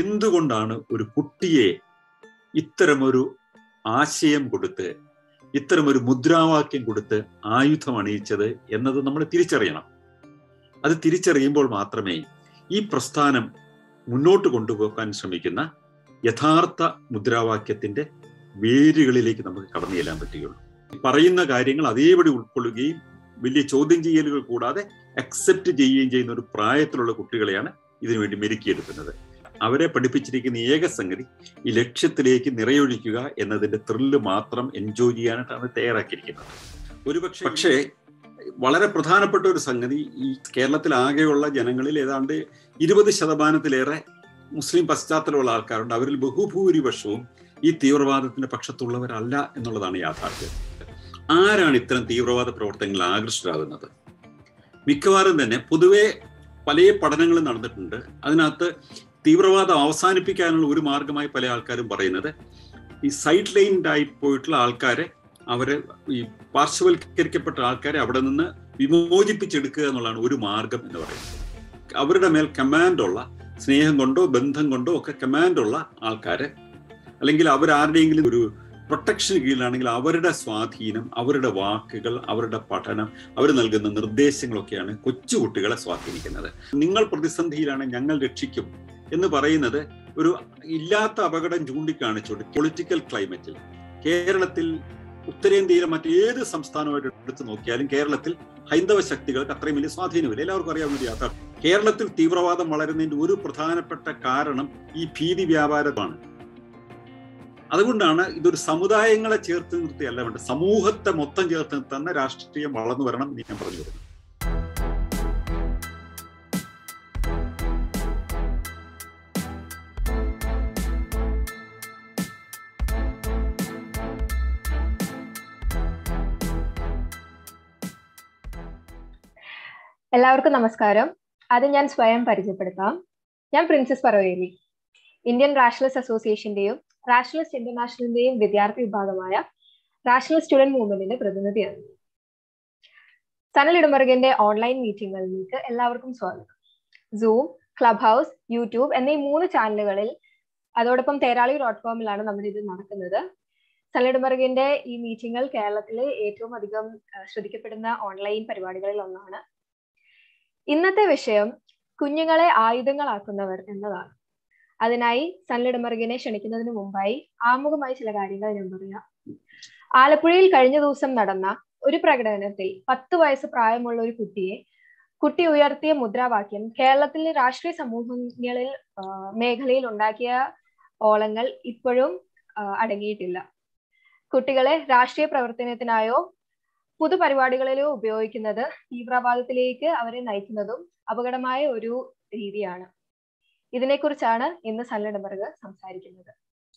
എന്തുകൊണ്ടാണ് ഒരു കുട്ടിയെ ഇത്തരമൊരു ആശയം കൊടുത്ത് ഇത്തരമൊരു മുദ്രാവാക്യം കൊടുത്ത് ആയുധം അണിയിച്ചത് എന്നത് നമ്മൾ തിരിച്ചറിയണം അത് തിരിച്ചറിയുമ്പോൾ മാത്രമേ ഈ പ്രസ്ഥാനം മുന്നോട്ട് കൊണ്ടുപോകാൻ ശ്രമിക്കുന്ന യഥാർത്ഥ മുദ്രാവാക്യത്തിന്റെ വേരുകളിലേക്ക് നമുക്ക് കടന്നു ചെല്ലാൻ പറ്റുകയുള്ളൂ പറയുന്ന കാര്യങ്ങൾ അതേപടി ഉൾക്കൊള്ളുകയും വലിയ ചോദ്യം ചെയ്യലുകൾ കൂടാതെ അക്സെപ്റ്റ് ചെയ്യുകയും ചെയ്യുന്ന ഒരു പ്രായത്തിലുള്ള കുട്ടികളെയാണ് ഇതിനുവേണ്ടി മെരുക്കിയെടുക്കുന്നത് അവരെ പഠിപ്പിച്ചിരിക്കുന്ന ഏക സംഗതി ഈ ലക്ഷ്യത്തിലേക്ക് നിറയൊഴിക്കുക എന്നതിന്റെ ത്രില്ല് മാത്രം എൻജോയ് ചെയ്യാനായിട്ടാണ് തയ്യാറാക്കിയിരിക്കുന്നത് ഒരുപക്ഷെ പക്ഷേ വളരെ പ്രധാനപ്പെട്ട ഒരു സംഗതി ഈ കേരളത്തിലാകെയുള്ള ജനങ്ങളിൽ ഏതാണ്ട് ഇരുപത് ശതമാനത്തിലേറെ മുസ്ലിം പശ്ചാത്തലമുള്ള ആൾക്കാരുണ്ട് അവരിൽ ബഹുഭൂരിപക്ഷവും ഈ തീവ്രവാദത്തിന്റെ പക്ഷത്തുള്ളവരല്ല എന്നുള്ളതാണ് യാഥാർത്ഥ്യം ആരാണ് ഇത്തരം തീവ്രവാദ പ്രവർത്തനങ്ങളിൽ ആകൃഷ്ടരാകുന്നത് മിക്കവാറും തന്നെ പൊതുവെ പല പഠനങ്ങളും നടന്നിട്ടുണ്ട് അതിനകത്ത് തീവ്രവാദം അവസാനിപ്പിക്കാനുള്ള ഒരു മാർഗമായി പല ആൾക്കാരും പറയുന്നത് ഈ സൈഡ് ലൈൻഡായി പോയിട്ടുള്ള ആൾക്കാരെ അവരെ ഈ പാർശ്വവൽക്കരിക്കപ്പെട്ട ആൾക്കാരെ അവിടെ നിന്ന് വിമോചിപ്പിച്ചെടുക്കുക എന്നുള്ളതാണ് ഒരു മാർഗം എന്ന് പറയുന്നത് അവരുടെ മേൽ കമാൻഡുള്ള സ്നേഹം കൊണ്ടോ ബന്ധം കൊണ്ടോ ഒക്കെ കമാൻഡുള്ള ആൾക്കാരെ അല്ലെങ്കിൽ അവരാരുടെയെങ്കിലും ഒരു പ്രൊട്ടക്ഷൻ കീഴിലാണെങ്കിൽ അവരുടെ സ്വാധീനം അവരുടെ വാക്കുകൾ അവരുടെ പഠനം അവർ നൽകുന്ന നിർദ്ദേശങ്ങളൊക്കെയാണ് കൊച്ചുകുട്ടികളെ സ്വാധീനിക്കുന്നത് നിങ്ങൾ പ്രതിസന്ധിയിലാണ് ഞങ്ങൾ രക്ഷിക്കും എന്ന് പറയുന്നത് ഒരു ഇല്ലാത്ത അപകടം ചൂണ്ടിക്കാണിച്ചുകൊണ്ട് പൊളിറ്റിക്കൽ ക്ലൈമറ്റിൽ കേരളത്തിൽ ഉത്തരേന്ത്യയിലെ മറ്റേത് സംസ്ഥാനമായിട്ട് എടുത്തു നോക്കിയാലും കേരളത്തിൽ ഹൈന്ദവ ശക്തികൾക്ക് അത്രയും വലിയ സ്വാധീനമില്ല എല്ലാവർക്കും അറിയാവുന്ന ഒരു യാഥാർത്ഥ്യം കേരളത്തിൽ തീവ്രവാദം വളരുന്നതിന്റെ ഒരു പ്രധാനപ്പെട്ട കാരണം ഈ ഭീതി വ്യാപാരമാണ് അതുകൊണ്ടാണ് ഇതൊരു സമുദായങ്ങളെ ചേർത്ത് നിർത്തിയല്ല വേണ്ടത് സമൂഹത്തെ മൊത്തം ചേർത്ത് നിർത്തുന്ന രാഷ്ട്രീയം വളർന്നു വരണം എന്ന് ഞാൻ പറഞ്ഞു വരുന്നത് എല്ലാവർക്കും നമസ്കാരം അത് ഞാൻ സ്വയം പരിചയപ്പെടുത്താം ഞാൻ പ്രിൻസസ് പറവേലി ഇന്ത്യൻ റാഷണലിസ്റ്റ് അസോസിയേഷന്റെയും റാഷണലിസ്റ്റ് ഇന്റർനാഷണലിന്റെയും വിദ്യാർത്ഥി വിഭാഗമായ റാഷണൽ സ്റ്റുഡന്റ് മൂവ്മെന്റിന്റെ പ്രതിനിധിയാണ് സനൽ ഇടമറുകിന്റെ ഓൺലൈൻ മീറ്റിങ്ങുകളിലേക്ക് എല്ലാവർക്കും സ്വാഗതം സൂം ക്ലബ് ഹൗസ് യൂട്യൂബ് എന്നീ മൂന്ന് ചാനലുകളിൽ അതോടൊപ്പം തേരാളി ഡോട്ട് കോമിലാണ് നമ്മുടെ ഇത് നടക്കുന്നത് സനലിടമറുകിന്റെ ഈ മീറ്റിങ്ങുകൾ കേരളത്തിലെ ഏറ്റവും അധികം ശ്രദ്ധിക്കപ്പെടുന്ന ഓൺലൈൻ പരിപാടികളിൽ ഒന്നാണ് ഇന്നത്തെ വിഷയം കുഞ്ഞുങ്ങളെ ആയുധങ്ങളാക്കുന്നവർ എന്നതാണ് അതിനായി സൺലിഡമർഗിനെ ക്ഷണിക്കുന്നതിന് മുമ്പായി ആമുഖമായി ചില കാര്യങ്ങൾ ഞാൻ പറയാം ആലപ്പുഴയിൽ കഴിഞ്ഞ ദിവസം നടന്ന ഒരു പ്രകടനത്തിൽ പത്ത് വയസ്സ് പ്രായമുള്ള ഒരു കുട്ടിയെ കുട്ടി ഉയർത്തിയ മുദ്രാവാക്യം കേരളത്തിലെ രാഷ്ട്രീയ സമൂഹങ്ങളിൽ മേഖലയിൽ ഉണ്ടാക്കിയ ഓളങ്ങൾ ഇപ്പോഴും അടങ്ങിയിട്ടില്ല കുട്ടികളെ രാഷ്ട്രീയ പ്രവർത്തനത്തിനായോ പൊതുപരിപാടികളിലോ ഉപയോഗിക്കുന്നത് തീവ്രവാദത്തിലേക്ക് അവരെ നയിക്കുന്നതും അപകടമായ ഒരു രീതിയാണ് ഇതിനെക്കുറിച്ചാണ് ഇന്ന് സല്ലഡബർഗ് സംസാരിക്കുന്നത്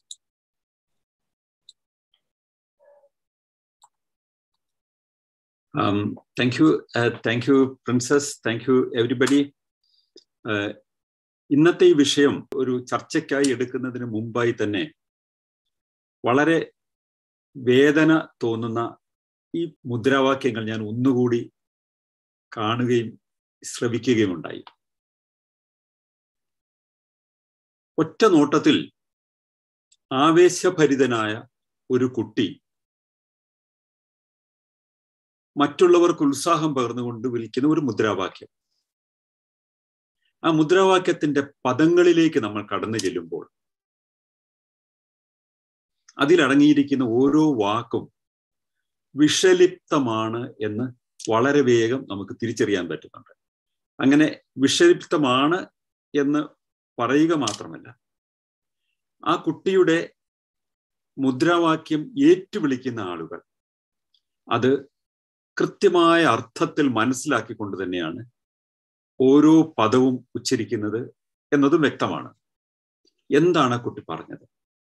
thank you thank you Princes thank you everybody ഇന്നത്തെ ഈ വിഷയം ഒരു ചർച്ചയ്ക്കായി എടുക്കുന്നതിന് മുമ്പായി തന്നെ വളരെ വേദന തോന്നുന്ന ഈ മുദ്രാവാക്യങ്ങൾ ഞാൻ ഒന്നുകൂടി കാണുകയും ശ്രവിക്കുകയും ഉണ്ടായി ഒറ്റ നോട്ടത്തിൽ ആവേശഭരിതനായ ഒരു കുട്ടി മറ്റുള്ളവർക്ക് ഉത്സാഹം പകർന്നുകൊണ്ട് വിളിക്കുന്ന ഒരു മുദ്രാവാക്യം ആ മുദ്രാവാക്യത്തിന്റെ പദങ്ങളിലേക്ക് നമ്മൾ കടന്നു ചെല്ലുമ്പോൾ അതിലടങ്ങിയിരിക്കുന്ന ഓരോ വാക്കും വിഷലിപ്തമാണ് എന്ന് വളരെ വേഗം നമുക്ക് തിരിച്ചറിയാൻ പറ്റുന്നുണ്ട് അങ്ങനെ വിഷലിപ്തമാണ് എന്ന് പറയുക മാത്രമല്ല ആ കുട്ടിയുടെ മുദ്രാവാക്യം ഏറ്റുവിളിക്കുന്ന ആളുകൾ അത് കൃത്യമായ അർത്ഥത്തിൽ മനസ്സിലാക്കിക്കൊണ്ട് തന്നെയാണ് ഓരോ പദവും ഉച്ചരിക്കുന്നത് എന്നതും വ്യക്തമാണ് എന്താണ് ആ കുട്ടി പറഞ്ഞത്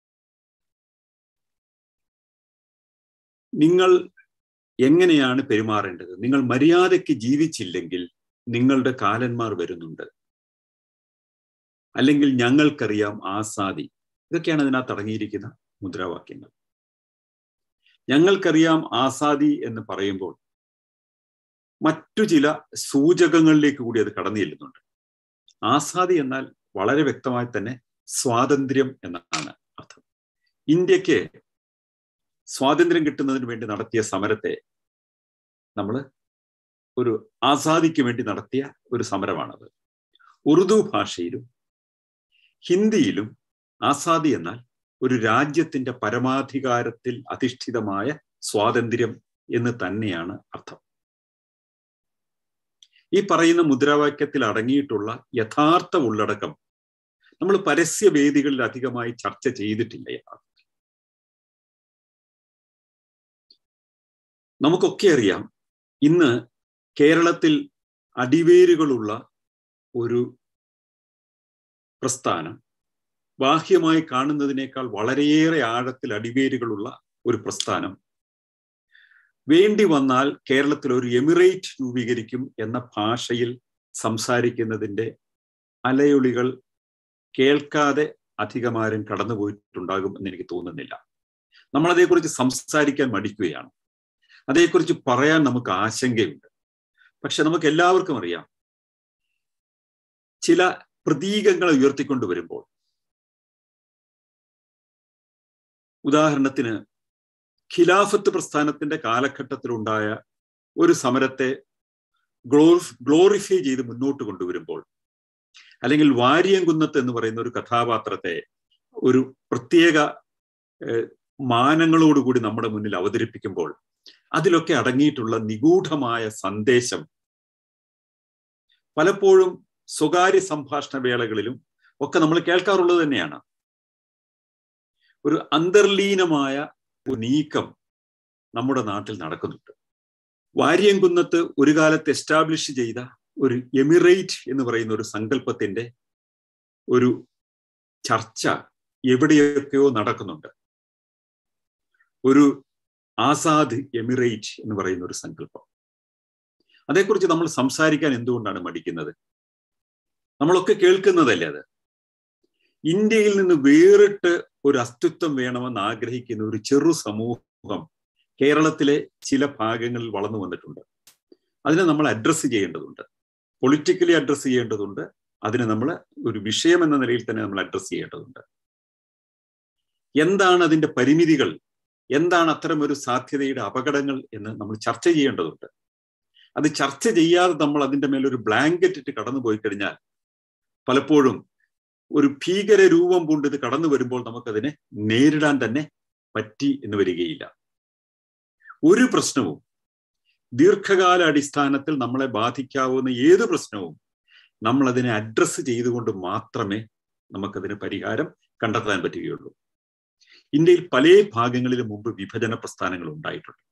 നിങ്ങൾ എങ്ങനെയാണ് പെരുമാറേണ്ടത് നിങ്ങൾ മര്യാദയ്ക്ക് ജീവിച്ചില്ലെങ്കിൽ നിങ്ങളുടെ കാലന്മാർ വരുന്നുണ്ട് അല്ലെങ്കിൽ ഞങ്ങൾക്കറിയാം ആസാദി ഇതൊക്കെയാണ് അതിനകത്ത് അടങ്ങിയിരിക്കുന്ന മുദ്രാവാക്യങ്ങൾ ഞങ്ങൾക്കറിയാം ആസാദി എന്ന് പറയുമ്പോൾ മറ്റു ചില സൂചകങ്ങളിലേക്ക് കൂടി അത് കടന്നു ചെല്ലുന്നുണ്ട് ആസാദി എന്നാൽ വളരെ വ്യക്തമായി തന്നെ സ്വാതന്ത്ര്യം എന്നാണ് അർത്ഥം ഇന്ത്യക്ക് സ്വാതന്ത്ര്യം കിട്ടുന്നതിന് വേണ്ടി നടത്തിയ സമരത്തെ നമ്മൾ ഒരു ആസാദിക്ക് വേണ്ടി നടത്തിയ ഒരു സമരമാണത് ഉറുദു ഭാഷയിലും ഹിന്ദിയിലും ആസാദി എന്നാൽ ഒരു രാജ്യത്തിന്റെ പരമാധികാരത്തിൽ അധിഷ്ഠിതമായ സ്വാതന്ത്ര്യം എന്ന് തന്നെയാണ് അർത്ഥം ഈ പറയുന്ന മുദ്രാവാക്യത്തിൽ അടങ്ങിയിട്ടുള്ള യഥാർത്ഥ ഉള്ളടക്കം നമ്മൾ പരസ്യവേദികളിൽ അധികമായി ചർച്ച ചെയ്തിട്ടില്ല യഥാർത്ഥത്തിൽ നമുക്കൊക്കെ അറിയാം ഇന്ന് കേരളത്തിൽ അടിവേരുകളുള്ള ഒരു പ്രസ്ഥാനം ബാഹ്യമായി കാണുന്നതിനേക്കാൾ വളരെയേറെ ആഴത്തിൽ അടിവേരുകളുള്ള ഒരു പ്രസ്ഥാനം വേണ്ടി വന്നാൽ കേരളത്തിൽ ഒരു എമിറേറ്റ് രൂപീകരിക്കും എന്ന ഭാഷയിൽ സംസാരിക്കുന്നതിൻ്റെ അലയൊളികൾ കേൾക്കാതെ അധികമാരും കടന്നുപോയിട്ടുണ്ടാകും എന്ന് എനിക്ക് തോന്നുന്നില്ല നമ്മൾ അതേക്കുറിച്ച് സംസാരിക്കാൻ മടിക്കുകയാണ് അതേക്കുറിച്ച് പറയാൻ നമുക്ക് ആശങ്കയുണ്ട് പക്ഷെ നമുക്ക് എല്ലാവർക്കും അറിയാം ചില പ്രതീകങ്ങളെ ഉയർത്തിക്കൊണ്ട് വരുമ്പോൾ ഉദാഹരണത്തിന് ഖിലാഫത്ത് പ്രസ്ഥാനത്തിന്റെ കാലഘട്ടത്തിലുണ്ടായ ഒരു സമരത്തെ ഗ്ലോറി ഗ്ലോറിഫൈ ചെയ്ത് മുന്നോട്ട് കൊണ്ടുവരുമ്പോൾ അല്ലെങ്കിൽ വാരിയംകുന്നത്ത് എന്ന് പറയുന്ന ഒരു കഥാപാത്രത്തെ ഒരു പ്രത്യേക മാനങ്ങളോടുകൂടി നമ്മുടെ മുന്നിൽ അവതരിപ്പിക്കുമ്പോൾ അതിലൊക്കെ അടങ്ങിയിട്ടുള്ള നിഗൂഢമായ സന്ദേശം പലപ്പോഴും സ്വകാര്യ സംഭാഷണ വേളകളിലും ഒക്കെ നമ്മൾ കേൾക്കാറുള്ളത് തന്നെയാണ് ഒരു അന്തർലീനമായ ഒരു നീക്കം നമ്മുടെ നാട്ടിൽ നടക്കുന്നുണ്ട് വാര്യംകുന്നത്ത് ഒരു കാലത്ത് എസ്റ്റാബ്ലിഷ് ചെയ്ത ഒരു എമിറേറ്റ് എന്ന് പറയുന്ന ഒരു സങ്കല്പത്തിന്റെ ഒരു ചർച്ച എവിടെയൊക്കെയോ നടക്കുന്നുണ്ട് ഒരു ആസാദ് എമിറേറ്റ് എന്ന് പറയുന്ന ഒരു സങ്കല്പം അതേക്കുറിച്ച് നമ്മൾ സംസാരിക്കാൻ എന്തുകൊണ്ടാണ് മടിക്കുന്നത് നമ്മളൊക്കെ കേൾക്കുന്നതല്ലേ അത് ഇന്ത്യയിൽ നിന്ന് വേറിട്ട് ഒരു അസ്തിത്വം വേണമെന്ന് ആഗ്രഹിക്കുന്ന ഒരു ചെറു സമൂഹം കേരളത്തിലെ ചില ഭാഗങ്ങളിൽ വളർന്നു വന്നിട്ടുണ്ട് അതിനെ നമ്മൾ അഡ്രസ്സ് ചെയ്യേണ്ടതുണ്ട് പൊളിറ്റിക്കലി അഡ്രസ്സ് ചെയ്യേണ്ടതുണ്ട് അതിനെ നമ്മൾ ഒരു വിഷയം എന്ന നിലയിൽ തന്നെ നമ്മൾ അഡ്രസ്സ് ചെയ്യേണ്ടതുണ്ട് എന്താണ് അതിന്റെ പരിമിതികൾ എന്താണ് അത്തരം ഒരു സാധ്യതയുടെ അപകടങ്ങൾ എന്ന് നമ്മൾ ചർച്ച ചെയ്യേണ്ടതുണ്ട് അത് ചർച്ച ചെയ്യാതെ നമ്മൾ അതിന്റെ മേലൊരു ബ്ലാങ്കറ്റ് ഇട്ട് കടന്നു പോയി കഴിഞ്ഞാൽ പലപ്പോഴും ഒരു ഭീകര രൂപം കൊണ്ട് ഇത് കടന്നു വരുമ്പോൾ നമുക്കതിനെ നേരിടാൻ തന്നെ പറ്റി എന്ന് വരികയില്ല ഒരു പ്രശ്നവും ദീർഘകാല അടിസ്ഥാനത്തിൽ നമ്മളെ ബാധിക്കാവുന്ന ഏത് പ്രശ്നവും നമ്മൾ അതിനെ അഡ്രസ്സ് ചെയ്തുകൊണ്ട് മാത്രമേ നമുക്കതിന് പരിഹാരം കണ്ടെത്താൻ പറ്റുകയുള്ളൂ ഇന്ത്യയിൽ പല ഭാഗങ്ങളിലും മുമ്പ് വിഭജന പ്രസ്ഥാനങ്ങൾ ഉണ്ടായിട്ടുണ്ട്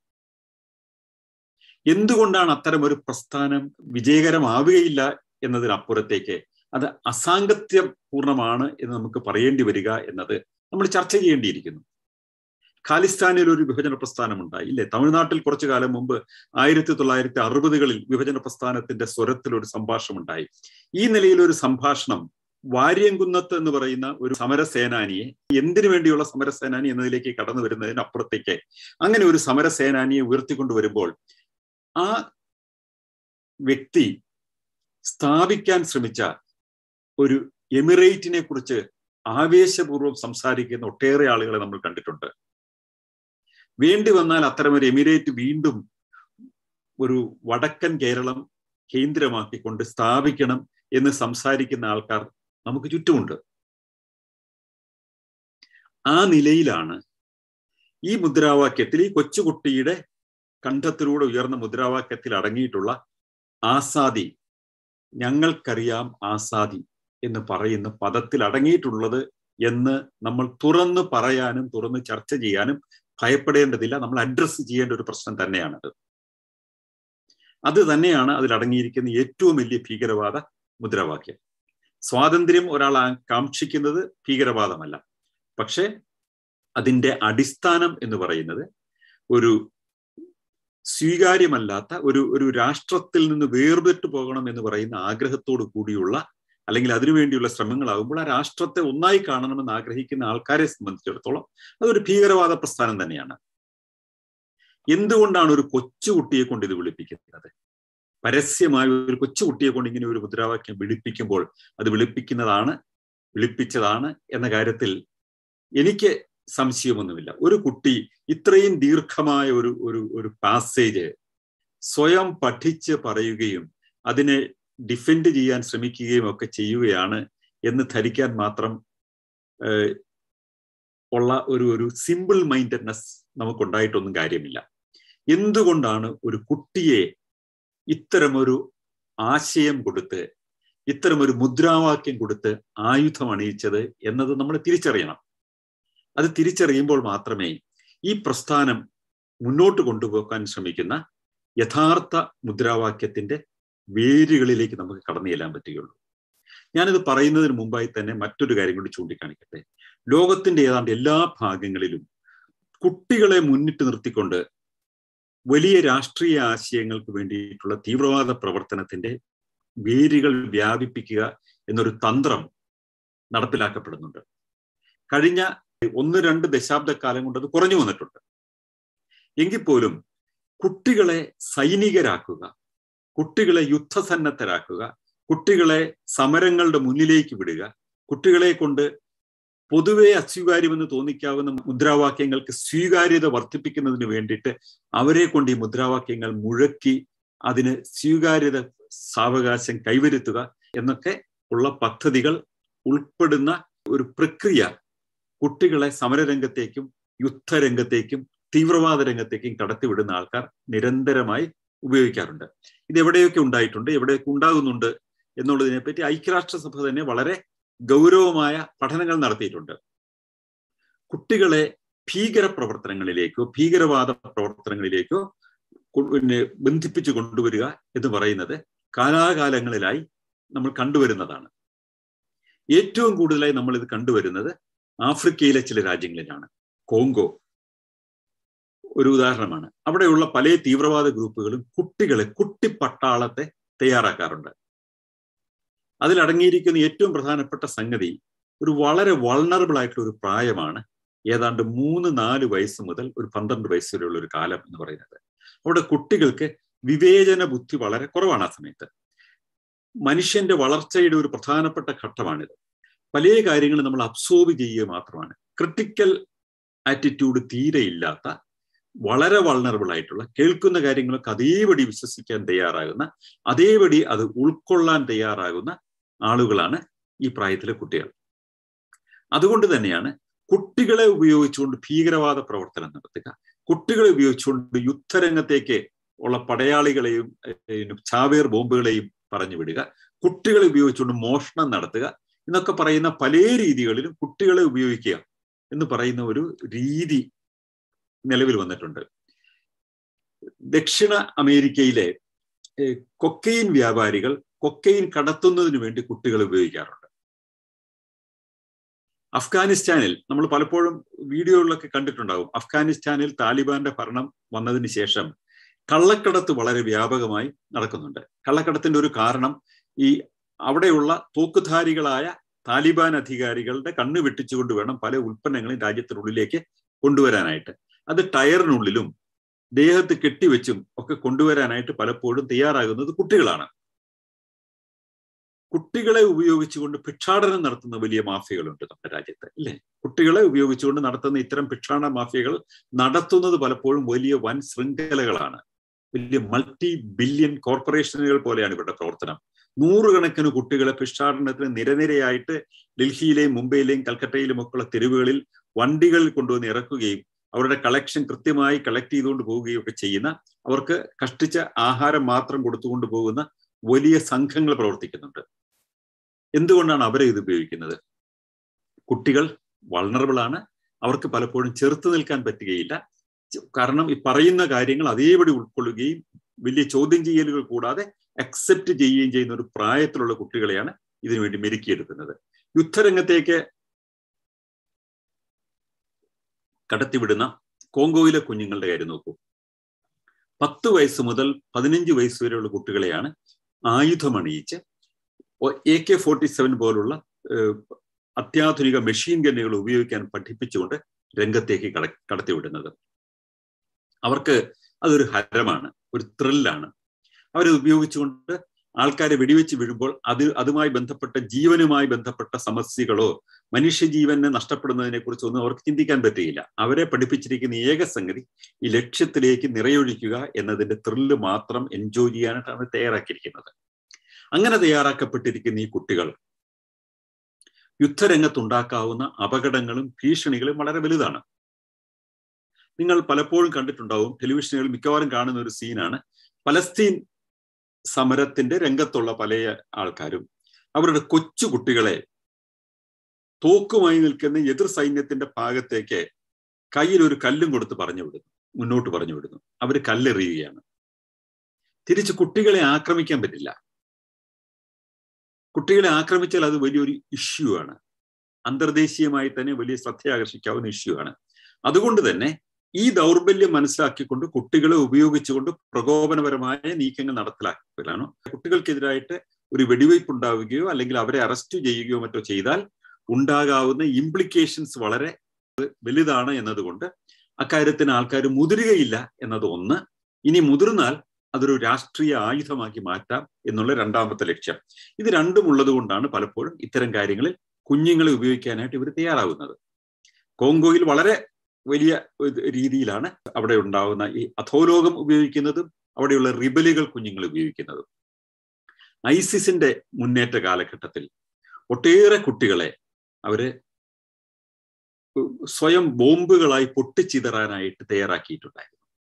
എന്തുകൊണ്ടാണ് അത്തരം ഒരു പ്രസ്ഥാനം വിജയകരമാവുകയില്ല എന്നതിനപ്പുറത്തേക്ക് അത് അസാംഗത്യം പൂർണ്ണമാണ് എന്ന് നമുക്ക് പറയേണ്ടി വരിക എന്നത് നമ്മൾ ചർച്ച ചെയ്യേണ്ടിയിരിക്കുന്നു ഖാലിസ്ഥാനിൽ ഒരു വിഭജന പ്രസ്ഥാനം ഉണ്ടായി ഇല്ലേ തമിഴ്നാട്ടിൽ കുറച്ചു കാലം മുമ്പ് ആയിരത്തി തൊള്ളായിരത്തി അറുപതുകളിൽ വിഭജന പ്രസ്ഥാനത്തിന്റെ സ്വരത്തിൽ ഒരു സംഭാഷണം ഉണ്ടായി ഈ നിലയിൽ ഒരു സംഭാഷണം വാര്യംകുന്നത്ത് എന്ന് പറയുന്ന ഒരു സമരസേനാനിയെ എന്തിനു വേണ്ടിയുള്ള സമരസേനാനി എന്നതിലേക്ക് കടന്നു വരുന്നതിന് അപ്പുറത്തേക്ക് അങ്ങനെ ഒരു സമരസേനാനിയെ ഉയർത്തിക്കൊണ്ടുവരുമ്പോൾ ആ വ്യക്തി സ്ഥാപിക്കാൻ ശ്രമിച്ച ഒരു എമിറേറ്റിനെ കുറിച്ച് ആവേശപൂർവ്വം സംസാരിക്കുന്ന ഒട്ടേറെ ആളുകളെ നമ്മൾ കണ്ടിട്ടുണ്ട് വേണ്ടി വന്നാൽ അത്തരമൊരു എമിറേറ്റ് വീണ്ടും ഒരു വടക്കൻ കേരളം കേന്ദ്രമാക്കിക്കൊണ്ട് സ്ഥാപിക്കണം എന്ന് സംസാരിക്കുന്ന ആൾക്കാർ നമുക്ക് ചുറ്റുമുണ്ട് ആ നിലയിലാണ് ഈ മുദ്രാവാക്യത്തിൽ ഈ കൊച്ചുകുട്ടിയുടെ കണ്ഠത്തിലൂടെ ഉയർന്ന മുദ്രാവാക്യത്തിൽ അടങ്ങിയിട്ടുള്ള ആസാദി ഞങ്ങൾക്കറിയാം ആസാദി എന്ന് പറയുന്ന പദത്തിൽ അടങ്ങിയിട്ടുള്ളത് എന്ന് നമ്മൾ തുറന്ന് പറയാനും തുറന്ന് ചർച്ച ചെയ്യാനും ഭയപ്പെടേണ്ടതില്ല നമ്മൾ അഡ്രസ്സ് ചെയ്യേണ്ട ഒരു പ്രശ്നം തന്നെയാണത് അത് തന്നെയാണ് അതിൽ അടങ്ങിയിരിക്കുന്ന ഏറ്റവും വലിയ ഭീകരവാദ മുദ്രാവാക്യം സ്വാതന്ത്ര്യം ഒരാൾ കാക്ഷിക്കുന്നത് ഭീകരവാദമല്ല പക്ഷെ അതിൻ്റെ അടിസ്ഥാനം എന്ന് പറയുന്നത് ഒരു സ്വീകാര്യമല്ലാത്ത ഒരു ഒരു രാഷ്ട്രത്തിൽ നിന്ന് വേർപെട്ടു പോകണം എന്ന് പറയുന്ന ആഗ്രഹത്തോടു കൂടിയുള്ള അല്ലെങ്കിൽ അതിനുവേണ്ടിയുള്ള ശ്രമങ്ങളാകുമ്പോൾ ആ രാഷ്ട്രത്തെ ഒന്നായി കാണണമെന്ന് ആഗ്രഹിക്കുന്ന ആൾക്കാരെ സംബന്ധിച്ചിടത്തോളം അതൊരു ഭീകരവാദ പ്രസ്ഥാനം തന്നെയാണ് എന്തുകൊണ്ടാണ് ഒരു കൊച്ചുകുട്ടിയെ കൊണ്ട് ഇത് വിളിപ്പിക്കുന്നത് പരസ്യമായ ഒരു കൊച്ചുകുട്ടിയെ കൊണ്ട് ഇങ്ങനെ ഒരു മുദ്രാവാക്യം വിളിപ്പിക്കുമ്പോൾ അത് വിളിപ്പിക്കുന്നതാണ് വിളിപ്പിച്ചതാണ് എന്ന കാര്യത്തിൽ എനിക്ക് സംശയമൊന്നുമില്ല ഒരു കുട്ടി ഇത്രയും ദീർഘമായ ഒരു ഒരു ഒരു പാസേജ് സ്വയം പഠിച്ച് പറയുകയും അതിനെ ഡിഫെൻഡ് ചെയ്യാൻ ശ്രമിക്കുകയും ഒക്കെ ചെയ്യുകയാണ് എന്ന് ധരിക്കാൻ മാത്രം ഉള്ള ഒരു ഒരു സിമ്പിൾ മൈൻഡഡ്നെസ് നമുക്കുണ്ടായിട്ടൊന്നും കാര്യമില്ല എന്തുകൊണ്ടാണ് ഒരു കുട്ടിയെ ഇത്തരമൊരു ആശയം കൊടുത്ത് ഇത്തരമൊരു മുദ്രാവാക്യം കൊടുത്ത് ആയുധം അണിയിച്ചത് എന്നത് നമ്മൾ തിരിച്ചറിയണം അത് തിരിച്ചറിയുമ്പോൾ മാത്രമേ ഈ പ്രസ്ഥാനം മുന്നോട്ട് കൊണ്ടുപോകാൻ ശ്രമിക്കുന്ന യഥാർത്ഥ മുദ്രാവാക്യത്തിന്റെ വേരുകളിലേക്ക് നമുക്ക് കടന്നു ചെല്ലാൻ പറ്റുകയുള്ളൂ ഞാനിത് പറയുന്നതിന് മുമ്പായി തന്നെ മറ്റൊരു കാര്യം കൂടി ചൂണ്ടിക്കാണിക്കട്ടെ ലോകത്തിന്റെ ഏതാണ്ട് എല്ലാ ഭാഗങ്ങളിലും കുട്ടികളെ മുന്നിട്ട് നിർത്തിക്കൊണ്ട് വലിയ രാഷ്ട്രീയ ആശയങ്ങൾക്ക് വേണ്ടിയിട്ടുള്ള തീവ്രവാദ പ്രവർത്തനത്തിന്റെ വേരുകൾ വ്യാപിപ്പിക്കുക എന്നൊരു തന്ത്രം നടപ്പിലാക്കപ്പെടുന്നുണ്ട് കഴിഞ്ഞ ഒന്ന് രണ്ട് ദശാബ്ദ കാലം കൊണ്ട് അത് കുറഞ്ഞു വന്നിട്ടുണ്ട് എങ്കിൽ പോലും കുട്ടികളെ സൈനികരാക്കുക കുട്ടികളെ യുദ്ധസന്നദ്ധരാക്കുക കുട്ടികളെ സമരങ്ങളുടെ മുന്നിലേക്ക് വിടുക കുട്ടികളെ കൊണ്ട് പൊതുവെ അസ്വീകാര്യമെന്ന് തോന്നിക്കാവുന്ന മുദ്രാവാക്യങ്ങൾക്ക് സ്വീകാര്യത വർദ്ധിപ്പിക്കുന്നതിന് വേണ്ടിയിട്ട് അവരെ കൊണ്ട് ഈ മുദ്രാവാക്യങ്ങൾ മുഴക്കി അതിന് സ്വീകാര്യത സാവകാശം കൈവരുത്തുക എന്നൊക്കെ ഉള്ള പദ്ധതികൾ ഉൾപ്പെടുന്ന ഒരു പ്രക്രിയ കുട്ടികളെ സമരരംഗത്തേക്കും യുദ്ധരംഗത്തേക്കും തീവ്രവാദ രംഗത്തേക്കും കടത്തിവിടുന്ന ആൾക്കാർ നിരന്തരമായി ഉപയോഗിക്കാറുണ്ട് ഇത് എവിടെയൊക്കെ ഉണ്ടായിട്ടുണ്ട് എവിടെയൊക്കെ ഉണ്ടാകുന്നുണ്ട് എന്നുള്ളതിനെപ്പറ്റി ഐക്യരാഷ്ട്രസഭ തന്നെ വളരെ ഗൗരവമായ പഠനങ്ങൾ നടത്തിയിട്ടുണ്ട് കുട്ടികളെ ഭീകര പ്രവർത്തനങ്ങളിലേക്കോ ഭീകരവാദ പ്രവർത്തനങ്ങളിലേക്കോ പിന്നെ ബന്ധിപ്പിച്ചു കൊണ്ടുവരിക എന്ന് പറയുന്നത് കാലാകാലങ്ങളിലായി നമ്മൾ കണ്ടുവരുന്നതാണ് ഏറ്റവും കൂടുതലായി നമ്മൾ ഇത് കണ്ടുവരുന്നത് ആഫ്രിക്കയിലെ ചില രാജ്യങ്ങളിലാണ് കോങ്കോ ഒരു ഉദാഹരണമാണ് അവിടെയുള്ള പല തീവ്രവാദ ഗ്രൂപ്പുകളും കുട്ടികളെ കുട്ടിപ്പട്ടാളത്തെ തയ്യാറാക്കാറുണ്ട് അതിലടങ്ങിയിരിക്കുന്ന ഏറ്റവും പ്രധാനപ്പെട്ട സംഗതി ഒരു വളരെ വൾണറബിൾ ആയിട്ടുള്ള ഒരു പ്രായമാണ് ഏതാണ്ട് മൂന്ന് നാല് വയസ്സ് മുതൽ ഒരു പന്ത്രണ്ട് വയസ്സ് വരെയുള്ള ഒരു കാലം എന്ന് പറയുന്നത് അവിടെ കുട്ടികൾക്ക് വിവേചന ബുദ്ധി വളരെ കുറവാണ് ആ സമയത്ത് മനുഷ്യന്റെ വളർച്ചയുടെ ഒരു പ്രധാനപ്പെട്ട ഘട്ടമാണിത് പല കാര്യങ്ങളും നമ്മൾ അബ്സോർബ് ചെയ്യുക മാത്രമാണ് ക്രിട്ടിക്കൽ ആറ്റിറ്റ്യൂഡ് തീരെ ഇല്ലാത്ത വളരെ വൾണറബിൾ ആയിട്ടുള്ള കേൾക്കുന്ന കാര്യങ്ങളൊക്കെ അതേപടി വിശ്വസിക്കാൻ തയ്യാറാകുന്ന അതേപടി അത് ഉൾക്കൊള്ളാൻ തയ്യാറാകുന്ന ആളുകളാണ് ഈ പ്രായത്തിലെ കുട്ടികൾ അതുകൊണ്ട് തന്നെയാണ് കുട്ടികളെ ഉപയോഗിച്ചുകൊണ്ട് ഭീകരവാദ പ്രവർത്തനം നടത്തുക കുട്ടികളെ ഉപയോഗിച്ചുകൊണ്ട് യുദ്ധരംഗത്തേക്ക് ഉള്ള പടയാളികളെയും ചാവേർ ബോംബുകളെയും പറഞ്ഞു വിടുക കുട്ടികളെ ഉപയോഗിച്ചുകൊണ്ട് മോഷണം നടത്തുക എന്നൊക്കെ പറയുന്ന പല രീതികളിലും കുട്ടികളെ ഉപയോഗിക്കുക എന്ന് പറയുന്ന ഒരു രീതി നിലവിൽ വന്നിട്ടുണ്ട് ദക്ഷിണ അമേരിക്കയിലെ കൊക്കൈൻ വ്യാപാരികൾ കൊക്കൈൻ കടത്തുന്നതിന് വേണ്ടി കുട്ടികളെ ഉപയോഗിക്കാറുണ്ട് അഫ്ഗാനിസ്ഥാനിൽ നമ്മൾ പലപ്പോഴും വീഡിയോകളിലൊക്കെ കണ്ടിട്ടുണ്ടാകും അഫ്ഗാനിസ്ഥാനിൽ താലിബാന്റെ ഭരണം വന്നതിന് ശേഷം കള്ളക്കടത്ത് വളരെ വ്യാപകമായി നടക്കുന്നുണ്ട് കള്ളക്കടത്തിന്റെ ഒരു കാരണം ഈ അവിടെയുള്ള തോക്കുധാരികളായ താലിബാൻ അധികാരികളുടെ കണ്ണ് വെട്ടിച്ചുകൊണ്ട് വേണം പല ഉൽപ്പന്നങ്ങളും രാജ്യത്തിനുള്ളിലേക്ക് കൊണ്ടുവരാനായിട്ട് അത് ടയറിനുള്ളിലും ദേഹത്ത് കെട്ടിവെച്ചും ഒക്കെ കൊണ്ടുവരാനായിട്ട് പലപ്പോഴും തയ്യാറാകുന്നത് കുട്ടികളാണ് കുട്ടികളെ ഉപയോഗിച്ചുകൊണ്ട് ഭിക്ഷാടനം നടത്തുന്ന വലിയ മാഫിയകളുണ്ട് നമ്മുടെ രാജ്യത്ത് ഇല്ലേ കുട്ടികളെ ഉപയോഗിച്ചുകൊണ്ട് നടത്തുന്ന ഇത്തരം ഭിക്ഷാടന മാഫിയകൾ നടത്തുന്നത് പലപ്പോഴും വലിയ വൻ ശൃംഖലകളാണ് വലിയ മൾട്ടി ബില്യൺ കോർപ്പറേഷനുകൾ പോലെയാണ് ഇവരുടെ പ്രവർത്തനം നൂറുകണക്കിന് കുട്ടികളെ ഭിക്ഷാടനത്തിന് നിരനിരയായിട്ട് ഡൽഹിയിലെയും മുംബൈയിലെയും കൽക്കട്ടയിലും ഒക്കെയുള്ള തെരുവുകളിൽ വണ്ടികളിൽ കൊണ്ടുവന്ന് ഇറക്കുകയും അവരുടെ കളക്ഷൻ കൃത്യമായി കളക്ട് ചെയ്തുകൊണ്ട് പോവുകയും ഒക്കെ ചെയ്യുന്ന അവർക്ക് കഷ്ടിച്ച ആഹാരം മാത്രം കൊടുത്തുകൊണ്ട് പോകുന്ന വലിയ സംഘങ്ങൾ പ്രവർത്തിക്കുന്നുണ്ട് എന്തുകൊണ്ടാണ് അവരെ ഇത് ഉപയോഗിക്കുന്നത് കുട്ടികൾ വൾണറബിൾ ആണ് അവർക്ക് പലപ്പോഴും ചെറുത്തു നിൽക്കാൻ പറ്റുകയില്ല കാരണം ഈ പറയുന്ന കാര്യങ്ങൾ അതേപടി ഉൾക്കൊള്ളുകയും വലിയ ചോദ്യം ചെയ്യലുകൾ കൂടാതെ അക്സെപ്റ്റ് ചെയ്യുകയും ചെയ്യുന്ന ഒരു പ്രായത്തിലുള്ള കുട്ടികളെയാണ് ഇതിനുവേണ്ടി മെരുക്കിയെടുക്കുന്നത് യുദ്ധരംഗത്തേക്ക് കടത്തിവിടുന്ന കോങ്കോയിലെ കുഞ്ഞുങ്ങളുടെ കാര്യം നോക്കൂ പത്ത് വയസ്സ് മുതൽ പതിനഞ്ച് വയസ്സ് വരെയുള്ള കുട്ടികളെയാണ് ആയുധമണിയിച്ച് എ കെ ഫോർട്ടി സെവൻ പോലുള്ള അത്യാധുനിക മെഷീൻ ഗന്നുകൾ ഉപയോഗിക്കാൻ പഠിപ്പിച്ചുകൊണ്ട് രംഗത്തേക്ക് കട കടത്തിവിടുന്നത് അവർക്ക് അതൊരു ഹരമാണ് ഒരു ത്രില്ലാണ് അവരത് ഉപയോഗിച്ചുകൊണ്ട് ആൾക്കാരെ വെടിവെച്ച് വീഴുമ്പോൾ അത് അതുമായി ബന്ധപ്പെട്ട ജീവനുമായി ബന്ധപ്പെട്ട സമസ്യകളോ മനുഷ്യജീവനെ നഷ്ടപ്പെടുന്നതിനെ കുറിച്ചൊന്നും അവർക്ക് ചിന്തിക്കാൻ പറ്റുകയില്ല അവരെ പഠിപ്പിച്ചിരിക്കുന്ന ഏക സംഗതി ഈ ലക്ഷ്യത്തിലേക്ക് നിറയൊഴിക്കുക എന്നതിന്റെ ത്രില്ല് മാത്രം എൻജോയ് ചെയ്യാനായിട്ടാണ് തയ്യാറാക്കിയിരിക്കുന്നത് അങ്ങനെ തയ്യാറാക്കപ്പെട്ടിരിക്കുന്ന ഈ കുട്ടികൾ യുദ്ധരംഗത്തുണ്ടാക്കാവുന്ന അപകടങ്ങളും ഭീഷണികളും വളരെ വലുതാണ് നിങ്ങൾ പലപ്പോഴും കണ്ടിട്ടുണ്ടാവും ടെലിവിഷനുകളിൽ മിക്കവാറും കാണുന്ന ഒരു സീനാണ് പലസ്തീൻ സമരത്തിന്റെ രംഗത്തുള്ള പല ആൾക്കാരും അവരുടെ കൊച്ചു കുട്ടികളെ തോക്കുമായി നിൽക്കുന്ന എതിർ സൈന്യത്തിന്റെ ഭാഗത്തേക്ക് കയ്യിൽ ഒരു കല്ലും കൊടുത്ത് പറഞ്ഞു വിടുന്നു മുന്നോട്ട് പറഞ്ഞു വിടുന്നു അവർ കല്ലെറിയുകയാണ് തിരിച്ച് കുട്ടികളെ ആക്രമിക്കാൻ പറ്റില്ല കുട്ടികളെ ആക്രമിച്ചാൽ അത് വലിയൊരു ഇഷ്യൂ ആണ് അന്തർദേശീയമായി തന്നെ വലിയ ശ്രദ്ധ ആകർഷിക്കാവുന്ന ഇഷ്യൂ ആണ് അതുകൊണ്ട് തന്നെ ഈ ദൗർബല്യം മനസ്സിലാക്കിക്കൊണ്ട് കുട്ടികളെ ഉപയോഗിച്ചുകൊണ്ട് പ്രകോപനപരമായ നീക്കങ്ങൾ നടപ്പിലാക്കലാണ് കുട്ടികൾക്കെതിരായിട്ട് ഒരു വെടിവയ്പ് ഉണ്ടാവുകയോ അല്ലെങ്കിൽ അവരെ അറസ്റ്റ് ചെയ്യുകയോ മറ്റോ ചെയ്താൽ ഉണ്ടാകാവുന്ന ഇംപ്ലിക്കേഷൻസ് വളരെ വലുതാണ് എന്നതുകൊണ്ട് അക്കാര്യത്തിന് ആൾക്കാർ മുതിരുകയില്ല എന്നത് ഒന്ന് ഇനി മുതിർന്നാൽ അതൊരു രാഷ്ട്രീയ ആയുധമാക്കി മാറ്റാം എന്നുള്ള രണ്ടാമത്തെ ലക്ഷ്യം ഇത് രണ്ടും ഉള്ളത് കൊണ്ടാണ് പലപ്പോഴും ഇത്തരം കാര്യങ്ങളിൽ കുഞ്ഞുങ്ങളെ ഉപയോഗിക്കാനായിട്ട് ഇവർ തയ്യാറാവുന്നത് കോങ്കോയിൽ വളരെ വലിയ രീതിയിലാണ് അവിടെ ഉണ്ടാകുന്ന ഈ അധോലോകം ഉപയോഗിക്കുന്നതും അവിടെയുള്ള റിബലുകൾ കുഞ്ഞുങ്ങൾ ഉപയോഗിക്കുന്നതും ഐസിസിന്റെ മുന്നേറ്റ കാലഘട്ടത്തിൽ ഒട്ടേറെ കുട്ടികളെ അവര് സ്വയം ബോംബുകളായി പൊട്ടിച്ചിതറാനായിട്ട് തയ്യാറാക്കിയിട്ടുണ്ടായിരുന്നു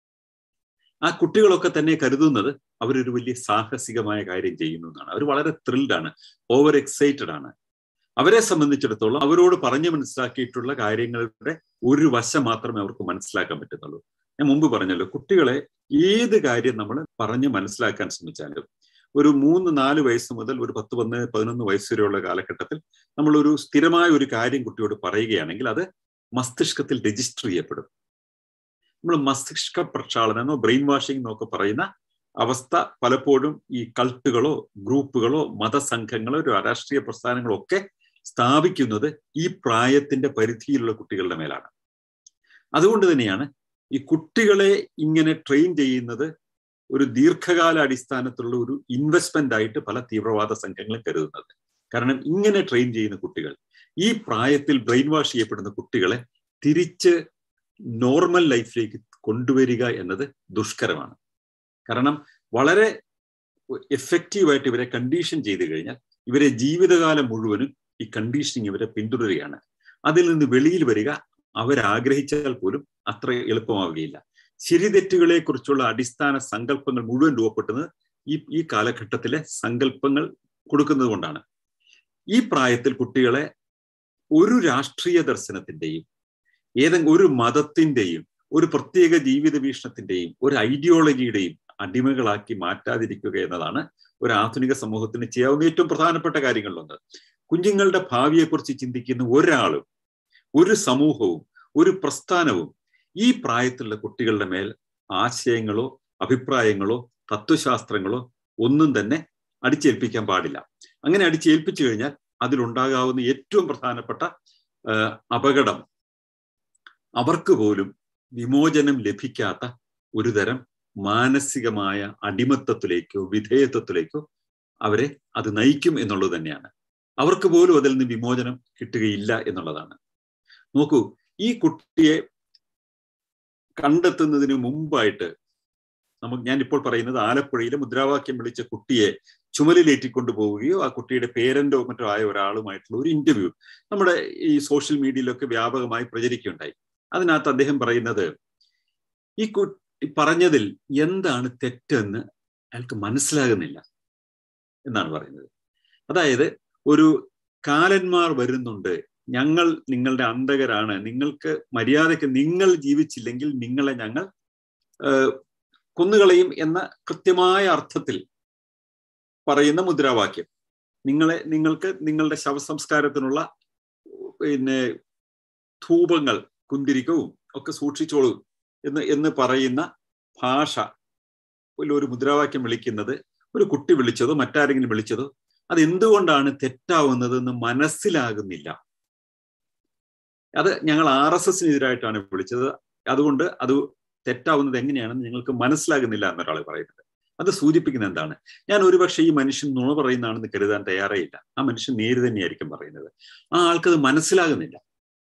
ആ കുട്ടികളൊക്കെ തന്നെ കരുതുന്നത് അവരൊരു വലിയ സാഹസികമായ കാര്യം ചെയ്യുന്നു എന്നാണ് അവർ വളരെ ത്രിൽഡാണ് ഓവർ എക്സൈറ്റഡ് ആണ് അവരെ സംബന്ധിച്ചിടത്തോളം അവരോട് പറഞ്ഞു മനസ്സിലാക്കിയിട്ടുള്ള കാര്യങ്ങളുടെ ഒരു വശം മാത്രമേ അവർക്ക് മനസ്സിലാക്കാൻ പറ്റുന്നുള്ളൂ ഞാൻ മുമ്പ് പറഞ്ഞല്ലോ കുട്ടികളെ ഏത് കാര്യം നമ്മൾ പറഞ്ഞ് മനസ്സിലാക്കാൻ ശ്രമിച്ചാലും ഒരു മൂന്ന് നാല് വയസ്സ് മുതൽ ഒരു പത്ത് പന്ന് പതിനൊന്ന് വയസ്സ് വരെയുള്ള കാലഘട്ടത്തിൽ നമ്മൾ ഒരു സ്ഥിരമായ ഒരു കാര്യം കുട്ടിയോട് പറയുകയാണെങ്കിൽ അത് മസ്തിഷ്കത്തിൽ രജിസ്റ്റർ ചെയ്യപ്പെടും നമ്മൾ മസ്തിഷ്ക പ്രക്ഷാളനം എന്നോ ബ്രെയിൻ വാഷിംഗ് എന്നൊക്കെ പറയുന്ന അവസ്ഥ പലപ്പോഴും ഈ കൾട്ടുകളോ ഗ്രൂപ്പുകളോ മതസംഘങ്ങളോ രാഷ്ട്രീയ പ്രസ്ഥാനങ്ങളോ ഒക്കെ സ്ഥാപിക്കുന്നത് ഈ പ്രായത്തിന്റെ പരിധിയിലുള്ള കുട്ടികളുടെ മേലാണ് അതുകൊണ്ട് തന്നെയാണ് ഈ കുട്ടികളെ ഇങ്ങനെ ട്രെയിൻ ചെയ്യുന്നത് ഒരു ദീർഘകാല അടിസ്ഥാനത്തിലുള്ള ഒരു ഇൻവെസ്റ്റ്മെന്റ് ആയിട്ട് പല തീവ്രവാദ സംഘങ്ങളും കരുതുന്നത് കാരണം ഇങ്ങനെ ട്രെയിൻ ചെയ്യുന്ന കുട്ടികൾ ഈ പ്രായത്തിൽ ബ്രെയിൻ വാഷ് ചെയ്യപ്പെടുന്ന കുട്ടികളെ തിരിച്ച് നോർമൽ ലൈഫിലേക്ക് കൊണ്ടുവരിക എന്നത് ദുഷ്കരമാണ് കാരണം വളരെ എഫക്റ്റീവായിട്ട് ഇവരെ കണ്ടീഷൻ ചെയ്തു കഴിഞ്ഞാൽ ഇവരെ ജീവിതകാലം മുഴുവനും ഈ കണ്ടീഷനിങ് ഇവരെ പിന്തുടരുകയാണ് അതിൽ നിന്ന് വെളിയിൽ വരിക അവരാഗ്രഹിച്ചാൽ പോലും അത്ര എളുപ്പമാവുകയില്ല ശരിതെറ്റുകളെ കുറിച്ചുള്ള അടിസ്ഥാന സങ്കല്പങ്ങൾ മുഴുവൻ രൂപപ്പെടുന്നത് ഈ ഈ കാലഘട്ടത്തിലെ സങ്കല്പങ്ങൾ കൊടുക്കുന്നത് കൊണ്ടാണ് ഈ പ്രായത്തിൽ കുട്ടികളെ ഒരു രാഷ്ട്രീയ ദർശനത്തിന്റെയും ഏതെങ്കിലും ഒരു മതത്തിന്റെയും ഒരു പ്രത്യേക ജീവിത വീക്ഷണത്തിന്റെയും ഒരു ഐഡിയോളജിയുടെയും അടിമകളാക്കി മാറ്റാതിരിക്കുക എന്നതാണ് ഒരു ആധുനിക സമൂഹത്തിന് ചെയ്യാവുന്ന ഏറ്റവും പ്രധാനപ്പെട്ട കാര്യങ്ങളിലൊന്ന് കുഞ്ഞുങ്ങളുടെ ഭാവിയെക്കുറിച്ച് ചിന്തിക്കുന്ന ഒരാളും ഒരു സമൂഹവും ഒരു പ്രസ്ഥാനവും ഈ പ്രായത്തിലുള്ള കുട്ടികളുടെ മേൽ ആശയങ്ങളോ അഭിപ്രായങ്ങളോ തത്വശാസ്ത്രങ്ങളോ ഒന്നും തന്നെ അടിച്ചേൽപ്പിക്കാൻ പാടില്ല അങ്ങനെ അടിച്ചേൽപ്പിച്ചു കഴിഞ്ഞാൽ അതിലുണ്ടാകാവുന്ന ഏറ്റവും പ്രധാനപ്പെട്ട അപകടം അവർക്ക് പോലും വിമോചനം ലഭിക്കാത്ത ഒരു തരം മാനസികമായ അടിമത്തത്തിലേക്കോ വിധേയത്വത്തിലേക്കോ അവരെ അത് നയിക്കും എന്നുള്ളത് തന്നെയാണ് അവർക്ക് പോലും അതിൽ നിന്ന് വിമോചനം കിട്ടുകയില്ല എന്നുള്ളതാണ് നോക്കൂ ഈ കുട്ടിയെ കണ്ടെത്തുന്നതിന് മുമ്പായിട്ട് നമുക്ക് ഞാൻ ഇപ്പോൾ പറയുന്നത് ആലപ്പുഴയിലെ മുദ്രാവാക്യം വിളിച്ച കുട്ടിയെ ചുമലിലേറ്റിക്കൊണ്ടു പോവുകയോ ആ കുട്ടിയുടെ പേരന്റോ മറ്റോ ആയ ഒരാളുമായിട്ടുള്ള ഒരു ഇന്റർവ്യൂ നമ്മുടെ ഈ സോഷ്യൽ മീഡിയയിലൊക്കെ വ്യാപകമായി പ്രചരിക്കുകയുണ്ടായി അതിനകത്ത് അദ്ദേഹം പറയുന്നത് ഈ കുട്ടി പറഞ്ഞതിൽ എന്താണ് തെറ്റെന്ന് അയാൾക്ക് മനസ്സിലാകുന്നില്ല എന്നാണ് പറയുന്നത് അതായത് ഒരു കാലന്മാർ വരുന്നുണ്ട് ഞങ്ങൾ നിങ്ങളുടെ അന്തകരാണ് നിങ്ങൾക്ക് മര്യാദയ്ക്ക് നിങ്ങൾ ജീവിച്ചില്ലെങ്കിൽ നിങ്ങളെ ഞങ്ങൾ കൊന്നുകളയും എന്ന കൃത്യമായ അർത്ഥത്തിൽ പറയുന്ന മുദ്രാവാക്യം നിങ്ങളെ നിങ്ങൾക്ക് നിങ്ങളുടെ ശവസംസ്കാരത്തിനുള്ള പിന്നെ ധൂപങ്ങൾ കുന്തിരിക്കവും ഒക്കെ സൂക്ഷിച്ചോളൂ എന്ന് എന്ന് പറയുന്ന ഭാഷ ഒരു മുദ്രാവാക്യം വിളിക്കുന്നത് ഒരു കുട്ടി വിളിച്ചതോ മറ്റാരെങ്കിലും വിളിച്ചതോ അത് എന്തുകൊണ്ടാണ് തെറ്റാവുന്നതെന്ന് മനസ്സിലാകുന്നില്ല അത് ഞങ്ങൾ ആർ എസ് എസിനെതിരായിട്ടാണ് വിളിച്ചത് അതുകൊണ്ട് അത് തെറ്റാവുന്നത് എങ്ങനെയാണെന്ന് ഞങ്ങൾക്ക് മനസ്സിലാകുന്നില്ല എന്നൊരാൾ പറയുന്നത് അത് സൂചിപ്പിക്കുന്ന എന്താണ് ഞാൻ ഒരുപക്ഷെ ഈ മനുഷ്യൻ നുണ പറയുന്നതാണെന്ന് കരുതാൻ തയ്യാറേ ഇല്ല ആ മനുഷ്യൻ നേര് തന്നെയായിരിക്കും പറയുന്നത് ആ ആൾക്കത് മനസ്സിലാകുന്നില്ല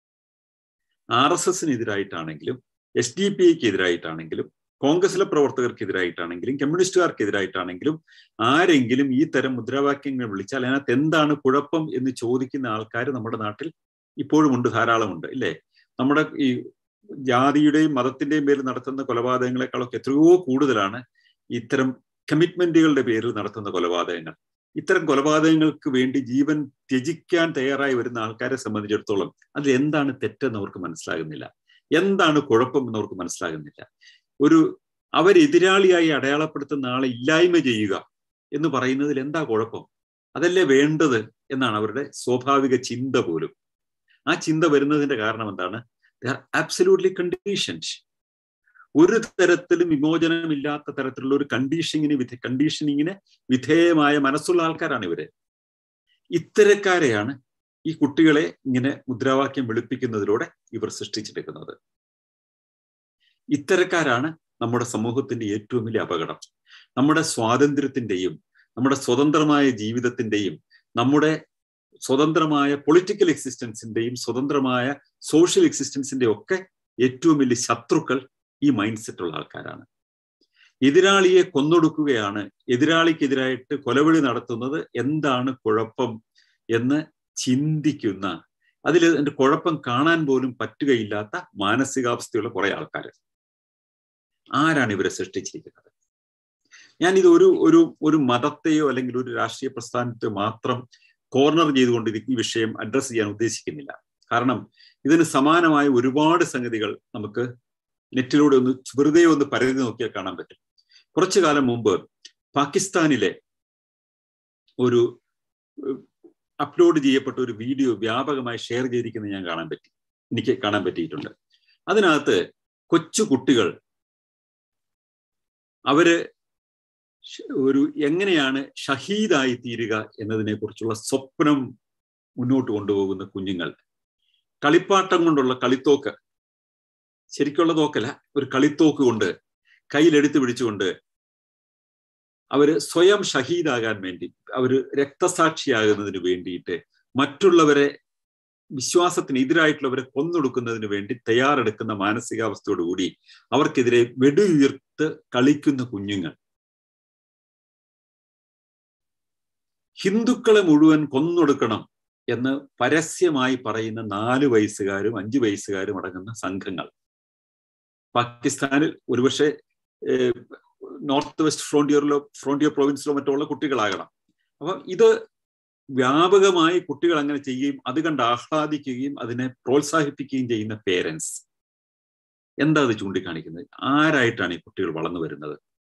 ആർ എസ് എസിനെതിരായിട്ടാണെങ്കിലും എസ് ഡി പി ഐക്ക് എതിരായിട്ടാണെങ്കിലും കോൺഗ്രസിലെ പ്രവർത്തകർക്കെതിരായിട്ടാണെങ്കിലും കമ്മ്യൂണിസ്റ്റുകാർക്കെതിരായിട്ടാണെങ്കിലും ആരെങ്കിലും ഈ തരം മുദ്രാവാക്യങ്ങൾ വിളിച്ചാൽ അതിനകത്ത് എന്താണ് കുഴപ്പം എന്ന് ചോദിക്കുന്ന ആൾക്കാർ നമ്മുടെ നാട്ടിൽ ഇപ്പോഴും ഉണ്ട് ധാരാളമുണ്ട് ഇല്ലേ നമ്മുടെ ഈ ജാതിയുടെയും മതത്തിന്റെയും പേരിൽ നടത്തുന്ന കൊലപാതകങ്ങളെക്കാളൊക്കെ എത്രയോ കൂടുതലാണ് ഇത്തരം കമ്മിറ്റ്മെന്റുകളുടെ പേരിൽ നടത്തുന്ന കൊലപാതകങ്ങൾ ഇത്തരം കൊലപാതകങ്ങൾക്ക് വേണ്ടി ജീവൻ ത്യജിക്കാൻ തയ്യാറായി വരുന്ന ആൾക്കാരെ സംബന്ധിച്ചിടത്തോളം അതിൽ എന്താണ് തെറ്റെന്ന് അവർക്ക് മനസ്സിലാകുന്നില്ല എന്താണ് കുഴപ്പം എന്ന് അവർക്ക് മനസ്സിലാകുന്നില്ല ഒരു അവരെതിരാളിയായി അടയാളപ്പെടുത്തുന്ന ആളെ ഇല്ലായ്മ ചെയ്യുക എന്ന് പറയുന്നതിൽ എന്താ കുഴപ്പം അതല്ലേ വേണ്ടത് എന്നാണ് അവരുടെ സ്വാഭാവിക ചിന്ത പോലും ആ ചിന്ത വരുന്നതിന്റെ കാരണം എന്താണ് ദ ആർ ആബ്സല്യൂട്ട്ലി കണ്ടീഷൻഡ് ഒരു തരത്തിലും വിമോചനമില്ലാത്ത തരത്തിലുള്ള ഒരു കണ്ടീഷനിങ്ങിന് വിധ കണ്ടീഷനിങ്ങിന് വിധേയമായ മനസ്സുള്ള ആൾക്കാരാണ് ഇവര് ഇത്തരക്കാരെയാണ് ഈ കുട്ടികളെ ഇങ്ങനെ മുദ്രാവാക്യം വെളുപ്പിക്കുന്നതിലൂടെ ഇവർ സൃഷ്ടിച്ചെടുക്കുന്നത് ഇത്തരക്കാരാണ് നമ്മുടെ സമൂഹത്തിന്റെ ഏറ്റവും വലിയ അപകടം നമ്മുടെ സ്വാതന്ത്ര്യത്തിന്റെയും നമ്മുടെ സ്വതന്ത്രമായ ജീവിതത്തിന്റെയും നമ്മുടെ സ്വതന്ത്രമായ പൊളിറ്റിക്കൽ എക്സിസ്റ്റൻസിന്റെയും സ്വതന്ത്രമായ സോഷ്യൽ എക്സിസ്റ്റൻസിന്റെയും ഒക്കെ ഏറ്റവും വലിയ ശത്രുക്കൾ ഈ മൈൻഡ് സെറ്റ് ഉള്ള ആൾക്കാരാണ് എതിരാളിയെ കൊന്നൊടുക്കുകയാണ് എതിരാളിക്കെതിരായിട്ട് കൊലവിളി നടത്തുന്നത് എന്താണ് കുഴപ്പം എന്ന് ചിന്തിക്കുന്ന അതിൽ അതിന്റെ കുഴപ്പം കാണാൻ പോലും പറ്റുകയില്ലാത്ത മാനസികാവസ്ഥയുള്ള കുറെ ആൾക്കാർ ആരാണ് ഇവരെ സൃഷ്ടിച്ചിരിക്കുന്നത് ഞാൻ ഇത് ഒരു ഒരു ഒരു മതത്തെയോ അല്ലെങ്കിൽ ഒരു രാഷ്ട്രീയ പ്രസ്ഥാനത്തെയോ മാത്രം കോർണർ ചെയ്തുകൊണ്ട് ഇത് ഈ വിഷയം അഡ്രസ്സ് ചെയ്യാൻ ഉദ്ദേശിക്കുന്നില്ല കാരണം ഇതിന് സമാനമായ ഒരുപാട് സംഗതികൾ നമുക്ക് നെറ്റിലൂടെ ഒന്ന് വെറുതെ ഒന്ന് പരിധി നോക്കിയാൽ കാണാൻ പറ്റും കുറച്ചു കാലം മുമ്പ് പാകിസ്ഥാനിലെ ഒരു അപ്ലോഡ് ചെയ്യപ്പെട്ട ഒരു വീഡിയോ വ്യാപകമായി ഷെയർ ചെയ്തിരിക്കുന്നത് ഞാൻ കാണാൻ പറ്റി എനിക്ക് കാണാൻ പറ്റിയിട്ടുണ്ട് അതിനകത്ത് കൊച്ചു കുട്ടികൾ അവര് ഒരു എങ്ങനെയാണ് ഷഹീദായി തീരുക എന്നതിനെ കുറിച്ചുള്ള സ്വപ്നം മുന്നോട്ട് കൊണ്ടുപോകുന്ന കുഞ്ഞുങ്ങൾ കളിപ്പാട്ടം കൊണ്ടുള്ള കളിത്തോക്ക് ശരിക്കുള്ള തോക്കല്ല ഒരു കളിത്തോക്ക് കൊണ്ട് കയ്യിലെടുത്ത് പിടിച്ചുകൊണ്ട് അവര് സ്വയം ഷഹീദാകാൻ വേണ്ടി അവര് രക്തസാക്ഷിയാകുന്നതിന് വേണ്ടിയിട്ട് മറ്റുള്ളവരെ വിശ്വാസത്തിന് എതിരായിട്ടുള്ളവരെ കൊന്നൊടുക്കുന്നതിന് വേണ്ടി തയ്യാറെടുക്കുന്ന മാനസികാവസ്ഥയോടുകൂടി അവർക്കെതിരെ വെടിയുയർത്ത് കളിക്കുന്ന കുഞ്ഞുങ്ങൾ ഹിന്ദുക്കളെ മുഴുവൻ കൊന്നൊടുക്കണം എന്ന് പരസ്യമായി പറയുന്ന നാല് വയസ്സുകാരും അഞ്ചു വയസ്സുകാരും അടങ്ങുന്ന സംഘങ്ങൾ പാകിസ്ഥാനിൽ ഒരുപക്ഷെ നോർത്ത് വെസ്റ്റ് ഫ്രോണ്ടിയറിലോ ഫ്രോണ്ടിയർ പ്രൊവിൻസിലോ മറ്റോ ഉള്ള കുട്ടികളാകണം അപ്പം ഇത് വ്യാപകമായി കുട്ടികൾ അങ്ങനെ ചെയ്യുകയും അത് കണ്ട് ആഹ്ലാദിക്കുകയും അതിനെ പ്രോത്സാഹിപ്പിക്കുകയും ചെയ്യുന്ന പേരൻസ് എന്താ അത് ചൂണ്ടിക്കാണിക്കുന്നത് ആരായിട്ടാണ് ഈ കുട്ടികൾ വളർന്നു വരുന്നത്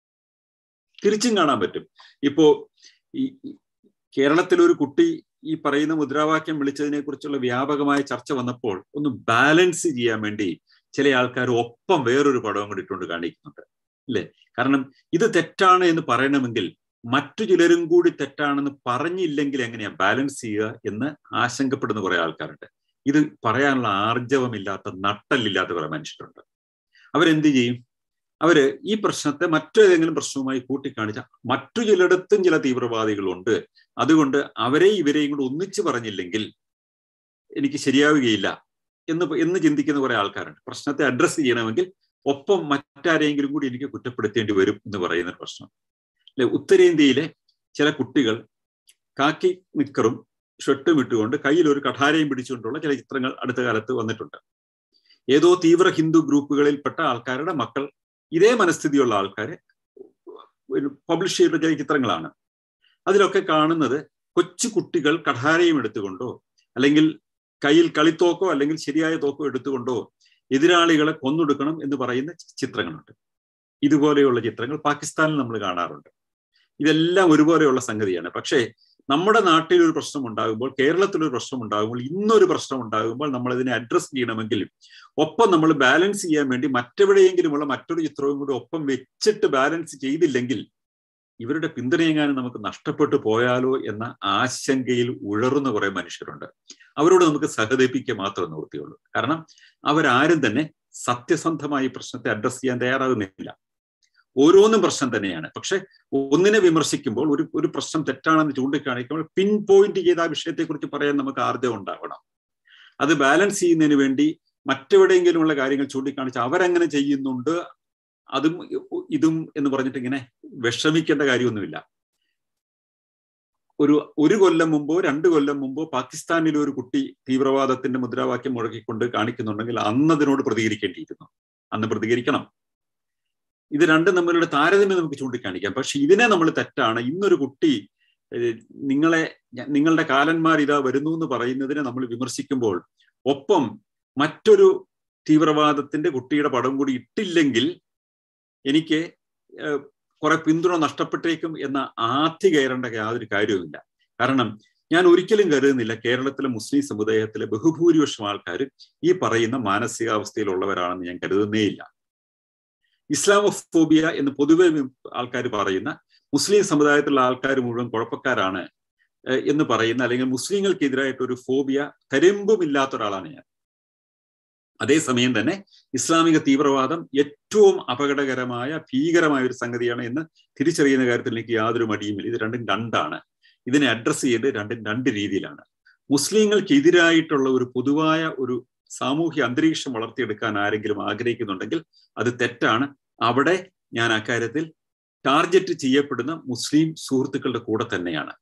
തിരിച്ചും കാണാൻ പറ്റും ഇപ്പോ ഈ കേരളത്തിൽ ഒരു കുട്ടി ഈ പറയുന്ന മുദ്രാവാക്യം വിളിച്ചതിനെ കുറിച്ചുള്ള വ്യാപകമായ ചർച്ച വന്നപ്പോൾ ഒന്ന് ബാലൻസ് ചെയ്യാൻ വേണ്ടി ചില ആൾക്കാർ ഒപ്പം വേറൊരു പടവും കൂടി ഇട്ടുകൊണ്ട് കാണിക്കുന്നുണ്ട് അല്ലേ കാരണം ഇത് തെറ്റാണ് എന്ന് പറയണമെങ്കിൽ മറ്റു ചിലരും കൂടി തെറ്റാണെന്ന് പറഞ്ഞില്ലെങ്കിൽ എങ്ങനെയാ ബാലൻസ് ചെയ്യുക എന്ന് ആശങ്കപ്പെടുന്ന കുറെ ആൾക്കാരുണ്ട് ഇത് പറയാനുള്ള ആർജവമില്ലാത്ത നട്ടല്ലില്ലാത്ത കുറെ മനുഷ്യരുണ്ട് അവരെന്ത് ചെയ്യും അവര് ഈ പ്രശ്നത്തെ മറ്റേതെങ്കിലും പ്രശ്നവുമായി കൂട്ടിക്കാണിച്ച മറ്റു ചിലയിടത്തും ചില തീവ്രവാദികളുണ്ട് അതുകൊണ്ട് അവരെ ഇവരെയും കൂടെ ഒന്നിച്ചു പറഞ്ഞില്ലെങ്കിൽ എനിക്ക് ശരിയാവുകയില്ല എന്ന് എന്ന് ചിന്തിക്കുന്ന കുറെ ആൾക്കാരുണ്ട് പ്രശ്നത്തെ അഡ്രസ്സ് ചെയ്യണമെങ്കിൽ ഒപ്പം മറ്റാരെങ്കിലും കൂടി എനിക്ക് കുറ്റപ്പെടുത്തേണ്ടി വരും എന്ന് പറയുന്ന പ്രശ്നം അല്ലെ ഉത്തരേന്ത്യയിലെ ചില കുട്ടികൾ കാക്കി നിക്കറും ഷർട്ടും ഇട്ടുകൊണ്ട് കയ്യിൽ ഒരു കഠാരയും പിടിച്ചുകൊണ്ടുള്ള ചില ചിത്രങ്ങൾ അടുത്ത കാലത്ത് വന്നിട്ടുണ്ട് ഏതോ തീവ്ര ഹിന്ദു ഗ്രൂപ്പുകളിൽപ്പെട്ട ആൾക്കാരുടെ മക്കൾ ഇതേ മനസ്ഥിതിയുള്ള ആൾക്കാരെ പബ്ലിഷ് ചെയ്ത ചില ചിത്രങ്ങളാണ് അതിലൊക്കെ കാണുന്നത് കൊച്ചു കുട്ടികൾ കഠാരയും എടുത്തുകൊണ്ടോ അല്ലെങ്കിൽ കയ്യിൽ കളിത്തോക്കോ അല്ലെങ്കിൽ ശരിയായ തോക്കോ എടുത്തുകൊണ്ടോ എതിരാളികളെ കൊന്നൊടുക്കണം എന്ന് പറയുന്ന ചിത്രങ്ങളുണ്ട് ഇതുപോലെയുള്ള ചിത്രങ്ങൾ പാകിസ്ഥാനിൽ നമ്മൾ കാണാറുണ്ട് ഇതെല്ലാം ഒരുപോലെയുള്ള സംഗതിയാണ് പക്ഷേ നമ്മുടെ നാട്ടിൽ ഒരു പ്രശ്നം ഉണ്ടാകുമ്പോൾ കേരളത്തിൽ ഒരു പ്രശ്നം ഉണ്ടാകുമ്പോൾ ഇന്നൊരു പ്രശ്നം ഉണ്ടാകുമ്പോൾ നമ്മൾ ഇതിനെ അഡ്രസ് ചെയ്യണമെങ്കിൽ ഒപ്പം നമ്മൾ ബാലൻസ് ചെയ്യാൻ വേണ്ടി മറ്റെവിടെയെങ്കിലുമുള്ള മറ്റൊരു ചിത്രവും കൂടി ഒപ്പം വെച്ചിട്ട് ബാലൻസ് ചെയ്തില്ലെങ്കിൽ ഇവരുടെ പിന്തുണയെങ്ങാനും നമുക്ക് നഷ്ടപ്പെട്ടു പോയാലോ എന്ന ആശങ്കയിൽ ഉഴറുന്ന കുറെ മനുഷ്യരുണ്ട് അവരോട് നമുക്ക് സഹതപിക്കുക മാത്രമേ നിവൃത്തിയുള്ളൂ കാരണം അവരാരും തന്നെ സത്യസന്ധമായി പ്രശ്നത്തെ അഡ്രസ് ചെയ്യാൻ തയ്യാറാകുന്നില്ല ഓരോന്നും പ്രശ്നം തന്നെയാണ് പക്ഷെ ഒന്നിനെ വിമർശിക്കുമ്പോൾ ഒരു ഒരു പ്രശ്നം തെറ്റാണെന്ന് ചൂണ്ടിക്കാണിക്കുമ്പോൾ പിൻ പോയിന്റ് ചെയ്ത ആ വിഷയത്തെക്കുറിച്ച് പറയാൻ നമുക്ക് ആർജവം ഉണ്ടാവണം അത് ബാലൻസ് ചെയ്യുന്നതിന് വേണ്ടി മറ്റെവിടെയെങ്കിലുമുള്ള കാര്യങ്ങൾ ചൂണ്ടിക്കാണിച്ച് അവരങ്ങനെ ചെയ്യുന്നുണ്ട് അതും ഇതും എന്ന് പറഞ്ഞിട്ട് ഇങ്ങനെ വിഷമിക്കേണ്ട കാര്യമൊന്നുമില്ല ഒരു ഒരു കൊല്ലം മുമ്പോ രണ്ട് കൊല്ലം മുമ്പോ പാകിസ്ഥാനിലെ ഒരു കുട്ടി തീവ്രവാദത്തിന്റെ മുദ്രാവാക്യം മുഴക്കിക്കൊണ്ട് കാണിക്കുന്നുണ്ടെങ്കിൽ അന്ന് അതിനോട് പ്രതികരിക്കേണ്ടിയിരുന്നു അന്ന് പ്രതികരിക്കണം ഇത് രണ്ടും തമ്മിലുള്ള താരതമ്യം നമുക്ക് ചൂണ്ടിക്കാണിക്കാം പക്ഷെ ഇതിനെ നമ്മൾ തെറ്റാണ് ഇന്നൊരു കുട്ടി നിങ്ങളെ നിങ്ങളുടെ കാലന്മാർ ഇതാ വരുന്നു എന്ന് പറയുന്നതിനെ നമ്മൾ വിമർശിക്കുമ്പോൾ ഒപ്പം മറ്റൊരു തീവ്രവാദത്തിന്റെ കുട്ടിയുടെ പടം കൂടി ഇട്ടില്ലെങ്കിൽ എനിക്ക് കുറെ പിന്തുണ നഷ്ടപ്പെട്ടേക്കും എന്ന ആദ്യ കയറേണ്ട യാതൊരു കാര്യവുമില്ല കാരണം ഞാൻ ഒരിക്കലും കരുതുന്നില്ല കേരളത്തിലെ മുസ്ലിം സമുദായത്തിലെ ബഹുഭൂരിപക്ഷം ആൾക്കാർ ഈ പറയുന്ന മാനസികാവസ്ഥയിലുള്ളവരാണെന്ന് ഞാൻ കരുതുന്നേയില്ല ഇസ്ലാമോഫോബിയ എന്ന് പൊതുവെ ആൾക്കാർ പറയുന്ന മുസ്ലിം സമുദായത്തിലുള്ള ആൾക്കാർ മുഴുവൻ കുഴപ്പക്കാരാണ് എന്ന് പറയുന്ന അല്ലെങ്കിൽ മുസ്ലിങ്ങൾക്കെതിരായിട്ട് ഒരു ഫോബിയ തരമ്പുമില്ലാത്ത ഒരാളാണ് ഞാൻ അതേസമയം തന്നെ ഇസ്ലാമിക തീവ്രവാദം ഏറ്റവും അപകടകരമായ ഭീകരമായ ഒരു സംഗതിയാണ് എന്ന് തിരിച്ചറിയുന്ന കാര്യത്തിൽ എനിക്ക് യാതൊരു മടിയുമില്ല ഇത് രണ്ടും രണ്ടാണ് ഇതിനെ അഡ്രസ്സ് ചെയ്ത് രണ്ടും രണ്ട് രീതിയിലാണ് മുസ്ലിങ്ങൾക്കെതിരായിട്ടുള്ള ഒരു പൊതുവായ ഒരു സാമൂഹ്യ അന്തരീക്ഷം വളർത്തിയെടുക്കാൻ ആരെങ്കിലും ആഗ്രഹിക്കുന്നുണ്ടെങ്കിൽ അത് തെറ്റാണ് അവിടെ ഞാൻ അക്കാര്യത്തിൽ ടാർഗറ്റ് ചെയ്യപ്പെടുന്ന മുസ്ലിം സുഹൃത്തുക്കളുടെ കൂടെ തന്നെയാണ്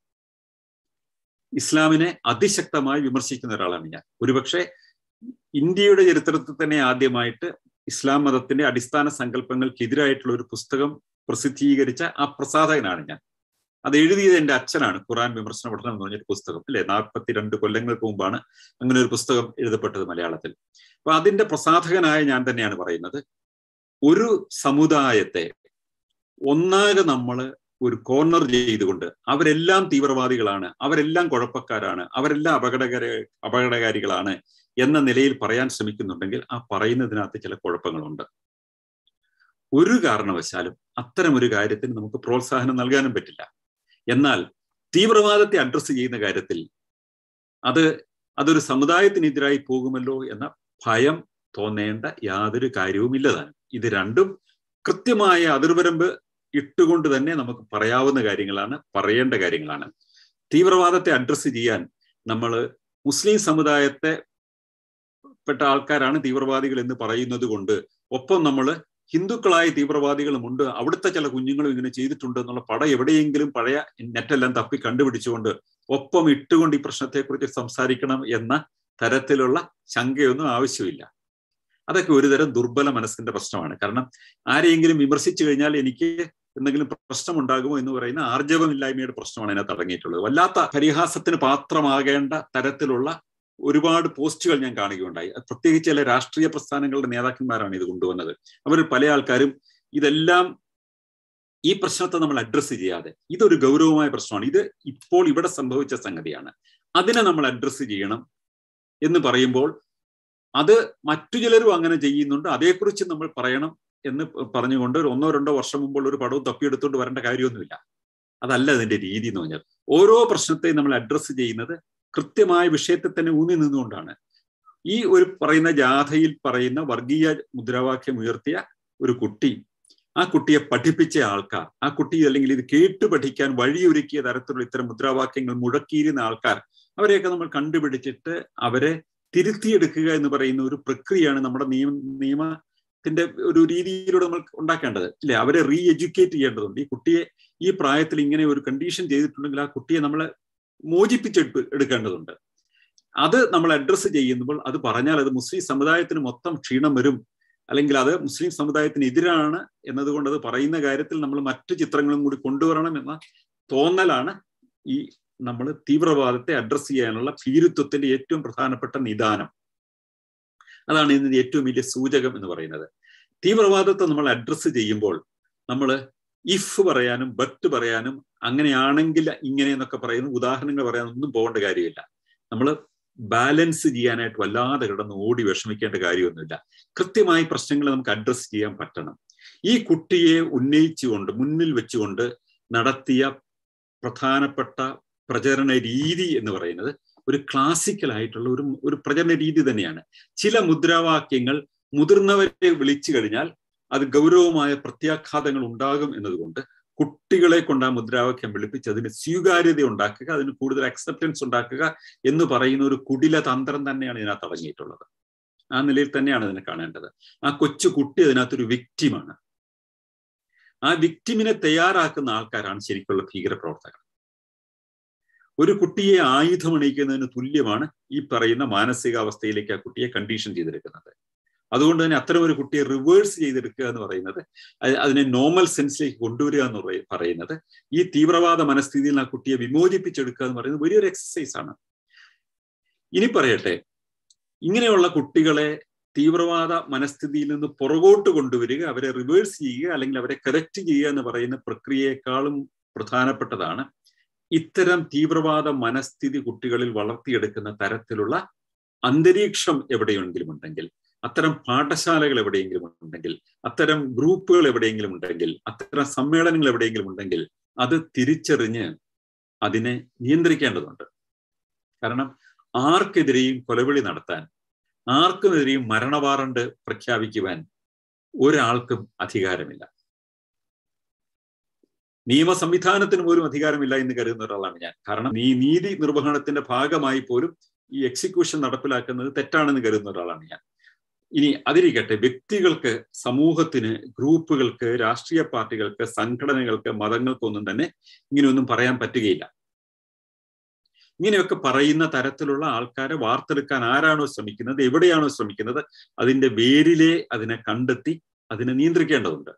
ഇസ്ലാമിനെ അതിശക്തമായി വിമർശിക്കുന്ന ഒരാളാണ് ഞാൻ ഒരുപക്ഷെ ഇന്ത്യയുടെ ചരിത്രത്തിൽ തന്നെ ആദ്യമായിട്ട് ഇസ്ലാം മതത്തിന്റെ അടിസ്ഥാന സങ്കല്പങ്ങൾക്കെതിരായിട്ടുള്ള ഒരു പുസ്തകം പ്രസിദ്ധീകരിച്ച ആ പ്രസാധകനാണ് ഞാൻ അത് എഴുതിയത് എൻ്റെ അച്ഛനാണ് ഖുറാൻ വിമർശന പഠനം എന്ന് പറഞ്ഞൊരു പുസ്തകം അല്ലെ നാൽപ്പത്തിരണ്ട് കൊല്ലങ്ങൾക്ക് മുമ്പാണ് അങ്ങനെ ഒരു പുസ്തകം എഴുതപ്പെട്ടത് മലയാളത്തിൽ അപ്പൊ അതിന്റെ പ്രസാധകനായ ഞാൻ തന്നെയാണ് പറയുന്നത് ഒരു സമുദായത്തെ ഒന്നാകെ നമ്മൾ ഒരു കോർണർ ചെയ്തുകൊണ്ട് അവരെല്ലാം തീവ്രവാദികളാണ് അവരെല്ലാം കുഴപ്പക്കാരാണ് അവരെല്ലാം അപകടകര അപകടകാരികളാണ് എന്ന നിലയിൽ പറയാൻ ശ്രമിക്കുന്നുണ്ടെങ്കിൽ ആ പറയുന്നതിനകത്ത് ചില കുഴപ്പങ്ങളുണ്ട് ഒരു കാരണവശാലും അത്തരം ഒരു കാര്യത്തിന് നമുക്ക് പ്രോത്സാഹനം നൽകാനും പറ്റില്ല എന്നാൽ തീവ്രവാദത്തെ അഡ്രസ്സ് ചെയ്യുന്ന കാര്യത്തിൽ അത് അതൊരു സമുദായത്തിനെതിരായി പോകുമല്ലോ എന്ന ഭയം തോന്നേണ്ട യാതൊരു കാര്യവുമില്ലതാണ് ഇത് രണ്ടും കൃത്യമായ അതിർവരമ്പ് ഇട്ടുകൊണ്ട് തന്നെ നമുക്ക് പറയാവുന്ന കാര്യങ്ങളാണ് പറയേണ്ട കാര്യങ്ങളാണ് തീവ്രവാദത്തെ അഡ്രസ്സ് ചെയ്യാൻ നമ്മൾ മുസ്ലിം സമുദായത്തെ പെട്ട ആൾക്കാരാണ് തീവ്രവാദികൾ എന്ന് പറയുന്നത് കൊണ്ട് ഒപ്പം നമ്മൾ ഹിന്ദുക്കളായ തീവ്രവാദികളുമുണ്ട് അവിടുത്തെ ചില കുഞ്ഞുങ്ങളും ഇങ്ങനെ ചെയ്തിട്ടുണ്ട് എന്നുള്ള പട എവിടെയെങ്കിലും പഴയ നെറ്റെല്ലാം തപ്പി കണ്ടുപിടിച്ചുകൊണ്ട് ഒപ്പം ഇട്ടുകൊണ്ട് ഈ പ്രശ്നത്തെക്കുറിച്ച് സംസാരിക്കണം എന്ന തരത്തിലുള്ള ശങ്കയൊന്നും ആവശ്യമില്ല അതൊക്കെ ഒരുതരം ദുർബല മനസ്സിന്റെ പ്രശ്നമാണ് കാരണം ആരെയെങ്കിലും വിമർശിച്ചു കഴിഞ്ഞാൽ എനിക്ക് എന്തെങ്കിലും പ്രശ്നം ഉണ്ടാകുമോ എന്ന് പറയുന്ന ആർജവമില്ലായ്മയുടെ പ്രശ്നമാണ് അതിനകത്ത് അടങ്ങിയിട്ടുള്ളത് വല്ലാത്ത പരിഹാസത്തിന് പാത്രമാകേണ്ട തരത്തിലുള്ള ഒരുപാട് പോസ്റ്റുകൾ ഞാൻ കാണുകയുണ്ടായി പ്രത്യേകിച്ച് ചില രാഷ്ട്രീയ പ്രസ്ഥാനങ്ങളുടെ നേതാക്കന്മാരാണ് ഇത് കൊണ്ടുവന്നത് അവർ പല ആൾക്കാരും ഇതെല്ലാം ഈ പ്രശ്നത്തെ നമ്മൾ അഡ്രസ്സ് ചെയ്യാതെ ഇതൊരു ഗൗരവമായ പ്രശ്നമാണ് ഇത് ഇപ്പോൾ ഇവിടെ സംഭവിച്ച സംഗതിയാണ് അതിനെ നമ്മൾ അഡ്രസ്സ് ചെയ്യണം എന്ന് പറയുമ്പോൾ അത് മറ്റു ചിലരും അങ്ങനെ ചെയ്യുന്നുണ്ട് അതേക്കുറിച്ച് നമ്മൾ പറയണം എന്ന് പറഞ്ഞുകൊണ്ട് ഒരു ഒന്നോ രണ്ടോ വർഷം മുമ്പുള്ള ഒരു പടവും തപ്പിയെടുത്തുകൊണ്ട് വരേണ്ട കാര്യമൊന്നുമില്ല അതല്ല അതിന്റെ രീതി എന്ന് പറഞ്ഞാൽ ഓരോ പ്രശ്നത്തെയും നമ്മൾ അഡ്രസ്സ് ചെയ്യുന്നത് കൃത്യമായ വിഷയത്തെ തന്നെ ഊന്നി നിന്നുകൊണ്ടാണ് ഈ ഒരു പറയുന്ന ജാഥയിൽ പറയുന്ന വർഗീയ മുദ്രാവാക്യം ഉയർത്തിയ ഒരു കുട്ടി ആ കുട്ടിയെ പഠിപ്പിച്ച ആൾക്കാർ ആ കുട്ടി അല്ലെങ്കിൽ ഇത് കേട്ടു പഠിക്കാൻ വഴിയൊരുക്കിയ തരത്തിലുള്ള ഇത്തരം മുദ്രാവാക്യങ്ങൾ മുഴക്കിയിരുന്ന ആൾക്കാർ അവരെയൊക്കെ നമ്മൾ കണ്ടുപിടിച്ചിട്ട് അവരെ തിരുത്തിയെടുക്കുക എന്ന് പറയുന്ന ഒരു പ്രക്രിയയാണ് നമ്മുടെ നിയമ നിയമത്തിന്റെ ഒരു രീതിയിലൂടെ നമ്മൾ ഉണ്ടാക്കേണ്ടത് ഇല്ലേ അവരെ റീ എഡ്യൂക്കേറ്റ് ചെയ്യേണ്ടതുണ്ട് ഈ കുട്ടിയെ ഈ പ്രായത്തിൽ ഇങ്ങനെ ഒരു കണ്ടീഷൻ ചെയ്തിട്ടുണ്ടെങ്കിൽ ആ കുട്ടിയെ നമ്മളെ മോചിപ്പിച്ചെടുപ്പ് എടുക്കേണ്ടതുണ്ട് അത് നമ്മൾ അഡ്രസ്സ് ചെയ്യുമ്പോൾ അത് പറഞ്ഞാൽ അത് മുസ്ലിം സമുദായത്തിന് മൊത്തം ക്ഷീണം വരും അല്ലെങ്കിൽ അത് മുസ്ലിം സമുദായത്തിന് എതിരാണ് എന്നതുകൊണ്ട് അത് പറയുന്ന കാര്യത്തിൽ നമ്മൾ മറ്റു ചിത്രങ്ങളും കൂടി കൊണ്ടുവരണം എന്ന തോന്നലാണ് ഈ നമ്മൾ തീവ്രവാദത്തെ അഡ്രസ്സ് ചെയ്യാനുള്ള ഭീരുത്വത്തിന്റെ ഏറ്റവും പ്രധാനപ്പെട്ട നിദാനം അതാണ് ഇതിന്റെ ഏറ്റവും വലിയ സൂചകം എന്ന് പറയുന്നത് തീവ്രവാദത്തെ നമ്മൾ അഡ്രസ്സ് ചെയ്യുമ്പോൾ നമ്മൾ ഇഫ് പറയാനും ബട്ട് പറയാനും അങ്ങനെയാണെങ്കിൽ ഇങ്ങനെ എന്നൊക്കെ പറയുന്ന ഉദാഹരണങ്ങൾ പറയാനൊന്നും പോകേണ്ട കാര്യമില്ല നമ്മൾ ബാലൻസ് ചെയ്യാനായിട്ട് വല്ലാതെ കിടന്ന് ഓടി വിഷമിക്കേണ്ട കാര്യമൊന്നുമില്ല കൃത്യമായി പ്രശ്നങ്ങൾ നമുക്ക് അഡ്രസ്സ് ചെയ്യാൻ പറ്റണം ഈ കുട്ടിയെ ഉന്നയിച്ചുകൊണ്ട് മുന്നിൽ വെച്ചുകൊണ്ട് നടത്തിയ പ്രധാനപ്പെട്ട പ്രചരണ രീതി എന്ന് പറയുന്നത് ഒരു ക്ലാസിക്കൽ ആയിട്ടുള്ള ഒരു ഒരു പ്രചരണ രീതി തന്നെയാണ് ചില മുദ്രാവാക്യങ്ങൾ മുതിർന്നവരെ വിളിച്ചു കഴിഞ്ഞാൽ അത് ഗൗരവമായ പ്രത്യാഘാതങ്ങൾ ഉണ്ടാകും എന്നതുകൊണ്ട് കുട്ടികളെ കൊണ്ട് ആ മുദ്രാവാക്യം വിളിപ്പിച്ച് അതിന് സ്വീകാര്യത ഉണ്ടാക്കുക അതിന് കൂടുതൽ അക്സെപ്റ്റൻസ് ഉണ്ടാക്കുക എന്ന് പറയുന്ന ഒരു കുടില തന്ത്രം തന്നെയാണ് ഇതിനകത്ത് അടങ്ങിയിട്ടുള്ളത് ആ നിലയിൽ തന്നെയാണ് ഇതിനെ കാണേണ്ടത് ആ കൊച്ചു കുട്ടി അതിനകത്തൊരു വിക്റ്റിമാണ് ആ വിക്റ്റിമിനെ തയ്യാറാക്കുന്ന ആൾക്കാരാണ് ശരിക്കുള്ള ഭീകരപ്രവർത്തകർ ഒരു കുട്ടിയെ ആയുധമണിയിക്കുന്നതിന് തുല്യമാണ് ഈ പറയുന്ന മാനസികാവസ്ഥയിലേക്ക് ആ കുട്ടിയെ കണ്ടീഷൻ ചെയ്തെടുക്കുന്നത് അതുകൊണ്ട് തന്നെ അത്തരം ഒരു കുട്ടിയെ റിവേഴ്സ് ചെയ്തെടുക്കുക എന്ന് പറയുന്നത് അതിനെ നോർമൽ സെൻസിലേക്ക് കൊണ്ടുവരിക എന്ന് പറയുന്നത് ഈ തീവ്രവാദ മനസ്ഥിതിയിൽ ആ കുട്ടിയെ വിമോചിപ്പിച്ചെടുക്കുക എന്ന് പറയുന്നത് വലിയൊരു എക്സസൈസ് ആണ് ഇനി പറയട്ടെ ഇങ്ങനെയുള്ള കുട്ടികളെ തീവ്രവാദ മനസ്ഥിതിയിൽ നിന്ന് പുറകോട്ട് കൊണ്ടുവരിക അവരെ റിവേഴ്സ് ചെയ്യുക അല്ലെങ്കിൽ അവരെ കറക്റ്റ് ചെയ്യുക എന്ന് പറയുന്ന പ്രക്രിയയെക്കാളും പ്രധാനപ്പെട്ടതാണ് ഇത്തരം തീവ്രവാദ മനസ്ഥിതി കുട്ടികളിൽ വളർത്തിയെടുക്കുന്ന തരത്തിലുള്ള അന്തരീക്ഷം എവിടെയെങ്കിലും ഉണ്ടെങ്കിൽ അത്തരം പാഠശാലകൾ എവിടെയെങ്കിലും ഉണ്ടെങ്കിൽ അത്തരം ഗ്രൂപ്പുകൾ എവിടെയെങ്കിലും ഉണ്ടെങ്കിൽ അത്തരം സമ്മേളനങ്ങൾ എവിടെയെങ്കിലും ഉണ്ടെങ്കിൽ അത് തിരിച്ചറിഞ്ഞ് അതിനെ നിയന്ത്രിക്കേണ്ടതുണ്ട് കാരണം ആർക്കെതിരെയും കൊലവിളി നടത്താൻ ആർക്കുമെതിരെയും മരണവാറണ്ട് പ്രഖ്യാപിക്കുവാൻ ഒരാൾക്കും അധികാരമില്ല നിയമ സംവിധാനത്തിന് പോലും അധികാരമില്ല എന്ന് കരുതുന്ന ഒരാളാണ് ഞാൻ കാരണം ഈ നീതി നിർവഹണത്തിന്റെ ഭാഗമായി പോലും ഈ എക്സിക്യൂഷൻ നടപ്പിലാക്കുന്നത് തെറ്റാണെന്ന് കരുതുന്ന ഒരാളാണ് ഞാൻ ഇനി അതിരിക്കട്ടെ വ്യക്തികൾക്ക് സമൂഹത്തിന് ഗ്രൂപ്പുകൾക്ക് രാഷ്ട്രീയ പാർട്ടികൾക്ക് സംഘടനകൾക്ക് മതങ്ങൾക്കൊന്നും തന്നെ ഇങ്ങനെയൊന്നും പറയാൻ പറ്റുകയില്ല ഇങ്ങനെയൊക്കെ പറയുന്ന തരത്തിലുള്ള ആൾക്കാരെ വാർത്തെടുക്കാൻ ആരാണോ ശ്രമിക്കുന്നത് എവിടെയാണോ ശ്രമിക്കുന്നത് അതിന്റെ വേരിലെ അതിനെ കണ്ടെത്തി അതിനെ നിയന്ത്രിക്കേണ്ടതുണ്ട്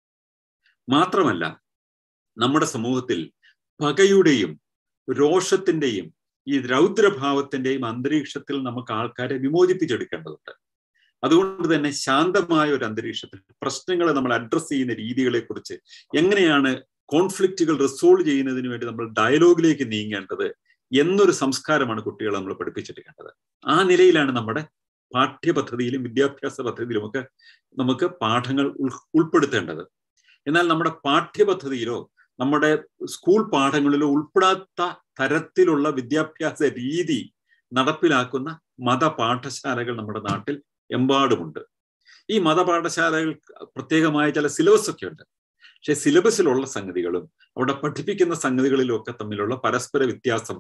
മാത്രമല്ല നമ്മുടെ സമൂഹത്തിൽ പകയുടെയും രോഷത്തിന്റെയും ഈ രൗദ്രഭാവത്തിന്റെയും അന്തരീക്ഷത്തിൽ നമുക്ക് ആൾക്കാരെ വിമോചിപ്പിച്ചെടുക്കേണ്ടതുണ്ട് അതുകൊണ്ട് തന്നെ ശാന്തമായ ഒരു അന്തരീക്ഷത്തിൽ പ്രശ്നങ്ങളെ നമ്മൾ അഡ്രസ്സ് ചെയ്യുന്ന രീതികളെ കുറിച്ച് എങ്ങനെയാണ് കോൺഫ്ലിക്റ്റുകൾ റിസോൾവ് ചെയ്യുന്നതിന് വേണ്ടി നമ്മൾ ഡയലോഗിലേക്ക് നീങ്ങേണ്ടത് എന്നൊരു സംസ്കാരമാണ് കുട്ടികളെ നമ്മൾ പഠിപ്പിച്ചെടുക്കേണ്ടത് ആ നിലയിലാണ് നമ്മുടെ പാഠ്യപദ്ധതിയിലും വിദ്യാഭ്യാസ പദ്ധതിയിലുമൊക്കെ നമുക്ക് പാഠങ്ങൾ ഉൾപ്പെടുത്തേണ്ടത് എന്നാൽ നമ്മുടെ പാഠ്യപദ്ധതിയിലോ നമ്മുടെ സ്കൂൾ പാഠങ്ങളിലോ ഉൾപ്പെടാത്ത തരത്തിലുള്ള വിദ്യാഭ്യാസ രീതി നടപ്പിലാക്കുന്ന മതപാഠശാലകൾ നമ്മുടെ നാട്ടിൽ എമ്പാടുമുണ്ട് ഈ മതപാഠശാലകൾ പ്രത്യേകമായ ചില സിലബസ് ഒക്കെ ഉണ്ട് പക്ഷെ സിലബസിലുള്ള സംഗതികളും അവിടെ പഠിപ്പിക്കുന്ന സംഗതികളിലും ഒക്കെ തമ്മിലുള്ള പരസ്പര വ്യത്യാസം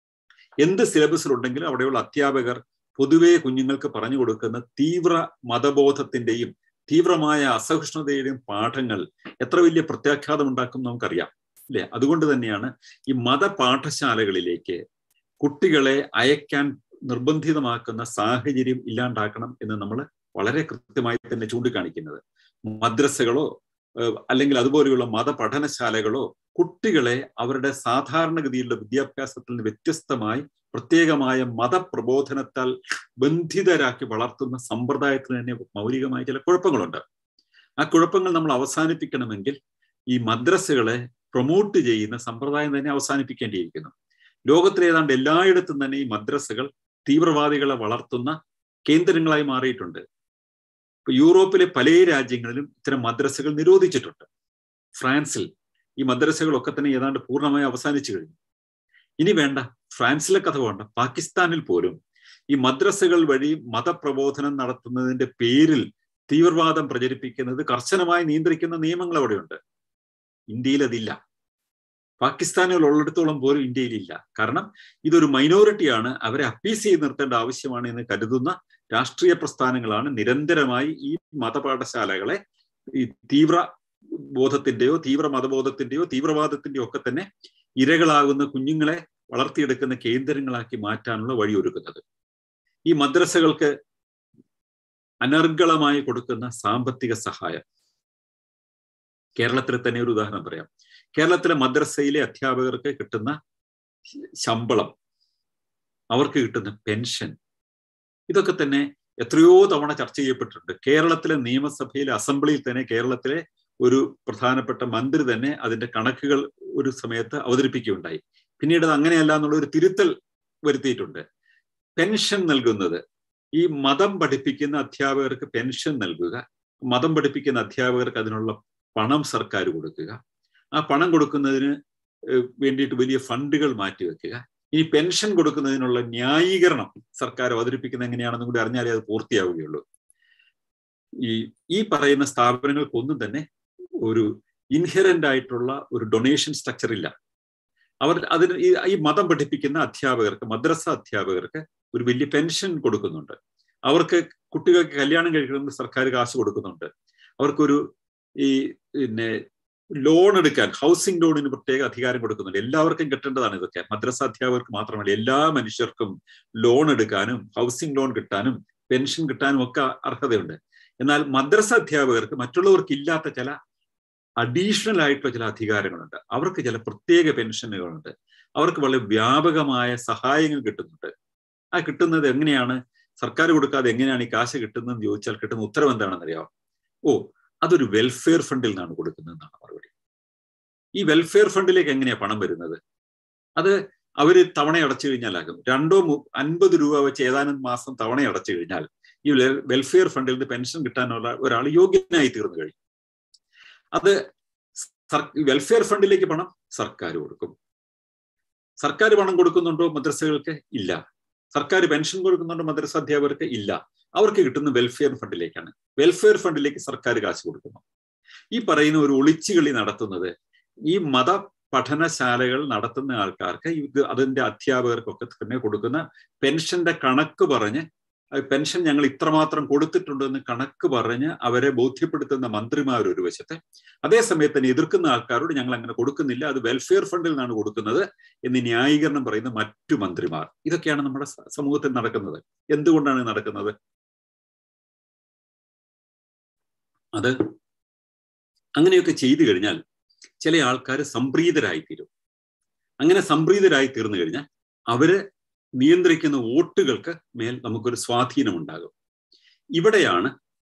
എന്ത് സിലബസിലുണ്ടെങ്കിലും അവിടെയുള്ള അധ്യാപകർ പൊതുവെ കുഞ്ഞുങ്ങൾക്ക് പറഞ്ഞു കൊടുക്കുന്ന തീവ്ര മതബോധത്തിന്റെയും തീവ്രമായ അസഹിഷ്ണുതയുടെയും പാഠങ്ങൾ എത്ര വലിയ പ്രത്യാഘാതം ഉണ്ടാക്കും നമുക്കറിയാം അല്ലെ അതുകൊണ്ട് തന്നെയാണ് ഈ മതപാഠശാലകളിലേക്ക് കുട്ടികളെ അയക്കാൻ നിർബന്ധിതമാക്കുന്ന സാഹചര്യം ഇല്ലാണ്ടാക്കണം എന്ന് നമ്മൾ വളരെ കൃത്യമായി തന്നെ ചൂണ്ടിക്കാണിക്കുന്നത് മദ്രസകളോ അല്ലെങ്കിൽ അതുപോലെയുള്ള മതപഠനശാലകളോ കുട്ടികളെ അവരുടെ സാധാരണഗതിയിലുള്ള വിദ്യാഭ്യാസത്തിൽ നിന്ന് വ്യത്യസ്തമായി പ്രത്യേകമായ മതപ്രബോധനത്താൽ ബന്ധിതരാക്കി വളർത്തുന്ന സമ്പ്രദായത്തിന് തന്നെ മൗലികമായ ചില കുഴപ്പങ്ങളുണ്ട് ആ കുഴപ്പങ്ങൾ നമ്മൾ അവസാനിപ്പിക്കണമെങ്കിൽ ഈ മദ്രസകളെ പ്രൊമോട്ട് ചെയ്യുന്ന സമ്പ്രദായം തന്നെ അവസാനിപ്പിക്കേണ്ടിയിരിക്കുന്നു ലോകത്തിലെ ഏതാണ്ട് എല്ലായിടത്തും തന്നെ ഈ മദ്രസകൾ തീവ്രവാദികളെ വളർത്തുന്ന കേന്ദ്രങ്ങളായി മാറിയിട്ടുണ്ട് ഇപ്പൊ യൂറോപ്പിലെ പല രാജ്യങ്ങളിലും ഇത്തരം മദ്രസകൾ നിരോധിച്ചിട്ടുണ്ട് ഫ്രാൻസിൽ ഈ മദ്രസകളൊക്കെ തന്നെ ഏതാണ്ട് പൂർണ്ണമായി അവസാനിച്ചു കഴിഞ്ഞു ഇനി വേണ്ട ഫ്രാൻസിലെ കഥ വേണ്ട പാകിസ്ഥാനിൽ പോലും ഈ മദ്രസകൾ വഴി മതപ്രബോധനം നടത്തുന്നതിന്റെ പേരിൽ തീവ്രവാദം പ്രചരിപ്പിക്കുന്നത് കർശനമായി നിയന്ത്രിക്കുന്ന നിയമങ്ങൾ അവിടെയുണ്ട് ഇന്ത്യയിൽ അതില്ല പാകിസ്ഥാനിൽ ഉള്ളിടത്തോളം പോലും ഇന്ത്യയിലില്ല കാരണം ഇതൊരു മൈനോറിറ്റിയാണ് അവരെ അപ്പീസ് ചെയ്ത് നിർത്തേണ്ട ആവശ്യമാണ് എന്ന് കരുതുന്ന രാഷ്ട്രീയ പ്രസ്ഥാനങ്ങളാണ് നിരന്തരമായി ഈ മതപാഠശാലകളെ ഈ തീവ്ര ബോധത്തിന്റെയോ തീവ്ര മതബോധത്തിന്റെയോ തീവ്രവാദത്തിന്റെയോ ഒക്കെ തന്നെ ഇരകളാകുന്ന കുഞ്ഞുങ്ങളെ വളർത്തിയെടുക്കുന്ന കേന്ദ്രങ്ങളാക്കി മാറ്റാനുള്ള വഴിയൊരുക്കുന്നത് ഈ മദ്രസകൾക്ക് അനർഗളമായി കൊടുക്കുന്ന സാമ്പത്തിക സഹായം കേരളത്തിൽ തന്നെ ഒരു ഉദാഹരണം പറയാം കേരളത്തിലെ മദ്രസയിലെ അധ്യാപകർക്ക് കിട്ടുന്ന ശമ്പളം അവർക്ക് കിട്ടുന്ന പെൻഷൻ ഇതൊക്കെ തന്നെ എത്രയോ തവണ ചർച്ച ചെയ്യപ്പെട്ടിട്ടുണ്ട് കേരളത്തിലെ നിയമസഭയിലെ അസംബ്ലിയിൽ തന്നെ കേരളത്തിലെ ഒരു പ്രധാനപ്പെട്ട മന്ത്രി തന്നെ അതിന്റെ കണക്കുകൾ ഒരു സമയത്ത് അവതരിപ്പിക്കുകയുണ്ടായി പിന്നീട് അത് അങ്ങനെയല്ല എന്നുള്ള ഒരു തിരുത്തൽ വരുത്തിയിട്ടുണ്ട് പെൻഷൻ നൽകുന്നത് ഈ മതം പഠിപ്പിക്കുന്ന അധ്യാപകർക്ക് പെൻഷൻ നൽകുക മതം പഠിപ്പിക്കുന്ന അധ്യാപകർക്ക് അതിനുള്ള പണം സർക്കാർ കൊടുക്കുക ആ പണം കൊടുക്കുന്നതിന് വേണ്ടിയിട്ട് വലിയ ഫണ്ടുകൾ മാറ്റിവെക്കുക ഈ പെൻഷൻ കൊടുക്കുന്നതിനുള്ള ന്യായീകരണം സർക്കാർ അവതരിപ്പിക്കുന്നത് എങ്ങനെയാണെന്നും കൂടി അറിഞ്ഞാലേ അത് പൂർത്തിയാവുകയുള്ളൂ ഈ ഈ പറയുന്ന സ്ഥാപനങ്ങൾക്കൊന്നും തന്നെ ഒരു ഇൻഹെറന്റ് ആയിട്ടുള്ള ഒരു ഡൊണേഷൻ സ്ട്രക്ചർ ഇല്ല അവർ അതിന് ഈ ഈ മതം പഠിപ്പിക്കുന്ന അധ്യാപകർക്ക് മദ്രസ അധ്യാപകർക്ക് ഒരു വലിയ പെൻഷൻ കൊടുക്കുന്നുണ്ട് അവർക്ക് കുട്ടികൾക്ക് കല്യാണം കഴിക്കണമെന്ന് സർക്കാർ കാശ് കൊടുക്കുന്നുണ്ട് അവർക്കൊരു ഈ പിന്നെ ലോൺ എടുക്കാൻ ഹൗസിംഗ് ലോണിന് പ്രത്യേക അധികാരം കൊടുക്കുന്നുണ്ട് എല്ലാവർക്കും കിട്ടേണ്ടതാണ് ഇതൊക്കെ മദ്രസ അധ്യാപകർക്ക് മാത്രമല്ല എല്ലാ മനുഷ്യർക്കും ലോൺ എടുക്കാനും ഹൗസിംഗ് ലോൺ കിട്ടാനും പെൻഷൻ കിട്ടാനും ഒക്കെ അർഹതയുണ്ട് എന്നാൽ മദ്രസ അധ്യാപകർക്ക് മറ്റുള്ളവർക്ക് ഇല്ലാത്ത ചില അഡീഷണൽ ആയിട്ടുള്ള ചില അധികാരങ്ങളുണ്ട് അവർക്ക് ചില പ്രത്യേക പെൻഷനുകളുണ്ട് അവർക്ക് വളരെ വ്യാപകമായ സഹായങ്ങൾ കിട്ടുന്നുണ്ട് ആ കിട്ടുന്നത് എങ്ങനെയാണ് സർക്കാർ കൊടുക്കാതെ എങ്ങനെയാണ് ഈ കാശ് കിട്ടുന്നതെന്ന് ചോദിച്ചാൽ കിട്ടുന്ന ഉത്തരം എന്താണെന്ന് അറിയാമോ ഓ അതൊരു വെൽഫെയർ ഫണ്ടിൽ നിന്നാണ് കൊടുക്കുന്നതെന്നാണ് മറുപടി ഈ വെൽഫെയർ ഫണ്ടിലേക്ക് എങ്ങനെയാ പണം വരുന്നത് അത് അവര് തവണ അടച്ചു കഴിഞ്ഞാലാകും രണ്ടോ അൻപത് രൂപ വെച്ച് ഏതാനും മാസം തവണ അടച്ചു കഴിഞ്ഞാൽ ഈ വെൽഫെയർ ഫണ്ടിൽ നിന്ന് പെൻഷൻ കിട്ടാനുള്ള ഒരാൾ യോഗ്യനായി തീർന്നു കഴിയും അത് വെൽഫെയർ ഫണ്ടിലേക്ക് പണം സർക്കാർ കൊടുക്കും സർക്കാർ പണം കൊടുക്കുന്നുണ്ടോ മദ്രസകൾക്ക് ഇല്ല സർക്കാർ പെൻഷൻ കൊടുക്കുന്നുണ്ടോ മദ്രസ അധ്യാപകർക്ക് ഇല്ല അവർക്ക് കിട്ടുന്ന വെൽഫെയർ ഫണ്ടിലേക്കാണ് വെൽഫെയർ ഫണ്ടിലേക്ക് സർക്കാർ കാശ് കൊടുക്കുന്നു ഈ പറയുന്ന ഒരു ഒളിച്ചുകളി നടത്തുന്നത് ഈ മത പഠനശാലകൾ നടത്തുന്ന ആൾക്കാർക്ക് ഇത് അതിന്റെ അധ്യാപകർക്കൊക്കെ തന്നെ കൊടുക്കുന്ന പെൻഷന്റെ കണക്ക് പറഞ്ഞ് പെൻഷൻ ഞങ്ങൾ ഇത്രമാത്രം കൊടുത്തിട്ടുണ്ടെന്ന് കണക്ക് പറഞ്ഞ് അവരെ ബോധ്യപ്പെടുത്തുന്ന മന്ത്രിമാർ ഒരു വശത്തെ അതേസമയത്ത് തന്നെ എതിർക്കുന്ന ആൾക്കാരോട് ഞങ്ങൾ അങ്ങനെ കൊടുക്കുന്നില്ല അത് വെൽഫെയർ ഫണ്ടിൽ നിന്നാണ് കൊടുക്കുന്നത് എന്ന് ന്യായീകരണം പറയുന്ന മറ്റു മന്ത്രിമാർ ഇതൊക്കെയാണ് നമ്മുടെ സമൂഹത്തിൽ നടക്കുന്നത് എന്തുകൊണ്ടാണ് നടക്കുന്നത് അത് അങ്ങനെയൊക്കെ ചെയ്തു കഴിഞ്ഞാൽ ചില ആൾക്കാർ സംപ്രീതരായി തീരും അങ്ങനെ സംപ്രീതരായി തീർന്നു കഴിഞ്ഞാൽ അവര് നിയന്ത്രിക്കുന്ന വോട്ടുകൾക്ക് മേൽ നമുക്കൊരു സ്വാധീനം ഉണ്ടാകും ഇവിടെയാണ്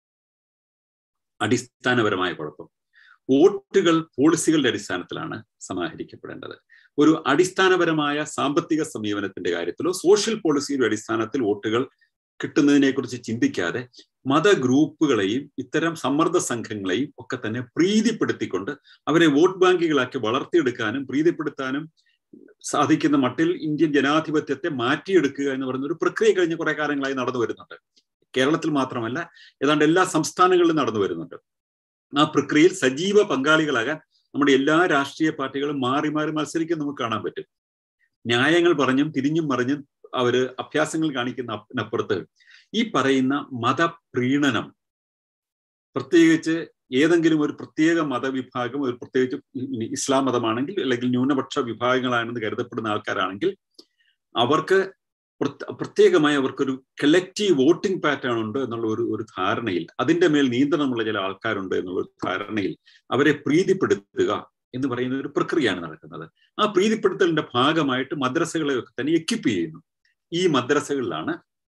അടിസ്ഥാനപരമായ കുഴപ്പം വോട്ടുകൾ പോളിസികളുടെ അടിസ്ഥാനത്തിലാണ് സമാഹരിക്കപ്പെടേണ്ടത് ഒരു അടിസ്ഥാനപരമായ സാമ്പത്തിക സമീപനത്തിന്റെ കാര്യത്തിലോ സോഷ്യൽ പോളിസിയുടെ അടിസ്ഥാനത്തിൽ വോട്ടുകൾ കിട്ടുന്നതിനെ കുറിച്ച് ചിന്തിക്കാതെ മത ഗ്രൂപ്പുകളെയും ഇത്തരം സമ്മർദ്ദ സംഘങ്ങളെയും ഒക്കെ തന്നെ പ്രീതിപ്പെടുത്തിക്കൊണ്ട് അവരെ വോട്ട് ബാങ്കുകളാക്കി വളർത്തിയെടുക്കാനും പ്രീതിപ്പെടുത്താനും സാധിക്കുന്ന മട്ടിൽ ഇന്ത്യൻ ജനാധിപത്യത്തെ മാറ്റിയെടുക്കുക എന്ന് പറയുന്ന ഒരു പ്രക്രിയ കഴിഞ്ഞ കുറെ കാലങ്ങളായി നടന്നു വരുന്നുണ്ട് കേരളത്തിൽ മാത്രമല്ല ഏതാണ്ട് എല്ലാ സംസ്ഥാനങ്ങളിലും നടന്നു വരുന്നുണ്ട് ആ പ്രക്രിയയിൽ സജീവ പങ്കാളികളാകാൻ നമ്മുടെ എല്ലാ രാഷ്ട്രീയ പാർട്ടികളും മാറി മാറി മത്സരിക്കാൻ നമുക്ക് കാണാൻ പറ്റും ന്യായങ്ങൾ പറഞ്ഞും തിരിഞ്ഞും മറിഞ്ഞും അവര് അഭ്യാസങ്ങൾ കാണിക്കുന്ന അപ്പുറത്ത് ഈ പറയുന്ന മതപ്രീണനം പ്രത്യേകിച്ച് ഏതെങ്കിലും ഒരു പ്രത്യേക മതവിഭാഗം ഒരു പ്രത്യേകിച്ച് ഇസ്ലാം മതമാണെങ്കിൽ അല്ലെങ്കിൽ ന്യൂനപക്ഷ വിഭാഗങ്ങളാണെന്ന് കരുതപ്പെടുന്ന ആൾക്കാരാണെങ്കിൽ അവർക്ക് പ്രത്യേകമായി അവർക്കൊരു കളക്റ്റീവ് വോട്ടിംഗ് പാറ്റേൺ ഉണ്ട് എന്നുള്ള ഒരു ഒരു ധാരണയിൽ അതിന്റെ മേൽ നിയന്ത്രണമുള്ള ചില ആൾക്കാരുണ്ട് എന്നുള്ള ഒരു ധാരണയിൽ അവരെ പ്രീതിപ്പെടുത്തുക എന്ന് പറയുന്ന ഒരു പ്രക്രിയയാണ് നടക്കുന്നത് ആ പ്രീതിപ്പെടുത്തലിന്റെ ഭാഗമായിട്ട് മദ്രസകളെയൊക്കെ തന്നെ എക്യുപ്പ് ചെയ്യുന്നു ഈ മദ്രസകളിലാണ്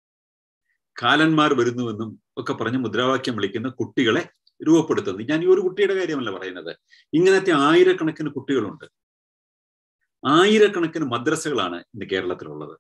കാലന്മാർ വരുന്നുവെന്നും ഒക്കെ പറഞ്ഞ് മുദ്രാവാക്യം വിളിക്കുന്ന കുട്ടികളെ രൂപപ്പെടുത്തുന്നത് ഞാൻ ഈ ഒരു കുട്ടിയുടെ കാര്യമല്ല പറയുന്നത് ഇങ്ങനത്തെ ആയിരക്കണക്കിന് കുട്ടികളുണ്ട് ആയിരക്കണക്കിന് മദ്രസകളാണ് ഇന്ന് കേരളത്തിലുള്ളത്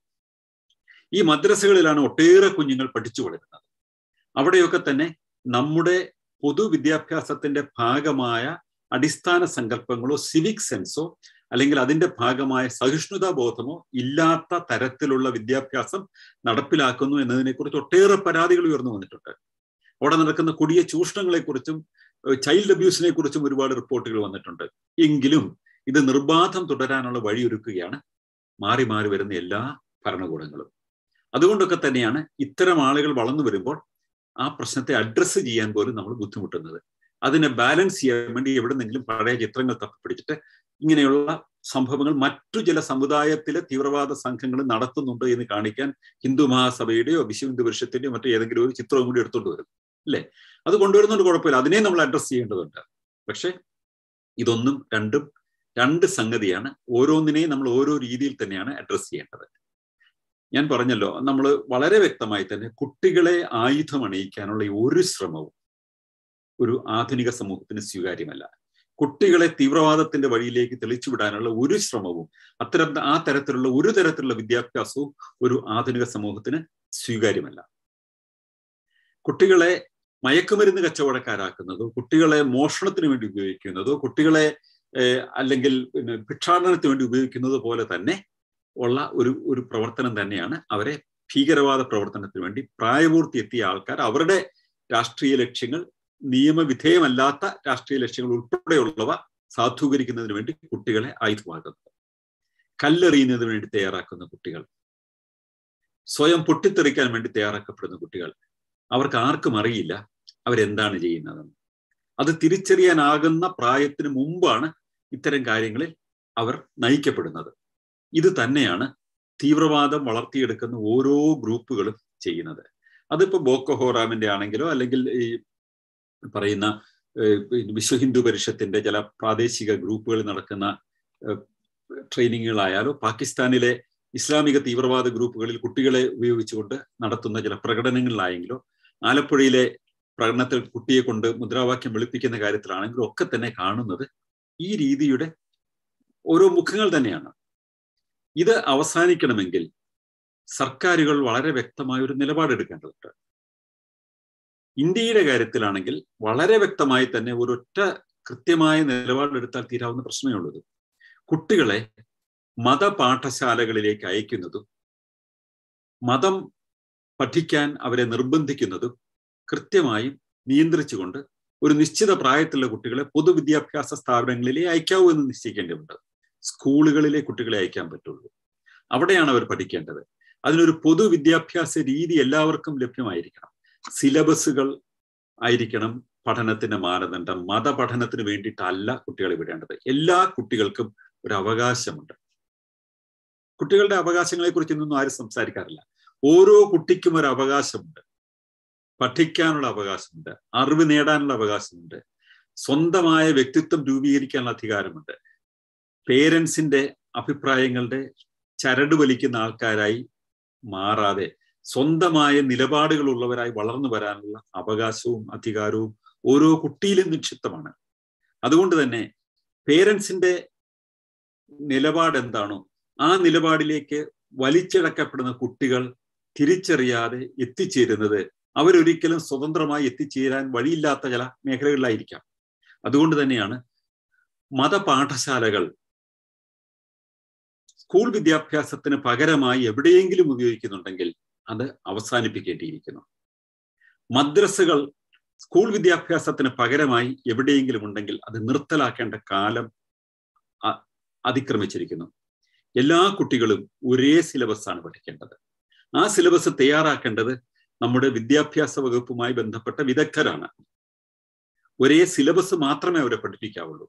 ഈ മദ്രസകളിലാണ് ഒട്ടേറെ കുഞ്ഞുങ്ങൾ പഠിച്ചു വളരുന്നത് അവിടെയൊക്കെ തന്നെ നമ്മുടെ പൊതുവിദ്യാഭ്യാസത്തിന്റെ ഭാഗമായ അടിസ്ഥാന സങ്കല്പങ്ങളോ സിവിക് സെൻസോ അല്ലെങ്കിൽ അതിന്റെ ഭാഗമായ സഹിഷ്ണുതാ ബോധമോ ഇല്ലാത്ത തരത്തിലുള്ള വിദ്യാഭ്യാസം നടപ്പിലാക്കുന്നു എന്നതിനെക്കുറിച്ച് ഒട്ടേറെ പരാതികൾ ഉയർന്നു വന്നിട്ടുണ്ട് അവിടെ നടക്കുന്ന കൊടിയ ചൂഷണങ്ങളെക്കുറിച്ചും ചൈൽഡ് അബ്യൂസിനെ കുറിച്ചും ഒരുപാട് റിപ്പോർട്ടുകൾ വന്നിട്ടുണ്ട് എങ്കിലും ഇത് നിർബാധം തുടരാനുള്ള വഴിയൊരുക്കുകയാണ് മാറി മാറി വരുന്ന എല്ലാ ഭരണകൂടങ്ങളും അതുകൊണ്ടൊക്കെ തന്നെയാണ് ഇത്തരം ആളുകൾ വളർന്നു വരുമ്പോൾ ആ പ്രശ്നത്തെ അഡ്രസ്സ് ചെയ്യാൻ പോലും നമ്മൾ ബുദ്ധിമുട്ടുന്നത് അതിനെ ബാലൻസ് ചെയ്യാൻ വേണ്ടി എവിടെന്നെങ്കിലും പഴയ ചിത്രങ്ങൾ തപ്പിപ്പിടിച്ചിട്ട് ഇങ്ങനെയുള്ള സംഭവങ്ങൾ മറ്റു ചില സമുദായത്തിലെ തീവ്രവാദ സംഘങ്ങൾ നടത്തുന്നുണ്ട് എന്ന് കാണിക്കാൻ ഹിന്ദു മഹാസഭയുടെയോ വിശ്വ ഹിന്ദു പരിഷത്തിന്റെയോ മറ്റോ ഏതെങ്കിലും ഒരു ചിത്രവും കൂടി എടുത്തുകൊണ്ട് വരും അല്ലേ അത് കൊണ്ടുവരുന്നുണ്ട് കുഴപ്പമില്ല അതിനെ നമ്മൾ അഡ്രസ്സ് ചെയ്യേണ്ടതുണ്ട് പക്ഷെ ഇതൊന്നും രണ്ടും രണ്ട് സംഗതിയാണ് ഓരോന്നിനെയും നമ്മൾ ഓരോ രീതിയിൽ തന്നെയാണ് അഡ്രസ്സ് ചെയ്യേണ്ടത് ഞാൻ പറഞ്ഞല്ലോ നമ്മൾ വളരെ വ്യക്തമായി തന്നെ കുട്ടികളെ ആയുധം അണിയിക്കാനുള്ള ഒരു ശ്രമവും ഒരു ആധുനിക സമൂഹത്തിന് സ്വീകാര്യമല്ല കുട്ടികളെ തീവ്രവാദത്തിന്റെ വഴിയിലേക്ക് തെളിച്ചു വിടാനുള്ള ഒരു ശ്രമവും അത്തരം ആ തരത്തിലുള്ള ഒരു തരത്തിലുള്ള വിദ്യാഭ്യാസവും ഒരു ആധുനിക സമൂഹത്തിന് സ്വീകാര്യമല്ല കുട്ടികളെ മയക്കുമരുന്ന് കച്ചവടക്കാരാക്കുന്നതോ കുട്ടികളെ മോഷണത്തിന് വേണ്ടി ഉപയോഗിക്കുന്നതോ കുട്ടികളെ അല്ലെങ്കിൽ പിന്നെ ഭിക്ഷാടനത്തിന് വേണ്ടി ഉപയോഗിക്കുന്നത് പോലെ തന്നെ ഉള്ള ഒരു ഒരു പ്രവർത്തനം തന്നെയാണ് അവരെ ഭീകരവാദ പ്രവർത്തനത്തിന് വേണ്ടി പ്രായപൂർത്തി എത്തിയ ആൾക്കാർ അവരുടെ രാഷ്ട്രീയ ലക്ഷ്യങ്ങൾ നിയമവിധേയമല്ലാത്ത രാഷ്ട്രീയ ലക്ഷ്യങ്ങൾ ഉൾപ്പെടെയുള്ളവ സാധൂകരിക്കുന്നതിന് വേണ്ടി കുട്ടികളെ ആയുധമാക്കുന്നത് കല്ലെറിയുന്നതിന് വേണ്ടി തയ്യാറാക്കുന്ന കുട്ടികൾ സ്വയം പൊട്ടിത്തെറിക്കാൻ വേണ്ടി തയ്യാറാക്കപ്പെടുന്ന കുട്ടികൾ അവർക്ക് ആർക്കും അറിയില്ല അവരെന്താണ് ചെയ്യുന്നതെന്ന് അത് തിരിച്ചറിയാനാകുന്ന പ്രായത്തിന് മുമ്പാണ് ഇത്തരം കാര്യങ്ങളിൽ അവർ നയിക്കപ്പെടുന്നത് ഇത് തന്നെയാണ് തീവ്രവാദം വളർത്തിയെടുക്കുന്ന ഓരോ ഗ്രൂപ്പുകളും ചെയ്യുന്നത് അതിപ്പോ ബോക്കോ ഹോറാമിന്റെ ആണെങ്കിലോ അല്ലെങ്കിൽ ഈ പറയുന്ന വിശ്വ ഹിന്ദു പരിഷത്തിന്റെ ചില പ്രാദേശിക ഗ്രൂപ്പുകളിൽ നടക്കുന്ന ട്രെയിനിങ്ങുകളായാലോ പാകിസ്ഥാനിലെ ഇസ്ലാമിക തീവ്രവാദ ഗ്രൂപ്പുകളിൽ കുട്ടികളെ ഉപയോഗിച്ചുകൊണ്ട് നടത്തുന്ന ചില പ്രകടനങ്ങളിലായെങ്കിലോ ആലപ്പുഴയിലെ പ്രകടനത്തിൽ കുട്ടിയെ കൊണ്ട് മുദ്രാവാക്യം വെളുപ്പിക്കുന്ന കാര്യത്തിലാണെങ്കിലും ഒക്കെ തന്നെ കാണുന്നത് ഈ രീതിയുടെ ഓരോ മുഖങ്ങൾ തന്നെയാണ് ഇത് അവസാനിക്കണമെങ്കിൽ സർക്കാരുകൾ വളരെ വ്യക്തമായ ഒരു നിലപാടെടുക്കേണ്ടതുണ്ട് ഇന്ത്യയുടെ കാര്യത്തിലാണെങ്കിൽ വളരെ വ്യക്തമായി തന്നെ ഒരൊറ്റ കൃത്യമായ നിലപാടെടുത്താൽ തീരാവുന്ന പ്രശ്നമേ ഉള്ളത് കുട്ടികളെ മതപാഠശാലകളിലേക്ക് അയക്കുന്നതും മതം പഠിക്കാൻ അവരെ നിർബന്ധിക്കുന്നതും കൃത്യമായും നിയന്ത്രിച്ചുകൊണ്ട് ഒരു നിശ്ചിത പ്രായത്തിലുള്ള കുട്ടികളെ പൊതുവിദ്യാഭ്യാസ സ്ഥാപനങ്ങളിലേ അയക്കാവൂ എന്ന് നിശ്ചയിക്കേണ്ടതുണ്ട് സ്കൂളുകളിലെ കുട്ടികളെ അയക്കാൻ പറ്റുള്ളൂ അവിടെയാണ് അവർ പഠിക്കേണ്ടത് അതിനൊരു പൊതുവിദ്യാഭ്യാസ രീതി എല്ലാവർക്കും ലഭ്യമായിരിക്കണം സിലബസുകൾ ആയിരിക്കണം പഠനത്തിന്റെ മാനദണ്ഡം മതപഠനത്തിന് വേണ്ടിയിട്ടല്ല കുട്ടികളെ വിടേണ്ടത് എല്ലാ കുട്ടികൾക്കും ഒരു അവകാശമുണ്ട് കുട്ടികളുടെ അവകാശങ്ങളെ കുറിച്ചൊന്നും ആരും സംസാരിക്കാറില്ല ഓരോ കുട്ടിക്കും ഒരു അവകാശമുണ്ട് പഠിക്കാനുള്ള അവകാശമുണ്ട് അറിവ് നേടാനുള്ള അവകാശമുണ്ട് സ്വന്തമായ വ്യക്തിത്വം രൂപീകരിക്കാനുള്ള അധികാരമുണ്ട് പേരൻസിന്റെ അഭിപ്രായങ്ങളുടെ ചരട് വലിക്കുന്ന ആൾക്കാരായി മാറാതെ സ്വന്തമായ നിലപാടുകൾ ഉള്ളവരായി വളർന്നു വരാനുള്ള അവകാശവും അധികാരവും ഓരോ കുട്ടിയിലും നിക്ഷിപ്തമാണ് അതുകൊണ്ട് തന്നെ പേരൻസിന്റെ നിലപാട് എന്താണോ ആ നിലപാടിലേക്ക് വലിച്ചിഴക്കപ്പെടുന്ന കുട്ടികൾ തിരിച്ചറിയാതെ എത്തിച്ചേരുന്നത് അവരൊരിക്കലും സ്വതന്ത്രമായി എത്തിച്ചേരാൻ വഴിയില്ലാത്ത ചില മേഖലകളിലായിരിക്കാം അതുകൊണ്ട് തന്നെയാണ് മതപാഠശാലകൾ സ്കൂൾ വിദ്യാഭ്യാസത്തിന് പകരമായി എവിടെയെങ്കിലും ഉപയോഗിക്കുന്നുണ്ടെങ്കിൽ അത് അവസാനിപ്പിക്കേണ്ടിയിരിക്കുന്നു മദ്രസകൾ സ്കൂൾ വിദ്യാഭ്യാസത്തിന് പകരമായി എവിടെയെങ്കിലും ഉണ്ടെങ്കിൽ അത് നിർത്തലാക്കേണ്ട കാലം അതിക്രമിച്ചിരിക്കുന്നു എല്ലാ കുട്ടികളും ഒരേ സിലബസാണ് പഠിക്കേണ്ടത് ആ സിലബസ് തയ്യാറാക്കേണ്ടത് നമ്മുടെ വിദ്യാഭ്യാസ വകുപ്പുമായി ബന്ധപ്പെട്ട വിദഗ്ധരാണ് ഒരേ സിലബസ് മാത്രമേ അവരെ പഠിപ്പിക്കാവുള്ളൂ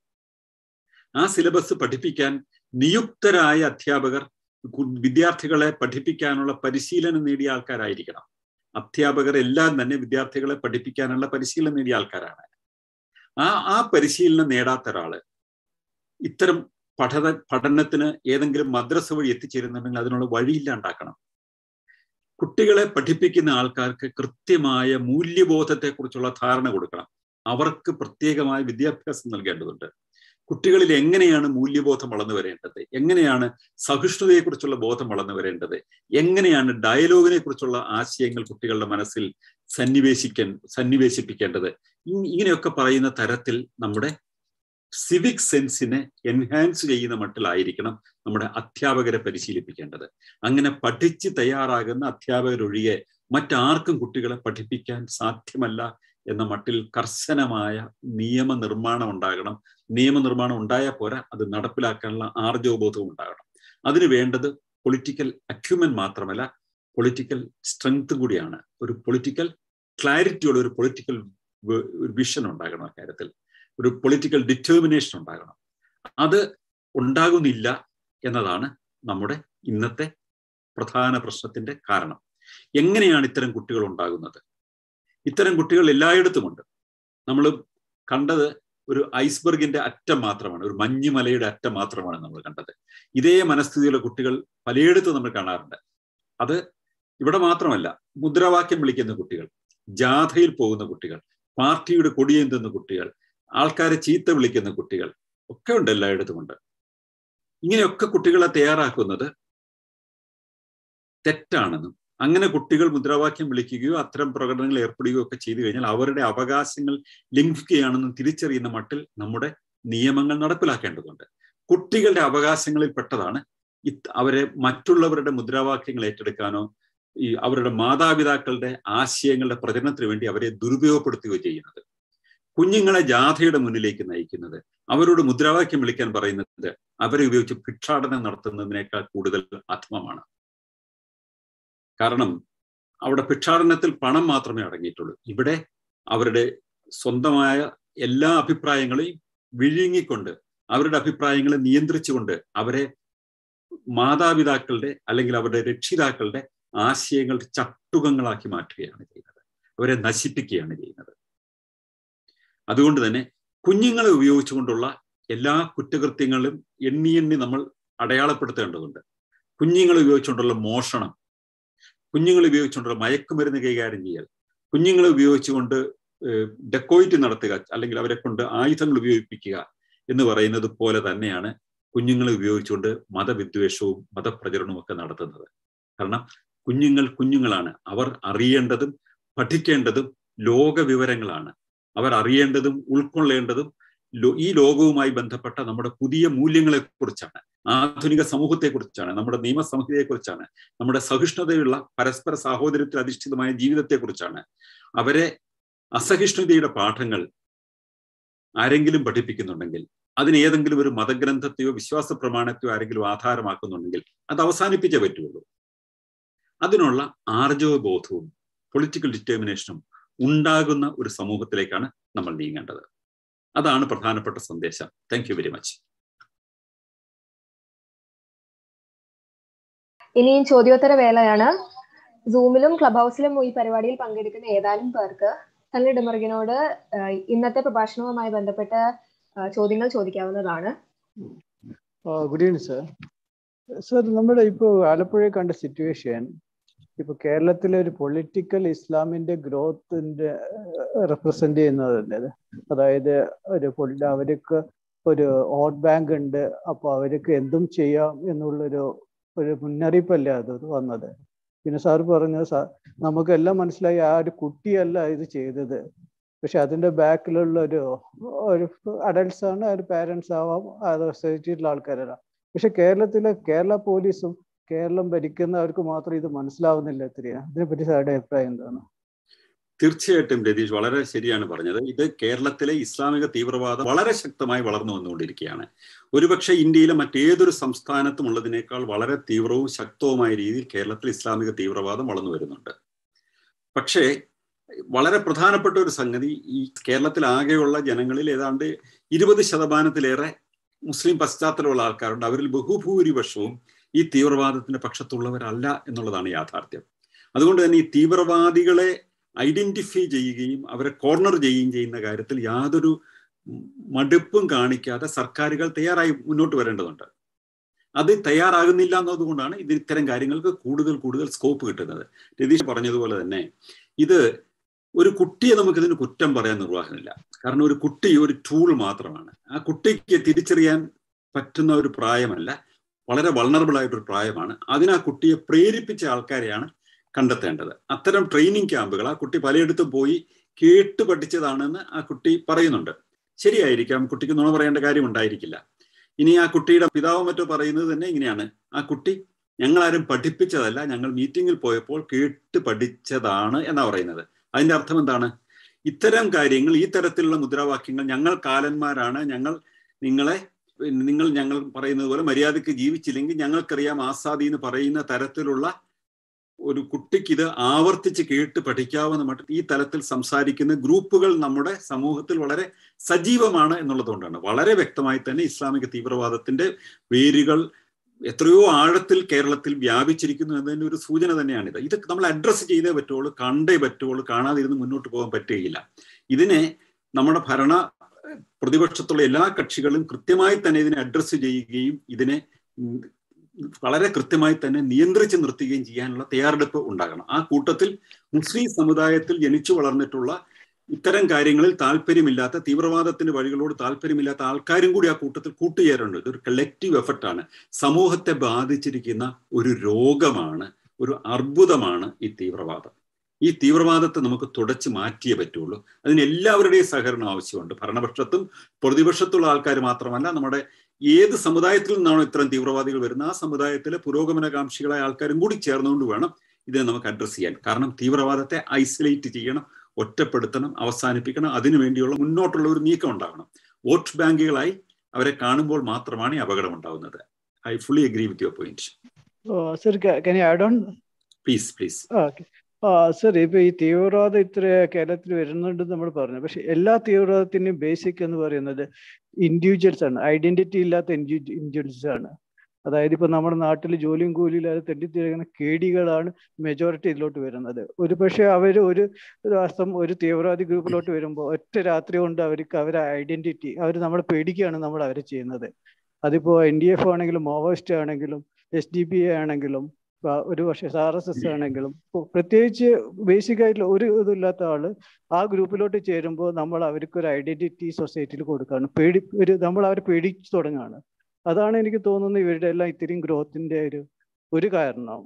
ആ സിലബസ് പഠിപ്പിക്കാൻ നിയുക്തരായ അധ്യാപകർ വിദ്യാർത്ഥികളെ പഠിപ്പിക്കാനുള്ള പരിശീലനം നേടിയ ആൾക്കാരായിരിക്കണം അധ്യാപകർ എല്ലാം തന്നെ വിദ്യാർത്ഥികളെ പഠിപ്പിക്കാനുള്ള പരിശീലനം നേടിയ ആൾക്കാരാണ് ആ ആ പരിശീലനം നേടാത്ത ഒരാള് ഇത്തരം പഠന പഠനത്തിന് ഏതെങ്കിലും മദ്രസ വഴി എത്തിച്ചേരുന്നുണ്ടെങ്കിൽ അതിനുള്ള വഴിയില്ലാണ്ടാക്കണം കുട്ടികളെ പഠിപ്പിക്കുന്ന ആൾക്കാർക്ക് കൃത്യമായ മൂല്യബോധത്തെക്കുറിച്ചുള്ള ധാരണ കൊടുക്കണം അവർക്ക് പ്രത്യേകമായ വിദ്യാഭ്യാസം നൽകേണ്ടതുണ്ട് കുട്ടികളിൽ എങ്ങനെയാണ് മൂല്യബോധം വളർന്നു വരേണ്ടത് എങ്ങനെയാണ് സഹിഷ്ണുതയെക്കുറിച്ചുള്ള ബോധം വളർന്നു വരേണ്ടത് എങ്ങനെയാണ് ഡയലോഗിനെ കുറിച്ചുള്ള ആശയങ്ങൾ കുട്ടികളുടെ മനസ്സിൽ സന്നിവേശിക്കാൻ സന്നിവേശിപ്പിക്കേണ്ടത് ഇങ്ങനെയൊക്കെ പറയുന്ന തരത്തിൽ നമ്മുടെ സിവിക് സെൻസിനെ എൻഹാൻസ് ചെയ്യുന്ന മട്ടിലായിരിക്കണം നമ്മുടെ അധ്യാപകരെ പരിശീലിപ്പിക്കേണ്ടത് അങ്ങനെ പഠിച്ച് തയ്യാറാകുന്ന അധ്യാപകരൊഴികെ മറ്റാർക്കും കുട്ടികളെ പഠിപ്പിക്കാൻ സാധ്യമല്ല എന്ന മട്ടിൽ കർശനമായ നിയമനിർമ്മാണം ഉണ്ടാകണം നിയമനിർമ്മാണം ഉണ്ടായാൽ പോരാ അത് നടപ്പിലാക്കാനുള്ള ആർജവബോധവും ഉണ്ടാകണം അതിന് വേണ്ടത് പൊളിറ്റിക്കൽ അക്യുമെൻ മാത്രമല്ല പൊളിറ്റിക്കൽ സ്ട്രെങ്ത് കൂടിയാണ് ഒരു പൊളിറ്റിക്കൽ ക്ലാരിറ്റിയുള്ള ഒരു പൊളിറ്റിക്കൽ വിഷൻ ഉണ്ടാകണം അക്കാര്യത്തിൽ ഒരു പൊളിറ്റിക്കൽ ഡിറ്റർമിനേഷൻ ഉണ്ടാകണം അത് ഉണ്ടാകുന്നില്ല എന്നതാണ് നമ്മുടെ ഇന്നത്തെ പ്രധാന പ്രശ്നത്തിന്റെ കാരണം എങ്ങനെയാണ് ഇത്തരം കുട്ടികൾ ഉണ്ടാകുന്നത് ഇത്തരം കുട്ടികൾ എല്ലായിടത്തുമുണ്ട് നമ്മൾ കണ്ടത് ഒരു ഐസ്ബർഗിന്റെ അറ്റം മാത്രമാണ് ഒരു മഞ്ഞുമലയുടെ അറ്റം മാത്രമാണ് നമ്മൾ കണ്ടത് ഇതേ മനസ്ഥിതിയുള്ള കുട്ടികൾ പലയിടത്തും നമ്മൾ കാണാറുണ്ട് അത് ഇവിടെ മാത്രമല്ല മുദ്രാവാക്യം വിളിക്കുന്ന കുട്ടികൾ ജാഥയിൽ പോകുന്ന കുട്ടികൾ പാർട്ടിയുടെ കൊടിയേന്തുന്ന കുട്ടികൾ ആൾക്കാരെ ചീത്ത വിളിക്കുന്ന കുട്ടികൾ ഒക്കെ ഉണ്ട് എല്ലായിടത്തും ഉണ്ട് ഇങ്ങനെയൊക്കെ കുട്ടികളെ തയ്യാറാക്കുന്നത് തെറ്റാണെന്നും അങ്ങനെ കുട്ടികൾ മുദ്രാവാക്യം വിളിക്കുകയോ അത്തരം പ്രകടനങ്ങൾ ഏർപ്പെടുകയോ ഒക്കെ ചെയ്തു കഴിഞ്ഞാൽ അവരുടെ അവകാശങ്ങൾ ലംഘിക്കുകയാണെന്നും തിരിച്ചറിയുന്ന മട്ടിൽ നമ്മുടെ നിയമങ്ങൾ നടപ്പിലാക്കേണ്ടതുണ്ട് കുട്ടികളുടെ അവകാശങ്ങളിൽ പെട്ടതാണ് അവരെ മറ്റുള്ളവരുടെ മുദ്രാവാക്യങ്ങൾ ഏറ്റെടുക്കാനോ ഈ അവരുടെ മാതാപിതാക്കളുടെ ആശയങ്ങളുടെ പ്രചരണത്തിന് വേണ്ടി അവരെ ദുരുപയോഗപ്പെടുത്തുകയോ ചെയ്യുന്നത് കുഞ്ഞുങ്ങളെ ജാഥയുടെ മുന്നിലേക്ക് നയിക്കുന്നത് അവരോട് മുദ്രാവാക്യം വിളിക്കാൻ പറയുന്നത് അവരെ ഉപയോഗിച്ച് ഭിക്ഷാടനം നടത്തുന്നതിനേക്കാൾ കൂടുതൽ അധമമാണ് കാരണം അവിടെ ഭിക്ഷാടനത്തിൽ പണം മാത്രമേ അടങ്ങിയിട്ടുള്ളൂ ഇവിടെ അവരുടെ സ്വന്തമായ എല്ലാ അഭിപ്രായങ്ങളെയും വിഴുങ്ങിക്കൊണ്ട് അവരുടെ അഭിപ്രായങ്ങളെ നിയന്ത്രിച്ചുകൊണ്ട് അവരെ മാതാപിതാക്കളുടെ അല്ലെങ്കിൽ അവരുടെ രക്ഷിതാക്കളുടെ ആശയങ്ങളുടെ ചട്ടുകങ്ങളാക്കി മാറ്റുകയാണ് ചെയ്യുന്നത് അവരെ നശിപ്പിക്കുകയാണ് ചെയ്യുന്നത് അതുകൊണ്ട് തന്നെ കുഞ്ഞുങ്ങളെ ഉപയോഗിച്ചുകൊണ്ടുള്ള എല്ലാ കുറ്റകൃത്യങ്ങളും എണ്ണി എണ്ണി നമ്മൾ അടയാളപ്പെടുത്തേണ്ടതുണ്ട് കുഞ്ഞുങ്ങളെ ഉപയോഗിച്ചുകൊണ്ടുള്ള മോഷണം കുഞ്ഞുങ്ങളെ ഉപയോഗിച്ചുകൊണ്ടുള്ള മയക്കുമരുന്ന് കൈകാര്യം ചെയ്യൽ കുഞ്ഞുങ്ങളെ ഉപയോഗിച്ചുകൊണ്ട് ഡെക്കോയിറ്റ് നടത്തുക അല്ലെങ്കിൽ അവരെ കൊണ്ട് ആയുധങ്ങൾ ഉപയോഗിപ്പിക്കുക എന്ന് പറയുന്നത് പോലെ തന്നെയാണ് കുഞ്ഞുങ്ങളെ ഉപയോഗിച്ചുകൊണ്ട് മതവിദ്വേഷവും മതപ്രചരണവും ഒക്കെ നടത്തുന്നത് കാരണം കുഞ്ഞുങ്ങൾ കുഞ്ഞുങ്ങളാണ് അവർ അറിയേണ്ടതും പഠിക്കേണ്ടതും ലോക വിവരങ്ങളാണ് അവർ അറിയേണ്ടതും ഉൾക്കൊള്ളേണ്ടതും ഈ ലോകവുമായി ബന്ധപ്പെട്ട നമ്മുടെ പുതിയ മൂല്യങ്ങളെ കുറിച്ചാണ് ആധുനിക സമൂഹത്തെ കുറിച്ചാണ് നമ്മുടെ നിയമസംഹിതയെ കുറിച്ചാണ് നമ്മുടെ സഹിഷ്ണുതയുള്ള പരസ്പര സാഹോദര്യത്തിൽ അധിഷ്ഠിതമായ ജീവിതത്തെ കുറിച്ചാണ് അവരെ അസഹിഷ്ണുതയുടെ പാഠങ്ങൾ ആരെങ്കിലും പഠിപ്പിക്കുന്നുണ്ടെങ്കിൽ അതിന് ഏതെങ്കിലും ഒരു മതഗ്രന്ഥത്തെയോ വിശ്വാസ പ്രമാണത്തെയോ ആരെങ്കിലും ആധാരമാക്കുന്നുണ്ടെങ്കിൽ അത് അവസാനിപ്പിച്ചേ പറ്റുള്ളൂ അതിനുള്ള ആർജവബോധവും പൊളിറ്റിക്കൽ ഡിറ്റർമിനേഷനും ഉണ്ടാകുന്ന ഒരു സമൂഹത്തിലേക്കാണ് നമ്മൾ നീങ്ങേണ്ടത് അതാണ് പ്രധാനപ്പെട്ട സന്ദേശം താങ്ക് യു വെരി മച്ച് ഇനിയും ചോദ്യോത്തര വേളയാണ് സൂമിലും ക്ലബ് ഹൗസിലും ഈ പരിപാടിയിൽ പങ്കെടുക്കുന്ന ഏതാനും പേർക്ക് സണ്ണി ഡിമർഗിനോട് ഇന്നത്തെ പ്രഭാഷണവുമായി ബന്ധപ്പെട്ട ചോദ്യങ്ങൾ ചോദിക്കാവുന്നതാണ് ഗുഡ് ഈവനിങ് സർ സർ നമ്മുടെ ഇപ്പോൾ ആലപ്പുഴയിൽ കണ്ട സിറ്റുവേഷൻ ഇപ്പൊ കേരളത്തിലെ ഒരു പൊളിറ്റിക്കൽ ഇസ്ലാമിന്റെ ഗ്രോത്തിന്റെ റെപ്രസെന്റ് ചെയ്യുന്നത് അതായത് ഒരു അവർക്ക് ഒരു വോട്ട് ബാങ്ക് ഉണ്ട് അപ്പൊ അവർക്ക് എന്തും ചെയ്യാം എന്നുള്ളൊരു ഒരു മുന്നറിയിപ്പല്ലേ അത് വന്നത് പിന്നെ സാർ പറഞ്ഞത് നമുക്കെല്ലാം മനസ്സിലായി ആ ഒരു കുട്ടിയല്ല ഇത് ചെയ്തത് പക്ഷെ അതിന്റെ ബാക്കിലുള്ള ഒരു ഒരു അഡൽട്സ് ആണ് ഒരു പാരൻസ് ആവാം അത് സൊസൈറ്റിയിലുള്ള ആൾക്കാരാണ് പക്ഷെ കേരളത്തിലെ കേരള പോലീസും കേരളം ഭരിക്കുന്നവർക്ക് മാത്രം ഇത് മനസ്സിലാവുന്നില്ല എത്രയാ ഇതിനെപ്പറ്റി സാറുടെ അഭിപ്രായം എന്താണ് തീർച്ചയായിട്ടും രതീഷ് വളരെ ശരിയാണ് പറഞ്ഞത് ഇത് കേരളത്തിലെ ഇസ്ലാമിക തീവ്രവാദം വളരെ ശക്തമായി വളർന്നു വന്നുകൊണ്ടിരിക്കുകയാണ് ഒരുപക്ഷെ ഇന്ത്യയിലെ മറ്റേതൊരു സംസ്ഥാനത്തും ഉള്ളതിനേക്കാൾ വളരെ തീവ്രവും ശക്തവുമായ രീതിയിൽ കേരളത്തിൽ ഇസ്ലാമിക തീവ്രവാദം വളർന്നു വരുന്നുണ്ട് പക്ഷേ വളരെ പ്രധാനപ്പെട്ട ഒരു സംഗതി ഈ കേരളത്തിൽ ആകെയുള്ള ജനങ്ങളിൽ ഏതാണ്ട് ഇരുപത് ശതമാനത്തിലേറെ മുസ്ലിം പശ്ചാത്തലമുള്ള ആൾക്കാരുണ്ട് അവരിൽ ബഹുഭൂരിപക്ഷവും ഈ തീവ്രവാദത്തിന്റെ പക്ഷത്തുള്ളവരല്ല എന്നുള്ളതാണ് യാഥാർത്ഥ്യം അതുകൊണ്ട് തന്നെ ഈ തീവ്രവാദികളെ ഐഡന്റിഫൈ ചെയ്യുകയും അവരെ കോർണർ ചെയ്യുകയും ചെയ്യുന്ന കാര്യത്തിൽ യാതൊരു മടുപ്പും കാണിക്കാതെ സർക്കാരുകൾ തയ്യാറായി മുന്നോട്ട് വരേണ്ടതുണ്ട് അത് തയ്യാറാകുന്നില്ല എന്നതുകൊണ്ടാണ് ഇത് ഇത്തരം കാര്യങ്ങൾക്ക് കൂടുതൽ കൂടുതൽ സ്കോപ്പ് കിട്ടുന്നത് രതീഷ് പറഞ്ഞതുപോലെ തന്നെ ഇത് ഒരു കുട്ടിയെ നമുക്കിതിന് കുറ്റം പറയാൻ നിർവാഹമില്ല കാരണം ഒരു കുട്ടി ഒരു ടൂൾ മാത്രമാണ് ആ കുട്ടിക്ക് തിരിച്ചറിയാൻ പറ്റുന്ന ഒരു പ്രായമല്ല വളരെ വൾണറബിൾ ആയിട്ടൊരു പ്രായമാണ് അതിന് ആ കുട്ടിയെ പ്രേരിപ്പിച്ച ആൾക്കാരെയാണ് കണ്ടെത്തേണ്ടത് അത്തരം ട്രെയിനിങ് ക്യാമ്പുകൾ ആ കുട്ടി പലയിടത്തും പോയി കേട്ട് പഠിച്ചതാണെന്ന് ആ കുട്ടി പറയുന്നുണ്ട് ശരിയായിരിക്കാം കുട്ടിക്ക് നുണ പറയേണ്ട കാര്യം ഉണ്ടായിരിക്കില്ല ഇനി ആ കുട്ടിയുടെ പിതാവ് മറ്റോ പറയുന്നത് തന്നെ ഇങ്ങനെയാണ് ആ കുട്ടി ഞങ്ങളാരും പഠിപ്പിച്ചതല്ല ഞങ്ങൾ മീറ്റിങ്ങിൽ പോയപ്പോൾ കേട്ട് പഠിച്ചതാണ് എന്നാ പറയുന്നത് അതിന്റെ അർത്ഥം എന്താണ് ഇത്തരം കാര്യങ്ങൾ ഈ തരത്തിലുള്ള മുദ്രാവാക്യങ്ങൾ ഞങ്ങൾ കാലന്മാരാണ് ഞങ്ങൾ നിങ്ങളെ നിങ്ങൾ ഞങ്ങൾ പറയുന്നത് പോലെ മര്യാദയ്ക്ക് ജീവിച്ചില്ലെങ്കിൽ ഞങ്ങൾക്കറിയാം ആസാദി എന്ന് പറയുന്ന തരത്തിലുള്ള ഒരു കുട്ടിക്ക് ഇത് ആവർത്തിച്ച് കേട്ട് പഠിക്കാവുന്ന മട്ടിൽ ഈ തലത്തിൽ സംസാരിക്കുന്ന ഗ്രൂപ്പുകൾ നമ്മുടെ സമൂഹത്തിൽ വളരെ സജീവമാണ് എന്നുള്ളതുകൊണ്ടാണ് വളരെ വ്യക്തമായി തന്നെ ഇസ്ലാമിക തീവ്രവാദത്തിന്റെ വേരുകൾ എത്രയോ ആഴത്തിൽ കേരളത്തിൽ വ്യാപിച്ചിരിക്കുന്നു എന്നതിന് ഒരു സൂചന തന്നെയാണിത് ഇത് നമ്മൾ അഡ്രസ്സ് ചെയ്തേ പറ്റുള്ളൂ കണ്ടേ പറ്റുള്ളൂ കാണാതിരുന്ന് മുന്നോട്ട് പോകാൻ പറ്റുകയില്ല ഇതിനെ നമ്മുടെ ഭരണ പ്രതിപക്ഷത്തുള്ള എല്ലാ കക്ഷികളും കൃത്യമായി തന്നെ ഇതിനെ അഡ്രസ്സ് ചെയ്യുകയും ഇതിനെ വളരെ കൃത്യമായി തന്നെ നിയന്ത്രിച്ച് നിർത്തുകയും ചെയ്യാനുള്ള തയ്യാറെടുപ്പ് ഉണ്ടാകണം ആ കൂട്ടത്തിൽ മുസ്ലിം സമുദായത്തിൽ ജനിച്ചു വളർന്നിട്ടുള്ള ഇത്തരം കാര്യങ്ങളിൽ താല്പര്യമില്ലാത്ത തീവ്രവാദത്തിന്റെ വഴികളോട് താല്പര്യമില്ലാത്ത ആൾക്കാരും കൂടി ആ കൂട്ടത്തിൽ കൂട്ടുചേരുന്നുണ്ട് ഇതൊരു കളക്റ്റീവ് എഫർട്ടാണ് സമൂഹത്തെ ബാധിച്ചിരിക്കുന്ന ഒരു രോഗമാണ് ഒരു അർബുദമാണ് ഈ തീവ്രവാദം ഈ തീവ്രവാദത്തെ നമുക്ക് തുടച്ചു മാറ്റിയേ പറ്റുള്ളൂ അതിന് എല്ലാവരുടെയും സഹകരണം ആവശ്യമുണ്ട് ഭരണപക്ഷത്തും പ്രതിപക്ഷത്തുള്ള ആൾക്കാർ മാത്രമല്ല നമ്മുടെ ഏത് സമുദായത്തിൽ നിന്നാണോ ഇത്തരം തീവ്രവാദികൾ വരുന്നത് ആ സമുദായത്തിലെ പുരോഗമനകാംക്ഷികളായ ആൾക്കാരും കൂടി ചേർന്നുകൊണ്ട് വേണം ഇതിനെ നമുക്ക് അഡ്രസ്സ് ചെയ്യാൻ കാരണം തീവ്രവാദത്തെ ഐസൊലേറ്റ് ചെയ്യണം ഒറ്റപ്പെടുത്തണം അവസാനിപ്പിക്കണം അതിനുവേണ്ടിയുള്ള മുന്നോട്ടുള്ള ഒരു നീക്കം ഉണ്ടാകണം വോട്ട് ബാങ്കുകളായി അവരെ കാണുമ്പോൾ മാത്രമാണ് ഈ അപകടം ഉണ്ടാകുന്നത് I fully agree with your point sir can add on please please okay ആ സർ ഇപ്പൊ ഈ തീവ്രവാദം ഇത്ര കേരളത്തിൽ വരുന്നുണ്ടെന്ന് നമ്മൾ പറഞ്ഞു പക്ഷെ എല്ലാ തീവ്രവാദത്തിന്റെയും ബേസിക് എന്ന് പറയുന്നത് ഇൻഡിവിജ്വൽസ് ആണ് ഐഡന്റിറ്റി ഇല്ലാത്ത ഇൻഡിവിജ്വൽസ് ആണ് അതായത് ഇപ്പൊ നമ്മുടെ നാട്ടിൽ ജോലിയും കൂലിയില്ലാതെ തെണ്ടിത്തിരിക്കുന്ന കേടികളാണ് മെജോറിറ്റി ഇതിലോട്ട് വരുന്നത് ഒരു പക്ഷേ അവർ ഒരു ദിവസം ഒരു തീവ്രവാദി ഗ്രൂപ്പിലോട്ട് വരുമ്പോൾ ഒറ്റ രാത്രി കൊണ്ട് അവർക്ക് അവരെ ഐഡന്റിറ്റി അവർ നമ്മളെ പേടിക്കുകയാണ് നമ്മൾ അവരെ ചെയ്യുന്നത് അതിപ്പോ എൻ ഡി എഫ് ആണെങ്കിലും മാവോയിസ്റ്റ് ആണെങ്കിലും എസ് ഡി പി ആണെങ്കിലും ഒരു പക്ഷേ ആർ എസ് എസ് ആണെങ്കിലും പ്രത്യേകിച്ച് ബേസിക് ആയിട്ടുള്ള ഒരു ഇതില്ലാത്ത ആള് ആ ഗ്രൂപ്പിലോട്ട് ചേരുമ്പോൾ നമ്മൾ അവർക്ക് ഒരു ഐഡന്റിറ്റി സൊസൈറ്റിയിൽ കൊടുക്കുകയാണ് പേടി ഒരു നമ്മൾ അവരെ പേടിച്ചു തുടങ്ങുകയാണ് അതാണ് എനിക്ക് തോന്നുന്നത് ഇവരുടെ എല്ലാം ഇത്രയും ഗ്രോത്തിന്റെ ഒരു ഒരു കാരണം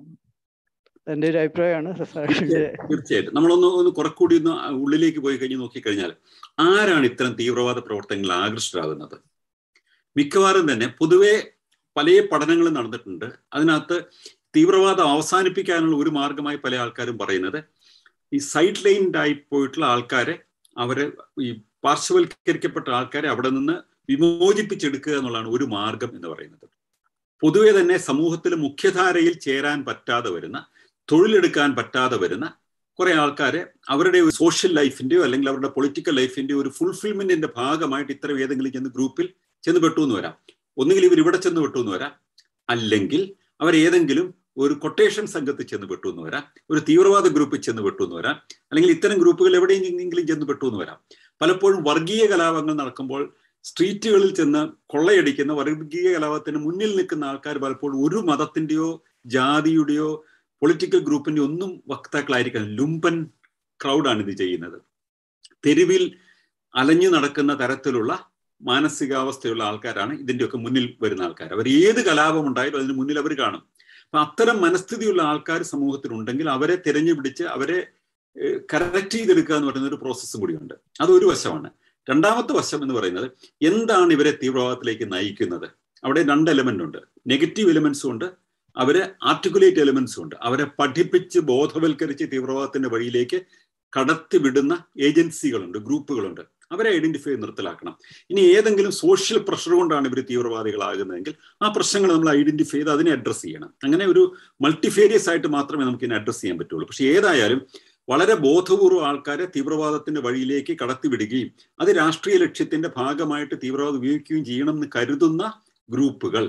എന്റെ ഒരു അഭിപ്രായമാണ് തീർച്ചയായിട്ടും നമ്മളൊന്ന് ഒന്ന് കുറെ കൂടി ഒന്ന് ഉള്ളിലേക്ക് പോയി കഴിഞ്ഞ് നോക്കിക്കഴിഞ്ഞാൽ ആരാണ് ഇത്തരം തീവ്രവാദ പ്രവർത്തനങ്ങളിൽ ആകൃഷ്ടരാകുന്നത് മിക്കവാറും തന്നെ പൊതുവെ പല പഠനങ്ങളും നടന്നിട്ടുണ്ട് അതിനകത്ത് തീവ്രവാദം അവസാനിപ്പിക്കാനുള്ള ഒരു മാർഗമായി പല ആൾക്കാരും പറയുന്നത് ഈ സൈഡ് ലൈൻഡ് ആയി പോയിട്ടുള്ള ആൾക്കാരെ അവരെ ഈ പാർശ്വവൽക്കരിക്കപ്പെട്ട ആൾക്കാരെ അവിടെ നിന്ന് വിമോചിപ്പിച്ചെടുക്കുക എന്നുള്ളതാണ് ഒരു മാർഗം എന്ന് പറയുന്നത് പൊതുവെ തന്നെ സമൂഹത്തിൽ മുഖ്യധാരയിൽ ചേരാൻ പറ്റാതെ വരുന്ന തൊഴിലെടുക്കാൻ പറ്റാതെ വരുന്ന കുറെ ആൾക്കാരെ അവരുടെ സോഷ്യൽ ലൈഫിന്റെയോ അല്ലെങ്കിൽ അവരുടെ പൊളിറ്റിക്കൽ ലൈഫിന്റെയോ ഒരു ഫുൾഫിൽമെന്റിന്റെ ഭാഗമായിട്ട് ഇത്തരം ഏതെങ്കിലും ചെന്ന് ഗ്രൂപ്പിൽ ചെന്ന് പെട്ടു എന്ന് വരാം ഒന്നുകിൽ ഇവർ ഇവിടെ ചെന്ന് പെട്ടു എന്ന് വരാം അല്ലെങ്കിൽ അവർ ഏതെങ്കിലും ഒരു കൊട്ടേഷൻ സംഘത്തിൽ ചെന്ന് പെട്ടു എന്ന് വരാം ഒരു തീവ്രവാദ ഗ്രൂപ്പിൽ ചെന്ന് പെട്ടു എന്ന് വരാം അല്ലെങ്കിൽ ഇത്തരം ഗ്രൂപ്പുകൾ എവിടെയെങ്കിലും ചെന്ന് പെട്ടു എന്ന് വരാം പലപ്പോഴും വർഗീയ കലാപങ്ങൾ നടക്കുമ്പോൾ സ്ട്രീറ്റുകളിൽ ചെന്ന് കൊള്ളയടിക്കുന്ന വർഗീയ കലാപത്തിന് മുന്നിൽ നിൽക്കുന്ന ആൾക്കാർ പലപ്പോഴും ഒരു മതത്തിന്റെയോ ജാതിയുടെയോ പൊളിറ്റിക്കൽ ഗ്രൂപ്പിന്റെ ഒന്നും വക്താക്കളായിരിക്കണം ലുംപൻ ക്രൗഡാണ് ഇത് ചെയ്യുന്നത് തെരുവിൽ അലഞ്ഞു നടക്കുന്ന തരത്തിലുള്ള മാനസികാവസ്ഥയുള്ള ആൾക്കാരാണ് ഇതിന്റെയൊക്കെ മുന്നിൽ വരുന്ന ആൾക്കാർ അവർ ഏത് കലാപം ഉണ്ടായാലും അതിന് മുന്നിൽ അവർ കാണും അപ്പൊ അത്തരം മനസ്ഥിതിയുള്ള ആൾക്കാർ സമൂഹത്തിൽ ഉണ്ടെങ്കിൽ അവരെ തിരഞ്ഞു പിടിച്ച് അവരെ കറക്റ്റ് ചെയ്തെടുക്കുക എന്ന് പറയുന്ന ഒരു പ്രോസസ്സും കൂടിയുണ്ട് അത് ഒരു വശമാണ് രണ്ടാമത്തെ വശം എന്ന് പറയുന്നത് എന്താണ് ഇവരെ തീവ്രവാദത്തിലേക്ക് നയിക്കുന്നത് അവിടെ രണ്ട് എലമെന്റ് ഉണ്ട് നെഗറ്റീവ് എലിമെന്റ്സും ഉണ്ട് അവരെ ആർട്ടിക്കുലേറ്റ് എലിമെന്റ്സും ഉണ്ട് അവരെ പഠിപ്പിച്ച് ബോധവൽക്കരിച്ച് തീവ്രവാദത്തിന്റെ വഴിയിലേക്ക് കടത്തിവിടുന്ന ഏജൻസികളുണ്ട് ഗ്രൂപ്പുകളുണ്ട് അവരെ ഐഡന്റിഫൈ നിർത്തലാക്കണം ഇനി ഏതെങ്കിലും സോഷ്യൽ പ്രഷർ കൊണ്ടാണ് ഇവർ തീവ്രവാദികളാകുന്നതെങ്കിൽ ആ പ്രശ്നങ്ങൾ നമ്മൾ ഐഡന്റിഫൈ ചെയ്ത് അതിനെ അഡ്രസ്സ് ചെയ്യണം അങ്ങനെ ഒരു മൾട്ടിഫേരിയസ് ആയിട്ട് മാത്രമേ നമുക്ക് ഇതിനെ അഡ്രസ്സ് ചെയ്യാൻ പറ്റുള്ളൂ പക്ഷെ ഏതായാലും വളരെ ബോധപൂർവ്വം ആൾക്കാരെ തീവ്രവാദത്തിന്റെ വഴിയിലേക്ക് കടത്തിവിടുകയും അത് രാഷ്ട്രീയ ലക്ഷ്യത്തിന്റെ ഭാഗമായിട്ട് തീവ്രവാദം ഉപയോഗിക്കുകയും ചെയ്യണം എന്ന് കരുതുന്ന ഗ്രൂപ്പുകൾ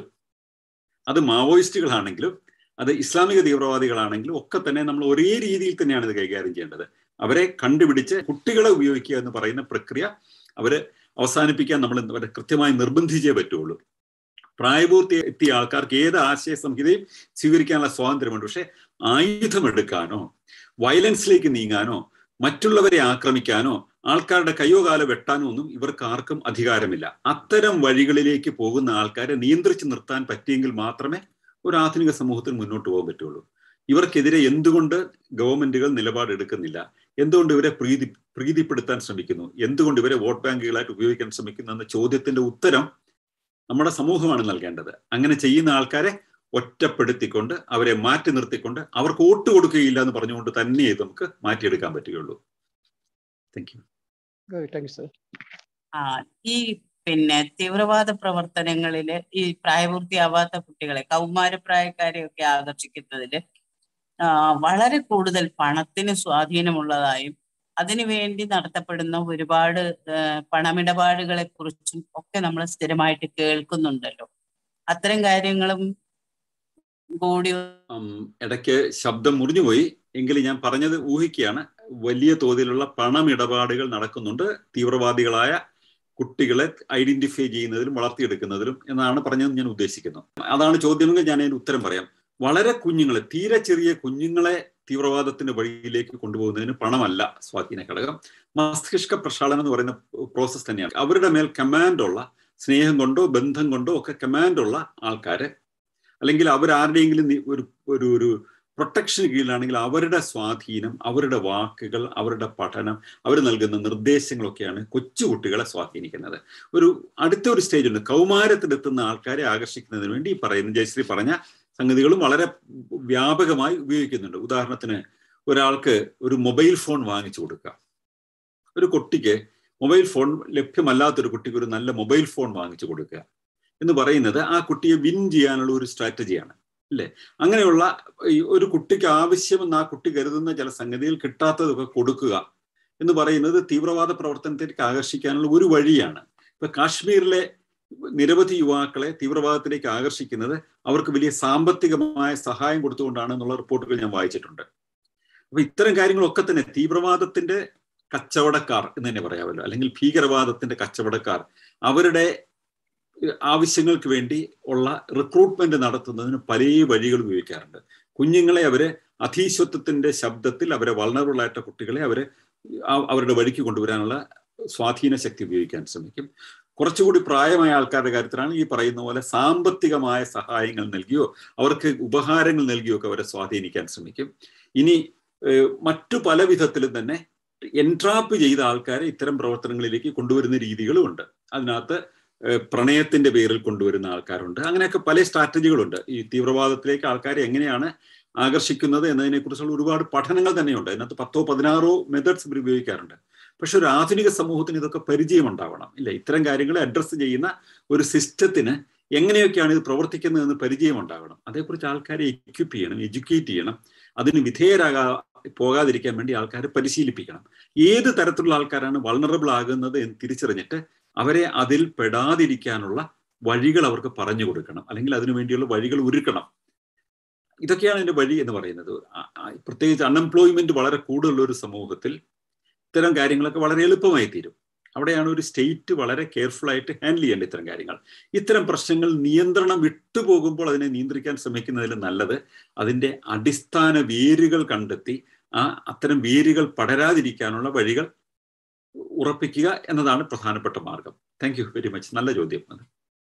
അത് മാവോയിസ്റ്റുകളാണെങ്കിലും അത് ഇസ്ലാമിക തീവ്രവാദികളാണെങ്കിലും ഒക്കെ തന്നെ നമ്മൾ ഒരേ രീതിയിൽ തന്നെയാണ് ഇത് കൈകാര്യം ചെയ്യേണ്ടത് അവരെ കണ്ടുപിടിച്ച് കുട്ടികളെ ഉപയോഗിക്കുക എന്ന് പറയുന്ന പ്രക്രിയ അവര് അവസാനിപ്പിക്കാൻ നമ്മൾ അവരെ കൃത്യമായി നിർബന്ധിച്ചേ പറ്റുള്ളൂ പ്രായപൂർത്തി എത്തിയ ആൾക്കാർക്ക് ഏത് ആശയ സംഹിതയും സ്വീകരിക്കാനുള്ള സ്വാതന്ത്ര്യമുണ്ട് പക്ഷെ ആയുധമെടുക്കാനോ വയലൻസിലേക്ക് നീങ്ങാനോ മറ്റുള്ളവരെ ആക്രമിക്കാനോ ആൾക്കാരുടെ കയ്യോ കാലോ വെട്ടാനോ ഒന്നും ഇവർക്ക് ആർക്കും അധികാരമില്ല അത്തരം വഴികളിലേക്ക് പോകുന്ന ആൾക്കാരെ നിയന്ത്രിച്ച് നിർത്താൻ പറ്റിയെങ്കിൽ മാത്രമേ ഒരു ആധുനിക സമൂഹത്തിൽ മുന്നോട്ട് പോകാൻ പറ്റുള്ളൂ ഇവർക്കെതിരെ എന്തുകൊണ്ട് ഗവൺമെന്റുകൾ നിലപാടെടുക്കുന്നില്ല എന്തുകൊണ്ട് ഇവരെ പ്രീതി പ്രീതിപ്പെടുത്താൻ ശ്രമിക്കുന്നു എന്തുകൊണ്ട് ഇവരെ വോട്ട് ബാങ്കുകളായിട്ട് ഉപയോഗിക്കാൻ ശ്രമിക്കുന്നു എന്ന ചോദ്യത്തിന്റെ ഉത്തരം നമ്മുടെ സമൂഹമാണ് നൽകേണ്ടത് അങ്ങനെ ചെയ്യുന്ന ആൾക്കാരെ ഒറ്റപ്പെടുത്തിക്കൊണ്ട് അവരെ മാറ്റി നിർത്തിക്കൊണ്ട് അവർക്ക് വോട്ട് കൊടുക്കുകയില്ല എന്ന് പറഞ്ഞുകൊണ്ട് തന്നെ നമുക്ക് മാറ്റിയെടുക്കാൻ പറ്റുകയുള്ളൂ thank you thank you sir ആ ഈ പിന്നെ തീവ്രവാദ പ്രവർത്തനങ്ങളിൽ ഈ പ്രായപൂർത്തിയാവാത്ത കുട്ടികളെ കൗമാരപ്രായക്കാരെയൊക്കെ ആകർഷിക്കുന്നതിൽ വളരെ കൂടുതൽ പണത്തിന് സ്വാധീനമുള്ളതായും അതിനുവേണ്ടി നടത്തപ്പെടുന്ന ഒരുപാട് പണമിടപാടുകളെ കുറിച്ചും ഒക്കെ നമ്മൾ സ്ഥിരമായിട്ട് കേൾക്കുന്നുണ്ടല്ലോ അത്തരം കാര്യങ്ങളും കൂടി ഇടയ്ക്ക് ശബ്ദം മുറിഞ്ഞുപോയി എങ്കിലും ഞാൻ പറഞ്ഞത് ഊഹിക്കുകയാണ് വലിയ തോതിലുള്ള പണമിടപാടുകൾ നടക്കുന്നുണ്ട് തീവ്രവാദികളായ കുട്ടികളെ ഐഡന്റിഫൈ ചെയ്യുന്നതിലും വളർത്തിയെടുക്കുന്നതിലും എന്നാണ് പറഞ്ഞത് ഞാൻ ഉദ്ദേശിക്കുന്നത് അതാണ് ചോദ്യമെങ്കിൽ ഞാൻ അതിന് ഉത്തരം പറയാം വളരെ കുഞ്ഞുങ്ങളെ തീരെ ചെറിയ കുഞ്ഞുങ്ങളെ തീവ്രവാദത്തിന്റെ വഴിയിലേക്ക് കൊണ്ടുപോകുന്നതിന് പണമല്ല സ്വാധീന ഘടകം മസ്തിഷ്ക പ്രക്ഷാളനം എന്ന് പറയുന്ന പ്രോസസ്സ് തന്നെയാണ് അവരുടെ മേൽ കമാൻഡുള്ള സ്നേഹം കൊണ്ടോ ബന്ധം കൊണ്ടോ ഒക്കെ കമാൻഡുള്ള ആൾക്കാരെ അല്ലെങ്കിൽ അവരാരുടെയെങ്കിലും ഒരു ഒരു ഒരു പ്രൊട്ടക്ഷന് കീഴിലാണെങ്കിൽ അവരുടെ സ്വാധീനം അവരുടെ വാക്കുകൾ അവരുടെ പഠനം അവർ നൽകുന്ന നിർദ്ദേശങ്ങളൊക്കെയാണ് കൊച്ചുകുട്ടികളെ സ്വാധീനിക്കുന്നത് ഒരു അടുത്ത ഒരു സ്റ്റേജ് ഉണ്ട് കൗമാരത്തിലെത്തുന്ന ആൾക്കാരെ ആകർഷിക്കുന്നതിന് വേണ്ടി ഈ പറയുന്ന ജയശ്രീ പറഞ്ഞ സംഗതികളും വളരെ വ്യാപകമായി ഉപയോഗിക്കുന്നുണ്ട് ഉദാഹരണത്തിന് ഒരാൾക്ക് ഒരു മൊബൈൽ ഫോൺ വാങ്ങിച്ചു കൊടുക്കുക ഒരു കുട്ടിക്ക് മൊബൈൽ ഫോൺ ലഭ്യമല്ലാത്തൊരു കുട്ടിക്ക് ഒരു നല്ല മൊബൈൽ ഫോൺ വാങ്ങിച്ചു കൊടുക്കുക എന്ന് പറയുന്നത് ആ കുട്ടിയെ വിൻ ചെയ്യാനുള്ള ഒരു സ്ട്രാറ്റജിയാണ് അല്ലേ അങ്ങനെയുള്ള ഈ ഒരു കുട്ടിക്ക് ആവശ്യമെന്ന് ആ കുട്ടി കരുതുന്ന ചില സംഗതികൾ കിട്ടാത്തതൊക്കെ കൊടുക്കുക എന്ന് പറയുന്നത് തീവ്രവാദ പ്രവർത്തനത്തിലേക്ക് ആകർഷിക്കാനുള്ള ഒരു വഴിയാണ് ഇപ്പൊ കാശ്മീരിലെ നിരവധി യുവാക്കളെ തീവ്രവാദത്തിലേക്ക് ആകർഷിക്കുന്നത് അവർക്ക് വലിയ സാമ്പത്തികമായ സഹായം കൊടുത്തുകൊണ്ടാണ് എന്നുള്ള റിപ്പോർട്ടുകൾ ഞാൻ വായിച്ചിട്ടുണ്ട് അപ്പൊ ഇത്തരം കാര്യങ്ങളൊക്കെ തന്നെ തീവ്രവാദത്തിന്റെ കച്ചവടക്കാർ എന്ന് തന്നെ പറയാമല്ലോ അല്ലെങ്കിൽ ഭീകരവാദത്തിന്റെ കച്ചവടക്കാർ അവരുടെ ആവശ്യങ്ങൾക്ക് വേണ്ടി ഉള്ള റിക്രൂട്ട്മെന്റ് നടത്തുന്നതിന് പല വഴികൾ ഉപയോഗിക്കാറുണ്ട് കുഞ്ഞുങ്ങളെ അവരെ അധീശത്വത്തിന്റെ ശബ്ദത്തിൽ അവരെ വളണറബിൾ ആയിട്ട കുട്ടികളെ അവരെ അവരുടെ വഴിക്ക് കൊണ്ടുവരാനുള്ള സ്വാധീന ശക്തി ഉപയോഗിക്കാൻ ശ്രമിക്കും കുറച്ചുകൂടി പ്രായമായ ആൾക്കാരുടെ കാര്യത്തിലാണ് ഈ പറയുന്ന പോലെ സാമ്പത്തികമായ സഹായങ്ങൾ നൽകിയോ അവർക്ക് ഉപഹാരങ്ങൾ നൽകിയോ ഒക്കെ അവരെ സ്വാധീനിക്കാൻ ശ്രമിക്കും ഇനി മറ്റു പല വിധത്തിലും തന്നെ എൻട്രാപ്പ് ചെയ്ത ആൾക്കാരെ ഇത്തരം പ്രവർത്തനങ്ങളിലേക്ക് കൊണ്ടുവരുന്ന രീതികളും ഉണ്ട് അതിനകത്ത് പ്രണയത്തിന്റെ പേരിൽ കൊണ്ടുവരുന്ന ആൾക്കാരുണ്ട് അങ്ങനെയൊക്കെ പല സ്ട്രാറ്റജികളുണ്ട് ഈ തീവ്രവാദത്തിലേക്ക് ആൾക്കാരെ എങ്ങനെയാണ് ആകർഷിക്കുന്നത് എന്നതിനെക്കുറിച്ചുള്ള ഒരുപാട് പഠനങ്ങൾ തന്നെയുണ്ട് അതിനകത്ത് പത്തോ പതിനാറോ മെത്തേഡ്സ് ഇവർ ഉപയോഗിക്കാറുണ്ട് പക്ഷെ ഒരു ആധുനിക സമൂഹത്തിന് ഇതൊക്കെ പരിചയം ഉണ്ടാവണം ഇല്ല ഇത്തരം കാര്യങ്ങളെ അഡ്രസ്സ് ചെയ്യുന്ന ഒരു സിസ്റ്റത്തിന് എങ്ങനെയൊക്കെയാണ് ഇത് പ്രവർത്തിക്കുന്നതെന്ന് പരിചയം ഉണ്ടാവണം അതേക്കുറിച്ച് ആൾക്കാരെ എക്യുപ്പ് ചെയ്യണം എഡ്യൂക്കേറ്റ് ചെയ്യണം അതിന് വിധേയരാകാ പോകാതിരിക്കാൻ വേണ്ടി ആൾക്കാരെ പരിശീലിപ്പിക്കണം ഏത് തരത്തിലുള്ള ആൾക്കാരാണ് വൾണറബിൾ ആകുന്നത് എന്ന് തിരിച്ചറിഞ്ഞിട്ട് അവരെ അതിൽ പെടാതിരിക്കാനുള്ള വഴികൾ അവർക്ക് പറഞ്ഞു കൊടുക്കണം അല്ലെങ്കിൽ അതിനു വേണ്ടിയുള്ള വഴികൾ ഒരുക്കണം ഇതൊക്കെയാണ് ഇതിന്റെ വഴി എന്ന് പറയുന്നത് പ്രത്യേകിച്ച് അൺഎംപ്ലോയ്മെന്റ് വളരെ കൂടുതലുള്ള ഒരു സമൂഹത്തിൽ ഇത്തരം കാര്യങ്ങളൊക്കെ വളരെ എളുപ്പമായി തീരും അവിടെയാണ് ഒരു സ്റ്റേറ്റ് വളരെ കെയർഫുൾ ആയിട്ട് ഹാൻഡിൽ ചെയ്യേണ്ട ഇത്തരം കാര്യങ്ങൾ ഇത്തരം പ്രശ്നങ്ങൾ നിയന്ത്രണം വിട്ടുപോകുമ്പോൾ അതിനെ നിയന്ത്രിക്കാൻ ശ്രമിക്കുന്നതിൽ നല്ലത് അതിൻ്റെ അടിസ്ഥാന വേരുകൾ കണ്ടെത്തി ആ അത്തരം വേരുകൾ പടരാതിരിക്കാനുള്ള വഴികൾ ഉറപ്പിക്കുക എന്നതാണ് പ്രധാനപ്പെട്ട മാർഗം താങ്ക് യു വെരി മച്ച് നല്ല ചോദ്യം അത്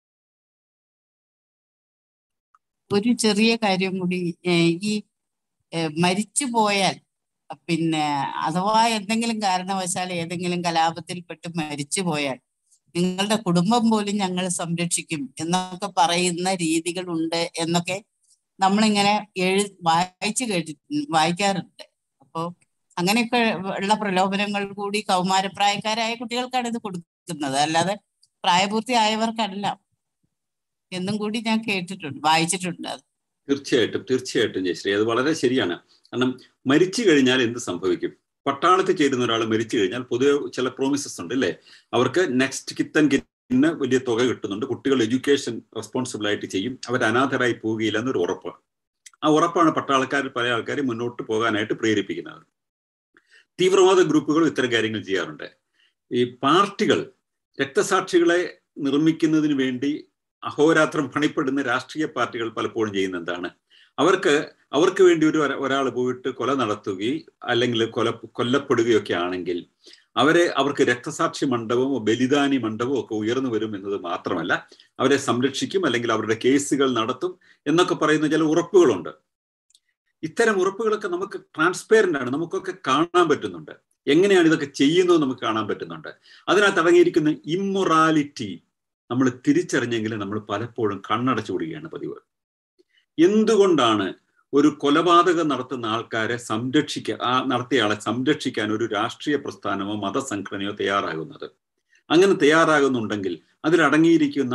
ഒരു ചെറിയ കാര്യം കൂടി ഈ മരിച്ചു പോയാൽ പിന്നെ അഥവാ എന്തെങ്കിലും കാരണവശാൽ ഏതെങ്കിലും കലാപത്തിൽപ്പെട്ട് മരിച്ചു പോയാൽ നിങ്ങളുടെ കുടുംബം പോലും ഞങ്ങൾ സംരക്ഷിക്കും എന്നൊക്കെ പറയുന്ന രീതികളുണ്ട് എന്നൊക്കെ നമ്മളിങ്ങനെ എഴു വായിച്ചു കേട്ടി വായിക്കാറുണ്ട് അപ്പോൾ അങ്ങനെയൊക്കെ ഉള്ള പ്രലോഭനങ്ങൾ കൂടി കൗമാരപ്രായക്കാരായ കുട്ടികൾക്കാണ് ഇത് കൊടുക്കുന്നത് അല്ലാതെ പ്രായപൂർത്തിയായവർക്കല്ല എന്നും കൂടി ഞാൻ കേട്ടിട്ടുണ്ട് വായിച്ചിട്ടുണ്ട് അത് തീർച്ചയായിട്ടും തീർച്ചയായിട്ടും ജയശ്രീ അത് വളരെ ശരിയാണ് കാരണം മരിച്ചു കഴിഞ്ഞാൽ എന്ത് സംഭവിക്കും പട്ടാളത്തിൽ ചേരുന്ന ഒരാൾ മരിച്ചു കഴിഞ്ഞാൽ പൊതുവെ ചില പ്രോമിസസ് ഉണ്ട് അല്ലേ അവർക്ക് നെക്സ്റ്റ് കിത്തൻ കിത്തിന് വലിയ തുക കിട്ടുന്നുണ്ട് കുട്ടികൾ എഡ്യൂക്കേഷൻ റെസ്പോൺസിബിൾ ആയിട്ട് ചെയ്യും അവർ അനാഥരായി പോവുകയില്ല എന്നൊരു ഉറപ്പ് ആ ഉറപ്പാണ് പട്ടാളക്കാരിൽ പല ആൾക്കാരും മുന്നോട്ട് പോകാനായിട്ട് പ്രേരിപ്പിക്കുന്നത് തീവ്രവാദ ഗ്രൂപ്പുകളും ഇത്തരം കാര്യങ്ങൾ ചെയ്യാറുണ്ട് ഈ പാർട്ടികൾ രക്തസാക്ഷികളെ നിർമ്മിക്കുന്നതിന് വേണ്ടി അഹോരാത്രം പണിപ്പെടുന്ന രാഷ്ട്രീയ പാർട്ടികൾ പലപ്പോഴും ചെയ്യുന്ന എന്താണ് അവർക്ക് അവർക്ക് വേണ്ടി ഒരു ഒരാൾ പോയിട്ട് കൊല നടത്തുകയും അല്ലെങ്കിൽ കൊല കൊല്ലപ്പെടുകയൊക്കെ ആണെങ്കിൽ അവരെ അവർക്ക് രക്തസാക്ഷി മണ്ഡപമോ ബലിദാനി മണ്ഡപമോ ഒക്കെ ഉയർന്നു വരും എന്നത് മാത്രമല്ല അവരെ സംരക്ഷിക്കും അല്ലെങ്കിൽ അവരുടെ കേസുകൾ നടത്തും എന്നൊക്കെ പറയുന്ന ചില ഉറപ്പുകളുണ്ട് ഇത്തരം ഉറപ്പുകളൊക്കെ നമുക്ക് ട്രാൻസ്പെയറന്റ് ആണ് നമുക്കൊക്കെ കാണാൻ പറ്റുന്നുണ്ട് എങ്ങനെയാണ് ഇതൊക്കെ ചെയ്യുന്നത് നമുക്ക് കാണാൻ പറ്റുന്നുണ്ട് അതിനകത്ത് അടങ്ങിയിരിക്കുന്ന ഇമ്മൊറാലിറ്റി നമ്മൾ തിരിച്ചറിഞ്ഞെങ്കിൽ നമ്മൾ പലപ്പോഴും കണ്ണടച്ചു വിടുകയാണ് പതിവ് എന്തുകൊണ്ടാണ് ഒരു കൊലപാതകം നടത്തുന്ന ആൾക്കാരെ സംരക്ഷിക്കാൻ ആ നടത്തിയ ആളെ സംരക്ഷിക്കാൻ ഒരു രാഷ്ട്രീയ പ്രസ്ഥാനമോ മതസംഘടനയോ തയ്യാറാകുന്നത് അങ്ങനെ തയ്യാറാകുന്നുണ്ടെങ്കിൽ അതിലടങ്ങിയിരിക്കുന്ന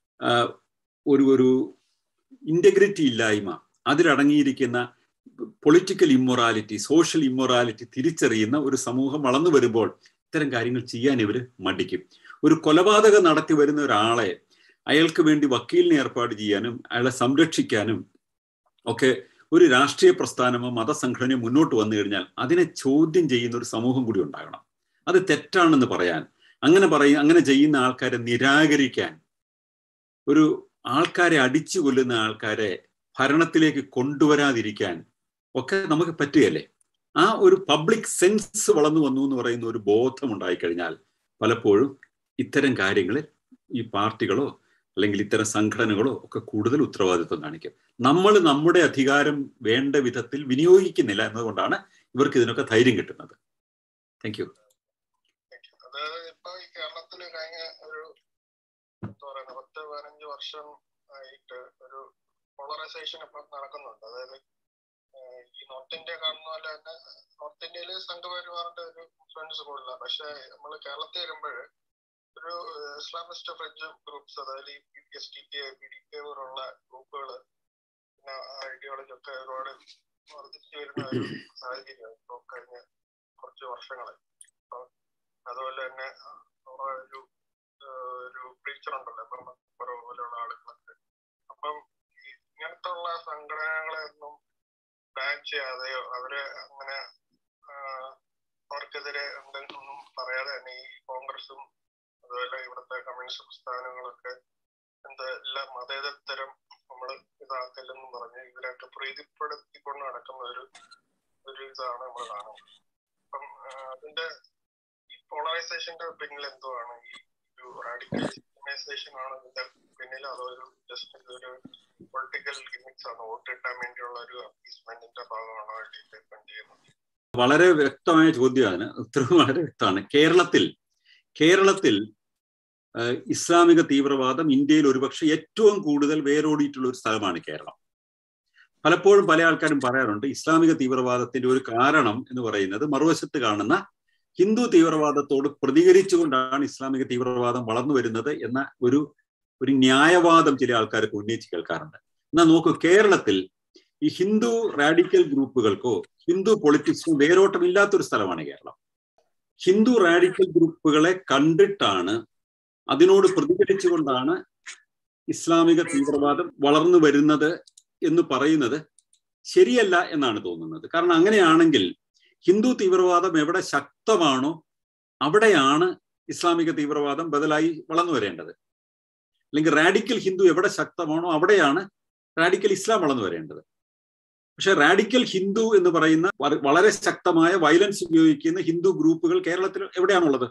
ഒരു ഒരു ഇന്റഗ്രിറ്റി ഇല്ലായ്മ അതിലടങ്ങിയിരിക്കുന്ന പൊളിറ്റിക്കൽ ഇമ്മൊറാലിറ്റി സോഷ്യൽ ഇമ്മൊറാലിറ്റി തിരിച്ചറിയുന്ന ഒരു സമൂഹം വളർന്നു വരുമ്പോൾ ഇത്തരം കാര്യങ്ങൾ ചെയ്യാൻ ഇവർ മടിക്കും ഒരു കൊലപാതകം നടത്തി വരുന്ന ഒരാളെ അയാൾക്ക് വേണ്ടി വക്കീലിനെ ഏർപ്പാട് ചെയ്യാനും അയാളെ സംരക്ഷിക്കാനും ഒക്കെ ഒരു രാഷ്ട്രീയ പ്രസ്ഥാനമോ മതസംഘടനയോ മുന്നോട്ട് വന്നു കഴിഞ്ഞാൽ അതിനെ ചോദ്യം ചെയ്യുന്ന ഒരു സമൂഹം കൂടി ഉണ്ടാകണം അത് തെറ്റാണെന്ന് പറയാൻ അങ്ങനെ പറയും അങ്ങനെ ചെയ്യുന്ന ആൾക്കാരെ നിരാകരിക്കാൻ ഒരു ആൾക്കാരെ അടിച്ചു കൊല്ലുന്ന ആൾക്കാരെ ഭരണത്തിലേക്ക് കൊണ്ടുവരാതിരിക്കാൻ ഒക്കെ നമുക്ക് പറ്റുകയല്ലേ ആ ഒരു പബ്ലിക് സെൻസ് വളർന്നു വന്നു എന്ന് പറയുന്ന ഒരു ബോധം ഉണ്ടായിക്കഴിഞ്ഞാൽ പലപ്പോഴും ഇത്തരം കാര്യങ്ങളിൽ ഈ പാർട്ടികളോ അല്ലെങ്കിൽ ഇത്തരം സംഘടനകളോ ഒക്കെ കൂടുതൽ ഉത്തരവാദിത്വം കാണിക്കും നമ്മൾ നമ്മുടെ അധികാരം വേണ്ട വിധത്തിൽ വിനിയോഗിക്കുന്നില്ല എന്നതുകൊണ്ടാണ് ഇവർക്ക് ഇതിനൊക്കെ ധൈര്യം കിട്ടുന്നത് താങ്ക് യു അതായത് ഇപ്പൊ ഈ കേരളത്തിൽ കഴിഞ്ഞ ഒരു എന്താ പറയുക പത്ത് പതിനഞ്ച് വർഷം ആയിട്ട് ഒരു പോളറൈസേഷൻ ഇപ്പം നടക്കുന്നുണ്ട് അതായത് ഏഹ് ഈ നോർത്ത് ഇന്ത്യ കാണുന്ന പോലെ തന്നെ നോർത്ത് ഇന്ത്യയിൽ സംഘപരിവാറിന്റെ ഒരു ഇൻഫ്ലുവൻസ് കൂടുതലാണ് പക്ഷെ നമ്മൾ കേരളത്തിൽ വരുമ്പോൾ ഒരു ഏഹ് ഇസ്ലാമിസ്റ്റ് ഫ്രഞ്ച് ഗ്രൂപ്പ്സ് അതായത് ഈ P P S T T P D K പോലുള്ള ഗ്രൂപ്പുകൾ പിന്നെ ഐഡിയോളജി ഒക്കെ ഒരുപാട് വർദ്ധിച്ചു വരുന്ന ഒരു സാഹചര്യമാണ് ഇപ്പോൾ കഴിഞ്ഞ കുറച്ച് വർഷങ്ങളായി അപ്പൊ അതുപോലെ തന്നെ നമ്മുടെ ഒരു ഏഹ് ഒരു പ്രീച്ചർ ഉണ്ടല്ലോ ഇപ്പം കുറവ് പോലെയുള്ള ആളുകളൊക്കെ അപ്പം ഈ ഇങ്ങനത്തെ ഉള്ള സംഘടനകളെ ഒന്നും ബാൻ ചെയ്യാതെയോ അവരെ അങ്ങനെ ആഹ് അവർക്കെതിരെ എന്തെങ്കിലും പറയാതെ തന്നെ ഈ കോൺഗ്രസും അതുപോലെ ഇവിടുത്തെ കമ്മ്യൂണിസ്റ്റ് പ്രസ്ഥാനങ്ങളൊക്കെ എന്താ എല്ലാ മതേതരം നമ്മൾ ഇതാക്കില്ലെന്ന് പറഞ്ഞ് ഇവരൊക്കെ പ്രീതിപ്പെടുത്തിക്കൊണ്ട് നടക്കുന്ന ഒരു ഒരു ഇതാണ് നമ്മൾ കാണുന്നത് അപ്പം ആഹ് അതിന്റെ ഈ പോളറൈസേഷന്റെ പിന്നിൽ എന്തോ ആണ് ഈ ഒരു റാഡിക്കൽ ഓർഗനൈസേഷൻ ആണ് ഇതിന്റെ പിന്നിൽ അതോ ഒരു ജസ്റ്റ് ഒരു പൊളിറ്റിക്കൽ ഗിമിക്സ് ആണ് വോട്ട് കിട്ടാൻ വേണ്ടിയുള്ള ഒരു അപ്പീസ്മെന്റിന്റെ ഭാഗമാണോ ഡിപ്പെൻഡ് ചെയ്യുന്നത് വളരെ വ്യക്തമായ ചോദ്യമാണ് ഉത്തരവ് വളരെ വ്യക്തമാണ് കേരളത്തിൽ കേരളത്തിൽ ഏഹ്, ഇസ്ലാമിക തീവ്രവാദം ഇന്ത്യയിൽ ഒരുപക്ഷെ ഏറ്റവും കൂടുതൽ വേരോടിയിട്ടുള്ള ഒരു സ്ഥലമാണ് കേരളം പലപ്പോഴും പല ആൾക്കാരും പറയാറുണ്ട് ഇസ്ലാമിക തീവ്രവാദത്തിന്റെ ഒരു കാരണം എന്ന് പറയുന്നത് മറുവശത്ത് കാണുന്ന ഹിന്ദു തീവ്രവാദത്തോട് പ്രതികരിച്ചുകൊണ്ടാണ് ഇസ്ലാമിക തീവ്രവാദം വളർന്നു വരുന്നത് എന്ന ഒരു ഒരു ന്യായവാദം ചില ആൾക്കാർക്ക് ഉന്നയിച്ച് കേൾക്കാറുണ്ട് എന്നാൽ നോക്കൂ കേരളത്തിൽ ഈ ഹിന്ദു റാഡിക്കൽ ഗ്രൂപ്പുകൾക്കോ ഹിന്ദു പൊളിറ്റിക്സിനും വേരോട്ടമില്ലാത്തൊരു സ്ഥലമാണ് കേരളം ഹിന്ദു റാഡിക്കൽ ഗ്രൂപ്പുകളെ കണ്ടിട്ടാണ് അതിനോട് പ്രതികരിച്ചുകൊണ്ടാണ് ഇസ്ലാമിക തീവ്രവാദം വളർന്നു വരുന്നത് എന്ന് പറയുന്നത് ശരിയല്ല എന്നാണ് തോന്നുന്നത് കാരണം അങ്ങനെയാണെങ്കിൽ ഹിന്ദു തീവ്രവാദം എവിടെ ശക്തമാണോ അവിടെയാണ് ഇസ്ലാമിക തീവ്രവാദം ബദലായി വളർന്നു വരേണ്ടത് അല്ലെങ്കിൽ റാഡിക്കൽ ഹിന്ദു എവിടെ ശക്തമാണോ അവിടെയാണ് റാഡിക്കൽ ഇസ്ലാം വളർന്നു വരേണ്ടത് പക്ഷെ റാഡിക്കൽ ഹിന്ദു എന്ന് പറയുന്ന വ- വളരെ ശക്തമായ വയലൻസ് ഉപയോഗിക്കുന്ന ഹിന്ദു ഗ്രൂപ്പുകൾ കേരളത്തിൽ എവിടെയാണുള്ളത്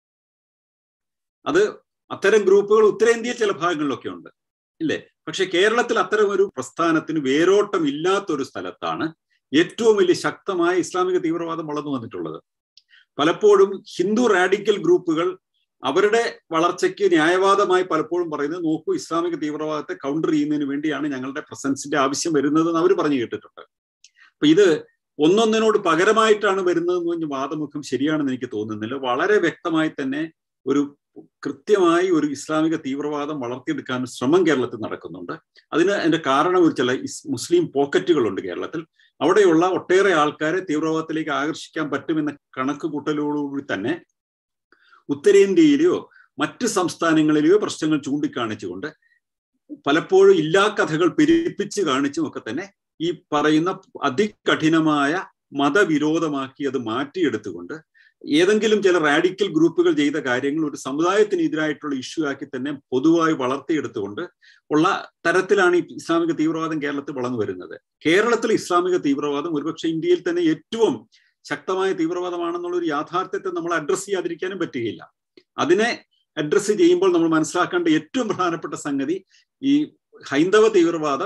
അത് അത്തരം ഗ്രൂപ്പുകൾ ഉത്തരേന്ത്യയിൽ ചില ഭാഗങ്ങളിലൊക്കെ ഉണ്ട് ഇല്ലേ പക്ഷെ കേരളത്തിൽ അത്തരം ഒരു പ്രസ്ഥാനത്തിന് വേരോട്ടം ഇല്ലാത്തൊരു സ്ഥലത്താണ് ഏറ്റവും വലിയ ശക്തമായ ഇസ്ലാമിക തീവ്രവാദം വളർന്നു വന്നിട്ടുള്ളത് പലപ്പോഴും ഹിന്ദു റാഡിക്കൽ ഗ്രൂപ്പുകൾ അവരുടെ വളർച്ചയ്ക്ക് ന്യായവാദമായി പലപ്പോഴും പറയുന്നത് നോക്കൂ ഇസ്ലാമിക തീവ്രവാദത്തെ കൗണ്ടർ ചെയ്യുന്നതിന് വേണ്ടിയാണ് ഞങ്ങളുടെ പ്രസൻസിന്റെ ആവശ്യം വരുന്നത് എന്ന് അവർ പറഞ്ഞു കേട്ടിട്ടുണ്ട് അപ്പൊ ഇത് ഒന്നൊന്നിനോട് പകരമായിട്ടാണ് വരുന്നതെന്ന് പറഞ്ഞ വാദമുഖം ശരിയാണെന്ന് എനിക്ക് തോന്നുന്നില്ല വളരെ വ്യക്തമായി തന്നെ ഒരു കൃത്യമായി ഒരു ഇസ്ലാമിക തീവ്രവാദം വളർത്തിയെടുക്കാൻ ശ്രമം കേരളത്തിൽ നടക്കുന്നുണ്ട് അതിന് അതിന്റെ കാരണം ഒരു ചില ഇസ് മുസ്ലിം പോക്കറ്റുകളുണ്ട് കേരളത്തിൽ അവിടെയുള്ള ഒട്ടേറെ ആൾക്കാരെ തീവ്രവാദത്തിലേക്ക് ആകർഷിക്കാൻ പറ്റുമെന്ന കണക്ക് കൂട്ടലോടുകൂടി തന്നെ ഉത്തരേന്ത്യയിലെയോ മറ്റ് സംസ്ഥാനങ്ങളിലെയോ പ്രശ്നങ്ങൾ ചൂണ്ടിക്കാണിച്ചുകൊണ്ട് പലപ്പോഴും ഇല്ലാ കഥകൾ പെരുപ്പിച്ച് കാണിച്ചും ഒക്കെ തന്നെ ഈ പറയുന്ന അതികഠിനമായ മതവിരോധമാക്കി അത് മാറ്റിയെടുത്തുകൊണ്ട് ഏതെങ്കിലും ചില റാഡിക്കൽ ഗ്രൂപ്പുകൾ ചെയ്ത കാര്യങ്ങൾ ഒരു സമുദായത്തിന് എതിരായിട്ടുള്ള ഇഷ്യൂ ആക്കി തന്നെ പൊതുവായി വളർത്തിയെടുത്തുകൊണ്ട് ഉള്ള തരത്തിലാണ് ഈ ഇസ്ലാമിക തീവ്രവാദം കേരളത്തിൽ വളർന്നു വരുന്നത് കേരളത്തിൽ ഇസ്ലാമിക തീവ്രവാദം ഒരുപക്ഷെ ഇന്ത്യയിൽ തന്നെ ഏറ്റവും ശക്തമായ തീവ്രവാദമാണെന്നുള്ള ഒരു യാഥാർത്ഥ്യത്തെ നമ്മൾ അഡ്രസ്സ് ചെയ്യാതിരിക്കാനും പറ്റുകയില്ല അതിനെ അഡ്രസ്സ് ചെയ്യുമ്പോൾ നമ്മൾ മനസ്സിലാക്കേണ്ട ഏറ്റവും പ്രധാനപ്പെട്ട സംഗതി ഈ ഹൈന്ദവ തീവ്രവാദം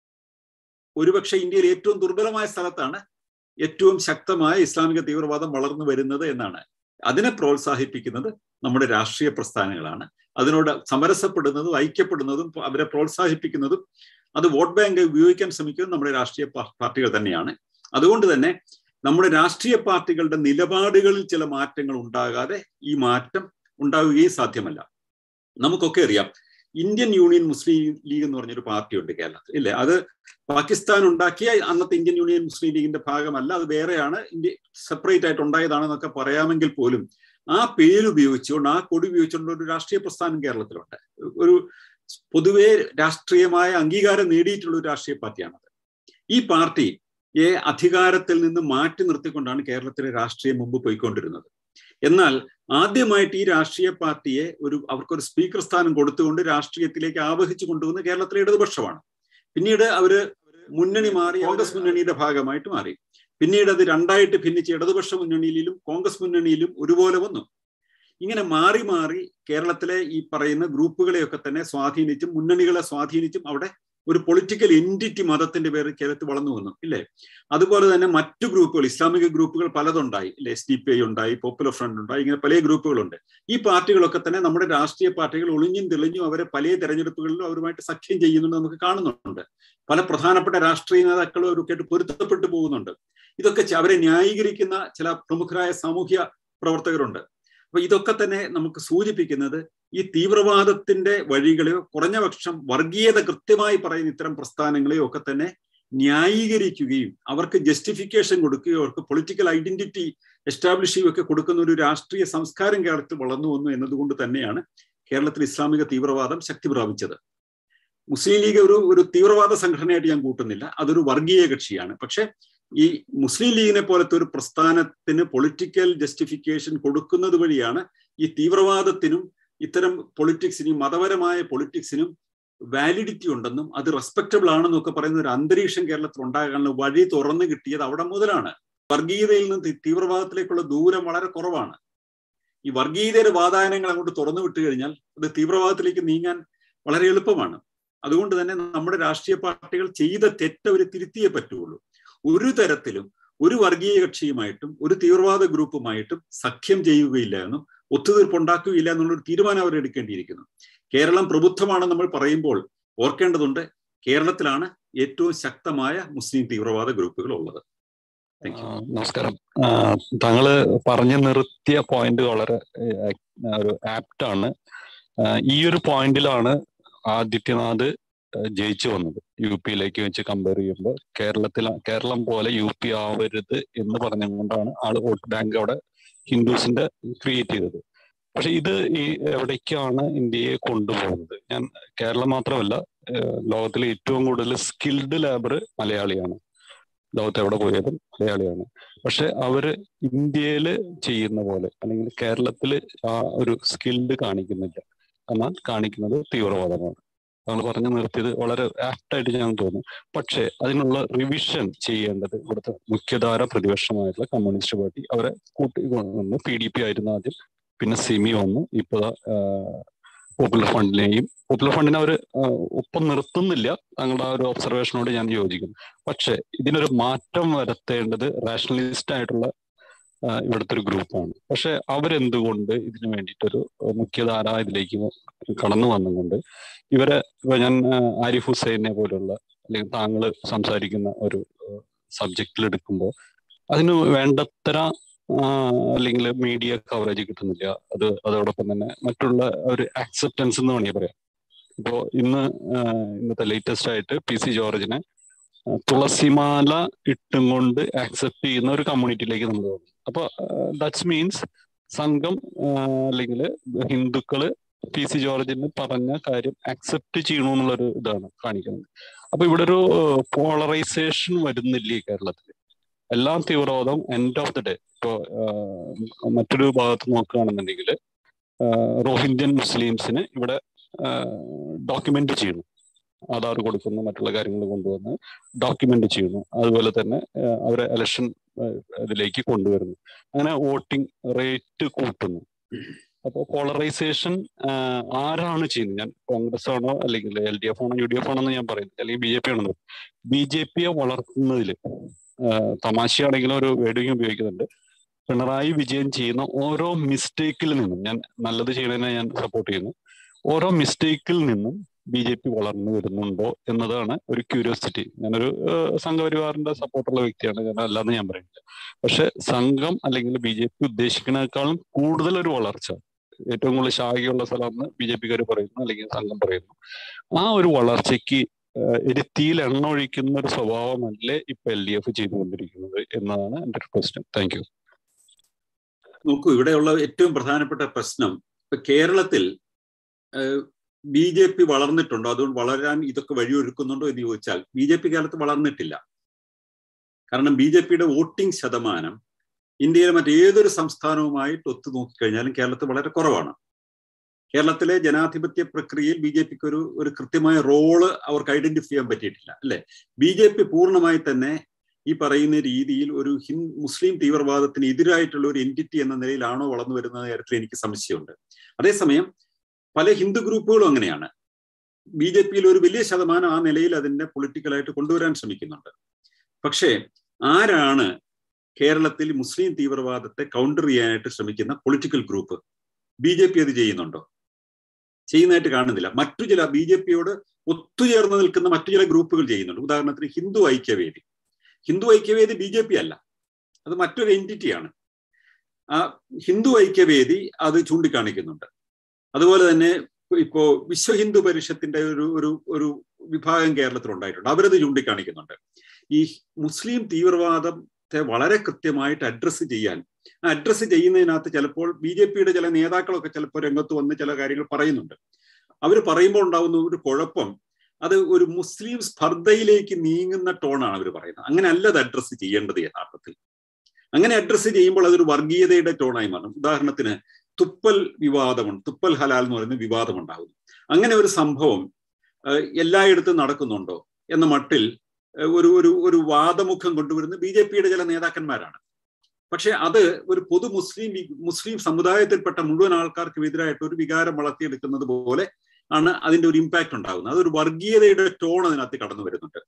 ഒരുപക്ഷെ ഇന്ത്യയിൽ ഏറ്റവും ദുർബലമായ സ്ഥലത്താണ് ഏറ്റവും ശക്തമായ ഇസ്ലാമിക തീവ്രവാദം വളർന്നു വരുന്നത് എന്നാണ് അതിനെ പ്രോത്സാഹിപ്പിക്കുന്നത് നമ്മുടെ രാഷ്ട്രീയ പ്രസ്ഥാനങ്ങളാണ് അതിനോട് സമരസപ്പെടുന്നതും ഐക്യപ്പെടുന്നതും അവരെ പ്രോത്സാഹിപ്പിക്കുന്നതും അത് വോട്ട് ബാങ്ക് ഉപയോഗിക്കാൻ ശ്രമിക്കുന്നതും നമ്മുടെ രാഷ്ട്രീയ പാർട്ടികൾ തന്നെയാണ് അതുകൊണ്ട് തന്നെ നമ്മുടെ രാഷ്ട്രീയ പാർട്ടികളുടെ നിലപാടുകളിൽ ചില മാറ്റങ്ങൾ ഉണ്ടാകാതെ ഈ മാറ്റം ഉണ്ടാവുകയും സാധ്യമല്ല നമുക്കൊക്കെ അറിയാം ഇന്ത്യൻ യൂണിയൻ മുസ്ലിം ലീഗ് എന്ന് പറഞ്ഞൊരു പാർട്ടിയുണ്ട് കേരളത്തിൽ ഇല്ലേ അത് പാകിസ്ഥാൻ ഉണ്ടാക്കിയ അന്നത്തെ ഇന്ത്യൻ യൂണിയൻ മുസ്ലിം ലീഗിന്റെ ഭാഗമല്ല അത് വേറെയാണ് ഇന്ത്യ സെപ്പറേറ്റ് ആയിട്ട് ഉണ്ടായതാണെന്നൊക്കെ പറയാമെങ്കിൽ പോലും ആ പേര് ഉപയോഗിച്ചുകൊണ്ട് ആ കൊടി ഉപയോഗിച്ചുകൊണ്ട് ഒരു രാഷ്ട്രീയ പ്രസ്ഥാനം കേരളത്തിലുണ്ട് ഒരു പൊതുവെ രാഷ്ട്രീയമായ അംഗീകാരം നേടിയിട്ടുള്ള ഒരു രാഷ്ട്രീയ പാർട്ടിയാണത് ഈ പാർട്ടിയെ അധികാരത്തിൽ നിന്ന് മാറ്റി നിർത്തിക്കൊണ്ടാണ് കേരളത്തിലെ രാഷ്ട്രീയം മുമ്പ് പോയിക്കൊണ്ടിരുന്നത് എന്നാൽ ആദ്യമായിട്ട് ഈ രാഷ്ട്രീയ പാർട്ടിയെ ഒരു അവർക്കൊരു സ്പീക്കർ സ്ഥാനം കൊടുത്തുകൊണ്ട് രാഷ്ട്രീയത്തിലേക്ക് ആവഹിച്ചു കൊണ്ടുവന്ന് കേരളത്തിലെ ഇടതുപക്ഷമാണ് പിന്നീട് അവര് മുന്നണി മാറി കോൺഗ്രസ് മുന്നണിയുടെ ഭാഗമായിട്ട് മാറി പിന്നീട് അത് രണ്ടായിട്ട് ഭിന്നിച്ച് ഇടതുപക്ഷ മുന്നണിയിലും കോൺഗ്രസ് മുന്നണിയിലും ഒരുപോലെ വന്നു ഇങ്ങനെ മാറി മാറി കേരളത്തിലെ ഈ പറയുന്ന ഗ്രൂപ്പുകളെയൊക്കെ തന്നെ സ്വാധീനിച്ചും മുന്നണികളെ സ്വാധീനിച്ചും അവിടെ ഒരു പൊളിറ്റിക്കൽ എൻറ്റിറ്റി മതത്തിന്റെ പേരിൽ കേരളത്തിൽ വളർന്നു വന്നു ഇല്ലേ അതുപോലെ തന്നെ മറ്റു ഗ്രൂപ്പുകൾ ഇസ്ലാമിക ഗ്രൂപ്പുകൾ പലതുണ്ടായി ഇല്ലേ എസ് ഡി പി ഐ ഉണ്ടായി പോപ്പുലർ ഫ്രണ്ട് ഉണ്ടായി ഇങ്ങനെ പല ഗ്രൂപ്പുകളുണ്ട് ഈ പാർട്ടികളൊക്കെ തന്നെ നമ്മുടെ രാഷ്ട്രീയ പാർട്ടികൾ ഒളിഞ്ഞും തെളിഞ്ഞും അവരെ പല തെരഞ്ഞെടുപ്പുകളിലും അവരുമായിട്ട് സഖ്യം ചെയ്യുന്നുണ്ട് നമുക്ക് കാണുന്നുണ്ട് പല പ്രധാനപ്പെട്ട രാഷ്ട്രീയ നേതാക്കളും അവരൊക്കെ ആയിട്ട് പൊരുത്തപ്പെട്ടു പോകുന്നുണ്ട് ഇതൊക്കെ അവരെ ന്യായീകരിക്കുന്ന ചില പ്രമുഖരായ സാമൂഹ്യ പ്രവർത്തകരുണ്ട് അപ്പൊ ഇതൊക്കെ തന്നെ നമുക്ക് സൂചിപ്പിക്കുന്നത് ഈ തീവ്രവാദത്തിന്റെ വഴികളെയോ കുറഞ്ഞ പക്ഷം വർഗീയത കൃത്യമായി പറയുന്ന ഇത്തരം പ്രസ്ഥാനങ്ങളെയോ ഒക്കെ തന്നെ ന്യായീകരിക്കുകയും അവർക്ക് ജസ്റ്റിഫിക്കേഷൻ കൊടുക്കുകയോ അവർക്ക് പൊളിറ്റിക്കൽ ഐഡന്റിറ്റി എസ്റ്റാബ്ലിഷ് ചെയ്യുകയൊക്കെ കൊടുക്കുന്ന ഒരു രാഷ്ട്രീയ സംസ്കാരം കേരളത്തിൽ വളർന്നു വന്നു എന്നതുകൊണ്ട് തന്നെയാണ് കേരളത്തിൽ ഇസ്ലാമിക തീവ്രവാദം ശക്തി പ്രാപിച്ചത് മുസ്ലിം ലീഗ് ഒരു ഒരു തീവ്രവാദ സംഘടനയായിട്ട് ഞാൻ കൂട്ടുന്നില്ല അതൊരു വർഗീയ കക്ഷിയാണ് പക്ഷെ ഈ മുസ്ലിം ലീഗിനെ പോലത്തെ ഒരു പ്രസ്ഥാനത്തിന് പൊളിറ്റിക്കൽ ജസ്റ്റിഫിക്കേഷൻ കൊടുക്കുന്നത് വഴിയാണ് ഈ തീവ്രവാദത്തിനും ഇത്തരം പൊളിറ്റിക്സിനും മതപരമായ പൊളിറ്റിക്സിനും വാലിഡിറ്റി ഉണ്ടെന്നും അത് റെസ്പെക്റ്റബിൾ ആണെന്നും ഒക്കെ പറയുന്ന ഒരു അന്തരീക്ഷം കേരളത്തിൽ ഉണ്ടാകാനുള്ള വഴി തുറന്നു കിട്ടിയത് അവിടെ മുതലാണ് വർഗീയതയിൽ നിന്ന് തീവ്രവാദത്തിലേക്കുള്ള ദൂരം വളരെ കുറവാണ് ഈ വർഗീയതയുടെ വാതായനങ്ങൾ അങ്ങോട്ട് തുറന്നു വിട്ടു കഴിഞ്ഞാൽ അത് തീവ്രവാദത്തിലേക്ക് നീങ്ങാൻ വളരെ എളുപ്പമാണ് അതുകൊണ്ട് തന്നെ നമ്മുടെ രാഷ്ട്രീയ പാർട്ടികൾ ചെയ്ത തെറ്റ് അവർ തിരുത്തിയേ പറ്റുള്ളൂ ഒരു തരത്തിലും ഒരു വർഗീയ കക്ഷിയുമായിട്ടും ഒരു തീവ്രവാദ ഗ്രൂപ്പുമായിട്ടും സഖ്യം ചെയ്യുകയില്ല എന്നും ഒത്തുതീർപ്പുണ്ടാക്കുകയില്ല എന്നുള്ളൊരു തീരുമാനം അവർ എടുക്കേണ്ടിയിരിക്കുന്നു കേരളം പ്രബുദ്ധമാണെന്ന് നമ്മൾ പറയുമ്പോൾ ഓർക്കേണ്ടതുണ്ട് കേരളത്തിലാണ് ഏറ്റവും ശക്തമായ മുസ്ലിം തീവ്രവാദ ഗ്രൂപ്പുകൾ ഉള്ളത് നമസ്കാരം താങ്കള് പറഞ്ഞു നിർത്തിയ പോയിന്റ് വളരെ ഒരു ആപ്റ്റാണ് ഈ ഒരു പോയിന്റിലാണ് ആദിത്യനാഥ് ജയിച്ചു വന്നത് യു പിയിലേക്ക് വെച്ച് കമ്പയർ ചെയ്യുമ്പോൾ കേരളത്തിൽ കേരളം പോലെ യു പി ആവരുത് എന്ന് പറഞ്ഞുകൊണ്ടാണ് ആള് വോട്ട് ബാങ്ക് അവിടെ ഹിന്ദുസിന്റെ ക്രിയേറ്റ് ചെയ്തത് പക്ഷെ ഇത് ഈ എവിടേക്കാണ് ഇന്ത്യയെ കൊണ്ടുപോകുന്നത് ഞാൻ കേരളം മാത്രമല്ല ലോകത്തിലെ ഏറ്റവും കൂടുതൽ സ്കിൽഡ് ലേബർ മലയാളിയാണ് ലോകത്ത് എവിടെ പോയാലും മലയാളിയാണ് പക്ഷെ അവര് ഇന്ത്യയിൽ ചെയ്യുന്ന പോലെ അല്ലെങ്കിൽ കേരളത്തിൽ ആ ഒരു സ്കിൽഡ് കാണിക്കുന്നില്ല എന്നാൽ കാണിക്കുന്നത് തീവ്രവാദമാണ് താങ്കൾ പറഞ്ഞു നിർത്തിയത് വളരെ ആപ്റ്റായിട്ട് ഞാൻ തോന്നുന്നു പക്ഷേ അതിനുള്ള റിവിഷൻ ചെയ്യേണ്ടത് ഇവിടുത്തെ മുഖ്യധാര പ്രതിപക്ഷമായിട്ടുള്ള കമ്മ്യൂണിസ്റ്റ് പാർട്ടി അവരെ കൂട്ടി വന്നു പി ഡി പി ആയിരുന്നു ആദ്യം പിന്നെ സിമി വന്നു ഇപ്പൊ പോപ്പുലർ ഫണ്ടിനെയും പോപ്പുലർ ഫണ്ടിനെ അവർ ഒപ്പം നിർത്തുന്നില്ല താങ്കളുടെ ആ ഒരു ഒബ്സർവേഷനോട് ഞാൻ യോജിക്കുന്നു പക്ഷെ ഇതിനൊരു മാറ്റം വരുത്തേണ്ടത് റാഷണലിസ്റ്റ് ആയിട്ടുള്ള ഇവിടുത്തെ ഒരു ഗ്രൂപ്പാണ് പക്ഷെ അവരെന്തുകൊണ്ട് ഇതിനു വേണ്ടിയിട്ടൊരു മുഖ്യധാര ഇതിലേക്ക് കടന്നു വന്നുകൊണ്ട് ഇവരെ ഇപ്പൊ ഞാൻ ആരിഫ് ഹുസൈനെ പോലുള്ള അല്ലെങ്കിൽ താങ്കൾ സംസാരിക്കുന്ന ഒരു സബ്ജക്റ്റിൽ എടുക്കുമ്പോൾ അതിന് വേണ്ടത്ര അല്ലെങ്കിൽ മീഡിയ കവറേജ് കിട്ടുന്നില്ല അത് അതോടൊപ്പം തന്നെ മറ്റുള്ള ഒരു ആക്സെപ്റ്റൻസ് എന്ന് വേണമെങ്കിൽ പറയാം ഇപ്പോ ഇന്ന് ഇന്നത്തെ ലേറ്റസ്റ്റ് ആയിട്ട് പി സി ജോർജിനെ തുളസിമാല ഇട്ടും കൊണ്ട് ആക്സെപ്റ്റ് ചെയ്യുന്ന ഒരു കമ്മ്യൂണിറ്റിയിലേക്ക് നമ്മൾ പോകും അപ്പൊ ദാറ്റ്സ് മീൻസ് സംഘം അല്ലെങ്കിൽ ഹിന്ദുക്കള് പി സി ജോർജിന് പറഞ്ഞ കാര്യം അക്സെപ്റ്റ് ചെയ്യണമെന്നുള്ളൊരു ഇതാണ് കാണിക്കുന്നത് അപ്പൊ ഇവിടെ ഒരു പോളറൈസേഷൻ വരുന്നില്ലേ കേരളത്തിൽ എല്ലാം തീവ്രവാദം എൻഡ് ഓഫ് ദി ഡേ ഇപ്പോ മറ്റൊരു ഭാഗത്ത് നോക്കുകയാണെന്നുണ്ടെങ്കിൽ റോഹിംഗ്യൻ മുസ്ലിംസിന് ഇവിടെ ഡോക്യുമെന്റ് ചെയ്യുന്നു ആധാർ കൊടുക്കുന്നു മറ്റുള്ള കാര്യങ്ങൾ കൊണ്ടുവന്ന് ഡോക്യുമെന്റ് ചെയ്യുന്നു അതുപോലെ തന്നെ അവരെ ഇലക്ഷൻ ഇതിലേക്ക് കൊണ്ടുവരുന്നു അങ്ങനെ വോട്ടിംഗ് റേറ്റ് കൂട്ടുന്നു അപ്പോൾ പോളറൈസേഷൻ ആരാണ് ചെയ്യുന്നത് ഞാൻ കോൺഗ്രസ് ആണോ അല്ലെങ്കിൽ എൽ ഡി എഫ് ആണോ യു ഡി എഫ് ആണോ എന്ന് ഞാൻ പറയുന്നത് അല്ലെങ്കിൽ ബി ജെ പി ആണെന്ന് ബി ജെ പിയെ വളർത്തുന്നതിൽ തമാശയാണെങ്കിലും ഒരു വേഡിങ് ഉപയോഗിക്കുന്നുണ്ട് പിണറായി വിജയൻ ചെയ്യുന്ന ഓരോ മിസ്റ്റേക്കിൽ നിന്നും ഞാൻ നല്ലത് ചെയ്യുന്നതിനെ ഞാൻ സപ്പോർട്ട് ചെയ്യുന്നു ഓരോ മിസ്റ്റേക്കിൽ നിന്നും ബി ജെ പി വളർന്നു വരുന്നുണ്ടോ എന്നതാണ് ഒരു ക്യൂരിയോസിറ്റി ഞാനൊരു സംഘപരിവാറിന്റെ സപ്പോർട്ടുള്ള വ്യക്തിയാണ് ഞാൻ അല്ലാന്ന് ഞാൻ പറയുന്നില്ല പക്ഷെ സംഘം അല്ലെങ്കിൽ ബി ജെ പി ഉദ്ദേശിക്കുന്നതിനേക്കാളും കൂടുതൽ ഒരു വളർച്ച ഏറ്റവും കൂടുതൽ ശാഖയുള്ള സ്ഥലമെന്ന് ബി ജെ പിക്കാർ പറയുന്നു അല്ലെങ്കിൽ സംഘം പറയുന്നു ആ ഒരു വളർച്ചയ്ക്ക് എരുത്തിയിൽ എണ്ണ ഒഴിക്കുന്ന ഒരു സ്വഭാവമല്ലേ ഇപ്പൊ എൽ ഡി എഫ് ചെയ്തുകൊണ്ടിരിക്കുന്നത് എന്നതാണ് എൻ്റെ ഒരു ക്വസ്റ്റ്യൻ താങ്ക് യു നോക്കൂ ഇവിടെയുള്ള ഏറ്റവും പ്രധാനപ്പെട്ട പ്രശ്നം ഇപ്പൊ കേരളത്തിൽ ബി ജെ പി വളർന്നിട്ടുണ്ടോ അതുകൊണ്ട് വളരാൻ ഇതൊക്കെ വഴിയൊരുക്കുന്നുണ്ടോ എന്ന് ചോദിച്ചാൽ ബി ജെ പി കേരളത്തിൽ വളർന്നിട്ടില്ല കാരണം ബി ജെ പിയുടെ വോട്ടിംഗ് ശതമാനം ഇന്ത്യയിലെ മറ്റേതൊരു സംസ്ഥാനവുമായിട്ട് ഒത്തു നോക്കിക്കഴിഞ്ഞാലും കേരളത്തിൽ വളരെ കുറവാണ് കേരളത്തിലെ ജനാധിപത്യ പ്രക്രിയയിൽ ബി ജെ പിക്ക് ഒരു ഒരു കൃത്യമായ റോള് അവർക്ക് ഐഡന്റിഫൈ ചെയ്യാൻ പറ്റിയിട്ടില്ല അല്ലെ ബി ജെ പി പൂർണ്ണമായി തന്നെ ഈ പറയുന്ന രീതിയിൽ ഒരു ഹിൻ മുസ്ലിം തീവ്രവാദത്തിന് എതിരായിട്ടുള്ള ഒരു എൻറ്റിറ്റി എന്ന നിലയിലാണോ വളർന്നു വരുന്ന കാര്യത്തിൽ എനിക്ക് സംശയമുണ്ട് അതേസമയം പല ഹിന്ദു ഗ്രൂപ്പുകളും അങ്ങനെയാണ് ബി ജെ പിയിൽ ഒരു വലിയ ശതമാനം ആ നിലയിൽ അതിനെ പൊളിറ്റിക്കലായിട്ട് കൊണ്ടുവരാൻ ശ്രമിക്കുന്നുണ്ട് പക്ഷേ ആരാണ് കേരളത്തിൽ മുസ്ലിം തീവ്രവാദത്തെ കൗണ്ടർ ചെയ്യാനായിട്ട് ശ്രമിക്കുന്ന political group B J P അത് ചെയ്യുന്നുണ്ടോ ചെയ്യുന്നതായിട്ട് കാണുന്നില്ല മറ്റു ചില ബി ജെ പിയോട് ഒത്തുചേർന്ന് നിൽക്കുന്ന മറ്റു ചില ഗ്രൂപ്പുകൾ ചെയ്യുന്നുണ്ട് ഉദാഹരണത്തിന് Hindu Aikyavedi Hindu Aikyavedi B J P അല്ല അത് മറ്റൊരു എൻറ്റിറ്റിയാണ് ആ ഹിന്ദു ഐക്യവേദി അത് ചൂണ്ടിക്കാണിക്കുന്നുണ്ട് അതുപോലെ തന്നെ ഇപ്പോ വിശ്വ ഹിന്ദു പരിഷത്തിന്റെ ഒരു ഒരു ഒരു വിഭാഗം കേരളത്തിൽ ഉണ്ടായിട്ടുണ്ട് അവരത് ചൂണ്ടിക്കാണിക്കുന്നുണ്ട് ഈ മുസ്ലിം തീവ്രവാദത്തെ വളരെ കൃത്യമായിട്ട് അഡ്രസ്സ് ചെയ്യാൻ ആ അഡ്രസ്സ് ചെയ്യുന്നതിനകത്ത് ചിലപ്പോൾ ബി ജെ പിയുടെ ചില നേതാക്കളൊക്കെ ചിലപ്പോൾ രംഗത്ത് വന്ന് ചില കാര്യങ്ങൾ പറയുന്നുണ്ട് അവർ പറയുമ്പോൾ ഉണ്ടാവുന്ന ഒരു കുഴപ്പം അത് ഒരു മുസ്ലിം സ്പർദ്ധയിലേക്ക് നീങ്ങുന്ന ടോണാണ് അവർ പറയുന്നത് അങ്ങനെ അല്ല അത് അഡ്രസ്സ് ചെയ്യേണ്ടത് യഥാർത്ഥത്തിൽ അങ്ങനെ അഡ്രസ്സ് ചെയ്യുമ്പോൾ അതൊരു വർഗീയതയുടെ ടോണായി മാറും ഉദാഹരണത്തിന് തുപ്പൽ വിവാദമുണ്ട് തുപ്പൽ ഹലാൽ എന്ന് പറയുന്ന വിവാദം ഉണ്ടാകുന്നു അങ്ങനെ ഒരു സംഭവം എല്ലായിടത്തും നടക്കുന്നുണ്ടോ എന്ന മട്ടിൽ ഒരു ഒരു ഒരു വാദമുഖം കൊണ്ടുവരുന്ന ബി ജെ പിയുടെ ചില നേതാക്കന്മാരാണ് പക്ഷെ അത് ഒരു പൊതു മുസ്ലിം മുസ്ലിം സമുദായത്തിൽപ്പെട്ട മുഴുവൻ ആൾക്കാർക്കും എതിരായിട്ട് ഒരു വികാരം വളർത്തിയെടുക്കുന്നത് പോലെ ആണ് അതിന്റെ ഒരു ഇമ്പാക്ട് ഉണ്ടാകുന്നത് അതൊരു വർഗീയതയുടെ ടോൺ അതിനകത്ത് കടന്നു വരുന്നുണ്ട്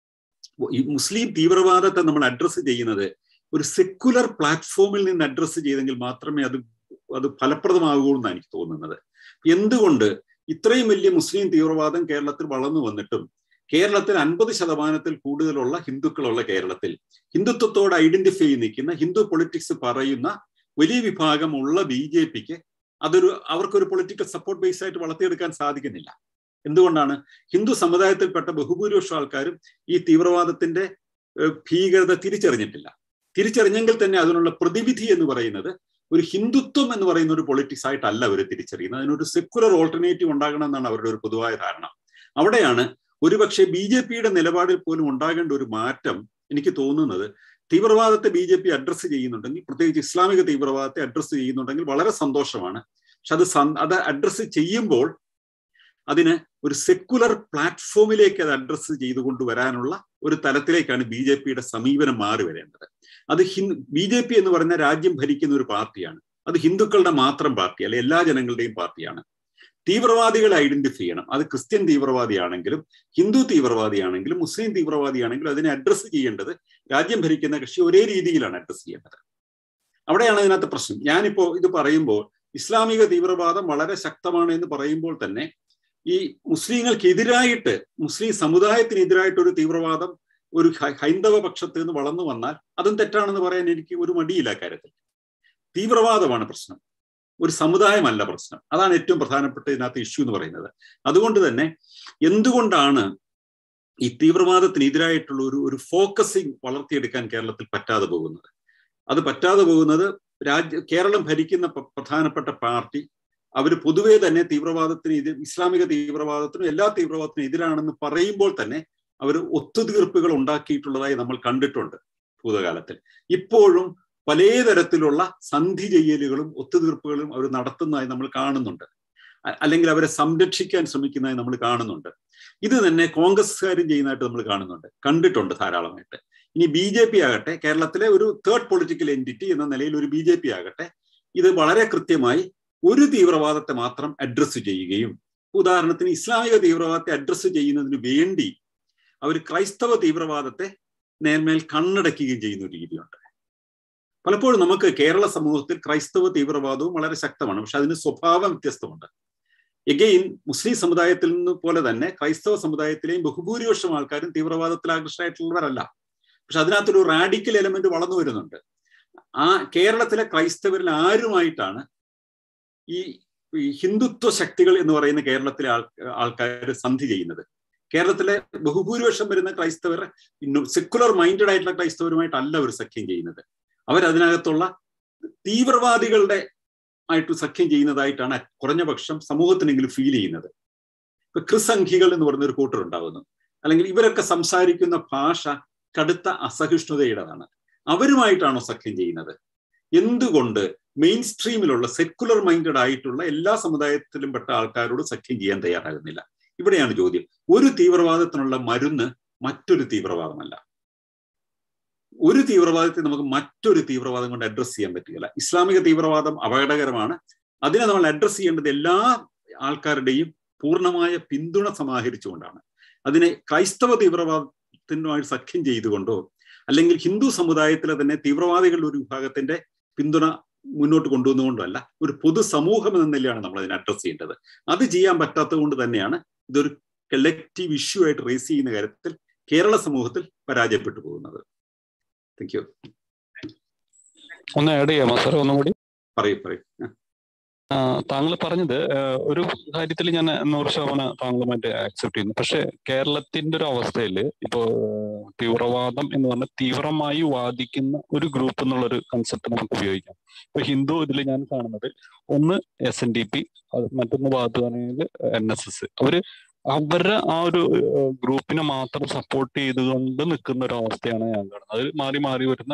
ഈ മുസ്ലിം തീവ്രവാദത്തെ നമ്മൾ അഡ്രസ്സ് ചെയ്യുന്നത് ഒരു സെക്കുലർ പ്ലാറ്റ്ഫോമിൽ നിന്ന് അഡ്രസ്സ് ചെയ്തെങ്കിൽ മാത്രമേ അത് അത് ഫലപ്രദമാകൂ എന്നാണ് എനിക്ക് തോന്നുന്നത് എന്തുകൊണ്ട് ഇത്രയും വലിയ മുസ്ലിം തീവ്രവാദം കേരളത്തിൽ വളർന്നു വന്നിട്ടും കേരളത്തിൽ അൻപത് ശതമാനത്തിൽ കൂടുതലുള്ള ഹിന്ദുക്കളുള്ള കേരളത്തിൽ ഹിന്ദുത്വത്തോട് ഐഡന്റിഫൈ നിൽക്കുന്ന ഹിന്ദു പൊളിറ്റിക്സ് പറയുന്ന വലിയ വിഭാഗമുള്ള ബി ജെ പിക്ക് അതൊരു അവർക്കൊരു പൊളിറ്റിക്കൽ സപ്പോർട്ട് ബേസ് ആയിട്ട് വളർത്തിയെടുക്കാൻ സാധിക്കുന്നില്ല എന്തുകൊണ്ടാണ് ഹിന്ദു സമുദായത്തിൽപ്പെട്ട ബഹുഭൂരിപക്ഷം ആൾക്കാരും ഈ തീവ്രവാദത്തിന്റെ ഭീകരത തിരിച്ചറിഞ്ഞിട്ടില്ല തിരിച്ചറിഞ്ഞെങ്കിൽ തന്നെ അതിനുള്ള പ്രതിവിധി എന്ന് പറയുന്നത് ഒരു ഹിന്ദുത്വം എന്ന് പറയുന്ന ഒരു പൊളിറ്റിക്സ് ആയിട്ടല്ല അവർ തിരിച്ചറിയുന്നത് അതിനൊരു സെക്കുലർ ഓൾട്ടർനേറ്റീവ് ഉണ്ടാകണം എന്നാണ് അവരുടെ ഒരു പൊതുവായ ധാരണ അവിടെയാണ് ഒരുപക്ഷെ ബി ജെ പിയുടെ നിലപാടിൽ പോലും ഉണ്ടാകേണ്ട ഒരു മാറ്റം എനിക്ക് തോന്നുന്നത് തീവ്രവാദത്തെ ബി ജെ പി അഡ്രസ്സ് ചെയ്യുന്നുണ്ടെങ്കിൽ പ്രത്യേകിച്ച് ഇസ്ലാമിക തീവ്രവാദത്തെ അഡ്രസ്സ് ചെയ്യുന്നുണ്ടെങ്കിൽ വളരെ സന്തോഷമാണ് പക്ഷെ അത് അത് അഡ്രസ്സ് ചെയ്യുമ്പോൾ അതിന് ഒരു സെക്കുലർ പ്ലാറ്റ്ഫോമിലേക്ക് അത് അഡ്രസ്സ് ചെയ്തുകൊണ്ട് വരാനുള്ള ഒരു തലത്തിലേക്കാണ് ബി ജെ പിയുടെ സമീപനം മാറി വരേണ്ടത് അത് ഹിന്ദു ബി ജെ പി എന്ന് പറയുന്ന രാജ്യം ഭരിക്കുന്ന ഒരു പാർട്ടിയാണ് അത് ഹിന്ദുക്കളുടെ മാത്രം പാർട്ടി അല്ലെ എല്ലാ ജനങ്ങളുടെയും പാർട്ടിയാണ് തീവ്രവാദികളെ ഐഡന്റിഫൈ ചെയ്യണം അത് ക്രിസ്ത്യൻ തീവ്രവാദിയാണെങ്കിലും ഹിന്ദു തീവ്രവാദിയാണെങ്കിലും മുസ്ലിം തീവ്രവാദിയാണെങ്കിലും അതിനെ അഡ്രസ്സ് ചെയ്യേണ്ടത് രാജ്യം ഭരിക്കുന്ന കക്ഷി ഒരേ രീതിയിലാണ് അഡ്രസ്സ് ചെയ്യേണ്ടത് അവിടെയാണ് ഇതിനകത്ത് പ്രശ്നം ഞാനിപ്പോ ഇത് പറയുമ്പോൾ ഇസ്ലാമിക തീവ്രവാദം വളരെ ശക്തമാണ് എന്ന് പറയുമ്പോൾ തന്നെ ഈ മുസ്ലിങ്ങൾക്കെതിരായിട്ട് മുസ്ലിം സമുദായത്തിനെതിരായിട്ട് ഒരു തീവ്രവാദം ഒരു ഹൈന്ദവ പക്ഷത്ത് നിന്ന് വളർന്നു വന്നാൽ അതും തെറ്റാണെന്ന് പറയാൻ എനിക്ക് ഒരു മടിയില്ല കാര്യത്തിൽ തീവ്രവാദമാണ് പ്രശ്നം ഒരു സമുദായമല്ല പ്രശ്നം അതാണ് ഏറ്റവും പ്രധാനപ്പെട്ട ഇതിനകത്ത് ഇഷ്യൂ എന്ന് പറയുന്നത് അതുകൊണ്ട് തന്നെ എന്തുകൊണ്ടാണ് ഈ തീവ്രവാദത്തിനെതിരായിട്ടുള്ള ഒരു ഒരു ഫോക്കസിങ് വളർത്തിയെടുക്കാൻ കേരളത്തിൽ പറ്റാതെ പോകുന്നത് അത് പറ്റാതെ പോകുന്നത് രാജ്യ കേരളം ഭരിക്കുന്ന പ്രധാനപ്പെട്ട പാർട്ടി അവർ പൊതുവെ തന്നെ തീവ്രവാദത്തിന് ഇത് ഇസ്ലാമിക തീവ്രവാദത്തിനും എല്ലാ തീവ്രവാദത്തിനും എതിരാണെന്ന് പറയുമ്പോൾ തന്നെ അവർ ഒത്തുതീർപ്പുകൾ ഉണ്ടാക്കിയിട്ടുള്ളതായി നമ്മൾ കണ്ടിട്ടുണ്ട് ഭൂതകാലത്തിൽ ഇപ്പോഴും പലതരത്തിലുള്ള സന്ധി ചെയ്യലുകളും ഒത്തുതീർപ്പുകളും അവർ നടത്തുന്നതായി നമ്മൾ കാണുന്നുണ്ട് അല്ലെങ്കിൽ അവരെ സംരക്ഷിക്കാൻ ശ്രമിക്കുന്നതായി നമ്മൾ കാണുന്നുണ്ട് ഇത് തന്നെ കോൺഗ്രസ്സുകാരും ചെയ്യുന്നതായിട്ട് നമ്മൾ കാണുന്നുണ്ട് കണ്ടിട്ടുണ്ട് ധാരാളമായിട്ട് ഇനി ബി ജെ പി ആകട്ടെ കേരളത്തിലെ ഒരു തേർഡ് പൊളിറ്റിക്കൽ എൻറ്റിറ്റി എന്ന നിലയിൽ ഒരു ബി ജെ പി ആകട്ടെ ഇത് വളരെ കൃത്യമായി ഒരു തീവ്രവാദത്തെ മാത്രം അഡ്രസ്സ് ചെയ്യുകയും ഉദാഹരണത്തിന് ഇസ്ലാമിക തീവ്രവാദത്തെ അഡ്രസ്സ് ചെയ്യുന്നതിന് വേണ്ടി അവർ ക്രൈസ്തവ തീവ്രവാദത്തെ നേർമേൽ കണ്ണടക്കുകയും ചെയ്യുന്ന ഒരു രീതിയുണ്ട് പലപ്പോഴും നമുക്ക് കേരള സമൂഹത്തിൽ ക്രൈസ്തവ തീവ്രവാദവും വളരെ ശക്തമാണ് പക്ഷെ അതിന് സ്വഭാവം വ്യത്യസ്തമുണ്ട് എഗെയിൻ മുസ്ലിം സമുദായത്തിൽ നിന്ന് പോലെ തന്നെ ക്രൈസ്തവ സമുദായത്തിലെയും ബഹുഭൂരിപക്ഷം ആൾക്കാരും തീവ്രവാദത്തിൽ ആകൃഷ്ടരായിട്ടുള്ളവരല്ല പക്ഷെ അതിനകത്തൊരു റാഡിക്കൽ എലമെന്റ് വളർന്നു വരുന്നുണ്ട് ആ കേരളത്തിലെ ക്രൈസ്തവരിൽ ആരുമായിട്ടാണ് ഈ ഹിന്ദുത്വ ശക്തികൾ എന്ന് പറയുന്ന കേരളത്തിലെ ആൾ ആൾക്കാർ സന്ധി ചെയ്യുന്നത് കേരളത്തിലെ ബഹുഭൂരിപക്ഷം വരുന്ന ക്രൈസ്തവർ സെക്കുലർ മൈൻഡഡ് ആയിട്ടുള്ള ക്രൈസ്തവരുമായിട്ടല്ല അവർ സഖ്യം ചെയ്യുന്നത് അവരതിനകത്തുള്ള തീവ്രവാദികളുടെ ആയിട്ട് സഖ്യം ചെയ്യുന്നതായിട്ടാണ് കുറഞ്ഞ പക്ഷം സമൂഹത്തിനെങ്കിലും ഫീൽ ചെയ്യുന്നത് ഇപ്പൊ ക്രിസംഖികൾ എന്ന് പറയുന്ന ഒരു കൂട്ടർ ഉണ്ടാവുന്നു അല്ലെങ്കിൽ ഇവരൊക്കെ സംസാരിക്കുന്ന ഭാഷ കടുത്ത അസഹിഷ്ണുതയുടേതാണ് അവരുമായിട്ടാണോ സഖ്യം ചെയ്യുന്നത് എന്തുകൊണ്ട് മെയിൻ സ്ട്രീമിലുള്ള സെക്കുലർ മൈൻഡഡ് ആയിട്ടുള്ള എല്ലാ സമുദായത്തിലും പെട്ട ആൾക്കാരോട് സഖ്യം ചെയ്യാൻ തയ്യാറാകുന്നില്ല ഇവിടെയാണ് ചോദ്യം ഒരു തീവ്രവാദത്തിനുള്ള മരുന്ന് മറ്റൊരു തീവ്രവാദമല്ല ഒരു തീവ്രവാദത്തെ നമുക്ക് മറ്റൊരു തീവ്രവാദം കൊണ്ട് അഡ്രസ്സ് ചെയ്യാൻ പറ്റുകയില്ല ഇസ്ലാമിക തീവ്രവാദം അപകടകരമാണ് അതിനെ നമ്മൾ അഡ്രസ്സ് ചെയ്യേണ്ടത് എല്ലാ ആൾക്കാരുടെയും പൂർണ്ണമായ പിന്തുണ സമാഹരിച്ചുകൊണ്ടാണ് അതിനെ ക്രൈസ്തവ തീവ്രവാദത്തിനുമായി സഖ്യം ചെയ്തുകൊണ്ടോ അല്ലെങ്കിൽ ഹിന്ദു സമുദായത്തിലെ തന്നെ തീവ്രവാദികളുടെ ഒരു വിഭാഗത്തിന്റെ പിന്തുണ മുന്നോട്ട് കൊണ്ടുവന്നുകൊണ്ടല്ല ഒരു പൊതുസമൂഹം എന്ന നിലയാണ് നമ്മൾ അതിനെ അഡ്രസ് ചെയ്യേണ്ടത് അത് ചെയ്യാൻ പറ്റാത്തത് കൊണ്ട് തന്നെയാണ് ഇതൊരു കളക്റ്റീവ് ഇഷ്യൂ ആയിട്ട് റേസ് ചെയ്യുന്ന കാര്യത്തിൽ കേരള സമൂഹത്തിൽ പരാജയപ്പെട്ടു പോകുന്നത് താങ്ക് യു ഒന്ന് ആഡ് ചെയ്യാമോ സാർ ഒന്നും കൂടി പറയൂ പറയൂ ആ, താങ്കൾ പറഞ്ഞത് ആ, ഒരു കാര്യത്തിൽ ഞാൻ നൂറ് ശതമാനം താങ്കളുമായിട്ട് ആക്സെപ്റ്റ് ചെയ്യുന്നു പക്ഷെ കേരളത്തിന്റെ ഒരു അവസ്ഥയിൽ ഇപ്പോ ആ, തീവ്രവാദം എന്ന് പറഞ്ഞാൽ തീവ്രമായി വാദിക്കുന്ന ഒരു ഗ്രൂപ്പ് എന്നുള്ള ഒരു കൺസെപ്റ്റ് നമുക്ക് ഉപയോഗിക്കാം ഇപ്പൊ ഹിന്ദു ഇതിൽ ഞാൻ കാണുന്നത് ഒന്ന് എസ് എൻ ഡി പി മറ്റൊന്ന് ഭാഗത്തുകയാണെങ്കിൽ എൻ എസ് എസ് അവര് അവരുടെ ആ ഒരു ഗ്രൂപ്പിനെ മാത്രം സപ്പോർട്ട് ചെയ്തുകൊണ്ട് നിൽക്കുന്ന ഒരു അവസ്ഥയാണ് ഞാൻ കാണുന്നത് അത് മാറി മാറി വരുന്ന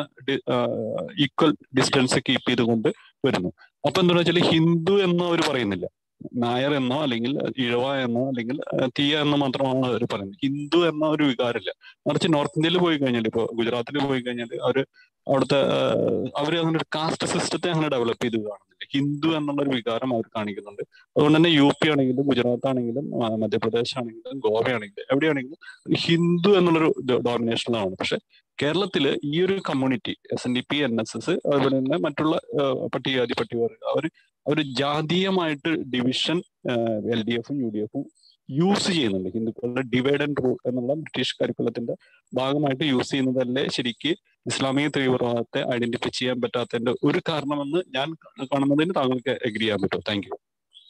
ഈക്വൽ ഡിസ്റ്റൻസ് കീപ്പ് ചെയ്തുകൊണ്ട് വരുന്നു അപ്പൊ എന്താണെന്ന് വെച്ചാൽ ഹിന്ദു എന്നോ അവർ പറയുന്നില്ല നായർ എന്നോ അല്ലെങ്കിൽ ഇഴവ എന്നോ അല്ലെങ്കിൽ ആ, തീയ എന്നോ മാത്രമാണ് അവർ പറയുന്നത് ഹിന്ദു എന്ന ഒരു വികാരമില്ല മറിച്ച് നോർത്ത് ഇന്ത്യയിൽ പോയി കഴിഞ്ഞാൽ ഇപ്പൊ ഗുജറാത്തിൽ പോയി കഴിഞ്ഞാൽ അവര് അവിടുത്തെ അവർ അങ്ങനെ ഒരു കാസ്റ്റ് സിസ്റ്റത്തെ അങ്ങനെ ഡെവലപ്പ് ചെയ്ത് കാണുന്നില്ല ഹിന്ദു എന്നുള്ള ഒരു വികാരം അവർ കാണിക്കുന്നുണ്ട് അതുകൊണ്ട് തന്നെ യു പി ആണെങ്കിലും ഗുജറാത്ത് ആണെങ്കിലും ആ, മധ്യപ്രദേശ് ആണെങ്കിലും ഗോവ ആണെങ്കിലും എവിടെയാണെങ്കിലും ഹിന്ദു എന്നുള്ളൊരു ഡോമിനേഷനാണ് പക്ഷെ കേരളത്തില് ഈ ഒരു community S N D P N S S അതുപോലെ തന്നെ മറ്റുള്ള ആ, പട്ടികജാതി പട്ടികവർഗ അവർ അവർ ജാതീയമായിട്ട് ഡിവിഷൻ എൽ ഡി എഫും യു ഡി എഫും യൂസ് ചെയ്യുന്നുണ്ട് ഹിന്ദുക്കളുടെ ഡിവൈഡ് ആൻഡ് റൂൾ എന്നുള്ള ബ്രിട്ടീഷ് കരിക്കുലത്തിന്റെ ഭാഗമായിട്ട് യൂസ് ചെയ്യുന്നതല്ലേ ശരിക്ക് ഇസ്ലാമിക തീവ്രവാദത്തെ ഐഡന്റിഫൈ ചെയ്യാൻ പറ്റാത്തതിന്റെ ഒരു കാരണമെന്ന് ഞാൻ കാണുന്നതിന് താങ്കൾക്ക് എഗ്രി ചെയ്യാൻ പറ്റുമോ താങ്ക് യു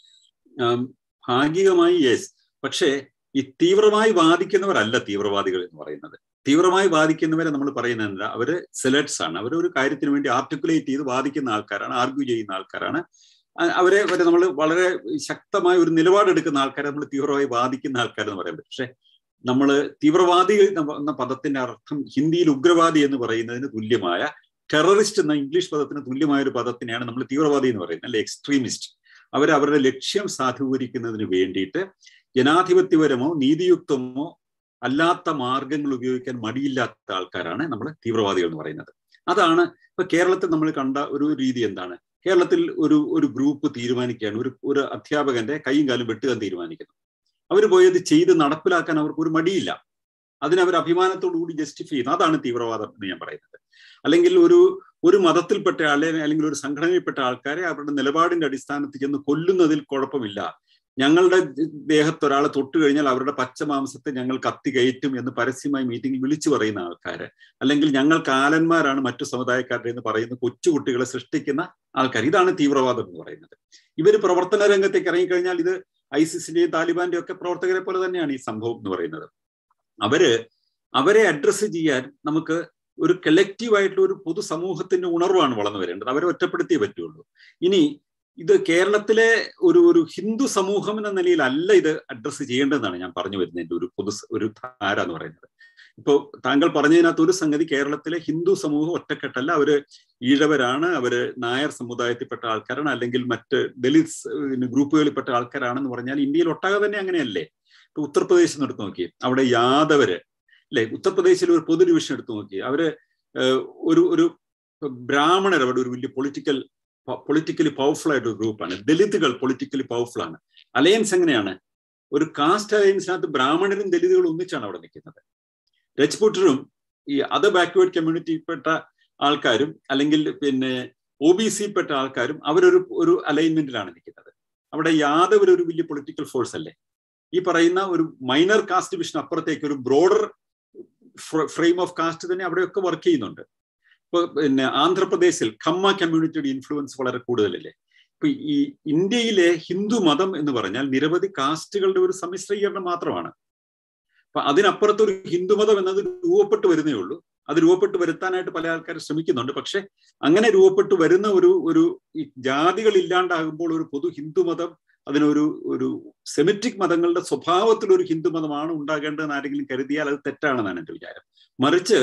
ആം, ഭാഗികമായി യെസ് പക്ഷേ ഈ തീവ്രമായി വാദിക്കുന്നവരല്ല തീവ്രവാദികൾ എന്ന് പറയുന്നത് തീവ്രമായി വാദിക്കുന്നവരെ നമ്മൾ പറയുന്നത് എന്താ അവര് സെലക്ട്സ് ആണ് അവർ ഒരു കാര്യത്തിന് വേണ്ടി ആർട്ടിക്കുലേറ്റ് ചെയ്ത് വാദിക്കുന്ന ആൾക്കാരാണ് ആർഗ്യൂ ചെയ്യുന്ന ആൾക്കാരാണ് അ- അവരെ വരെ നമ്മൾ വളരെ ശക്തമായ ഒരു നിലപാടെടുക്കുന്ന ആൾക്കാരെ നമ്മൾ തീവ്രമായി വാദിക്കുന്ന ആൾക്കാരെന്ന് പറയാൻ പറ്റും പക്ഷെ നമ്മൾ തീവ്രവാദി എന്ന- എന്ന പദത്തിന്റെ അർത്ഥം ഹിന്ദിയിൽ ഉഗ്രവാദി എന്ന് പറയുന്നതിന് തുല്യമായ ടെററിസ്റ്റ് എന്ന ഇംഗ്ലീഷ് പദത്തിന് തുല്യമായ ഒരു പദത്തിനെയാണ് നമ്മൾ തീവ്രവാദി എന്ന് പറയുന്നത് അല്ലെ എക്സ്ട്രീമിസ്റ്റ് അവർ അവരുടെ ലക്ഷ്യം സാധൂകരിക്കുന്നതിന് വേണ്ടിയിട്ട് ജനാധിപത്യപരമോ നീതിയുക്തമോ അല്ലാത്ത മാർഗങ്ങൾ ഉപയോഗിക്കാൻ മടിയില്ലാത്ത ആൾക്കാരാണ് നമ്മൾ തീവ്രവാദികൾ എന്ന് പറയുന്നത് അതാണ് ഇപ്പൊ കേരളത്തിൽ നമ്മൾ കണ്ട ഒരു രീതി എന്താണ് കേരളത്തിൽ ഒരു ഒരു ഗ്രൂപ്പ് തീരുമാനിക്കുകയാണ് ഒരു ഒരു അധ്യാപകന്റെ കൈയും കാലും വെട്ടുകാൻ തീരുമാനിക്കുന്നു അവർ പോയത് ചെയ്ത് നടപ്പിലാക്കാൻ അവർക്ക് ഒരു മടിയില്ല അതിനവർ അഭിമാനത്തോടു കൂടി ജസ്റ്റിഫൈ ചെയ്യുന്നു അതാണ് തീവ്രവാദം എന്ന് ഞാൻ പറയുന്നത് അല്ലെങ്കിൽ ഒരു ഒരു മതത്തിൽപ്പെട്ട ആളെ അല്ലെങ്കിൽ ഒരു സംഘടനയിൽപ്പെട്ട ആൾക്കാരെ അവരുടെ നിലപാടിന്റെ അടിസ്ഥാനത്തിൽ ചെന്ന് കൊല്ലുന്നതിൽ കുഴപ്പമില്ല ഞങ്ങളുടെ ദേഹത്ത് ഒരാളെ തൊട്ട് കഴിഞ്ഞാൽ അവരുടെ പച്ചമാംസത്തെ ഞങ്ങൾ കത്തി കയറ്റും എന്ന് പരസ്യമായി മീറ്റിംഗിൽ വിളിച്ചു പറയുന്ന ആൾക്കാര് അല്ലെങ്കിൽ ഞങ്ങൾ കാലന്മാരാണ് മറ്റു സമുദായക്കാരുടെ എന്ന് പറയുന്ന കൊച്ചുകുട്ടികളെ സൃഷ്ടിക്കുന്ന ആൾക്കാർ ഇതാണ് തീവ്രവാദം എന്ന് പറയുന്നത് ഇവർ പ്രവർത്തന രംഗത്തേക്ക് ഇറങ്ങിക്കഴിഞ്ഞാൽ ഇത് ഐസിസിന്റെയും താലിബാന്റെയും ഒക്കെ പ്രവർത്തകരെ പോലെ തന്നെയാണ് ഈ സംഭവം എന്ന് പറയുന്നത് അവര് അവരെ അഡ്രസ്സ് ചെയ്യാൻ നമുക്ക് ഒരു കളക്റ്റീവ് ആയിട്ടുള്ള ഒരു പൊതുസമൂഹത്തിന്റെ ഉണർവാണ് വളർന്നു വരേണ്ടത് അവരെ ഒറ്റപ്പെടുത്തിയേ പറ്റുള്ളൂ ഇനി ഇത് കേരളത്തിലെ ഒരു ഒരു ഹിന്ദു സമൂഹം എന്ന നിലയിലല്ല ഇത് അഡ്രസ്സ് ചെയ്യേണ്ടതെന്നാണ് ഞാൻ പറഞ്ഞു വരുന്നതിന്റെ ഒരു പൊതു ഒരു ധാര എന്ന് പറയുന്നത് ഇപ്പോൾ താങ്കൾ പറഞ്ഞതിനകത്ത് ഒരു സംഗതി കേരളത്തിലെ ഹിന്ദു സമൂഹം ഒറ്റക്കെട്ടല്ല അവര് ഈഴവരാണ് അവര് നായർ സമുദായത്തിൽപ്പെട്ട ആൾക്കാരാണ് അല്ലെങ്കിൽ മറ്റ് ദലിത് ഗ്രൂപ്പുകളിൽപ്പെട്ട ആൾക്കാരാണെന്ന് പറഞ്ഞാൽ ഇന്ത്യയിൽ ഒട്ടാകെ തന്നെ അങ്ങനെയല്ലേ ഇപ്പൊ ഉത്തർപ്രദേശിൽ നിന്ന് എടുത്തു നോക്കി അവിടെ യാദവര് അല്ലെ ഉത്തർപ്രദേശിൽ ഒരു പൊതു ഡിവിഷൻ എടുത്തു നോക്കി അവര് ഒരു ഒരു ബ്രാഹ്മണർ അവിടെ ഒരു വലിയ പൊളിറ്റിക്കൽ പൊളിറ്റിക്കലി പവർഫുൾ ആയിട്ട് ഒരു ഗ്രൂപ്പാണ് ദലിതുകൾ പൊളിറ്റിക്കലി പവർഫുൾ ആണ് അലയൻസ് എങ്ങനെയാണ് ഒരു കാസ്റ്റ് അലയൻസിനകത്ത് ബ്രാഹ്മണരും ദലിതുകളും ഒന്നിച്ചാണ് അവിടെ നിൽക്കുന്നത് രജ്പുട്ടറും ഈ അതർ ബാക്ക്വേർഡ് കമ്മ്യൂണിറ്റിയിൽപ്പെട്ട ആൾക്കാരും അല്ലെങ്കിൽ പിന്നെ ഒ ബി സിയിൽപ്പെട്ട ആൾക്കാരും അവരൊരു ഒരു അലൈൻമെന്റിലാണ് നിൽക്കുന്നത് അവിടെ യാദവ് ഒരു വലിയ പൊളിറ്റിക്കൽ ഫോഴ്സ് അല്ലേ ഈ പറയുന്ന ഒരു മൈനർ കാസ്റ്റ് ഡിവിഷൻ അപ്പുറത്തേക്ക് ഒരു ബ്രോഡർ ഫ്രെയിം ഓഫ് കാസ്റ്റ് തന്നെ അവിടെയൊക്കെ വർക്ക് ചെയ്യുന്നുണ്ട് ഇപ്പൊ പിന്നെ ആന്ധ്രാപ്രദേശിൽ ഖമ്മ കമ്മ്യൂണിറ്റിയുടെ ഇൻഫ്ലുവൻസ് വളരെ കൂടുതലല്ലേ ഇപ്പൊ ഈ ഇന്ത്യയിലെ ഹിന്ദു മതം എന്ന് പറഞ്ഞാൽ നിരവധി കാസ്റ്റുകളുടെ ഒരു സമ്മിശ്രീകരണം മാത്രമാണ് അപ്പൊ അതിനപ്പുറത്ത് ഒരു ഹിന്ദുമതം എന്നത് രൂപപ്പെട്ട് വരുന്നേ ഉള്ളൂ അത് രൂപപ്പെട്ട് വരുത്താനായിട്ട് പല ആൾക്കാർ ശ്രമിക്കുന്നുണ്ട് പക്ഷെ അങ്ങനെ രൂപപ്പെട്ട് വരുന്ന ഒരു ഒരു ഈ ജാതികൾ ഇല്ലാണ്ടാകുമ്പോൾ ഒരു പൊതു ഹിന്ദുമതം അതിനൊരു ഒരു സെമിറ്റിക് മതങ്ങളുടെ സ്വഭാവത്തിൽ ഒരു ഹിന്ദുമതമാണ് ഉണ്ടാകേണ്ടതെന്ന് ആരെങ്കിലും കരുതിയാൽ അത് തെറ്റാണെന്നാണ് എൻ്റെ വിചാരം മറിച്ച്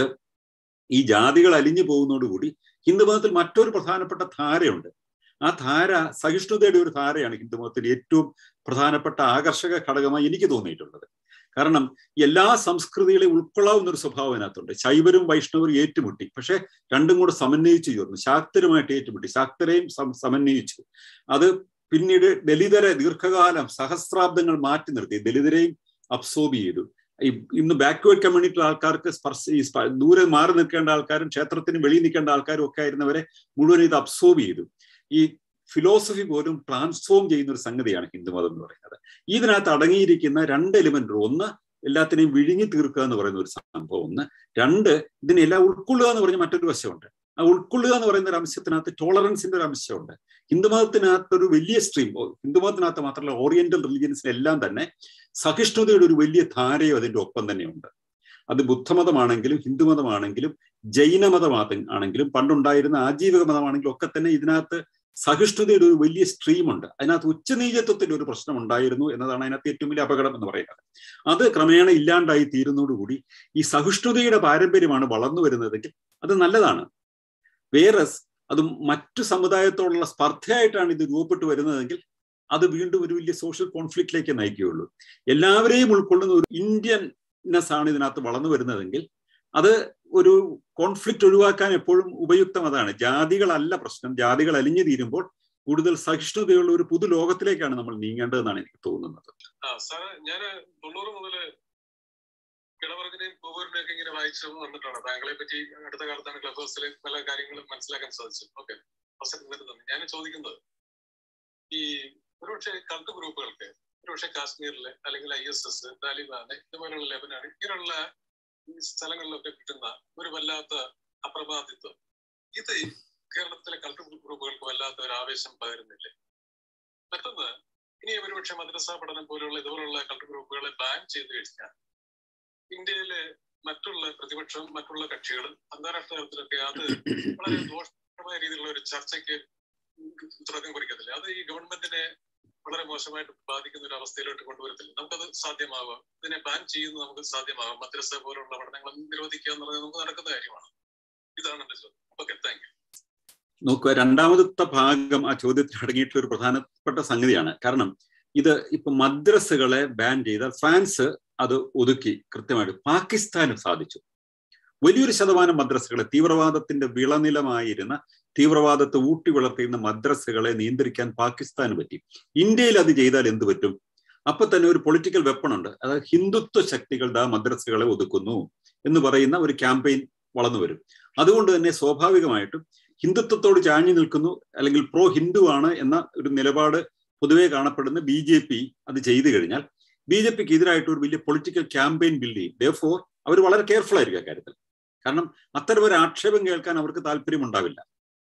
ഈ ജാതികൾ അലിഞ്ഞു പോകുന്നതോടുകൂടി ഹിന്ദുമതത്തിൽ മറ്റൊരു പ്രധാനപ്പെട്ട ധാരയുണ്ട് ആ ധാര സഹിഷ്ണുതയുടെ ഒരു ധാരയാണ് ഹിന്ദുമതത്തിൽ ഏറ്റവും പ്രധാനപ്പെട്ട ആകർഷക ഘടകമായി എനിക്ക് തോന്നിയിട്ടുള്ളത് കാരണം എല്ലാ സംസ്കൃതികളെയും ഉൾക്കൊള്ളാവുന്ന ഒരു സ്വഭാവം അതിനകത്തുണ്ട് ശൈവരും വൈഷ്ണവരും ഏറ്റുമുട്ടി പക്ഷെ രണ്ടും കൂടെ സമന്വയിച്ചു ചേർന്നു ശാക്തരുമായിട്ട് ഏറ്റുമുട്ടി ശാക്തരെയും സമന്വയിച്ചു അത് പിന്നീട് ദലിതരെ ദീർഘകാലം സഹസ്രാബ്ദങ്ങൾ മാറ്റി നിർത്തി ദലിതരെയും അബ്സോർബ് ചെയ്തു ഈ ഇന്ന് ബാക്ക്വേർഡ് കമ്മ്യൂണിറ്റി ആൾക്കാർക്ക് സ്പർശ ഈ സ്പ- ദൂരെ മാറി നിൽക്കേണ്ട ആൾക്കാരും ക്ഷേത്രത്തിന് വെളിയിൽ നിൽക്കേണ്ട ആൾക്കാരും ഒക്കെ ആയിരുന്നവരെ മുഴുവൻ ഇത് അബ്സോർബ് ചെയ്തു ഈ ഫിലോസഫി പോലും ട്രാൻസ്ഫോം ചെയ്യുന്ന ഒരു സംഗതിയാണ് ഹിന്ദുമതം എന്ന് പറയുന്നത് ഇതിനകത്ത് അടങ്ങിയിരിക്കുന്ന രണ്ട് എലിമെന്റ് ഒന്ന് എല്ലാത്തിനെയും വിഴുങ്ങി തീർക്കുക എന്ന് പറയുന്ന ഒരു സംഭവം ഒന്ന് രണ്ട് ഇതിനെല്ലാം ഉൾക്കൊള്ളുക എന്ന് പറഞ്ഞ മറ്റൊരു വശമുണ്ട് ആ ഉൾക്കൊള്ളുക എന്ന് പറയുന്ന ഒരു അംശത്തിനകത്ത് ടോളറൻസിന്റെ ഒരു അംശമുണ്ട് ഹിന്ദുമതത്തിനകത്ത് ഒരു വലിയ സ്ട്രീം ഹിന്ദുമതത്തിനകത്ത് മാത്രമല്ല ഓറിയന്റൽ റിലീജിയൻസിനെല്ലാം തന്നെ സഹിഷ്ണുതയുടെ ഒരു വലിയ ധാരയും അതിന്റെ ഒപ്പം തന്നെയുണ്ട് അത് ബുദ്ധമതമാണെങ്കിലും ഹിന്ദുമതമാണെങ്കിലും ജൈനമതം ആണെങ്കിലും പണ്ടുണ്ടായിരുന്ന ആജീവിക മതമാണെങ്കിലും ഒക്കെ തന്നെ ഇതിനകത്ത് സഹിഷ്ണുതയുടെ ഒരു വലിയ സ്ട്രീമുണ്ട് അതിനകത്ത് ഉച്ചനീചത്വത്തിന്റെ ഒരു പ്രശ്നം ഉണ്ടായിരുന്നു എന്നതാണ് അതിനകത്ത് ഏറ്റവും വലിയ അപകടം എന്ന് പറയുന്നത് അത് ക്രമേണ ഇല്ലാണ്ടായി തീരുന്നതോടുകൂടി ഈ സഹിഷ്ണുതയുടെ പാരമ്പര്യമാണ് വളർന്നു വരുന്നതെങ്കിൽ അത് നല്ലതാണ് വേറസ് അത് മറ്റു സമുദായത്തോടുള്ള സ്പർദ്ധയായിട്ടാണ് ഇത് രൂപപ്പെട്ടു വരുന്നതെങ്കിൽ അത് വീണ്ടും ഒരു വലിയ സോഷ്യൽ കോൺഫ്ലിക്റ്റിലേക്ക് നയിക്കുകയുള്ളൂ എല്ലാവരെയും ഉൾക്കൊള്ളുന്ന ഒരു ഇന്ത്യൻനെസ് ആണ് ഇതിനകത്ത് വളർന്നു വരുന്നതെങ്കിൽ അത് ഒരു കോൺഫ്ലിക്റ്റ് ഒഴിവാക്കാൻ എപ്പോഴും ഉപയുക്തം അതാണ് ജാതികളല്ല പ്രശ്നം ജാതികൾ അലിഞ്ഞു തീരുമ്പോൾ കൂടുതൽ സഹിഷ്ണുതയുള്ള ഒരു പുതു ലോകത്തിലേക്കാണ് നമ്മൾ നീങ്ങേണ്ടതെന്നാണ് എനിക്ക് തോന്നുന്നത് ആ സാറ് ഞാൻ തൊണ്ണൂറ് മുതല് കിടവർഗിനെയും പൂവൂരിനെയും ഒക്കെ ഇങ്ങനെ വായിച്ചു വന്നിട്ടാണ് താങ്കളെ പറ്റി അടുത്ത കാലത്താണ് ക്ലബ് ഹൗസിൽ പല കാര്യങ്ങളും മനസ്സിലാക്കാൻ സാധിച്ചു ഓക്കെ നന്ദി ഞാൻ ചോദിക്കുന്നത് ഈ ഒരുപക്ഷെ കൾട്ട് ഗ്രൂപ്പുകൾക്ക് ഒരുപക്ഷെ കാശ്മീരില് അല്ലെങ്കിൽ ഐ എസ് എസ് താലിബാന് ഇതുപോലുള്ള ലെബനാണ് ഇങ്ങനെയുള്ള ഈ സ്ഥലങ്ങളിലൊക്കെ കിട്ടുന്ന ഒരു വല്ലാത്ത അപ്രബാധിത്വം ഇത് കേരളത്തിലെ കൾട്ട് ഗ്രൂപ്പുകൾക്ക് വല്ലാത്ത ഒരു ആവേശം പകരുന്നില്ലേ മറ്റൊന്ന് ഇനി ഒരുപക്ഷെ മദ്രസ പഠനം പോലുള്ള ഇതുപോലുള്ള കൾട്ട് ഗ്രൂപ്പുകളെ ബാൻ ചെയ്ത് കഴിഞ്ഞാൽ ഇന്ത്യയിലെ മറ്റുള്ള പ്രതിപക്ഷം മറ്റുള്ള കക്ഷികൾ അന്താരാഷ്ട്ര തലത്തിലൊക്കെ അത് വളരെ ദോഷകരമായ രീതിയിലുള്ള ഒരു ചർച്ചയ്ക്ക് തുടക്കം കുറിക്കത്തില്ല അത് ഈ ഗവൺമെന്റിനെ വളരെ മോശമായിട്ട് ബാധിക്കുന്ന ഒരു അവസ്ഥയിലോട്ട് കൊണ്ടുവരത്തില്ല നമുക്കത് സാധ്യമാവാം ഇതിനെ ബാൻ ചെയ്യുന്നത് നമുക്ക് സാധ്യമാവാം മദ്രസ പോലുള്ള പഠനങ്ങൾ നിരോധിക്കുക എന്നുള്ളത് നമുക്ക് നടക്കുന്ന കാര്യമാണ് ഇതാണ് എന്റെ ചോദ്യം ഓക്കെ താങ്ക് യു നോക്കുക രണ്ടാമത്തെ ഭാഗം ആ ചോദ്യത്തിൽ അടങ്ങിയിട്ടുള്ള ഒരു പ്രധാനപ്പെട്ട സംഗതിയാണ് കാരണം ഇത് ഇപ്പൊ മദ്രസകളെ ബാൻ ചെയ്താൽ ഫ്രാൻസ് അത് ഒതുക്കി കൃത്യമായിട്ട് പാകിസ്ഥാനും സാധിച്ചു വലിയൊരു ശതമാനം മദ്രസകളെ തീവ്രവാദത്തിന്റെ വിളനിലമായിരുന്ന തീവ്രവാദത്തെ ഊട്ടി വളർത്തിയിരുന്ന മദ്രസകളെ നിയന്ത്രിക്കാൻ പാകിസ്ഥാന് പറ്റി ഇന്ത്യയിൽ അത് ചെയ്താൽ എന്ത് പറ്റും അപ്പൊ തന്നെ ഒരു പൊളിറ്റിക്കൽ വെപ്പൺ ഉണ്ട് അതായത് ഹിന്ദുത്വ ശക്തികൾ ദാ മദ്രസകളെ ഒതുക്കുന്നു എന്ന് പറയുന്ന ഒരു ക്യാമ്പയിൻ വളർന്നു വരും അതുകൊണ്ട് തന്നെ സ്വാഭാവികമായിട്ടും ഹിന്ദുത്വത്തോട് ചാഞ്ഞു നിൽക്കുന്നു അല്ലെങ്കിൽ പ്രോ ഹിന്ദു ആണ് എന്ന ഒരു നിലപാട് പൊതുവെ കാണപ്പെടുന്ന ബി ജെ പി അത് ചെയ്തു കഴിഞ്ഞാൽ ബി ജെ പിക്ക് എതിരായിട്ട് ഒരു വലിയ പൊളിറ്റിക്കൽ ക്യാമ്പയിൻ ബിൽഡ് ചെയ്യും ദേ ഫോർ അവർ വളരെ കെയർഫുൾ ആയിരിക്കും അക്കാര്യത്തിൽ കാരണം അത്തരം ഒരു ആക്ഷേപം കേൾക്കാൻ അവർക്ക് താല്പര്യമുണ്ടാവില്ല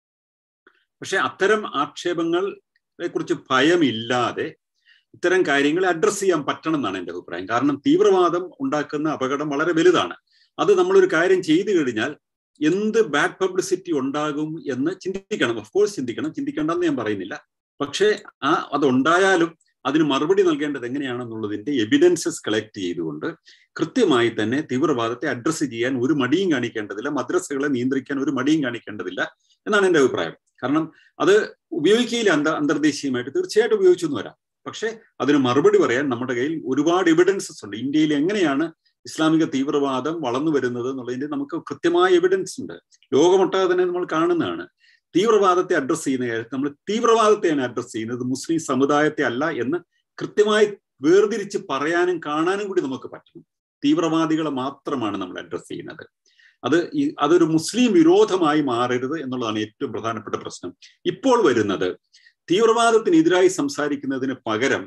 പക്ഷെ അത്തരം ആക്ഷേപങ്ങളെ കുറിച്ച് ഭയമില്ലാതെ ഇത്തരം കാര്യങ്ങളെ അഡ്രസ്സ് ചെയ്യാൻ പറ്റണം എന്നാണ് എൻ്റെ അഭിപ്രായം കാരണം തീവ്രവാദം ഉണ്ടാക്കുന്ന അപകടം വളരെ വലുതാണ് അത് നമ്മളൊരു കാര്യം ചെയ്തു കഴിഞ്ഞാൽ എന്ത് ബാഡ് പബ്ലിസിറ്റി ഉണ്ടാകും എന്ന് ചിന്തിക്കണം ഓഫ് കോഴ്സ് ചിന്തിക്കണം ചിന്തിക്കേണ്ടെന്ന് ഞാൻ പറയുന്നില്ല പക്ഷേ ആ അതുണ്ടായാലും അതിന് മറുപടി നൽകേണ്ടത് എങ്ങനെയാണെന്നുള്ളതിന്റെ എവിഡൻസസ് കളക്ട് ചെയ്തുകൊണ്ട് കൃത്യമായി തന്നെ തീവ്രവാദത്തെ അഡ്രസ്സ് ചെയ്യാൻ ഒരു മടിയും കാണിക്കേണ്ടതില്ല മദ്രസകളെ നിയന്ത്രിക്കാൻ ഒരു മടിയും കാണിക്കേണ്ടതില്ല എന്നാണ് എൻ്റെ അഭിപ്രായം കാരണം അത് ഉപയോഗിക്കുകയില്ല അന്ത അന്തർദേശീയമായിട്ട് തീർച്ചയായിട്ടും ഉപയോഗിച്ചു എന്ന് വരാം പക്ഷേ അതിന് മറുപടി പറയാൻ നമ്മുടെ കയ്യിൽ ഒരുപാട് എവിഡൻസസ് ഉണ്ട് ഇന്ത്യയിൽ എങ്ങനെയാണ് ഇസ്ലാമിക തീവ്രവാദം വളർന്നു വരുന്നത് എന്നുള്ളതിന്റെ നമുക്ക് കൃത്യമായ എവിഡൻസ് ഉണ്ട് ലോകമൊട്ടാകെ തന്നെ നമ്മൾ കാണുന്നതാണ് തീവ്രവാദത്തെ അഡ്രസ്സ് ചെയ്യുന്ന കാര്യത്തിൽ നമ്മൾ തീവ്രവാദത്തെയാണ് അഡ്രസ്സ് ചെയ്യുന്നത് മുസ്ലിം സമുദായത്തെ അല്ല എന്ന് കൃത്യമായി വേർതിരിച്ച് പറയാനും കാണാനും കൂടി നമുക്ക് പറ്റണം തീവ്രവാദികളെ മാത്രമാണ് നമ്മൾ അഡ്രസ്സ് ചെയ്യുന്നത് അത് ഈ അതൊരു മുസ്ലിം വിരോധമായി മാറരുത് എന്നുള്ളതാണ് ഏറ്റവും പ്രധാനപ്പെട്ട പ്രശ്നം ഇപ്പോൾ വരുന്നത് തീവ്രവാദത്തിനെതിരായി സംസാരിക്കുന്നതിന് പകരം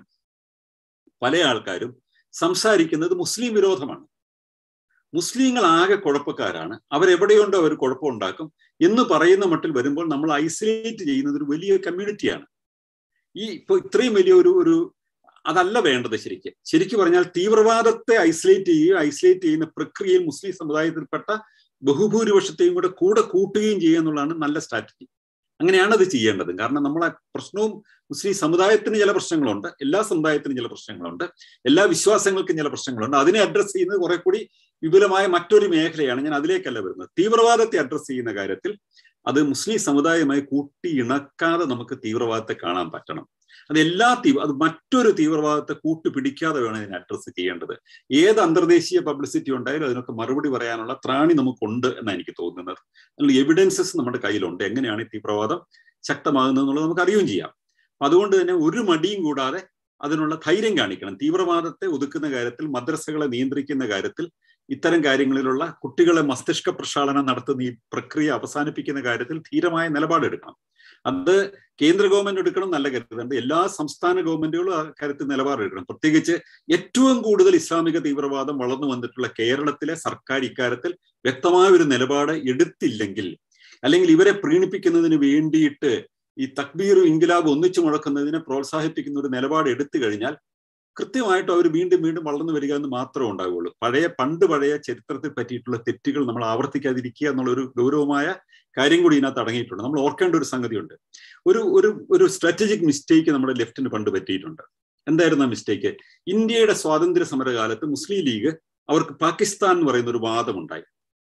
പല ആൾക്കാരും സംസാരിക്കുന്നത് മുസ്ലിം വിരോധമാണ് മുസ്ലിങ്ങൾ ആകെ കുഴപ്പക്കാരാണ് അവരെവിടെയുണ്ടോ അവർ കുഴപ്പമുണ്ടാക്കും എന്ന് പറയുന്ന മട്ടിൽ വരുമ്പോൾ നമ്മൾ ഐസൊലേറ്റ് ചെയ്യുന്നത് ഒരു വലിയ കമ്മ്യൂണിറ്റിയാണ് ഈ ഇപ്പൊ ഇത്രയും വലിയ ഒരു ഒരു അതല്ല വേണ്ടത് ശരിക്കും ശരിക്കും പറഞ്ഞാൽ തീവ്രവാദത്തെ ഐസൊലേറ്റ് ചെയ്യുകയും ഐസൊലേറ്റ് ചെയ്യുന്ന പ്രക്രിയയിൽ മുസ്ലിം സമുദായത്തിൽപ്പെട്ട ബഹുഭൂരിപക്ഷത്തെയും കൂടെ കൂടെ കൂട്ടുകയും ചെയ്യുക എന്നുള്ളതാണ് നല്ല സ്ട്രാറ്റജി അങ്ങനെയാണ് അത് ചെയ്യേണ്ടത് കാരണം നമ്മളെ പ്രശ്നവും മുസ്ലിം സമുദായത്തിന് ചില പ്രശ്നങ്ങളുണ്ട് എല്ലാ സമുദായത്തിനും ചില പ്രശ്നങ്ങളുണ്ട് എല്ലാ വിശ്വാസങ്ങൾക്കും ചില പ്രശ്നങ്ങളുണ്ട് അതിനെ അഡ്രസ്സ് ചെയ്യുന്നത് കുറെ കൂടി വിപുലമായ മറ്റൊരു മേഖലയാണ് ഞാൻ അതിലേക്കല്ല വരുന്നത് തീവ്രവാദത്തെ അഡ്രസ്സ് ചെയ്യുന്ന കാര്യത്തിൽ അത് മുസ്ലിം സമുദായമായി കൂട്ടി ഇണക്കാതെ നമുക്ക് തീവ്രവാദത്തെ കാണാൻ പറ്റണം അത് എല്ലാ തീവ്ര അത് മറ്റൊരു തീവ്രവാദത്തെ കൂട്ടുപിടിക്കാതെ വേണം ഇതിനെ അഡ്രസ്സ് ചെയ്യേണ്ടത് ഏത് അന്തർദേശീയ പബ്ലിസിറ്റി ഉണ്ടായാലും അതിനൊക്കെ മറുപടി പറയാനുള്ള ത്രാണി നമുക്കുണ്ട് എന്നാണ് എനിക്ക് തോന്നുന്നത് അതിനുള്ള എവിഡൻസസ് നമ്മുടെ കയ്യിലുണ്ട് എങ്ങനെയാണ് ഈ തീവ്രവാദം ശക്തമാകുന്നത് എന്നുള്ളത് നമുക്ക് അറിയുകയും ചെയ്യാം അതുകൊണ്ട് തന്നെ ഒരു മടിയും കൂടാതെ അതിനുള്ള ധൈര്യം കാണിക്കണം തീവ്രവാദത്തെ ഒതുക്കുന്ന കാര്യത്തിൽ മദ്രസകളെ നിയന്ത്രിക്കുന്ന കാര്യത്തിൽ ഇത്തരം കാര്യങ്ങളിലുള്ള കുട്ടികളെ മസ്തിഷ്ക പ്രക്ഷാളനം നടത്തുന്ന ഈ പ്രക്രിയ അവസാനിപ്പിക്കുന്ന കാര്യത്തിൽ ധീരമായ നിലപാടെടുക്കണം അത് കേന്ദ്ര ഗവൺമെന്റ് എടുക്കണം നല്ല കരുതുന്നുണ്ട് എല്ലാ സംസ്ഥാന ഗവൺമെന്റുകളും ആ കാര്യത്തിൽ നിലപാടെടുക്കണം പ്രത്യേകിച്ച് ഏറ്റവും കൂടുതൽ ഇസ്ലാമിക തീവ്രവാദം വളർന്നു വന്നിട്ടുള്ള കേരളത്തിലെ സർക്കാർ ഇക്കാര്യത്തിൽ വ്യക്തമായ ഒരു നിലപാട് എടുത്തില്ലെങ്കിൽ അല്ലെങ്കിൽ ഇവരെ പ്രീണിപ്പിക്കുന്നതിന് വേണ്ടിയിട്ട് ഈ തക്ബീറും ഇൻകിലാബും ഒന്നിച്ചു മുഴക്കുന്നതിനെ പ്രോത്സാഹിപ്പിക്കുന്ന ഒരു നിലപാട് എടുത്തു കഴിഞ്ഞാൽ കൃത്യമായിട്ട് അവർ വീണ്ടും വീണ്ടും വളർന്നു വരിക എന്ന് മാത്രമേ ഉണ്ടാവുകയുള്ളൂ പഴയ പണ്ട് പഴയ ചരിത്രത്തെ പറ്റിയിട്ടുള്ള തെറ്റുകൾ നമ്മൾ ആവർത്തിക്കാതിരിക്കുക എന്നുള്ള ഒരു ഗൗരവമായ കാര്യം കൂടി ഇതിനകത്ത് അടങ്ങിയിട്ടുണ്ട് നമ്മൾ ഓർക്കേണ്ട ഒരു സംഗതിയുണ്ട് ഒരു ഒരു ഒരു സ്ട്രാറ്റജിക് മിസ്റ്റേക്ക് നമ്മുടെ ലെഫ്റ്റിന് പണ്ട് പറ്റിയിട്ടുണ്ട് എന്തായിരുന്നു ആ മിസ്റ്റേക്ക് ഇന്ത്യയുടെ സ്വാതന്ത്ര്യ സമരകാലത്ത് മുസ്ലിം ലീഗ് അവർക്ക് പാകിസ്ഥാൻ എന്ന് പറയുന്ന ഒരു വാദമുണ്ടായി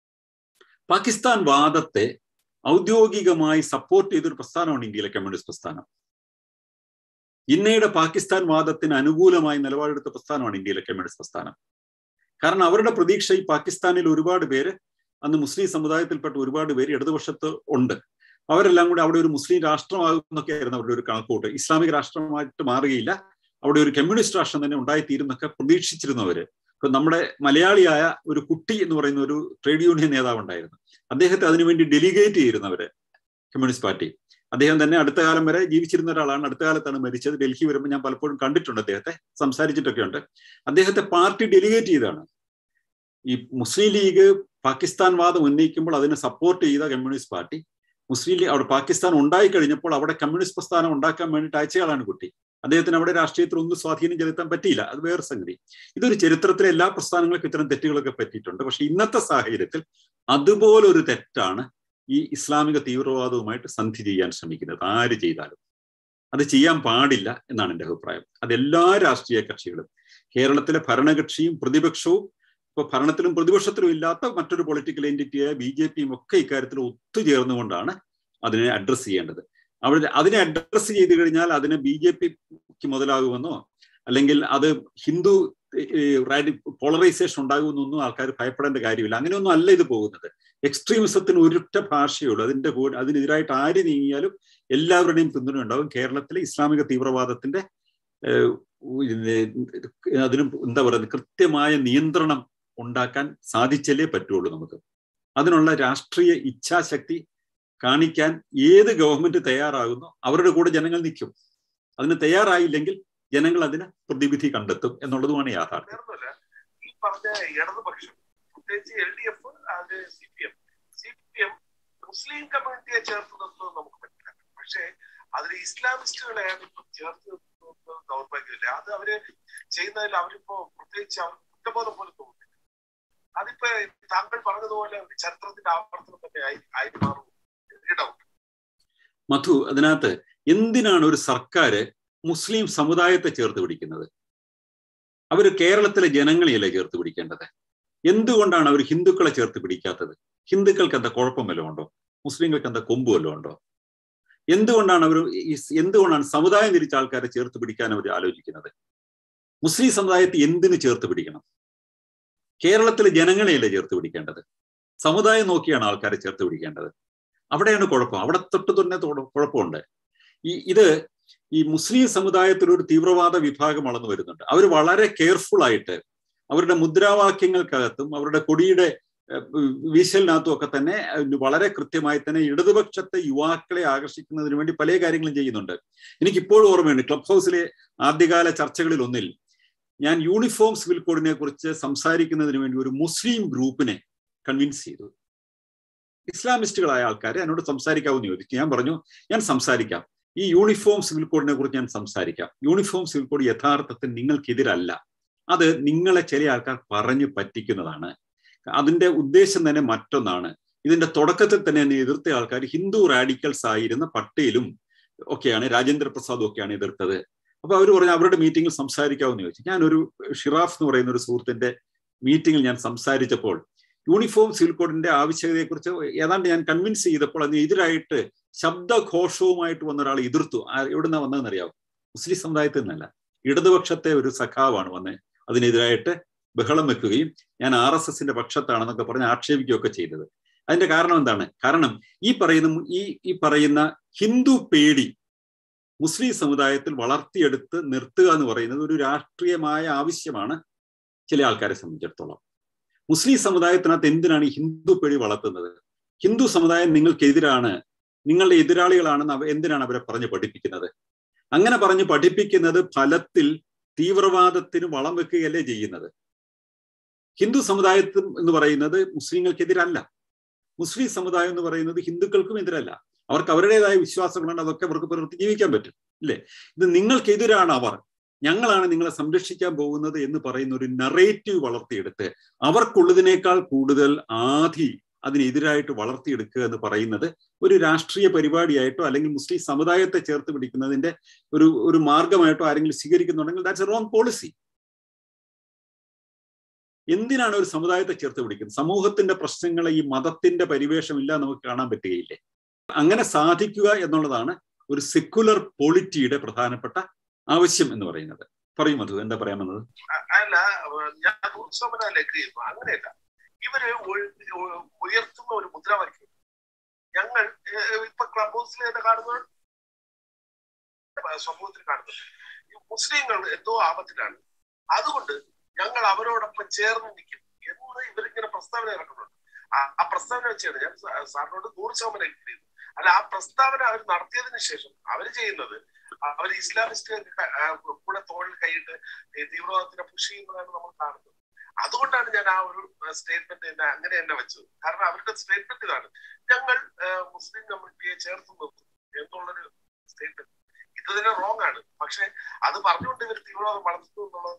പാകിസ്ഥാൻ വാദത്തെ ഔദ്യോഗികമായി സപ്പോർട്ട് ചെയ്തൊരു പ്രസ്ഥാനമാണ് ഇന്ത്യയിലെ കമ്മ്യൂണിസ്റ്റ് പ്രസ്ഥാനം ഇന്ത്യയുടെ പാകിസ്ഥാൻ വാദത്തിന് അനുകൂലമായി നിലപാടെടുത്ത പ്രസ്ഥാനമാണ് ഇന്ത്യയിലെ കമ്മ്യൂണിസ്റ്റ് പ്രസ്ഥാനം കാരണം അവരുടെ പ്രതീക്ഷ ഈ പാകിസ്ഥാനിൽ ഒരുപാട് പേര് അന്ന് മുസ്ലിം സമുദായത്തിൽപ്പെട്ട ഒരുപാട് പേര് ഇടതുപക്ഷത്ത് ഉണ്ട് അവരെല്ലാം കൂടി അവിടെ ഒരു മുസ്ലിം രാഷ്ട്രമാകും എന്നൊക്കെ ആയിരുന്നു അവരുടെ ഒരു കണക്കൂട്ട് ഇസ്ലാമിക രാഷ്ട്രമായിട്ട് മാറുകയില്ല അവിടെ ഒരു കമ്മ്യൂണിസ്റ്റ് രാഷ്ട്രം തന്നെ ഉണ്ടായിത്തീരുന്നൊക്കെ പ്രതീക്ഷിച്ചിരുന്നവര് ഇപ്പൊ നമ്മുടെ മലയാളിയായ ഒരു കുട്ടി എന്ന് പറയുന്ന ഒരു ട്രേഡ് യൂണിയൻ നേതാവ് ഉണ്ടായിരുന്നു അദ്ദേഹത്തെ അതിനുവേണ്ടി ഡെലിഗേറ്റ് ചെയ്യുന്നവര് കമ്മ്യൂണിസ്റ്റ് പാർട്ടി അദ്ദേഹം തന്നെ അടുത്ത കാലം വരെ ജീവിച്ചിരുന്ന ഒരാളാണ് അടുത്ത കാലത്താണ് മരിച്ചത് ഡൽഹി വരുമ്പോൾ ഞാൻ പലപ്പോഴും കണ്ടിട്ടുണ്ട് അദ്ദേഹത്തെ സംസാരിച്ചിട്ടൊക്കെ ഉണ്ട് അദ്ദേഹത്തെ പാർട്ടി ഡെലിഗേറ്റ് ചെയ്താണ് ഈ മുസ്ലിം ലീഗ് പാകിസ്ഥാൻ വാദം ഉന്നയിക്കുമ്പോൾ അതിനെ സപ്പോർട്ട് ചെയ്ത കമ്മ്യൂണിസ്റ്റ് പാർട്ടി മുസ്ലിം ലീഗ് അവിടെ പാകിസ്ഥാൻ ഉണ്ടായി കഴിഞ്ഞപ്പോൾ അവിടെ കമ്മ്യൂണിസ്റ്റ് പ്രസ്ഥാനം ഉണ്ടാക്കാൻ വേണ്ടിയിട്ട് അയച്ചയാളാണ് കുട്ടി അദ്ദേഹത്തിന് അവിടെ രാഷ്ട്രീയത്തിൽ ഒന്നും സ്വാധീനം ചെലുത്താൻ പറ്റിയില്ല അത് വേറെ സംഗതി ഇതൊരു ചരിത്രത്തിലെ എല്ലാ പ്രസ്ഥാനങ്ങൾക്കും ഇത്തരം തെറ്റുകളൊക്കെ പറ്റിയിട്ടുണ്ട് പക്ഷെ ഇന്നത്തെ സാഹചര്യത്തിൽ അതുപോലൊരു തെറ്റാണ് ഈ ഇസ്ലാമിക തീവ്രവാദവുമായിട്ട് സന്ധി ചെയ്യാൻ ശ്രമിക്കുന്നത് ആര് ചെയ്താലും അത് ചെയ്യാൻ പാടില്ല എന്നാണ് എൻ്റെ അഭിപ്രായം അതെല്ലാ രാഷ്ട്രീയ കക്ഷികളും കേരളത്തിലെ ഭരണകക്ഷിയും പ്രതിപക്ഷവും ഇപ്പൊ ഭരണത്തിലും പ്രതിപക്ഷത്തിലും ഇല്ലാത്ത മറ്റൊരു പൊളിറ്റിക്കൽ എൻറ്റിറ്റിയായ ബി ജെ പിയും ഒക്കെ ഇക്കാര്യത്തിൽ ഒത്തുചേർന്നുകൊണ്ടാണ് അതിനെ അഡ്രസ്സ് ചെയ്യേണ്ടത് അവിടെ അതിനെ അഡ്രസ്സ് ചെയ്തു കഴിഞ്ഞാൽ അതിന് ബി ജെ പിക്ക് മുതലാകുമെന്നോ അല്ലെങ്കിൽ അത് ഹിന്ദു പോളറൈസേഷൻ ഉണ്ടാകുമെന്നൊന്നും ആൾക്കാർ ഭയപ്പെടേണ്ട കാര്യമില്ല അങ്ങനെയൊന്നും അല്ല ഇത് പോകുന്നത് എക്സ്ട്രീമിസത്തിന് ഒരൊറ്റ ഭാഷയുള്ളൂ അതിന്റെ കൂടെ അതിനെതിരായിട്ട് ആര് നീങ്ങിയാലും എല്ലാവരുടെയും പിന്തുണ ഉണ്ടാകും കേരളത്തിലെ ഇസ്ലാമിക തീവ്രവാദത്തിന്റെ അതിനും എന്താ പറയുന്നത് കൃത്യമായ നിയന്ത്രണം ഉണ്ടാക്കാൻ സാധിച്ചല്ലേ പറ്റുള്ളൂ നമുക്ക് അതിനുള്ള രാഷ്ട്രീയ ഇച്ഛാശക്തി കാണിക്കാൻ ഏത് ഗവൺമെന്റ് തയ്യാറാകുന്നു അവരുടെ കൂടെ ജനങ്ങൾ നിൽക്കും അതിന് തയ്യാറായില്ലെങ്കിൽ ജനങ്ങൾ അതിന് പ്രതിവിധി കണ്ടെത്തും എന്നുള്ളതുമാണ് യാഥാർത്ഥ്യം ഈ പറഞ്ഞ ഇടതുപക്ഷം പ്രത്യേകിച്ച് എൽ ഡി എഫ് അത് C P M C P M മുസ്ലിം കമ്മ്യൂണിറ്റിയെ ചേർത്ത് നിർത്തുന്നത് നമുക്ക് പറ്റില്ല പക്ഷേ അതിൽ ഇസ്ലാമിസ്റ്റുകളെയാണ് ഇപ്പൊ ചേർത്ത് നിർത്തുന്നത് ദൗർഭാഗ്യമില്ല അത് അവര് ചെയ്യുന്നതിൽ അവരിപ്പോ പ്രത്യേകിച്ച് അവർ കുറ്റബോധം പോലും തോന്നുന്നില്ല അതിപ്പോ താങ്കൾ പറഞ്ഞതുപോലെ ചരിത്രത്തിന്റെ ആവർത്തനം തന്നെ ആയി ആയി മാറും ഡൗട്ട് മധു അതിനകത്ത് എന്തിനാണ് ഒരു സർക്കാർ മുസ്ലിം സമുദായത്തെ ചേർത്ത് പിടിക്കുന്നത് അവർ കേരളത്തിലെ ജനങ്ങളെയല്ലേ ചേർത്ത് പിടിക്കേണ്ടത് എന്തുകൊണ്ടാണ് അവർ ഹിന്ദുക്കളെ ചേർത്ത് പിടിക്കാത്തത് ഹിന്ദുക്കൾക്ക് എന്താ കുഴപ്പം വല്ലതും ഉണ്ടോ മുസ്ലിങ്ങൾക്ക് എന്താ കൊമ്പ് വല്ലതും ഉണ്ടോ എന്തുകൊണ്ടാണ് അവർ എന്തുകൊണ്ടാണ് സമുദായം തിരിച്ച ആൾക്കാരെ ചേർത്ത് പിടിക്കാൻ അവർ ആലോചിക്കുന്നത് മുസ്ലിം സമുദായത്തെ എന്തിനു ചേർത്ത് പിടിക്കണം കേരളത്തിലെ ജനങ്ങളെയല്ലേ ചേർത്ത് പിടിക്കേണ്ടത് സമുദായം നോക്കിയാണ് ആൾക്കാരെ ചേർത്ത് പിടിക്കേണ്ടത് അവിടെയാണ് കുഴപ്പം അവിടെ തൊട്ട് തന്നെ കുഴപ്പമുണ്ട് ഈ ഇത് ഈ മുസ്ലിം സമുദായത്തിൽ ഒരു തീവ്രവാദ വിഭാഗം വളർന്നു വരുന്നുണ്ട് അവർ വളരെ കെയർഫുൾ ആയിട്ട് അവരുടെ മുദ്രാവാക്യങ്ങൾക്കകത്തും അവരുടെ കൊടിയുടെ വീശലിനകത്തും ഒക്കെ തന്നെ വളരെ കൃത്യമായി തന്നെ ഇടതുപക്ഷത്തെ യുവാക്കളെ ആകർഷിക്കുന്നതിന് വേണ്ടി പല കാര്യങ്ങളും ചെയ്യുന്നുണ്ട് എനിക്ക് ഇപ്പോഴും ഓർമ്മയുണ്ട് ക്ലബ് ഹൗസിലെ ആദ്യകാല ചർച്ചകളിൽ ഒന്നിൽ ഞാൻ യൂണിഫോം സിവിൽ കോഡിനെ കുറിച്ച് സംസാരിക്കുന്നതിന് വേണ്ടി ഒരു മുസ്ലിം ഗ്രൂപ്പിനെ കൺവിൻസ് ചെയ്തു ഇസ്ലാമിസ്റ്റുകളായ ആൾക്കാരെ എന്നോട് സംസാരിക്കാമെന്ന് ചോദിച്ചു ഞാൻ പറഞ്ഞു ഞാൻ സംസാരിക്കാം ഈ യൂണിഫോം സിവിൽ കോഡിനെ കുറിച്ച് ഞാൻ സംസാരിക്കാം യൂണിഫോം സിവിൽ കോഡ് യഥാർത്ഥത്തിൽ നിങ്ങൾക്കെതിരല്ല അത് നിങ്ങളെ ചില ആൾക്കാർ പറഞ്ഞു പറ്റിക്കുന്നതാണ് അതിന്റെ ഉദ്ദേശം തന്നെ മറ്റൊന്നാണ് ഇതിന്റെ തുടക്കത്തിൽ തന്നെ എന്നെ എതിർത്ത ആൾക്കാർ ഹിന്ദു റാഡിക്കൽസ് ആയിരുന്ന പട്ടേലും ഒക്കെയാണ് രാജേന്ദ്ര പ്രസാദും ഒക്കെയാണ് എതിർത്തത് അപ്പൊ അവർ പറഞ്ഞു അവരുടെ മീറ്റിംഗിൽ സംസാരിക്കാമെന്ന് ചോദിച്ചു ഞാനൊരു ഷിറാഫ് എന്ന് പറയുന്ന ഒരു സുഹൃത്തിന്റെ മീറ്റിംഗിൽ ഞാൻ സംസാരിച്ചപ്പോൾ യൂണിഫോം സിവിൽ കോഡിന്റെ ആവശ്യകതയെക്കുറിച്ച് ഏതാണ്ട് ഞാൻ കൺവിൻസ് ചെയ്തപ്പോൾ അതിനെതിരായിട്ട് ശബ്ദഘോഷവുമായിട്ട് വന്ന ഒരാൾ എതിർത്തു എവിടുന്ന വന്നതെന്ന് അറിയാവും മുസ്ലിം സമുദായത്തിൽ നിന്നല്ല ഇടതുപക്ഷത്തെ ഒരു സഖാവാണ് വന്ന് അതിനെതിരായിട്ട് ബഹളം വെക്കുകയും ഞാൻ ആർ എസ് എസിന്റെ പക്ഷത്താണെന്നൊക്കെ പറഞ്ഞ് ആക്ഷേപിക്കുകയൊക്കെ ചെയ്തത് അതിന്റെ കാരണം എന്താണ് കാരണം ഈ പറയുന്ന ഈ ഈ പറയുന്ന ഹിന്ദു പേടി മുസ്ലിം സമുദായത്തിൽ വളർത്തിയെടുത്ത് നിർത്തുക എന്ന് പറയുന്നത് ഒരു രാഷ്ട്രീയമായ ആവശ്യമാണ് ചില ആൾക്കാരെ സംബന്ധിച്ചിടത്തോളം മുസ്ലിം സമുദായത്തിനകത്ത് എന്തിനാണ് ഈ ഹിന്ദു പേടി വളർത്തുന്നത് ഹിന്ദു സമുദായം നിങ്ങൾക്കെതിരാണ് നിങ്ങളുടെ എതിരാളികളാണെന്ന് അവ എന്തിനാണ് അവരെ പറഞ്ഞ് പഠിപ്പിക്കുന്നത് അങ്ങനെ പറഞ്ഞ് പഠിപ്പിക്കുന്നത് ഫലത്തിൽ തീവ്രവാദത്തിന് വളം വെക്കുകയല്ലേ ചെയ്യുന്നത് ഹിന്ദു സമുദായത്തിൽ എന്ന് പറയുന്നത് മുസ്ലിങ്ങൾക്കെതിരല്ല മുസ്ലിം സമുദായം എന്ന് പറയുന്നത് ഹിന്ദുക്കൾക്കും എതിരല്ല അവർക്ക് അവരുടേതായ വിശ്വാസങ്ങളുണ്ട് അതൊക്കെ അവർക്ക് പുലർത്തി ജീവിക്കാൻ പറ്റും ഇല്ലേ ഇത് നിങ്ങൾക്കെതിരാണ് അവർ ഞങ്ങളാണ് നിങ്ങളെ സംരക്ഷിക്കാൻ പോകുന്നത് എന്ന് പറയുന്ന ഒരു നറേറ്റീവ് വളർത്തിയെടുത്ത് അവർക്കുള്ളതിനേക്കാൾ കൂടുതൽ ആധി അതിനെതിരായിട്ട് വളർത്തിയെടുക്കുക എന്ന് പറയുന്നത് ഒരു രാഷ്ട്രീയ പരിപാടിയായിട്ടോ അല്ലെങ്കിൽ മുസ്ലിം സമുദായത്തെ ചേർത്ത് പിടിക്കുന്നതിന്റെ ഒരു ഒരു മാർഗമായിട്ടോ ആരെങ്കിലും സ്വീകരിക്കുന്നുണ്ടെങ്കിൽ ദാറ്റ്സ് എ റോങ് പോളിസി എന്തിനാണ് ഒരു സമുദായത്തെ ചേർത്ത് പിടിക്കുന്നത് സമൂഹത്തിന്റെ പ്രശ്നങ്ങളെ ഈ മതത്തിന്റെ പരിവേഷമില്ല നമുക്ക് കാണാൻ പറ്റുകയില്ലേ അങ്ങനെ സാധിക്കുക എന്നുള്ളതാണ് ഒരു സെക്കുലർ പൊളിറ്റിയുടെ പ്രധാനപ്പെട്ട ആവശ്യം എന്ന് പറയുന്നത് പറയും മധു എന്താ പറയാൻ വന്നത് അല്ല ഞാൻ ഉത്സവനല്ല എഗ്രി ചെയ്യുന്നു അങ്ങനെയല്ല ഇവര് ഉയർത്തുന്ന ഒരു മുദ്രാവാക്യം ഞങ്ങൾ ഇപ്പൊ ക്ലബ് ഹൗസിൽ തന്നെ കാണുന്നത് സമൂഹത്തിൽ കാണുന്നത് മുസ്ലിങ്ങൾ എന്തോ ആപത്തിലാണ് അതുകൊണ്ട് ഞങ്ങൾ അവരോടൊപ്പം ചേർന്ന് നിൽക്കും എന്ന് ഇവരിങ്ങനെ പ്രസ്താവന ഇറക്കുന്നുണ്ട് ആ പ്രസ്താവന വെച്ചാണ് ഞാൻ സാറിനോട് നൂറ് ശതമാനം എഗ്രി ചെയ്യുന്നു അല്ല ആ പ്രസ്താവന അവർ നടത്തിയതിനു ശേഷം അവർ ചെയ്യുന്നത് അവർ ഇസ്ലാമിസ്റ്റ് കൂടെ തോളിൽ കൈയിട്ട് തീവ്രവാദത്തിനെ പുഷ് ചെയ്യുന്നതാണ് നമ്മൾ കാണുന്നത് അതുകൊണ്ടാണ് ഞാൻ ആ ഒരു സ്റ്റേറ്റ്മെന്റ് തന്നെ അങ്ങനെ തന്നെ വെച്ചത് കാരണം അവരുടെ സ്റ്റേറ്റ്മെന്റ് ഇതാണ് ഞങ്ങൾ മുസ്ലിം കമ്മ്യൂണിറ്റിയെ ചേർത്ത് നിർത്തും എന്നുള്ളൊരു സ്റ്റേറ്റ്മെന്റ് ഇത് തന്നെ റോങ് ആണ് പക്ഷെ അത് പറഞ്ഞുകൊണ്ട് ഇവർ തീവ്രവാദം വളർത്തുന്നു എന്നുള്ളത്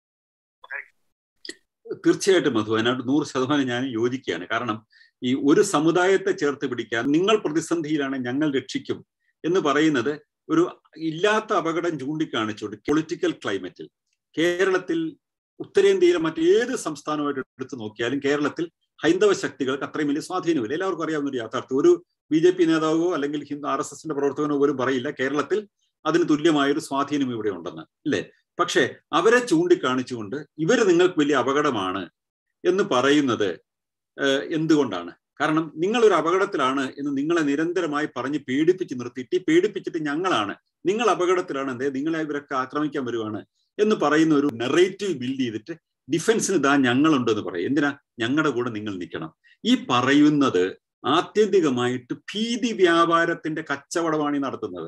തീർച്ചയായിട്ടും മധു അതിനോട് നൂറ് ശതമാനം ഞാൻ യോജിക്കുകയാണ് കാരണം ഈ ഒരു സമുദായത്തെ ചേർത്ത് പിടിക്കാൻ നിങ്ങൾ പ്രതിസന്ധിയിലാണ് ഞങ്ങൾ രക്ഷിക്കും എന്ന് പറയുന്നത് ഒരു ഇല്ലാത്ത അപകടം ചൂണ്ടിക്കാണിച്ചുകൊണ്ട് പൊളിറ്റിക്കൽ ക്ലൈമറ്റിൽ കേരളത്തിൽ ഉത്തരേന്ത്യയിലെ മറ്റേത് സംസ്ഥാനമായിട്ട് എടുത്തു നോക്കിയാലും കേരളത്തിൽ ഹൈന്ദവ ശക്തികൾക്ക് അത്രയും വലിയ സ്വാധീനമില്ല എല്ലാവർക്കും അറിയാവുന്ന ഒരു യാഥാർത്ഥ്യം ഒരു ബി ജെ പി നേതാവോ അല്ലെങ്കിൽ ഹിന്ദു ആർ എസ് എസിന്റെ പ്രവർത്തകനോ പോലും പറയില്ല കേരളത്തിൽ അതിന് തുല്യമായ ഒരു സ്വാധീനം ഇവിടെ ഉണ്ടെന്ന് അല്ലേ പക്ഷേ അവരെ ചൂണ്ടിക്കാണിച്ചുകൊണ്ട് ഇവർ നിങ്ങൾക്ക് വലിയ അപകടമാണ് എന്ന് പറയുന്നത് എന്തുകൊണ്ടാണ് കാരണം നിങ്ങൾ ഒരു അപകടത്തിലാണ് എന്ന് നിങ്ങളെ നിരന്തരമായി പറഞ്ഞ് പേടിപ്പിച്ച് നിർത്തിയിട്ട് പേടിപ്പിച്ചിട്ട് ഞങ്ങളാണ് നിങ്ങൾ അപകടത്തിലാണ് എന്തേ നിങ്ങളെ ഇവരൊക്കെ ആക്രമിക്കാൻ വരുവാണ് എന്ന് പറയുന്ന ഒരു നെറേറ്റീവ് ബിൽഡ് ചെയ്തിട്ട് ഡിഫൻസിന് ഇതാ ഞങ്ങളുണ്ട് എന്ന് പറയും എന്തിനാ ഞങ്ങളുടെ കൂടെ നിങ്ങൾ നിൽക്കണം ഈ പറയുന്നത് ആത്യന്തികമായിട്ട് ഭീതി വ്യാപാരത്തിന്റെ കച്ചവടമാണ് ഈ നടത്തുന്നത്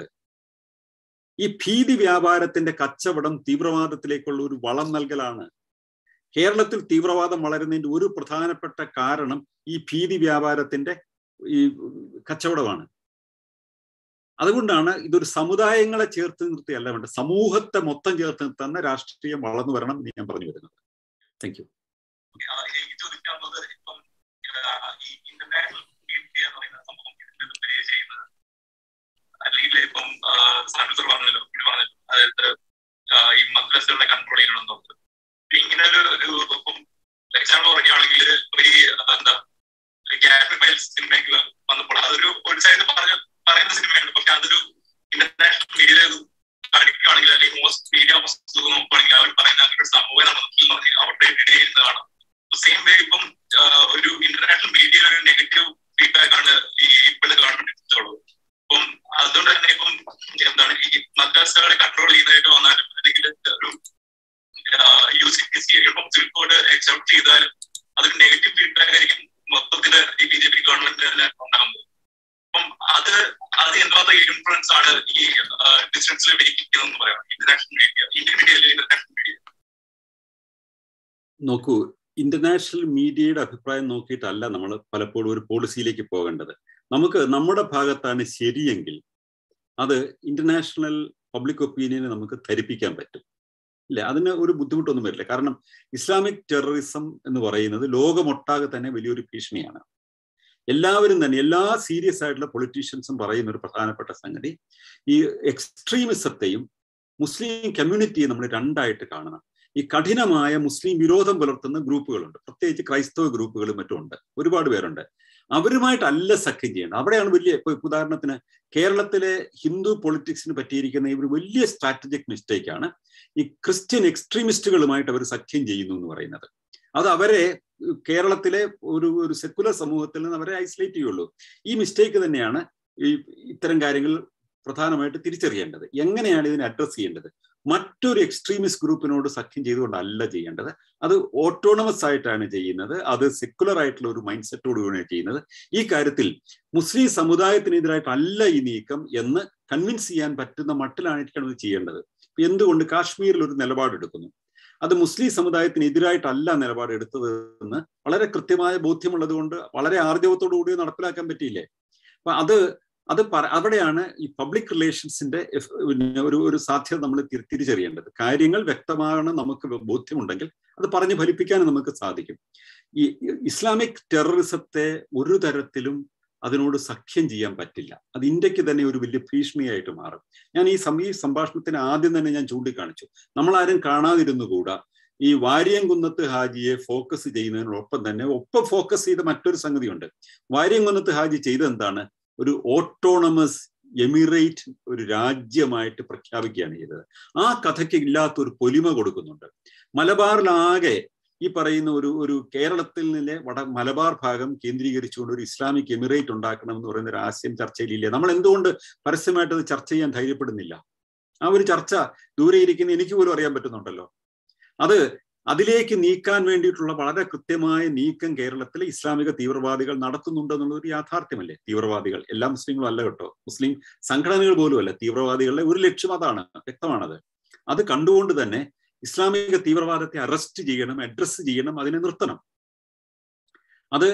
ഈ ഭീതി വ്യാപാരത്തിന്റെ കച്ചവടം തീവ്രവാദത്തിലേക്കുള്ള ഒരു വളം നൽകലാണ് കേരളത്തിൽ തീവ്രവാദം വളരുന്നതിന്റെ ഒരു പ്രധാനപ്പെട്ട കാരണം ഈ ഭീതി വ്യാപാരത്തിന്റെ ഈ കച്ചവടമാണ് അതുകൊണ്ടാണ് ഇതൊരു സമുദായങ്ങളെ ചേർത്ത് നിർത്തിയല്ല വേണ്ട സമൂഹത്തെ മൊത്തം ചേർത്ത് നിർത്തുന്ന രാഷ്ട്രീയം വളർന്നു വരണം എന്ന് ഞാൻ പറഞ്ഞു വരുന്നത് താങ്ക് യു എനിക്ക് ചോദിക്കാനുള്ളത് ഇപ്പം ഈ ഇന്റർനാഷണൽ മീഡിയ എന്ന് പറയുന്ന സംഭവം ഇതിന്റെ പ്ലേ ചെയ്യുന്നത് അല്ലെങ്കിൽ ഇപ്പം സാമിസർ പറഞ്ഞല്ലോ ഇത് പറഞ്ഞല്ലോ അതായത് ഈ മദ്രസകളെ കൺട്രോൾ ചെയ്യണമെന്നുള്ളത് ഇങ്ങനെ ഒരു ഇപ്പം എക്സാമ്പിൾ പറയുകയാണെങ്കിൽ ഈ എന്താ കാശ്മീർ ഫയൽസ് സിനിമയ്ക്ക് വന്നപ്പോൾ അതൊരു ഒരു സൈഡ് പറഞ്ഞ പറയുന്ന സിനിമയാണ് പക്ഷെ അതൊരു ഇന്റർനാഷണൽ മീഡിയയിൽ കാണിക്കുകയാണെങ്കിൽ അല്ലെങ്കിൽ മോസ്റ്റ് മീഡിയ മോസ്റ്റ് നോക്കുകയാണെങ്കിൽ അവർ പറയുന്ന അങ്ങനെ ഒരു സംഭവം നമ്മൾ പറഞ്ഞ് അവരുടെ ചെയ്യുന്നതാണ് സെയിം വേ ഇപ്പം ഒരു ഇന്റർനാഷണൽ മീഡിയ ഒരു നെഗറ്റീവ് ഫീഡ്ബാക്ക് ആണ് ഈ ഇപ്പോഴത്തെ ഗവൺമെന്റ് ഉള്ളത് അപ്പം അതുകൊണ്ട് തന്നെ ഇപ്പം എന്താണ് ഈ മദ്രാസകളെ കൺട്രോൾ ചെയ്യുന്നതായിട്ട് വന്നാലും അല്ലെങ്കിൽ ഒരു യു സി പി സി ഇപ്പം സിവിൽ കോഡ് അക്സെപ്റ്റ് ചെയ്താലും അതൊരു നെഗറ്റീവ് ഫീഡ്ബാക്ക് ആയിരിക്കും മൊത്തത്തില് ഈ ബി ജെ പി ഗവൺമെന്റ് തന്നെ ഉണ്ടാകുന്നത് അപ്പം അത് അത് എന്തുമാത്രം ഇൻഫ്ലുവൻസ് ആണ് ഈ ഡിസ്റ്റൻസിൽ വെയിക്കുന്നതെന്ന് പറയാം ഇന്റർനാഷണൽ മീഡിയ ഇന്ത്യൻ മീഡിയ അല്ലെങ്കിൽ ഇന്റർനാഷണൽ മീഡിയ നോക്കൂ ഇന്റർനാഷണൽ മീഡിയയുടെ അഭിപ്രായം നോക്കിയിട്ടല്ല നമ്മൾ പലപ്പോഴും ഒരു പോളിസിയിലേക്ക് പോകേണ്ടത് നമുക്ക് നമ്മുടെ ഭാഗത്താണ് ശരിയെങ്കിൽ അത് ഇന്റർനാഷണൽ പബ്ലിക് ഒപ്പീനിയനെ നമുക്ക് ധരിപ്പിക്കാൻ പറ്റും ഇല്ല അതിന് ഒരു ബുദ്ധിമുട്ടൊന്നും വരില്ല കാരണം ഇസ്ലാമിക് ടെററിസം എന്ന് പറയുന്നത് ലോകമൊട്ടാകെ തന്നെ വലിയൊരു ഭീഷണിയാണ് എല്ലാവരും തന്നെ എല്ലാ സീരിയസ് ആയിട്ടുള്ള പൊളിറ്റീഷ്യൻസും പറയുന്ന ഒരു പ്രധാനപ്പെട്ട സംഗതി ഈ എക്സ്ട്രീമിസത്തെയും മുസ്ലിം കമ്മ്യൂണിറ്റിയെ നമ്മൾ രണ്ടായിട്ട് കാണണം ഈ കഠിനമായ മുസ്ലിം വിരോധം പുലർത്തുന്ന ഗ്രൂപ്പുകളുണ്ട് പ്രത്യേകിച്ച് ക്രൈസ്തവ ഗ്രൂപ്പുകളും മറ്റും ഉണ്ട് ഒരുപാട് പേരുണ്ട് അവരുമായിട്ടല്ല സഖ്യം ചെയ്യേണ്ടത് അവിടെയാണ് വലിയ ഇപ്പൊ ഉദാഹരണത്തിന് കേരളത്തിലെ ഹിന്ദു പൊളിറ്റിക്സിന് പറ്റിയിരിക്കുന്ന ഒരു വലിയ സ്ട്രാറ്റജിക് മിസ്റ്റേക്ക് ആണ് ഈ ക്രിസ്ത്യൻ എക്സ്ട്രീമിസ്റ്റുകളുമായിട്ട് അവർ സഖ്യം ചെയ്യുന്നു എന്ന് പറയുന്നത് അത് അവരെ കേരളത്തിലെ ഒരു ഒരു സെക്കുലർ സമൂഹത്തിൽ നിന്ന് അവരെ ഐസൊലേറ്റ് ചെയ്യുള്ളൂ ഈ മിസ്റ്റേക്ക് തന്നെയാണ് ഈ ഇത്തരം കാര്യങ്ങൾ പ്രധാനമായിട്ട് തിരിച്ചറിയേണ്ടത് എങ്ങനെയാണ് ഇതിനെ അഡ്രസ് ചെയ്യേണ്ടത് മറ്റൊരു എക്സ്ട്രീമിസ്റ്റ് ഗ്രൂപ്പിനോട് സഖ്യം ചെയ്തുകൊണ്ടല്ല ചെയ്യേണ്ടത് അത് ഓട്ടോണമസ് ആയിട്ടാണ് ചെയ്യുന്നത് അത് സെക്കുലർ ആയിട്ടുള്ള ഒരു മൈൻഡ് സെറ്റോട് കൂടിയാണ് ചെയ്യുന്നത് ഈ കാര്യത്തിൽ മുസ്ലിം സമുദായത്തിനെതിരായിട്ടല്ല ഈ നീക്കം എന്ന് കൺവിൻസ് ചെയ്യാൻ പറ്റുന്ന മട്ടിലായിരിക്കണം ഇത് ചെയ്യേണ്ടത് എന്തുകൊണ്ട് കാശ്മീരിൽ ഒരു നിലപാടെടുക്കുന്നു അത് മുസ്ലിം സമുദായത്തിനെതിരായിട്ടല്ല നിലപാട് എടുത്തത് എന്ന് വളരെ കൃത്യമായ ബോധ്യമുള്ളത് കൊണ്ട് വളരെ ആർജവത്തോടു കൂടി നടപ്പിലാക്കാൻ പറ്റിയില്ലേ അപ്പൊ അത് അത് അവിടെയാണ് ഈ പബ്ലിക് റിലേഷൻസിന്റെ ഒരു ഒരു സാധ്യത നമ്മൾ തിരിച്ചറിയേണ്ടത് കാര്യങ്ങൾ വ്യക്തമാണ് നമുക്ക് ബോധ്യമുണ്ടെങ്കിൽ അത് പറഞ്ഞു ഫലിപ്പിക്കാൻ നമുക്ക് സാധിക്കും ഈ ഇസ്ലാമിക് ടെററിസത്തെ ഒരു തരത്തിലും അതിനോട് സഖ്യം ചെയ്യാൻ പറ്റില്ല അത് ഇന്ത്യക്ക് തന്നെ ഒരു വലിയ ഭീഷണിയായിട്ട് മാറും ഞാൻ ഈ ഈ സംഭാഷണത്തിന് ആദ്യം തന്നെ ഞാൻ ചൂണ്ടിക്കാണിച്ചു നമ്മൾ ആരും കാണാതിരുന്നുകൂടാ ഈ വാര്യംകുന്നത്ത് ഹാജിയെ ഫോക്കസ് ചെയ്യുന്നതിനോടൊപ്പം തന്നെ ഒപ്പം ഫോക്കസ് ചെയ്ത മറ്റൊരു സംഗതിയുണ്ട് വാര്യംകുന്നത്ത് ഹാജി ചെയ്തത് എന്താണ് ഒരു ഓട്ടോണമസ് എമിറേറ്റ് ഒരു രാജ്യമായിട്ട് പ്രഖ്യാപിക്കുകയാണ് ചെയ്തത് ആ കഥയ്ക്ക് ഇല്ലാത്ത ഒരു പൊലിമ കൊടുക്കുന്നുണ്ട് മലബാറിലാകെ ഈ പറയുന്ന ഒരു ഒരു കേരളത്തിൽ നിന്നെ വട മലബാർ ഭാഗം കേന്ദ്രീകരിച്ചുകൊണ്ട് ഒരു ഇസ്ലാമിക് എമിറേറ്റ് ഉണ്ടാക്കണം എന്ന് പറയുന്ന ഒരു ആശയം ചർച്ചയിലില്ല നമ്മൾ എന്തുകൊണ്ട് പരസ്യമായിട്ട് അത് ചർച്ച ചെയ്യാൻ ധൈര്യപ്പെടുന്നില്ല ആ ഒരു ചർച്ച ദൂരെ ഇരിക്കുന്ന എനിക്ക് പോലും അറിയാൻ പറ്റുന്നുണ്ടല്ലോ അത് അതിലേക്ക് നീക്കാൻ വേണ്ടിയിട്ടുള്ള വളരെ കൃത്യമായ നീക്കം കേരളത്തിലെ ഇസ്ലാമിക തീവ്രവാദികൾ നടത്തുന്നുണ്ട് എന്നുള്ളത് ഒരു യാഥാർത്ഥ്യമല്ലേ തീവ്രവാദികൾ എല്ലാ മുസ്ലിങ്ങളും അല്ല കേട്ടോ മുസ്ലിം സംഘടനകൾ പോലും അല്ല തീവ്രവാദികളുടെ ഒരു ലക്ഷ്യം അതാണ് വ്യക്തമാണത് അത് കണ്ടുകൊണ്ട് തന്നെ ഇസ്ലാമിക തീവ്രവാദത്തെ അറസ്റ്റ് ചെയ്യണം അഡ്രസ്സ് ചെയ്യണം അതിനെ നിർത്തണം അത്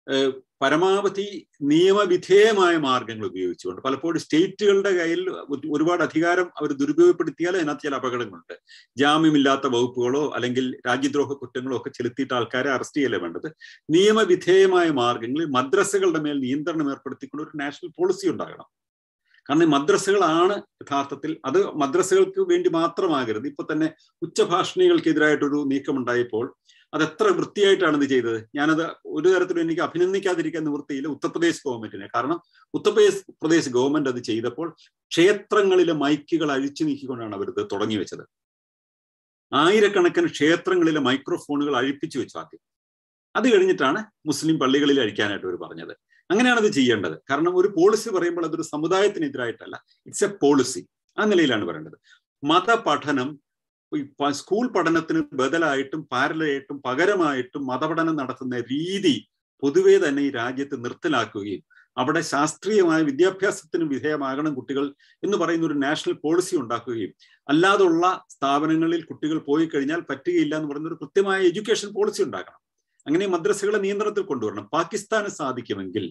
പരമാവധി നിയമവിധേയമായ മാർഗങ്ങൾ ഉപയോഗിച്ചുകൊണ്ട് പലപ്പോഴും സ്റ്റേറ്റുകളുടെ കയ്യിൽ ഒരുപാട് അധികാരം അവർ ദുരുപയോഗപ്പെടുത്തിയാൽ അതിനകത്ത് ചില അപകടങ്ങളുണ്ട് ജാമ്യമില്ലാത്ത വകുപ്പുകളോ അല്ലെങ്കിൽ രാജ്യദ്രോഹ കുറ്റങ്ങളോ ഒക്കെ ചെലുത്തിയിട്ട് ആൾക്കാരെ അറസ്റ്റ് ചെയ്യലേ വേണ്ടത് നിയമവിധേയമായ മാർഗങ്ങളിൽ മദ്രസകളുടെ മേൽ നിയന്ത്രണം ഏർപ്പെടുത്തിക്കൊണ്ട് ഒരു നാഷണൽ പോളിസി ഉണ്ടാകണം കാരണം ഈ മദ്രസകളാണ് യഥാർത്ഥത്തിൽ അത് മദ്രസകൾക്ക് വേണ്ടി മാത്രമാകരുത് ഇപ്പൊ തന്നെ ഉച്ചഭാഷണികൾക്കെതിരായിട്ടൊരു നീക്കമുണ്ടായപ്പോൾ അത് എത്ര വൃത്തിയായിട്ടാണ് ഇത് ചെയ്തത് ഞാനത് ഒരു തരത്തിലും എനിക്ക് അഭിനന്ദിക്കാതിരിക്കാൻ നിവൃത്തിയില്ല ഉത്തർപ്രദേശ് ഗവൺമെന്റിനെ കാരണം ഉത്തർപ്രദേശ് പ്രദേശ് ഗവൺമെന്റ് അത് ചെയ്തപ്പോൾ ക്ഷേത്രങ്ങളിലെ മൈക്കുകൾ അഴിച്ചു നീക്കിക്കൊണ്ടാണ് അവർ ഇത് തുടങ്ങി വെച്ചത് ആയിരക്കണക്കിന് ക്ഷേത്രങ്ങളിലെ മൈക്രോഫോണുകൾ അഴിപ്പിച്ചു വെച്ചു ആദ്യം അത് കഴിഞ്ഞിട്ടാണ് മുസ്ലിം പള്ളികളിൽ അഴിക്കാനായിട്ട് അവർ പറഞ്ഞത് അങ്ങനെയാണ് അത് ചെയ്യേണ്ടത് കാരണം ഒരു പോളിസി പറയുമ്പോൾ അതൊരു സമുദായത്തിനെതിരായിട്ടല്ല ഇറ്റ്സ് എ പോളിസി ആ നിലയിലാണ് പറയേണ്ടത് മതപഠനം സ്കൂൾ പഠനത്തിന് ബദലായിട്ടും പാരലായിട്ടും പകരമായിട്ടും മതപഠനം നടത്തുന്ന രീതി പൊതുവേ തന്നെ ഈ രാജ്യത്ത് നിർത്തലാക്കുകയും അവിടെ ശാസ്ത്രീയമായ വിദ്യാഭ്യാസത്തിന് വിധേയമാകണം കുട്ടികൾ എന്ന് പറയുന്ന ഒരു നാഷണൽ പോളിസി ഉണ്ടാക്കുകയും അല്ലാതുള്ള സ്ഥാപനങ്ങളിൽ കുട്ടികൾ പോയി കഴിഞ്ഞാൽ പറ്റുകയില്ല എന്ന് പറയുന്ന ഒരു കൃത്യമായ എഡ്യൂക്കേഷൻ പോളിസി ഉണ്ടാക്കണം അങ്ങനെ മദ്രസകളെ നിയന്ത്രണത്തിൽ കൊണ്ടുവരണം പാകിസ്ഥാന് സാധിക്കുമെങ്കിൽ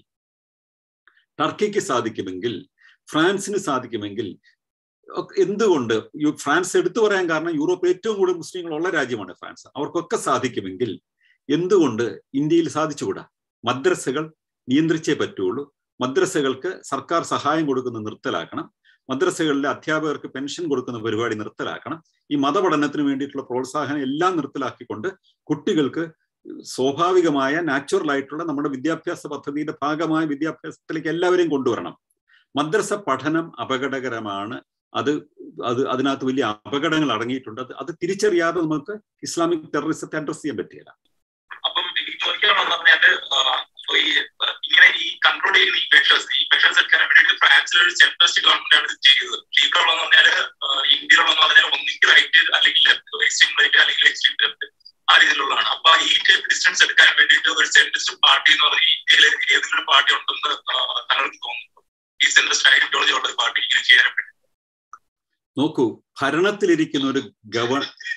ടർക്കിക്ക് സാധിക്കുമെങ്കിൽ ഫ്രാൻസിന് സാധിക്കുമെങ്കിൽ എന്തുകൊണ്ട് ഫ്രാൻസ് എടുത്തു പറയാൻ കാരണം യൂറോപ്പിൽ ഏറ്റവും കൂടുതൽ മുസ്ലിങ്ങൾ ഉള്ള രാജ്യമാണ് ഫ്രാൻസ് അവർക്കൊക്കെ സാധിക്കുമെങ്കിൽ എന്തുകൊണ്ട് ഇന്ത്യയിൽ സാധിച്ചുകൂടാ മദ്രസകൾ നിയന്ത്രിച്ചേ പറ്റുള്ളൂ മദ്രസകൾക്ക് സർക്കാർ സഹായം കൊടുക്കുന്ന നിർത്തലാക്കണം മദ്രസകളിലെ അധ്യാപകർക്ക് പെൻഷൻ കൊടുക്കുന്ന പരിപാടി നിർത്തലാക്കണം ഈ മതപഠനത്തിന് വേണ്ടിയിട്ടുള്ള പ്രോത്സാഹനം എല്ലാം നിർത്തലാക്കിക്കൊണ്ട് കുട്ടികൾക്ക് സ്വാഭാവികമായ നാച്ചുറൽ ആയിട്ടുള്ള നമ്മുടെ വിദ്യാഭ്യാസ പദ്ധതിയുടെ ഭാഗമായ വിദ്യാഭ്യാസത്തിലേക്ക് എല്ലാവരെയും കൊണ്ടുവരണം മദ്രസ പഠനം അപകടകരമാണ് അത് അത് അതിനകത്ത് വലിയ അപകടങ്ങൾ അടങ്ങിയിട്ടുണ്ട് അത് അത് തിരിച്ചറിയാതെ നമുക്ക് ഇസ്ലാമിക് ടെററിസത്തെ അഡ്രസ് ചെയ്യാൻ പറ്റില്ല അപ്പം എനിക്ക് ചോദിക്കാനുള്ളത് പറഞ്ഞാല് ഈ ഇങ്ങനെ ഈ കൺട്രോൾ ചെയ്യുന്ന ഈ മെഷേഴ്സ് ഈ മെഷേഴ്സ് എടുക്കാൻ വേണ്ടിയിട്ട് ഫ്രാൻസിലെ ഒരു സെൻട്രസ്റ്റ് ഗവൺമെന്റ് ആണ് ഇത് ചെയ്തത് ഇവിടെ ഉള്ളതെന്ന് പറഞ്ഞാല് ഇന്ത്യയിലുള്ളതെന്ന് പറഞ്ഞാൽ ഒന്നിക്ക് റൈറ്റ് അല്ലെങ്കിൽ ലെഫ്റ്റ് എക്സ്ട്രീം റൈറ്റ് അല്ലെങ്കിൽ എക്സ്ട്രീം ലെഫ്റ്റ് ആ രീതിയിലുള്ളതാണ് അപ്പൊ ഈ ഡിസ്റ്റൻസ് എടുക്കാൻ വേണ്ടിയിട്ട് ഒരു സെൻട്രിസ്റ്റ് പാർട്ടി എന്ന് പറഞ്ഞാൽ ഇന്ത്യയിൽ ഏതെങ്കിലും പാർട്ടി ഉണ്ടെന്ന് താങ്കൾക്ക് തോന്നുന്നു ഈ സെൻട്രിസ്റ്റ് ഐഡിയോളജി ഉള്ള പാർട്ടി ഇങ്ങനെ ചെയ്യാൻ വേണ്ടി നോക്കൂ ഭരണത്തിലിരിക്കുന്ന ഒരു ഗവ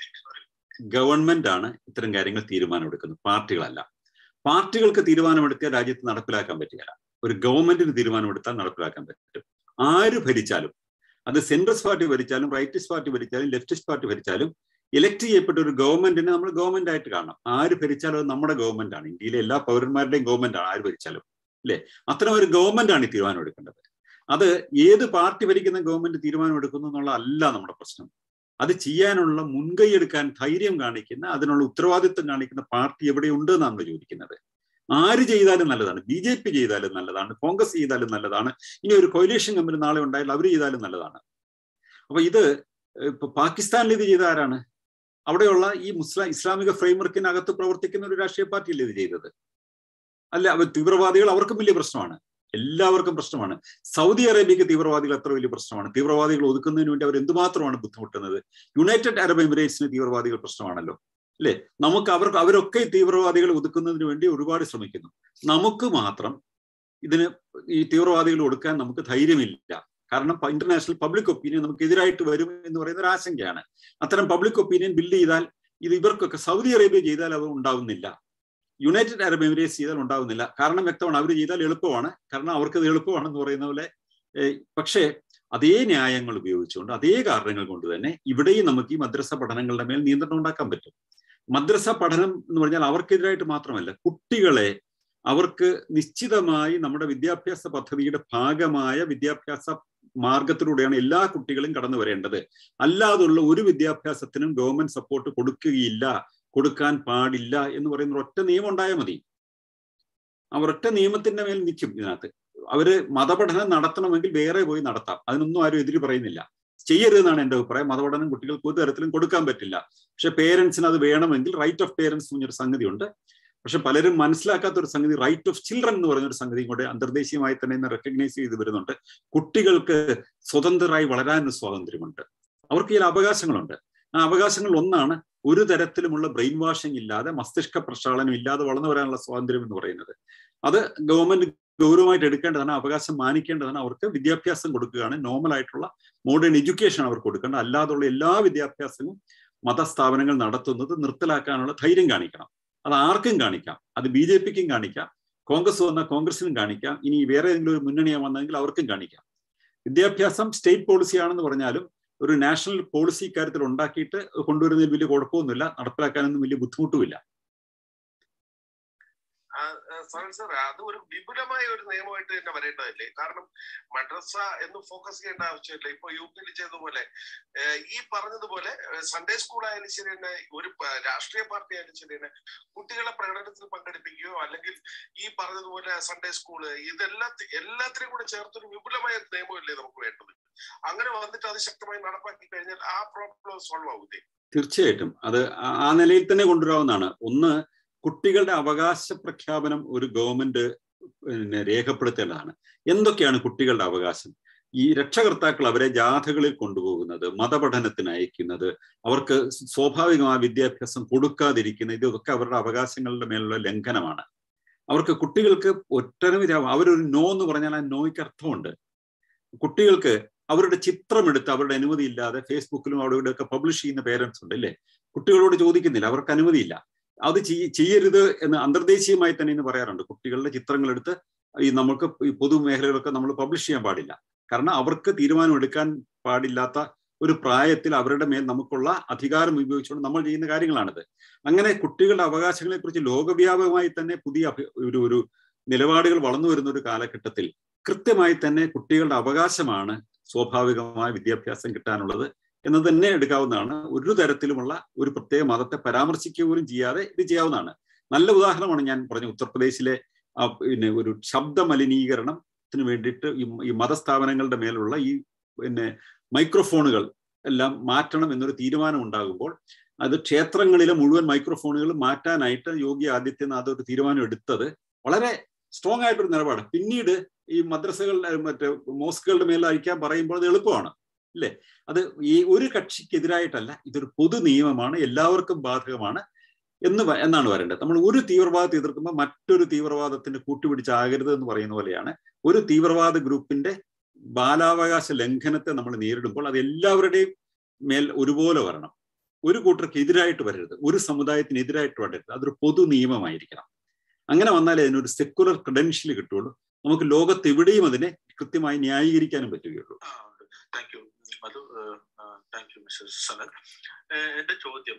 ഗവൺമെന്റ് ആണ് ഇത്തരം കാര്യങ്ങൾ തീരുമാനമെടുക്കുന്നത് പാർട്ടികളല്ല പാർട്ടികൾക്ക് തീരുമാനമെടുത്തിയാൽ രാജ്യത്ത് നടപ്പിലാക്കാൻ പറ്റില്ല ഒരു ഗവൺമെന്റിന് തീരുമാനമെടുത്താൽ നടപ്പിലാക്കാൻ പറ്റും ആര് ഭരിച്ചാലും അത് സെൻട്രസ് പാർട്ടി ഭരിച്ചാലും റൈറ്റിസ്റ്റ് പാർട്ടി ഭരിച്ചാലും ലെഫ്റ്റിസ്റ്റ് പാർട്ടി ഭരിച്ചാലും ഇലക്ട് ചെയ്യപ്പെട്ട ഒരു ഗവൺമെന്റിനെ നമ്മൾ ഗവൺമെന്റ് ആയിട്ട് കാണണം ആര് ഭരിച്ചാലും അത് നമ്മുടെ ഗവൺമെന്റ് ആണ് ഇന്ത്യയിലെ എല്ലാ പൗരന്മാരുടെയും ഗവൺമെന്റ് ആണ് ആര് ഭരിച്ചാലും അല്ലെ അത്തരം ഒരു ഗവൺമെന്റ് ആണ് ഈ തീരുമാനം എടുക്കേണ്ടത് അത് ഏത് പാർട്ടി ഭരിക്കുന്ന ഗവൺമെന്റ് തീരുമാനം എടുക്കുന്നു എന്നുള്ള അല്ല നമ്മുടെ പ്രശ്നം അത് ചെയ്യാനുള്ള മുൻകൈ എടുക്കാൻ ധൈര്യം കാണിക്കുന്ന അതിനുള്ള ഉത്തരവാദിത്വം കാണിക്കുന്ന പാർട്ടി എവിടെയുണ്ട് എന്നാണ് നമ്മൾ ചോദിക്കുന്നത് ആര് ചെയ്താലും നല്ലതാണ് ബി ജെ പി ചെയ്താലും നല്ലതാണ് കോൺഗ്രസ് ചെയ്താലും നല്ലതാണ് ഇനി ഒരു കൊയിലേഷൻ കമ്പനി നാളെ ഉണ്ടായാൽ അവർ ചെയ്താലും നല്ലതാണ് അപ്പൊ ഇത് ഇപ്പൊ പാകിസ്ഥാനിൽ ഇത് ചെയ്ത ആരാണ് അവിടെയുള്ള ഈ മുസ്ലിം ഇസ്ലാമിക ഫ്രെയിംവർക്കിനകത്ത് പ്രവർത്തിക്കുന്ന ഒരു രാഷ്ട്രീയ പാർട്ടിയല്ലേ ഇത് ചെയ്തത് അല്ല അവർ തീവ്രവാദികൾ അവർക്കും വലിയ പ്രശ്നമാണ് എല്ലാവർക്കും പ്രശ്നമാണ് സൗദി അറേബ്യക്ക് തീവ്രവാദികൾ എത്ര വലിയ പ്രശ്നമാണ് തീവ്രവാദികൾ ഒതുക്കുന്നതിന് വേണ്ടി അവർ എന്തുമാത്രമാണ് ബുദ്ധിമുട്ടുന്നത് യുണൈറ്റഡ് അറബ് എമിറേറ്റ്സിന് തീവ്രവാദികൾ പ്രശ്നമാണല്ലോ അല്ലെ നമുക്ക് അവർക്ക് അവരൊക്കെ തീവ്രവാദികൾ ഒതുക്കുന്നതിന് വേണ്ടി ഒരുപാട് ശ്രമിക്കുന്നു നമുക്ക് മാത്രം ഇതിന് ഈ തീവ്രവാദികൾ ഒടുക്കാൻ നമുക്ക് ധൈര്യമില്ല കാരണം ഇന്റർനാഷണൽ പബ്ലിക് ഒപ്പീനിയൻ നമുക്ക് എതിരായിട്ട് വരും എന്ന് പറയുന്ന ഒരു ആശങ്കയാണ് അത്തരം പബ്ലിക് ഒപ്പീനിയൻ ബില്ല് ചെയ്താൽ ഇത് ഇവർക്കൊക്കെ സൗദി അറേബ്യ ചെയ്താൽ അവർ ഉണ്ടാവുന്നില്ല യുണൈറ്റഡ് അറബ് എമിറേറ്റ്സ് ചെയ്താൽ ഉണ്ടാവുന്നില്ല കാരണം വ്യക്തമാണ് അവർ ചെയ്താൽ എളുപ്പമാണ് കാരണം അവർക്ക് ഇത് എളുപ്പമാണെന്ന് പറയുന്ന പോലെ പക്ഷേ അതേ ന്യായങ്ങൾ ഉപയോഗിച്ചുകൊണ്ട് അതേ കാരണങ്ങൾ കൊണ്ട് തന്നെ ഇവിടെയും നമുക്ക് ഈ മദ്രസ പഠനങ്ങളുടെ മേൽ നിയന്ത്രണം ഉണ്ടാക്കാൻ പറ്റും മദ്രസ പഠനം എന്ന് പറഞ്ഞാൽ അവർക്കെതിരായിട്ട് മാത്രമല്ല കുട്ടികളെ അവർക്ക് നിശ്ചിതമായി നമ്മുടെ വിദ്യാഭ്യാസ പദ്ധതിയുടെ ഭാഗമായ വിദ്യാഭ്യാസ മാർഗത്തിലൂടെയാണ് എല്ലാ കുട്ടികളും കടന്നു വരേണ്ടത് അല്ലാതുള്ള ഒരു വിദ്യാഭ്യാസത്തിനും ഗവൺമെന്റ് സപ്പോർട്ട് കൊടുക്കുകയില്ല കൊടുക്കാൻ പാടില്ല എന്ന് പറയുന്ന ഒറ്റ നിയമം ഉണ്ടായാൽ മതി അവർ ഒറ്റ നിയമത്തിന്റെ മേൽ നിൽക്കും ഇതിനകത്ത് അവര് മതപഠനം നടത്തണമെങ്കിൽ വേറെ പോയി നടത്താം അതിനൊന്നും ആരും എതിര് പറയുന്നില്ല ചെയ്യരുതെന്നാണ് എൻ്റെ അഭിപ്രായം മതപഠനം കുട്ടികൾക്ക് ഒരു തരത്തിലും കൊടുക്കാൻ പറ്റില്ല പക്ഷെ പേരൻസിന് അത് വേണമെങ്കിൽ റൈറ്റ് ഓഫ് പേരൻസ് എന്നൊരു സംഗതിയുണ്ട് പക്ഷെ പലരും മനസ്സിലാക്കാത്ത ഒരു സംഗതി റൈറ്റ് ഓഫ് ചിൽഡ്രൻ എന്ന് പറയുന്ന ഒരു സംഗതി കൂടെ അന്തർദേശീയമായി തന്നെ ഇന്ന് റെക്കഗ്നൈസ് ചെയ്ത് വരുന്നുണ്ട് കുട്ടികൾക്ക് സ്വതന്ത്രരായി വളരാനൊരു സ്വാതന്ത്ര്യമുണ്ട് അവർക്ക് ചില അവകാശങ്ങളുണ്ട് ആ അവകാശങ്ങൾ ഒന്നാണ് ഒരു തരത്തിലുമുള്ള ബ്രെയിൻ വാഷിംഗ് ഇല്ലാതെ മസ്തിഷ്ക പ്രക്ഷാളനം ഇല്ലാതെ വളർന്നു വരാനുള്ള സ്വാതന്ത്ര്യം എന്ന് പറയുന്നത് അത് ഗവൺമെന്റ് ഗൗരവമായിട്ട് എടുക്കേണ്ടതാണ് അവകാശം മാനിക്കേണ്ടതാണ് അവർക്ക് വിദ്യാഭ്യാസം കൊടുക്കുകയാണ് നോർമൽ ആയിട്ടുള്ള മോഡേൺ എഡ്യൂക്കേഷൻ അവർക്ക് കൊടുക്കേണ്ടത് അല്ലാതുള്ള എല്ലാ വിദ്യാഭ്യാസവും മതസ്ഥാപനങ്ങൾ നടത്തുന്നത് നിർത്തലാക്കാനുള്ള ധൈര്യം കാണിക്കണം അത് ആർക്കും കാണിക്കാം അത് ബി ജെ പിക്കും കാണിക്കാം കോൺഗ്രസ് വന്ന കോൺഗ്രസിനും കാണിക്കാം ഇനി വേറെ ഏതെങ്കിലും ഒരു മുന്നണിയാ വന്നെങ്കിൽ അവർക്കും കാണിക്കാം വിദ്യാഭ്യാസം സ്റ്റേറ്റ് പോളിസി ആണെന്ന് പറഞ്ഞാലും ഒരു നാഷണൽ പോളിസി ഇക്കാര്യത്തിൽ ഉണ്ടാക്കിയിട്ട് കൊണ്ടുവരുന്നതിൽ വലിയ കുഴപ്പമൊന്നുമില്ല നടപ്പിലാക്കാനൊന്നും വലിയ ബുദ്ധിമുട്ടുമില്ല സാർ അത് ഒരു വിപുലമായ ഒരു നിയമമായിട്ട് തന്നെ വരേണ്ടതല്ലേ കാരണം മദ്രസ എന്ന് ഫോക്കസ് ചെയ്യേണ്ട ആവശ്യമില്ല ഇപ്പൊ യു പിയിൽ ചെയ്തതുപോലെ ഈ പറഞ്ഞതുപോലെ സൺഡേ സ്കൂൾ ആയാലും ശരി തന്നെ ഒരു രാഷ്ട്രീയ പാർട്ടി ആയാലും ശരി തന്നെ കുട്ടികളെ പ്രകടനത്തിൽ പങ്കെടുപ്പിക്കുകയോ അല്ലെങ്കിൽ ഈ പറഞ്ഞതുപോലെ സൺഡേ സ്കൂള് ഇതെല്ലാം എല്ലാത്തിനും കൂടെ ചേർത്തൊരു വിപുലമായ നിയമമല്ലേ നമുക്ക് വേണ്ടത് അങ്ങനെ വന്നിട്ട് അത് ശക്തമായി നടപ്പാക്കി കഴിഞ്ഞാൽ ആ പ്രോബ്ലം സോൾവ് ആവൂലേ തീർച്ചയായിട്ടും അത് ആ നിലയിൽ തന്നെ കൊണ്ടുവരാവുന്നതാണ് ഒന്ന് കുട്ടികളുടെ അവകാശ പ്രഖ്യാപനം ഒരു ഗവൺമെന്റ് പിന്നെ രേഖപ്പെടുത്തേണ്ടതാണ് എന്തൊക്കെയാണ് കുട്ടികളുടെ അവകാശം ഈ രക്ഷകർത്താക്കൾ അവരെ ജാഥകളിൽ കൊണ്ടുപോകുന്നത് മതപഠനത്തിന് അയക്കുന്നത് അവർക്ക് സ്വാഭാവികമായ വിദ്യാഭ്യാസം കൊടുക്കാതിരിക്കുന്നത് ഇതൊക്കെ അവരുടെ അവകാശങ്ങളുടെ മേലുള്ള ലംഘനമാണ് അവർക്ക് കുട്ടികൾക്ക് ഒട്ടനവധി അവരൊരു നോ എന്ന് പറഞ്ഞാൽ ആ നോയ്ക്ക് അർത്ഥമുണ്ട് കുട്ടികൾക്ക് അവരുടെ ചിത്രം എടുത്ത് അവരുടെ അനുമതി ഇല്ലാതെ ഫേസ്ബുക്കിലും അവിടെ ഇവിടെയൊക്കെ പബ്ലിഷ് ചെയ്യുന്ന പേരൻസ് ഉണ്ട് അല്ലേ കുട്ടികളോട് ചോദിക്കുന്നില്ല അവർക്ക് അനുമതിയില്ല അത് ചെയ്യരുത് എന്ന് അന്തർദേശീയമായി തന്നെ ഇന്ന് പറയാറുണ്ട് കുട്ടികളുടെ ചിത്രങ്ങൾ എടുത്ത് ഈ നമുക്ക് ഈ പൊതുമേഖലകളൊക്കെ നമ്മൾ പബ്ലിഷ് ചെയ്യാൻ പാടില്ല കാരണം അവർക്ക് തീരുമാനം എടുക്കാൻ പാടില്ലാത്ത ഒരു പ്രായത്തിൽ അവരുടെ മേൽ നമുക്കുള്ള അധികാരം ഉപയോഗിച്ചുകൊണ്ട് നമ്മൾ ചെയ്യുന്ന കാര്യങ്ങളാണിത് അങ്ങനെ കുട്ടികളുടെ അവകാശങ്ങളെ കുറിച്ച് ലോകവ്യാപകമായി തന്നെ പുതിയ ഒരു ഒരു നിലപാടുകൾ വളർന്നു വരുന്ന ഒരു കാലഘട്ടത്തിൽ കൃത്യമായി തന്നെ കുട്ടികളുടെ അവകാശമാണ് സ്വാഭാവികമായ വിദ്യാഭ്യാസം കിട്ടാനുള്ളത് എന്ന് തന്നെ എടുക്കാവുന്നതാണ് ഒരു തരത്തിലുമുള്ള ഒരു പ്രത്യേക മതത്തെ പരാമർശിക്കുക പോലും ചെയ്യാതെ ഇത് ചെയ്യാവുന്നതാണ് നല്ല ഉദാഹരണമാണ് ഞാൻ പറഞ്ഞ ഉത്തർപ്രദേശിലെ പിന്നെ ഒരു ശബ്ദ മലിനീകരണത്തിന് വേണ്ടിയിട്ട് ഈ മതസ്ഥാപനങ്ങളുടെ മേലുള്ള ഈ പിന്നെ മൈക്രോഫോണുകൾ എല്ലാം മാറ്റണം എന്നൊരു തീരുമാനം ഉണ്ടാകുമ്പോൾ അത് ക്ഷേത്രങ്ങളിലെ മുഴുവൻ മൈക്രോഫോണുകൾ മാറ്റാനായിട്ട് യോഗി ആദിത്യനാഥ് ഒരു തീരുമാനം എടുത്തത് വളരെ സ്ട്രോങ് ആയിട്ടൊരു നിലപാട് പിന്നീട് ഈ മദ്രസകളുടെ മറ്റേ മോസ്കുകളുടെ മേൽ അയക്കാൻ പറയുമ്പോൾ അത് എളുപ്പമാണ് അല്ലേ അത് ഈ ഒരു കക്ഷിക്കെതിരായിട്ടല്ല ഇതൊരു പൊതു നിയമമാണ് എല്ലാവർക്കും ബാധകമാണ് എന്ന് എന്നാണ് വരേണ്ടത് നമ്മൾ ഒരു തീവ്രവാദത്തെ എതിർക്കുമ്പോൾ മറ്റൊരു തീവ്രവാദത്തിന് കൂട്ടുപിടിച്ചാകരുത് എന്ന് പറയുന്ന പോലെയാണ് ഒരു തീവ്രവാദ ഗ്രൂപ്പിന്റെ ബാലാവകാശ ലംഘനത്തെ നമ്മൾ നേരിടുമ്പോൾ അത് എല്ലാവരുടെയും മേൽ ഒരുപോലെ വരണം ഒരു കൂട്ടർക്ക് എതിരായിട്ട് വരരുത് ഒരു സമുദായത്തിന് എതിരായിട്ട് വരരുത് അതൊരു പൊതു നിയമമായിരിക്കണം അങ്ങനെ വന്നാലേ അതിനൊരു സെക്കുലർ ക്രെഡൻഷ്യൽ കിട്ടുള്ളൂ നമുക്ക് ലോകത്ത് എവിടെയും അതിനെ കൃത്യമായി ന്യായീകരിക്കാനും പറ്റുകയുള്ളൂ thank you Madhu thank you mister Sanal എന്റെ ചോദ്യം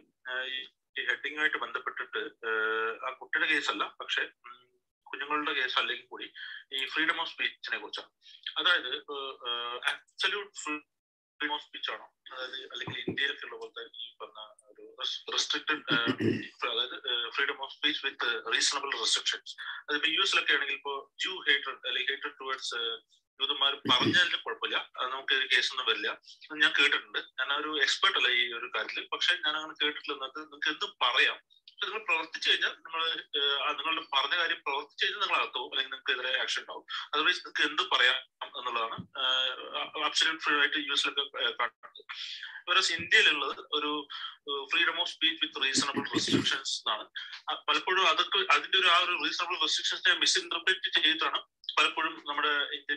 ഈ ഹെഡിങ്ങുമായിട്ട് ബന്ധപ്പെട്ടിട്ട് ആ കുട്ടിയുടെ കേസല്ല പക്ഷെ കുഞ്ഞുങ്ങളുടെ കേസ് അല്ലെങ്കിൽ കൂടി ഈ ഫ്രീഡം ഓഫ് സ്പീച്ചിനെ കുറിച്ചാണ് അതായത് അബ്സല്യൂട്ട് ഫ്രീഡം ഓഫ് സ്പീച്ച് ആണോ അതായത് അല്ലെങ്കിൽ ഇന്ത്യയിലൊക്കെ ഉള്ള പോലത്തെ ഈ പറഞ്ഞ ഒരു റെസ്ട്രിക്റ്റഡ് അതായത് freedom of speech with reasonable restrictions അതിപ്പോ യു എസിലൊക്കെ ആണെങ്കിൽ ഇപ്പോൾ ജൂ ഹേറ്റഡ് അല്ലെങ്കിൽ ഹേറ്റഡ് ടുവേർഡ്സ് യൂതന്മാർ പറഞ്ഞതിൽ കുഴപ്പമില്ല അത് നമുക്ക് കേസൊന്നും വരില്ല ഞാൻ കേട്ടിട്ടുണ്ട് ഞാൻ ഒരു എക്സ്പേർട്ട് അല്ല ഈ ഒരു കാര്യത്തിൽ പക്ഷെ ഞാൻ അങ്ങനെ കേട്ടിട്ടില്ല നിങ്ങൾക്ക് നിങ്ങൾക്ക് എന്തും പറയാം നിങ്ങൾ പ്രവർത്തിച്ചു കഴിഞ്ഞാൽ നിങ്ങൾ നിങ്ങളുടെ പറഞ്ഞ കാര്യം പ്രവർത്തിച്ചു കഴിഞ്ഞാൽ നിങ്ങൾ അകത്തോ അല്ലെങ്കിൽ നിങ്ങൾക്ക് എതിരെ ആക്ഷൻ ഉണ്ടാവും അതർവൈസ് നിങ്ങൾക്ക് എന്ത് പറയാം എന്നുള്ളതാണ് അബ്സല്യൂട്ട് ഫ്രീ ആയിട്ട് യു എസിലൊക്കെ കാണുന്നത് വേറെ ഇന്ത്യയിലുള്ളത് ഒരു freedom of speech with reasonable restrictions എന്നാണ് പലപ്പോഴും അതൊക്കെ അതിന്റെ ഒരു ആ ഒരു റീസണബിൾ റെസ്ട്രിക്ഷൻസിനെ മിസ്ഇന്റർപ്രറ്റ് ചെയ്തിട്ടാണ് പലപ്പോഴും നമ്മുടെ ഇന്ത്യൻ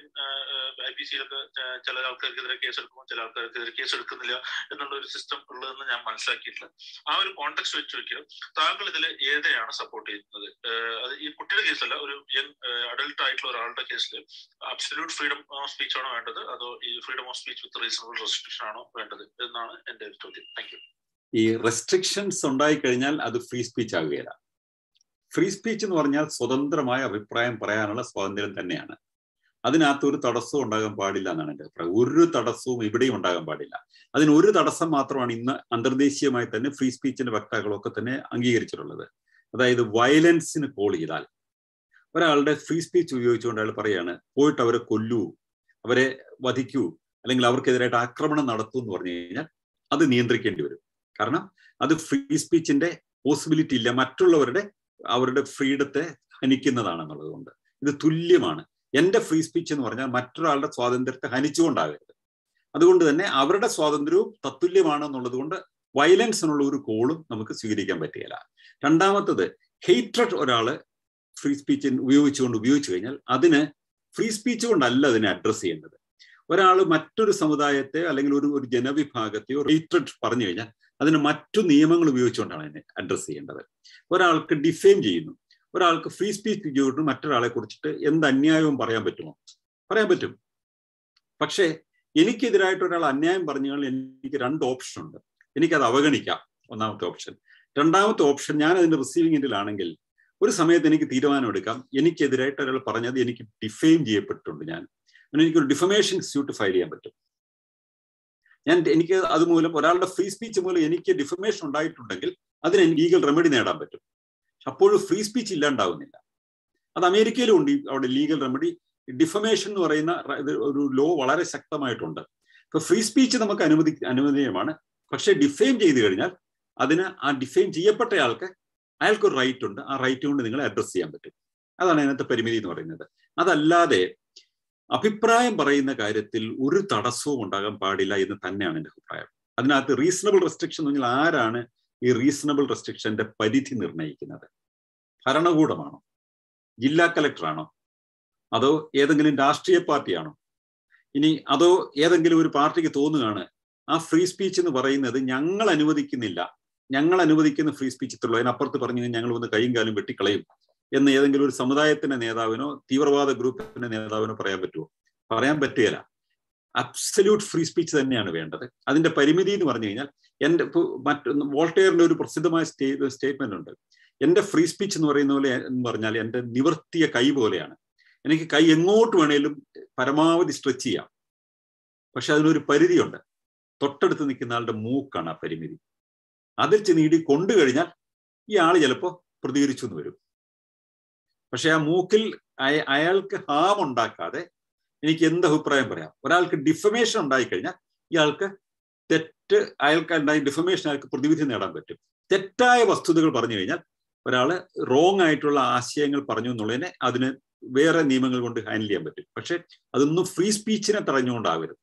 ഐ പി സിയിലൊക്കെ ചില ആൾക്കാർക്കെതിരെ കേസ് എടുക്കുമ്പോൾ ചില ആൾക്കാർക്കെതിരെ കേസ് എടുക്കുന്നില്ല എന്നുള്ള ഒരു സിസ്റ്റം ഉള്ളതെന്ന് ഞാൻ മനസ്സിലാക്കിയിട്ടില്ല ആ ഒരു കോൺടാക്ട് വെച്ച് നോക്കിയാൽ താങ്കൾ ഇതിൽ ഏതെയാണ് സപ്പോർട്ട് ചെയ്യുന്നത് അത് ഈ കുട്ടിയുടെ കേസല്ല ഒരു യങ് അഡൽട്ട് ആയിട്ടുള്ള ഒരാളുടെ കേസിൽ അബ്സല്യൂട്ട് ഫ്രീഡം ഓഫ് സ്പീച്ച് ആണോ വേണ്ടത് അതോ ഈ freedom of speech with reasonable restriction ആണോ വേണ്ടത് എന്നാണ് എന്റെ ഒരു ചോദ്യം താങ്ക് യു ഈ റെസ്ട്രിക്ഷൻസ് ഉണ്ടായി കഴിഞ്ഞാൽ അത് ഫ്രീ സ്പീച്ച് ആകുകയില്ല ഫ്രീ സ്പീച്ച് എന്ന് പറഞ്ഞാൽ സ്വതന്ത്രമായ അഭിപ്രായം പറയാനുള്ള സ്വാതന്ത്ര്യം തന്നെയാണ് അതിനകത്ത് ഒരു തടസ്സവും ഉണ്ടാകാൻ പാടില്ല എന്നാണ് എൻ്റെ അഭിപ്രായം ഒരു തടസ്സവും ഇവിടെയും ഉണ്ടാകാൻ പാടില്ല അതിന് ഒരു തടസ്സം മാത്രമാണ് ഇന്ന് അന്തർദേശീയമായി തന്നെ ഫ്രീ സ്പീച്ചിന്റെ വക്താക്കളൊക്കെ തന്നെ അംഗീകരിച്ചിട്ടുള്ളത് അതായത് വയലൻസിന് കോൾ ചെയ്താൽ ഒരാളുടെ ഫ്രീ സ്പീച്ച് ഉപയോഗിച്ചുകൊണ്ട് അയാൾ പറയാണ് പോയിട്ട് അവരെ കൊല്ലൂ അവരെ വധിക്കൂ അല്ലെങ്കിൽ അവർക്കെതിരായിട്ട് ആക്രമണം നടത്തൂ എന്ന് പറഞ്ഞു കഴിഞ്ഞാൽ അത് നിയന്ത്രിക്കേണ്ടി വരും കാരണം അത് ഫ്രീ സ്പീച്ചിന്റെ പോസിബിലിറ്റി ഇല്ല മറ്റുള്ളവരുടെ അവരുടെ ഫ്രീഡത്തെ ഹനിക്കുന്നതാണെന്നുള്ളത് കൊണ്ട് ഇത് തുല്യമാണ് എന്റെ ഫ്രീ സ്പീച്ച് എന്ന് പറഞ്ഞാൽ മറ്റൊരാളുടെ സ്വാതന്ത്ര്യത്തെ ഹനിച്ചുകൊണ്ടാകരുത് അതുകൊണ്ട് തന്നെ അവരുടെ സ്വാതന്ത്ര്യവും തത്തുല്യമാണെന്നുള്ളത് കൊണ്ട് വയലൻസിനുള്ള ഒരു കോളും നമുക്ക് സ്വീകരിക്കാൻ പറ്റുകയില്ല രണ്ടാമത്തത് ഹെയ്റ്റഡ് ഒരാള് ഫ്രീ സ്പീച്ച് ഉപയോഗിച്ചുകൊണ്ട് ഉപയോഗിച്ചു കഴിഞ്ഞാൽ അതിന് ഫ്രീ സ്പീച്ച് കൊണ്ടല്ല അതിനെ അഡ്രസ്സ് ചെയ്യേണ്ടത് ഒരാൾ മറ്റൊരു സമുദായത്തെ അല്ലെങ്കിൽ ഒരു ഒരു ജനവിഭാഗത്തെയോ ഹെയ്റ്റഡ് പറഞ്ഞു കഴിഞ്ഞാൽ അതിന് മറ്റു നിയമങ്ങൾ ഉപയോഗിച്ചുകൊണ്ടാണ് അതിനെ അഡ്രസ്സ് ചെയ്യേണ്ടത് ഒരാൾക്ക് ഡിഫെയിം ചെയ്യുന്നു ഒരാൾക്ക് ഫ്രീ സ്പീച്ച് ചെയ്തിട്ട് മറ്റൊരാളെ കുറിച്ചിട്ട് എന്ത് അന്യായവും പറയാൻ പറ്റുമോ പറയാൻ പറ്റും പക്ഷേ എനിക്കെതിരായിട്ട് ഒരാൾ അന്യായം പറഞ്ഞു കഴിഞ്ഞാൽ എനിക്ക് രണ്ട് ഓപ്ഷൻ ഉണ്ട് എനിക്കത് അവഗണിക്കാം ഒന്നാമത്തെ ഓപ്ഷൻ രണ്ടാമത്തെ ഓപ്ഷൻ ഞാൻ അതിന്റെ റിസീവിംഗ് എൻഡിലാണെങ്കിൽ ഒരു സമയത്ത് എനിക്ക് തീരുമാനം എടുക്കാം എനിക്കെതിരായിട്ട് ഒരാൾ പറഞ്ഞത് എനിക്ക് ഡിഫെയിം ചെയ്യപ്പെട്ടിട്ടുണ്ട് ഞാൻ എനിക്കൊരു ഡിഫമേഷൻ സ്യൂട്ട് ഫയൽ ചെയ്യാൻ പറ്റും ഞാൻ എനിക്ക് അതുമൂലം ഒരാളുടെ ഫ്രീ സ്പീച്ച് മൂലം എനിക്ക് ഡിഫമേഷൻ ഉണ്ടായിട്ടുണ്ടെങ്കിൽ അതിന് എനിക്ക് ലീഗൽ റെമഡി നേടാൻ പറ്റും അപ്പോഴും ഫ്രീ സ്പീച്ച് ഇല്ലാണ്ടാവുന്നില്ല അത് അമേരിക്കയിലും ഉണ്ട് അവിടെ ലീഗൽ റെമഡി ഡിഫമേഷൻ എന്ന് പറയുന്ന ഒരു ലോ വളരെ ശക്തമായിട്ടുണ്ട് ഇപ്പൊ ഫ്രീ സ്പീച്ച് നമുക്ക് അനുമതി അനുവദനീയമാണ് പക്ഷെ ഡിഫെയിം ചെയ്തു കഴിഞ്ഞാൽ അതിന് ആ ഡിഫെയിം ചെയ്യപ്പെട്ടയാൾക്ക് അയാൾക്കൊരു റൈറ്റ് ഉണ്ട് ആ റൈറ്റ് കൊണ്ട് നിങ്ങളെ അഡ്രസ് ചെയ്യാൻ പറ്റും അതാണ് അതിനകത്ത് പരിമിതി എന്ന് പറയുന്നത് അതല്ലാതെ അഭിപ്രായം പറയുന്ന കാര്യത്തിൽ ഒരു തടസ്സവും ഉണ്ടാകാൻ പാടില്ല എന്ന് തന്നെയാണ് എൻ്റെ അഭിപ്രായം അതിനകത്ത് റീസണബിൾ റെസ്ട്രിക്ഷൻ എന്ന് പറഞ്ഞാൽ ആരാണ് ഈ റീസണബിൾ റെസ്ട്രിക്ഷന്റെ പരിധി നിർണ്ണയിക്കുന്നത് ഭരണകൂടമാണോ ജില്ലാ കലക്ടറാണോ അതോ ഏതെങ്കിലും രാഷ്ട്രീയ പാർട്ടിയാണോ ഇനി അതോ ഏതെങ്കിലും ഒരു പാർട്ടിക്ക് തോന്നുകയാണ് ആ ഫ്രീ സ്പീച്ച് എന്ന് പറയുന്നത് ഞങ്ങൾ അനുവദിക്കുന്നില്ല ഞങ്ങൾ അനുവദിക്കുന്ന ഫ്രീ സ്പീച്ച് ഇത്രയുള്ളൂ അതിനപ്പുറത്ത് പറഞ്ഞു ഞങ്ങൾ വന്ന് കൈയും കാലും വെട്ടിക്കളയും എന്ന് ഏതെങ്കിലും ഒരു സമുദായത്തിന്റെ നേതാവിനോ തീവ്രവാദ ഗ്രൂപ്പിന്റെ നേതാവിനോ പറയാൻ പറ്റുമോ പറയാൻ പറ്റുകയില്ല അബ്സല്യൂട്ട് ഫ്രീ സ്പീച്ച് തന്നെയാണ് വേണ്ടത് അതിന്റെ പരിമിതി എന്ന് പറഞ്ഞു കഴിഞ്ഞാൽ എന്റെ മറ്റൊന്ന് വോൾട്ടേറിന്റെ ഒരു പ്രസിദ്ധമായ സ്റ്റേ സ്റ്റേറ്റ്മെന്റ് ഉണ്ട് എന്റെ ഫ്രീ സ്പീച്ച് എന്ന് പറയുന്ന പോലെ എന്ന് പറഞ്ഞാൽ എന്റെ നിവർത്തിയ കൈ പോലെയാണ് എനിക്ക് കൈ എങ്ങോട്ട് വേണേലും പരമാവധി സ്ട്രെച്ച് ചെയ്യാം പക്ഷെ അതിനൊരു പരിധിയുണ്ട് തൊട്ടടുത്ത് നിൽക്കുന്ന ആളുടെ മൂക്കാണ് ആ പരിമിതി അതിൽ ചെന്നീടി കൊണ്ടു കഴിഞ്ഞാൽ ഈ ആള് ചിലപ്പോൾ പ്രതികരിച്ചു എന്ന് വരും പക്ഷെ ആ മൂക്കിൽ അയാൾക്ക് ഹാം ഉണ്ടാക്കാതെ എനിക്ക് എന്ത് അഭിപ്രായം പറയാം ഒരാൾക്ക് ഡിഫമേഷൻ ഉണ്ടായിക്കഴിഞ്ഞാൽ ഇയാൾക്ക് തെറ്റ് അയാൾക്ക് ഉണ്ടായ ഡിഫമേഷൻ അയാൾക്ക് പ്രതിവിധി നേടാൻ പറ്റും തെറ്റായ വസ്തുതകൾ പറഞ്ഞു കഴിഞ്ഞാൽ ഒരാൾ റോങ് ആയിട്ടുള്ള ആശയങ്ങൾ പറഞ്ഞു എന്നുള്ളതിനെ അതിന് വേറെ നിയമങ്ങൾ കൊണ്ട് ഹാൻഡിൽ ചെയ്യാൻ പറ്റും പക്ഷെ അതൊന്നും ഫ്രീ സ്പീച്ചിനെ തടഞ്ഞുകൊണ്ടാവരുത്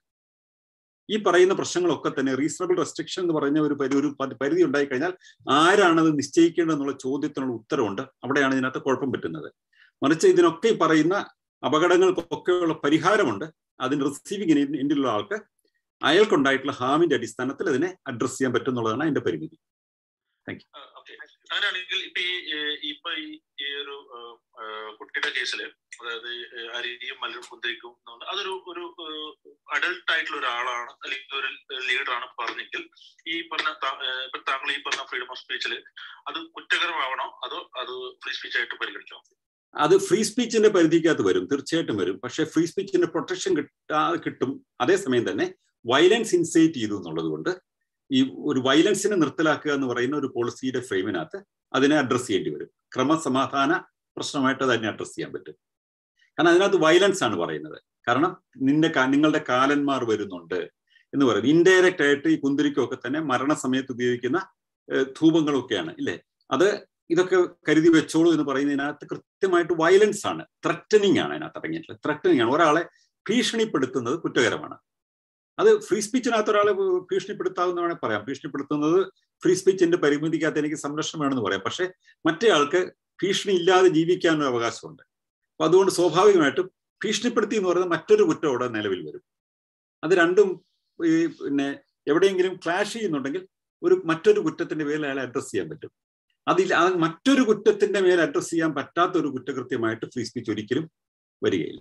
ഈ പറയുന്ന പ്രശ്നങ്ങളൊക്കെ തന്നെ റീസണബിൾ റെസ്ട്രിക്ഷൻ എന്ന് പറഞ്ഞ ഒരു പരി ഒരു പരിധി ഉണ്ടായി കഴിഞ്ഞാൽ ആരാണത് നിശ്ചയിക്കേണ്ടതെന്നുള്ള ചോദ്യത്തിനുള്ള ഉത്തരവുണ്ട് അവിടെയാണ് ഇതിനകത്ത് കുഴപ്പം പറ്റുന്നത് മറിച്ച് ഇതിനൊക്കെ ഈ പറയുന്ന അപകടങ്ങൾക്കൊക്കെയുള്ള പരിഹാരമുണ്ട് അതിന് റിസീവിങ് എൻഡിലുള്ള ആൾക്ക് അയാൾക്കുണ്ടായിട്ടുള്ള ഹാമിന്റെ അടിസ്ഥാനത്തിൽ അതിനെ അഡ്രസ് ചെയ്യാൻ പറ്റുന്നുള്ളതാണ് അതിന്റെ പരിമിതി താങ്ക് യു അങ്ങനെയാണെങ്കിൽ ഇപ്പൊ ഈ ഇപ്പൊ ഈ ഒരു കുട്ടിയുടെ കേസില് അതായത് അരിയും മലരും കുന്തിരിക്കും അതൊരു ഒരു അഡൽട്ട് ആയിട്ടുള്ള ഒരാളാണ് അല്ലെങ്കിൽ ഒരു ലീഡറാണ് പറഞ്ഞെങ്കിൽ ഈ പറഞ്ഞ ഇപ്പൊ താങ്കൾ ഈ പറഞ്ഞ ഫ്രീഡം ഓഫ് സ്പീച്ചിൽ അത് കുറ്റകരമാവണോ അതോ അത് ഫ്രീ സ്പീച്ച് ആയിട്ട് പരിഗണിക്കണോ അത് ഫ്രീ സ്പീച്ചിന്റെ പരിധിക്കകത്ത് വരും തീർച്ചയായിട്ടും വരും പക്ഷേ ഫ്രീ സ്പീച്ചിന്റെ പ്രൊട്ടക്ഷൻ കിട്ടാ കിട്ടും അതേസമയം തന്നെ വയലൻസ് ഇൻസൈറ്റ് ചെയ്തു എന്നുള്ളത് കൊണ്ട് ഈ ഒരു വയലൻസിനെ നിർത്തലാക്കുക എന്ന് പറയുന്ന ഒരു പോളിസിയുടെ ഫ്രെയിമിനകത്ത് അതിനെ അഡ്രസ് ചെയ്യേണ്ടി വരും ക്രമസമാധാന പ്രശ്നമായിട്ട് അതിനെ അഡ്രസ് ചെയ്യാൻ പറ്റും കാരണം അതിനകത്ത് വയലൻസ് ആണ് പറയുന്നത് കാരണം നിന്റെ നിങ്ങളുടെ കാലന്മാർ വരുന്നുണ്ട് എന്ന് പറയുന്നത് ഇൻഡയറക്റ്റ് ആയിട്ട് ഈ കുന്തിരിക്കൊക്കെ തന്നെ മരണസമയത്ത് ഉപയോഗിക്കുന്ന ധൂപങ്ങളൊക്കെയാണ് ഇല്ലേ അത് ഇതൊക്കെ കരുതി വെച്ചോളൂ എന്ന് പറയുന്നതിനകത്ത് കൃത്യമായിട്ട് വയലൻസ് ആണ് ത്രറ്റനിങ് ആണ് അതിനകത്ത് അടങ്ങിയിട്ടുള്ളത് ത്രറ്റനിങ് ആണ് ഒരാളെ ഭീഷണിപ്പെടുത്തുന്നത് കുറ്റകരമാണ് അത് ഫ്രീ സ്പീച്ചിനകത്ത് ഒരാളെ ഭീഷണിപ്പെടുത്താവുന്ന വേണേൽ പറയാം ഭീഷണിപ്പെടുത്തുന്നത് ഫ്രീ സ്പീച്ചിന്റെ പരിമിതിക്കകത്ത് എനിക്ക് സംരക്ഷണം വേണമെന്ന് പറയാം പക്ഷെ മറ്റേ ആൾക്ക് ഭീഷണി ഇല്ലാതെ ജീവിക്കാനൊരു അവകാശമുണ്ട് അപ്പൊ അതുകൊണ്ട് സ്വാഭാവികമായിട്ടും ഭീഷണിപ്പെടുത്തി എന്ന് പറയുന്നത് മറ്റൊരു കുറ്റം അവിടെ നിലവിൽ വരും അത് രണ്ടും ഈ പിന്നെ എവിടെയെങ്കിലും ക്ലാഷ് ചെയ്യുന്നുണ്ടെങ്കിൽ ഒരു മറ്റൊരു കുറ്റത്തിന്റെ പേരിൽ അയാളെ അഡ്രസ് ചെയ്യാൻ പറ്റും അതിൽ ആ മറ്റൊരു കുറ്റത്തിന്റെ മേൽ അഡ്രസ് ചെയ്യാൻ പറ്റാത്ത ഒരു കുറ്റകൃത്യമായിട്ട് ഫ്രീ സ്പീച്ച് ഒരിക്കലും വരികയില്ല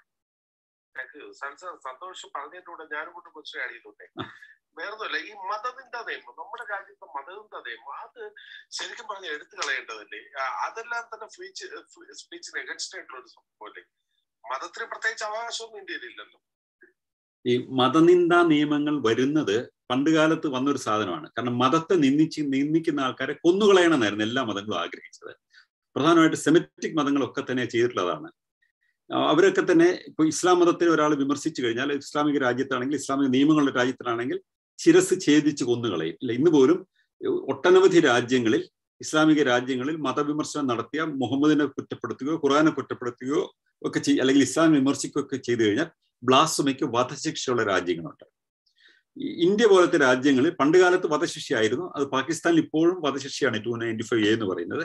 സന്തോഷം പറഞ്ഞതിലൂടെ ഞാനും കൊണ്ട് ക്വസ്റ്റ്യൻ ആഡ് ചെയ്തോട്ടെ വേറൊന്നുമല്ല ഈ മതനിന്ദ നിയമം നമ്മുടെ രാജ്യത്തെ മതനിന്ദ നിയമം അത് ശരിക്കും പറഞ്ഞ എടുത്തു കളയേണ്ടതല്ലേ അതെല്ലാം തന്നെ ഫ്രീ സ്പീച്ചിന് എഗൻസ്റ്റ് ആയിട്ടുള്ള ഒരു സംഭവമല്ലേ മതത്തിന് പ്രത്യേകിച്ച് അവകാശമൊന്നും ഇന്ത്യയിൽ ഇല്ലല്ലോ ഈ മതനിന്ദ നിയമങ്ങൾ വരുന്നത് പണ്ടുകാലത്ത് വന്നൊരു സാധനമാണ് കാരണം മതത്തെ നിന്ദിച്ച് നിന്ദിക്കുന്ന ആൾക്കാരെ കൊന്നുകളയണമെന്നായിരുന്നു എല്ലാ മതങ്ങളും ആഗ്രഹിച്ചത് പ്രധാനമായിട്ട് സെമറ്റിക് മതങ്ങളൊക്കെ തന്നെ ചെയ്തിട്ടുള്ളതാണ് അവരൊക്കെ തന്നെ ഇപ്പൊ ഇസ്ലാം മതത്തെ ഒരാൾ വിമർശിച്ചു കഴിഞ്ഞാൽ ഇസ്ലാമിക രാജ്യത്താണെങ്കിൽ ഇസ്ലാമിക നിയമങ്ങളുടെ രാജ്യത്തിലാണെങ്കിൽ ശിരസ് ഛേദിച്ച് കൊന്നുകളയും ഇല്ല ഇന്ന് പോലും ഒട്ടനവധി രാജ്യങ്ങളിൽ ഇസ്ലാമിക രാജ്യങ്ങളിൽ മതവിമർശനം നടത്തിയ മുഹമ്മദിനെ കുറ്റപ്പെടുത്തുകയോ ഖുറാനെ കുറ്റപ്പെടുത്തുകയോ ഒക്കെ ചെയ്യും അല്ലെങ്കിൽ ഇസ്ലാം വിമർശിക്കുകയൊക്കെ ചെയ്തു കഴിഞ്ഞാൽ ബ്ലാസ്മയ്ക്ക് വധശിക്ഷയുള്ള രാജ്യങ്ങളുണ്ട് ഇന്ത്യ പോലത്തെ രാജ്യങ്ങളിൽ പണ്ടുകാലത്ത് വധശിക്ഷയായിരുന്നു അത് പാകിസ്ഥാനിൽ ഇപ്പോഴും വധശിക്ഷയാണ് ടു നയൻറ്റി ഫൈവ് എ എന്ന് പറയുന്നത്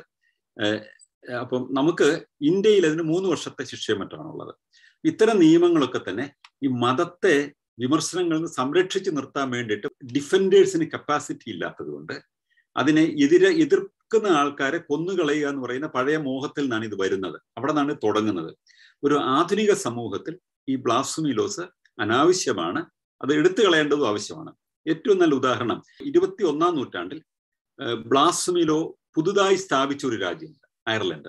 അപ്പം നമുക്ക് ഇന്ത്യയിൽ അതിന് മൂന്ന് വർഷത്തെ ശിക്ഷയും മറ്റാണുള്ളത് ഇത്തരം നിയമങ്ങളൊക്കെ തന്നെ ഈ മതത്തെ വിമർശനങ്ങളിൽ നിന്ന് സംരക്ഷിച്ച് നിർത്താൻ വേണ്ടിയിട്ട് ഡിഫൻഡേഴ്സിന് കപ്പാസിറ്റി ഇല്ലാത്തത് കൊണ്ട് അതിനെ എതിരെ എതിർക്കുന്ന ആൾക്കാരെ കൊന്നുകളയുക എന്ന് പറയുന്ന പഴയ മോഹത്തിൽ നിന്നാണ് ഇത് വരുന്നത് അവിടെ നിന്നാണ് തുടങ്ങുന്നത് ഒരു ആധുനിക സമൂഹത്തിൽ ഈ ബ്ലാസ്ഫമി ലോസ് അനാവശ്യമാണ് അത് എടുത്തു കളയേണ്ടതും ആവശ്യമാണ് ഏറ്റവും നല്ല ഉദാഹരണം ഇരുപത്തി ഒന്നാം നൂറ്റാണ്ടിൽ ബ്ലാസ്ഫമി ലോ പുതുതായി സ്ഥാപിച്ച ഒരു രാജ്യമുണ്ട് അയർലൻഡ്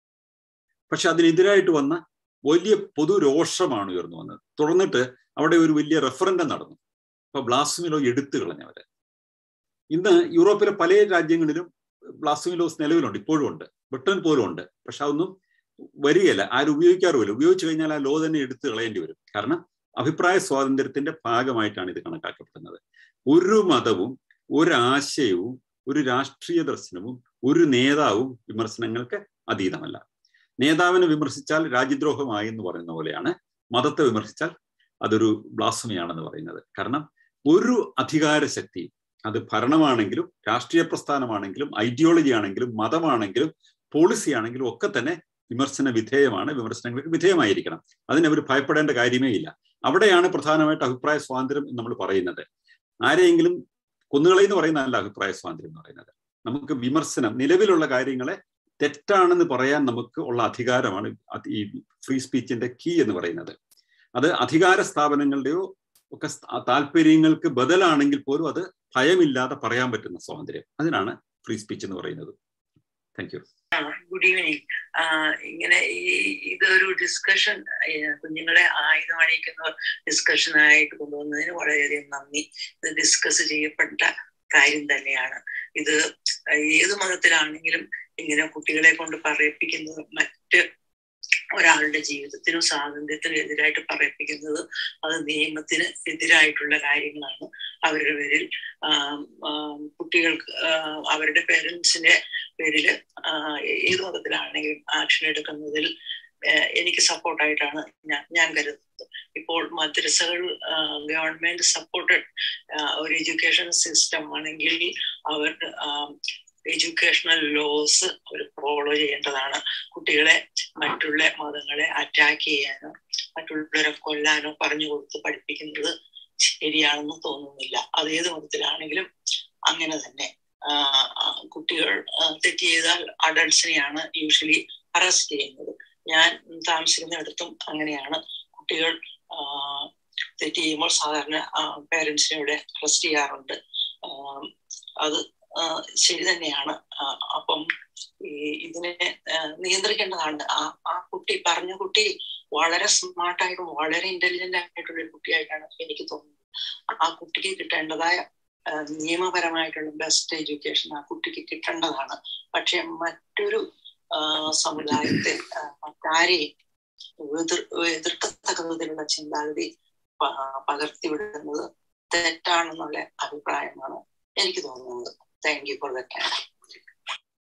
പക്ഷെ അതിനെതിരായിട്ട് വന്ന വലിയ പൊതുരോഷമാണ് ഉയർന്നു വന്നത് തുടർന്നിട്ട് അവിടെ ഒരു വലിയ റെഫറൻഡം നടന്നു അപ്പൊ ബ്ലാസ്ഫമി ലോ എടുത്തു കളഞ്ഞവര് ഇന്ന് യൂറോപ്പിലെ പല രാജ്യങ്ങളിലും ബ്ലാസ്ഫമി ലോസ് നിലവിലുണ്ട് ഇപ്പോഴും ഉണ്ട് ബ്രിട്ടൻ പോലും ഉണ്ട് പക്ഷെ അതൊന്നും വരികയില്ല ആരും ഉപയോഗിക്കാറുമില്ല ഉപയോഗിച്ചു കഴിഞ്ഞാൽ ആ ലോ തന്നെ എടുത്തു കളയേണ്ടി വരും കാരണം അഭിപ്രായ സ്വാതന്ത്ര്യത്തിന്റെ ഭാഗമായിട്ടാണ് ഇത് കണക്കാക്കപ്പെടുന്നത് ഒരു മതവും ഒരാശയവും ഒരു രാഷ്ട്രീയ ദർശനവും ഒരു നേതാവും വിമർശനങ്ങൾക്ക് അതീതമല്ല നേതാവിനെ വിമർശിച്ചാൽ രാജ്യദ്രോഹമായി എന്ന് പറയുന്ന പോലെയാണ് മതത്തെ വിമർശിച്ചാൽ അതൊരു ബ്ലാസ്മയാണെന്ന് പറയുന്നത് കാരണം ഒരു അധികാര ശക്തി അത് ഭരണമാണെങ്കിലും രാഷ്ട്രീയ പ്രസ്ഥാനമാണെങ്കിലും ഐഡിയോളജി ആണെങ്കിലും മതമാണെങ്കിലും പോളിസി ആണെങ്കിലും ഒക്കെ തന്നെ വിമർശന വിധേയമാണ് വിമർശനങ്ങൾക്ക് വിധേയമായിരിക്കണം അതിനവർ ഭയപ്പെടേണ്ട കാര്യമേ ഇല്ല അവിടെയാണ് പ്രധാനമായിട്ട് അഭിപ്രായ സ്വാതന്ത്ര്യം നമ്മൾ പറയുന്നത് ആരെയെങ്കിലും കൊന്നുകളെന്ന് പറയുന്നതല്ല അഭിപ്രായ സ്വാതന്ത്ര്യം എന്ന് പറയുന്നത് നമുക്ക് വിമർശനം നിലവിലുള്ള കാര്യങ്ങളെ തെറ്റാണെന്ന് പറയാൻ നമുക്ക് ഉള്ള അധികാരമാണ് ഈ ഫ്രീ സ്പീച്ചിന്റെ കീ എന്ന് പറയുന്നത് അത് അധികാര സ്ഥാപനങ്ങളുടെയോ ഒക്കെ താല്പര്യങ്ങൾക്ക് ബദലാണെങ്കിൽ പോലും അത് ഭയമില്ലാതെ പറയാൻ പറ്റുന്ന സ്വാതന്ത്ര്യം അതിനാണ് ഫ്രീ സ്പീച്ച് എന്ന് പറയുന്നത് താങ്ക് യു ഗുഡ് ഈവനിങ് ഇങ്ങനെ ഈ ഇതൊരു ഡിസ്കഷൻ കുഞ്ഞുങ്ങളെ ആയുധം അണിയിക്കുന്ന ഡിസ്കഷൻ ആയിട്ട് കൊണ്ടുവന്നതിന് വളരെയധികം നന്ദി ഇത് ഡിസ്കസ് ചെയ്യപ്പെട്ട കാര്യം തന്നെയാണ് ഇത് ഏത് മതത്തിലാണെങ്കിലും ഇങ്ങനെ കുട്ടികളെ കൊണ്ട് പറയിപ്പിക്കുന്നത് മറ്റ് ഒരാളുടെ ജീവിതത്തിനും സ്വാതന്ത്ര്യത്തിനും എതിരായിട്ട് പറയിപ്പിക്കുന്നത് അത് നിയമത്തിന് എതിരായിട്ടുള്ള കാര്യങ്ങളാണ് അവരുടെ പേരിൽ കുട്ടികൾക്ക് അവരുടെ പേരൻസിന്റെ പേരിൽ ഏത് മതത്തിലാണെങ്കിലും ആക്ഷൻ എടുക്കുന്നതിൽ എനിക്ക് സപ്പോർട്ടായിട്ടാണ് ഞാൻ ഞാൻ കരുതുന്നത് ഇപ്പോൾ മദ്രസകൾ ഗവൺമെന്റ് സപ്പോർട്ടഡ് ഒരു എഡ്യൂക്കേഷൻ സിസ്റ്റം ആണെങ്കിൽ അവർ എഡ്യൂക്കേഷണൽ ലോസ് അവർ ഫോളോ ചെയ്യേണ്ടതാണ് കുട്ടികളെ മറ്റുള്ള മതങ്ങളെ അറ്റാക്ക് ചെയ്യാനോ മറ്റുള്ളവരെ കൊല്ലാനോ പറഞ്ഞു കൊടുത്ത് പഠിപ്പിക്കുന്നത് ശരിയാണെന്ന് തോന്നുന്നില്ല അത് ഏത് മതത്തിലാണെങ്കിലും അങ്ങനെ തന്നെ കുട്ടികൾ തെറ്റ് ചെയ്താൽ അഡൾട്ട്സിനെയാണ് യൂഷ്വലി അറസ്റ്റ് ചെയ്യുന്നത് ഞാൻ താമസിക്കുന്നിടത്തും അങ്ങനെയാണ് കുട്ടികൾ തെറ്റ് ചെയ്യുമ്പോൾ സാധാരണ പേരൻസിനെ ഇവിടെ അറസ്റ്റ് ചെയ്യാറുണ്ട് അത് ശരി തന്നെയാണ് അപ്പം ഈ ഇതിനെ നിയന്ത്രിക്കേണ്ടതാണ് ആ ആ കുട്ടി പറഞ്ഞ കുട്ടി വളരെ സ്മാർട്ടായിട്ടും വളരെ ഇന്റലിജന്റ് ആയിട്ടുള്ള ഒരു കുട്ടിയായിട്ടാണ് എനിക്ക് തോന്നുന്നത് ആ കുട്ടിക്ക് കിട്ടേണ്ടതായ നിയമപരമായിട്ടുള്ള ബെസ്റ്റ് എഡ്യൂക്കേഷൻ ആ കുട്ടിക്ക് കിട്ടേണ്ടതാണ് പക്ഷെ മറ്റൊരു സമുദായത്തെ മറ്റാരെയും എതിർ എതിർക്കത്തക്ക വിധത്തിലുള്ള ചിന്താഗതി പകർത്തിവിടുന്നത് തെറ്റാണെന്നുള്ള അഭിപ്രായമാണ് എനിക്ക് തോന്നുന്നത് thank you for the time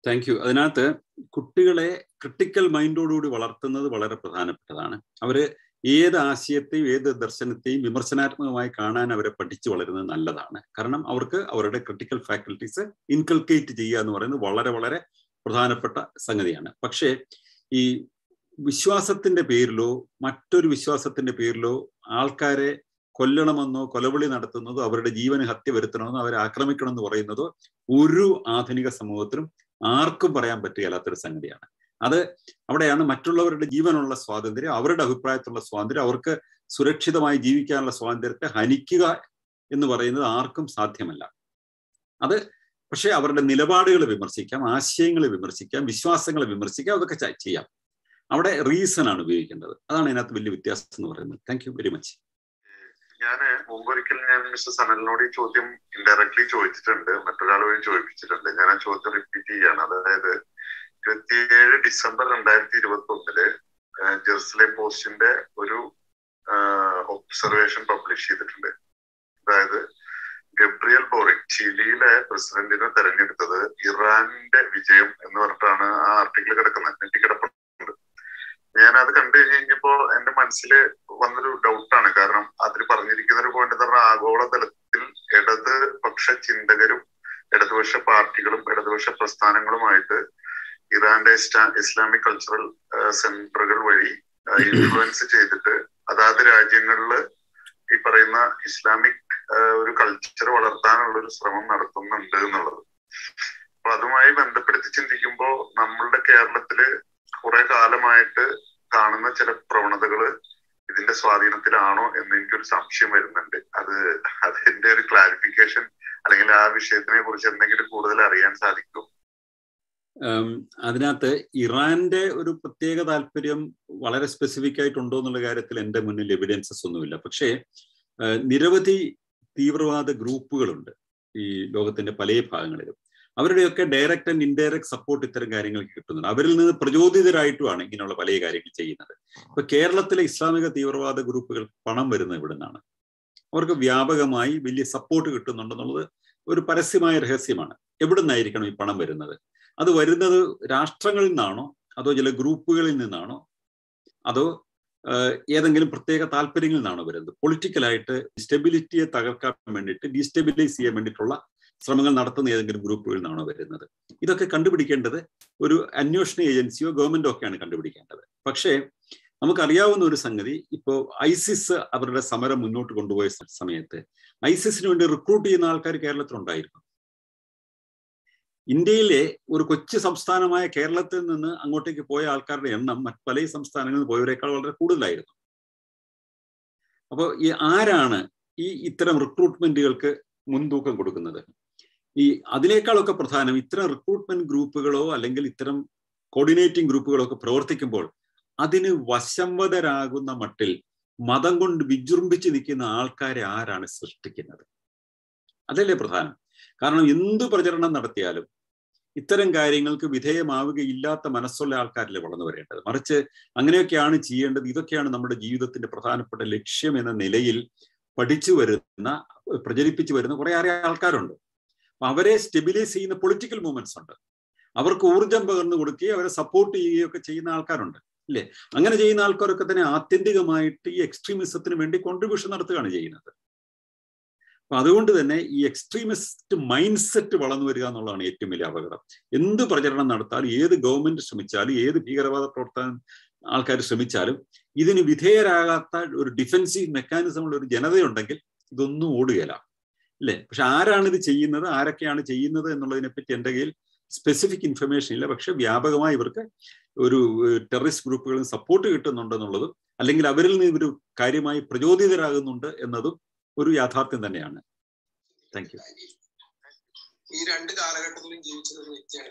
thank you അതിനകത്ത് കുട്ടികളെ ക്രിട്ടിക്കൽ മൈൻഡോടുകൂടി വളർത്തുന്നത് വളരെ പ്രധാനപ്പെട്ടതാണ് അവര് ഏത് ആശയത്തെയും ഏത് ദർശനത്തെയും വിമർശനാത്മകമായി കാണാൻ അവരെ പഠിച്ചു വളരുന്നത് നല്ലതാണ് കാരണം അവർക്ക് അവരുടെ ക്രിട്ടിക്കൽ ഫാക്കൽറ്റീസ് ഇൻകൾക്കേറ്റ് ചെയ്യുക എന്ന് പറയുന്നത് വളരെ വളരെ പ്രധാനപ്പെട്ട സംഗതിയാണ് പക്ഷേ ഈ വിശ്വാസത്തിന്റെ പേരിലോ മറ്റൊരു വിശ്വാസത്തിന്റെ പേരിലോ ആൾക്കാരെ കൊല്ലണമെന്നോ കൊലവിളി നടത്തുന്നതോ അവരുടെ ജീവന് ഹത്യ വരുത്തണമെന്നോ അവരെ ആക്രമിക്കണമെന്ന് പറയുന്നതോ ഒരു ആധുനിക സമൂഹത്തിലും ആർക്കും പറയാൻ പറ്റുകയില്ലാത്തൊരു സംഗതിയാണ് അത് അവിടെയാണ് മറ്റുള്ളവരുടെ ജീവനുള്ള സ്വാതന്ത്ര്യം അവരുടെ അഭിപ്രായത്തിലുള്ള സ്വാതന്ത്ര്യം അവർക്ക് സുരക്ഷിതമായി ജീവിക്കാനുള്ള സ്വാതന്ത്ര്യത്തെ ഹനിക്കുക എന്ന് പറയുന്നത് ആർക്കും സാധ്യമല്ല അത് പക്ഷെ അവരുടെ നിലപാടുകൾ വിമർശിക്കാം ആശയങ്ങളെ വിമർശിക്കാം വിശ്വാസങ്ങളെ വിമർശിക്കാം അതൊക്കെ ചെയ്യാം അവിടെ റീസൺ ആണ് ഉപയോഗിക്കേണ്ടത് അതാണ് ഇതിനകത്ത് വലിയ വ്യത്യാസം എന്ന് പറയുന്നത് താങ്ക് യു വെരി മച്ച് ഞാൻ മുമ്പൊരിക്കൽ ഞാൻ മിസ്റ്റർ സനലിനോട് ഈ ചോദ്യം ഇൻഡയറക്ട്ലി ചോദിച്ചിട്ടുണ്ട് മറ്റൊരാൾ വഴി ചോദിപ്പിച്ചിട്ടുണ്ട് ഞാൻ ആ ചോദ്യം റിപ്പീറ്റ് ചെയ്യാണ് അതായത് ഇരുപത്തിയേഴ് ഡിസംബർ രണ്ടായിരത്തി ഇരുപത്തി ഒന്നില് ജെറുസലേം പോസ്റ്റിന്റെ ഒരു ഒബ്സർവേഷൻ പബ്ലിഷ് ചെയ്തിട്ടുണ്ട് അതായത് ഗബ്രിയൽ ബോറിക് ചിലിയിലെ പ്രസിഡന്റിനെ തെരഞ്ഞെടുത്തത് ഇറാന്റെ വിജയം എന്ന് പറഞ്ഞിട്ടാണ് ആ ആർട്ടിക്കിൾ കിടക്കുന്നത് നെറ്റിക്കിടപ്പുണ്ട് ഞാൻ അത് കണ്ടു കഴിഞ്ഞ് കഴിഞ്ഞപ്പോ എന്റെ മനസ്സിൽ വന്നൊരു ഡൗട്ടാണ് കാരണം അതിൽ പറഞ്ഞിരിക്കുന്ന ഒരു പോയിന്റ് എന്ന് പറഞ്ഞാൽ ആഗോളതലത്തിൽ ഇടത് പക്ഷ ചിന്തകരും ഇടതുപക്ഷ പാർട്ടികളും ഇടതുപക്ഷ പ്രസ്ഥാനങ്ങളുമായിട്ട് ഇറാന്റെ ഇസ്ലാമിക് കൾച്ചറൽ സെന്ററുകൾ വഴി ഇൻഫ്ലുവൻസ് ചെയ്തിട്ട് അതാത് രാജ്യങ്ങളിൽ ഈ പറയുന്ന ഇസ്ലാമിക് ഒരു കൾച്ചർ വളർത്താനുള്ള ഒരു ശ്രമം നടത്തുന്നുണ്ട് എന്നുള്ളത് അപ്പൊ അതുമായി ബന്ധപ്പെടുത്തി ചിന്തിക്കുമ്പോൾ നമ്മളുടെ കേരളത്തില് കുറെ കാലമായിട്ട് കാണുന്ന ചില പ്രവണതകള് ഇതിന്റെ സ്വാധീനത്തിലാണോ എന്ന് എനിക്കൊരു സംശയം വരുന്നുണ്ട് അത് അതിന്റെ ഒരു ക്ലാരിഫിക്കേഷൻ അല്ലെങ്കിൽ ആ വിഷയത്തിനെ കുറിച്ച് എന്തെങ്കിലും കൂടുതൽ അറിയാൻ സാധിക്കും അതിനകത്ത് ഇറാന്റെ ഒരു പ്രത്യേക താല്പര്യം വളരെ സ്പെസിഫിക് ആയിട്ടുണ്ടോ എന്നുള്ള കാര്യത്തിൽ എൻ്റെ മുന്നിൽ എവിഡൻസസ് ഒന്നുമില്ല പക്ഷേ നിരവധി തീവ്രവാദ ഗ്രൂപ്പുകളുണ്ട് ഈ ലോകത്തിന്റെ പല ഭാഗങ്ങളിലും അവരുടെയൊക്കെ ഡയറക്റ്റ് ആൻഡ് ഇൻഡയറക്റ്റ് സപ്പോർട്ട് ഇത്തരം കാര്യങ്ങൾക്ക് കിട്ടുന്നുണ്ട് അവരിൽ നിന്ന് പ്രചോദിതരായിട്ടുമാണ് ഇങ്ങനെയുള്ള പല കാര്യങ്ങൾ ചെയ്യുന്നത് ഇപ്പൊ കേരളത്തിലെ ഇസ്ലാമിക തീവ്രവാദ ഗ്രൂപ്പുകൾ പണം വരുന്നത് ഇവിടെ നിന്നാണ് അവർക്ക് വ്യാപകമായി വലിയ സപ്പോർട്ട് കിട്ടുന്നുണ്ടെന്നുള്ളത് ഒരു പരസ്യമായ രഹസ്യമാണ് എവിടെ നിന്നായിരിക്കണം ഈ പണം വരുന്നത് അത് വരുന്നത് രാഷ്ട്രങ്ങളിൽ നിന്നാണോ അതോ ചില ഗ്രൂപ്പുകളിൽ നിന്നാണോ അതോ ഏതെങ്കിലും പ്രത്യേക താല്പര്യങ്ങളിൽ നിന്നാണോ വരുന്നത് പൊളിറ്റിക്കലായിട്ട് സ്റ്റെബിലിറ്റിയെ തകർക്കാൻ വേണ്ടിയിട്ട് ഡീസ്റ്റെബിലൈസ് ചെയ്യാൻ വേണ്ടിയിട്ടുള്ള ശ്രമങ്ങൾ നടത്തുന്ന ഏതെങ്കിലും ഗ്രൂപ്പുകളിൽ നിന്നാണോ വരുന്നത് ഇതൊക്കെ കണ്ടുപിടിക്കേണ്ടത് ഒരു അന്വേഷണ ഏജൻസിയോ ഗവൺമെന്റോ ഒക്കെയാണ് കണ്ടുപിടിക്കേണ്ടത് പക്ഷേ നമുക്കറിയാവുന്ന ഒരു സംഗതി ഇപ്പോൾ ഐസിസ് അവരുടെ സമരം മുന്നോട്ട് കൊണ്ടുപോയ സമയത്ത് ഐസിസിന് വേണ്ടി റിക്രൂട്ട് ചെയ്യുന്ന ആൾക്കാർ കേരളത്തിലുണ്ടായിരുന്നു ഇന്ത്യയിലെ ഒരു കൊച്ചു സംസ്ഥാനമായ കേരളത്തിൽ നിന്ന് അങ്ങോട്ടേക്ക് പോയ ആൾക്കാരുടെ എണ്ണം മറ്റ് പല സംസ്ഥാനങ്ങളിൽ നിന്ന് പോയവരെക്കാൾ വളരെ കൂടുതലായിരുന്നു അപ്പോൾ ഈ ആരാണ് ഈ ഇത്തരം റിക്രൂട്ട്മെന്റുകൾക്ക് മുൻതൂക്കം കൊടുക്കുന്നത് ഈ അതിനേക്കാളൊക്കെ പ്രധാനം ഇത്തരം റിക്രൂട്ട്മെന്റ് ഗ്രൂപ്പുകളോ അല്ലെങ്കിൽ ഇത്തരം കോർഡിനേറ്റിംഗ് ഗ്രൂപ്പുകളോ ഒക്കെ പ്രവർത്തിക്കുമ്പോൾ അതിന് വശംവതരാകുന്ന മട്ടിൽ മതം കൊണ്ട് വിജൃംഭിച്ച് നിൽക്കുന്ന ആൾക്കാരെ ആരാണ് സൃഷ്ടിക്കുന്നത് അതല്ലേ പ്രധാനം കാരണം എന്ത് പ്രചരണം നടത്തിയാലും ഇത്തരം കാര്യങ്ങൾക്ക് വിധേയമാവുകയില്ലാത്ത മനസ്സുള്ള ആൾക്കാരിലെ വളർന്നു വരേണ്ടത് മറിച്ച് അങ്ങനെയൊക്കെയാണ് ചെയ്യേണ്ടത് ഇതൊക്കെയാണ് നമ്മുടെ ജീവിതത്തിന്റെ പ്രധാനപ്പെട്ട ലക്ഷ്യം എന്ന നിലയിൽ പഠിച്ചു വരുന്ന പ്രചരിപ്പിച്ചു വരുന്ന കുറെ ഏറെ ആൾക്കാരുണ്ട് അപ്പൊ അവരെ സ്റ്റെബിലൈസ് ചെയ്യുന്ന പൊളിറ്റിക്കൽ മൂവ്മെന്റ്സ് ഉണ്ട് അവർക്ക് ഊർജം പകർന്നു കൊടുക്കുകയും അവരെ സപ്പോർട്ട് ചെയ്യുകയും ഒക്കെ ചെയ്യുന്ന ആൾക്കാരുണ്ട് ഇല്ലേ അങ്ങനെ ചെയ്യുന്ന ആൾക്കാരൊക്കെ തന്നെ ആത്യന്തികമായിട്ട് ഈ എക്സ്ട്രീമിസത്തിന് വേണ്ടി കോൺട്രിബ്യൂഷൻ നടത്തുകയാണ് ചെയ്യുന്നത് അപ്പൊ അതുകൊണ്ട് തന്നെ ഈ എക്സ്ട്രീമിസ്റ്റ് മൈൻഡ് സെറ്റ് വളർന്നു വരിക എന്നുള്ളതാണ് ഏറ്റവും വലിയ അപകടം എന്ത് പ്രചരണം നടത്താലും ഏത് ഗവൺമെന്റ് ശ്രമിച്ചാലും ഏത് ഭീകരവാദ പ്രവർത്തനം ആൾക്കാർ ശ്രമിച്ചാലും ഇതിന് വിധേയരാകാത്ത ഒരു ഡിഫെൻസീവ് മെക്കാനിസം ഉള്ള ഒരു ജനതയുണ്ടെങ്കിൽ ഇതൊന്നും ഓടുകയില്ല അല്ലേ പക്ഷെ ആരാണ് ഇത് ചെയ്യുന്നത് ആരൊക്കെയാണ് ചെയ്യുന്നത് എന്നുള്ളതിനെ പറ്റി എൻ്റെ കയ്യിൽ സ്പെസിഫിക് ഇൻഫർമേഷൻ ഇല്ല പക്ഷെ വ്യാപകമായി ഇവർക്ക് ഒരു ടെററിസ്റ്റ് ഗ്രൂപ്പുകളും സപ്പോർട്ട് കിട്ടുന്നുണ്ടെന്നുള്ളതും അല്ലെങ്കിൽ അവരിൽ നിന്ന് ഇവർ കാര്യമായി പ്രചോദിതരാകുന്നുണ്ട് എന്നതും ഒരു യാഥാർത്ഥ്യം തന്നെയാണ് താങ്ക് യു ഈ രണ്ട് കാലഘട്ടത്തിലും ജീവിച്ചത് ഒരു വ്യക്തിയാണ്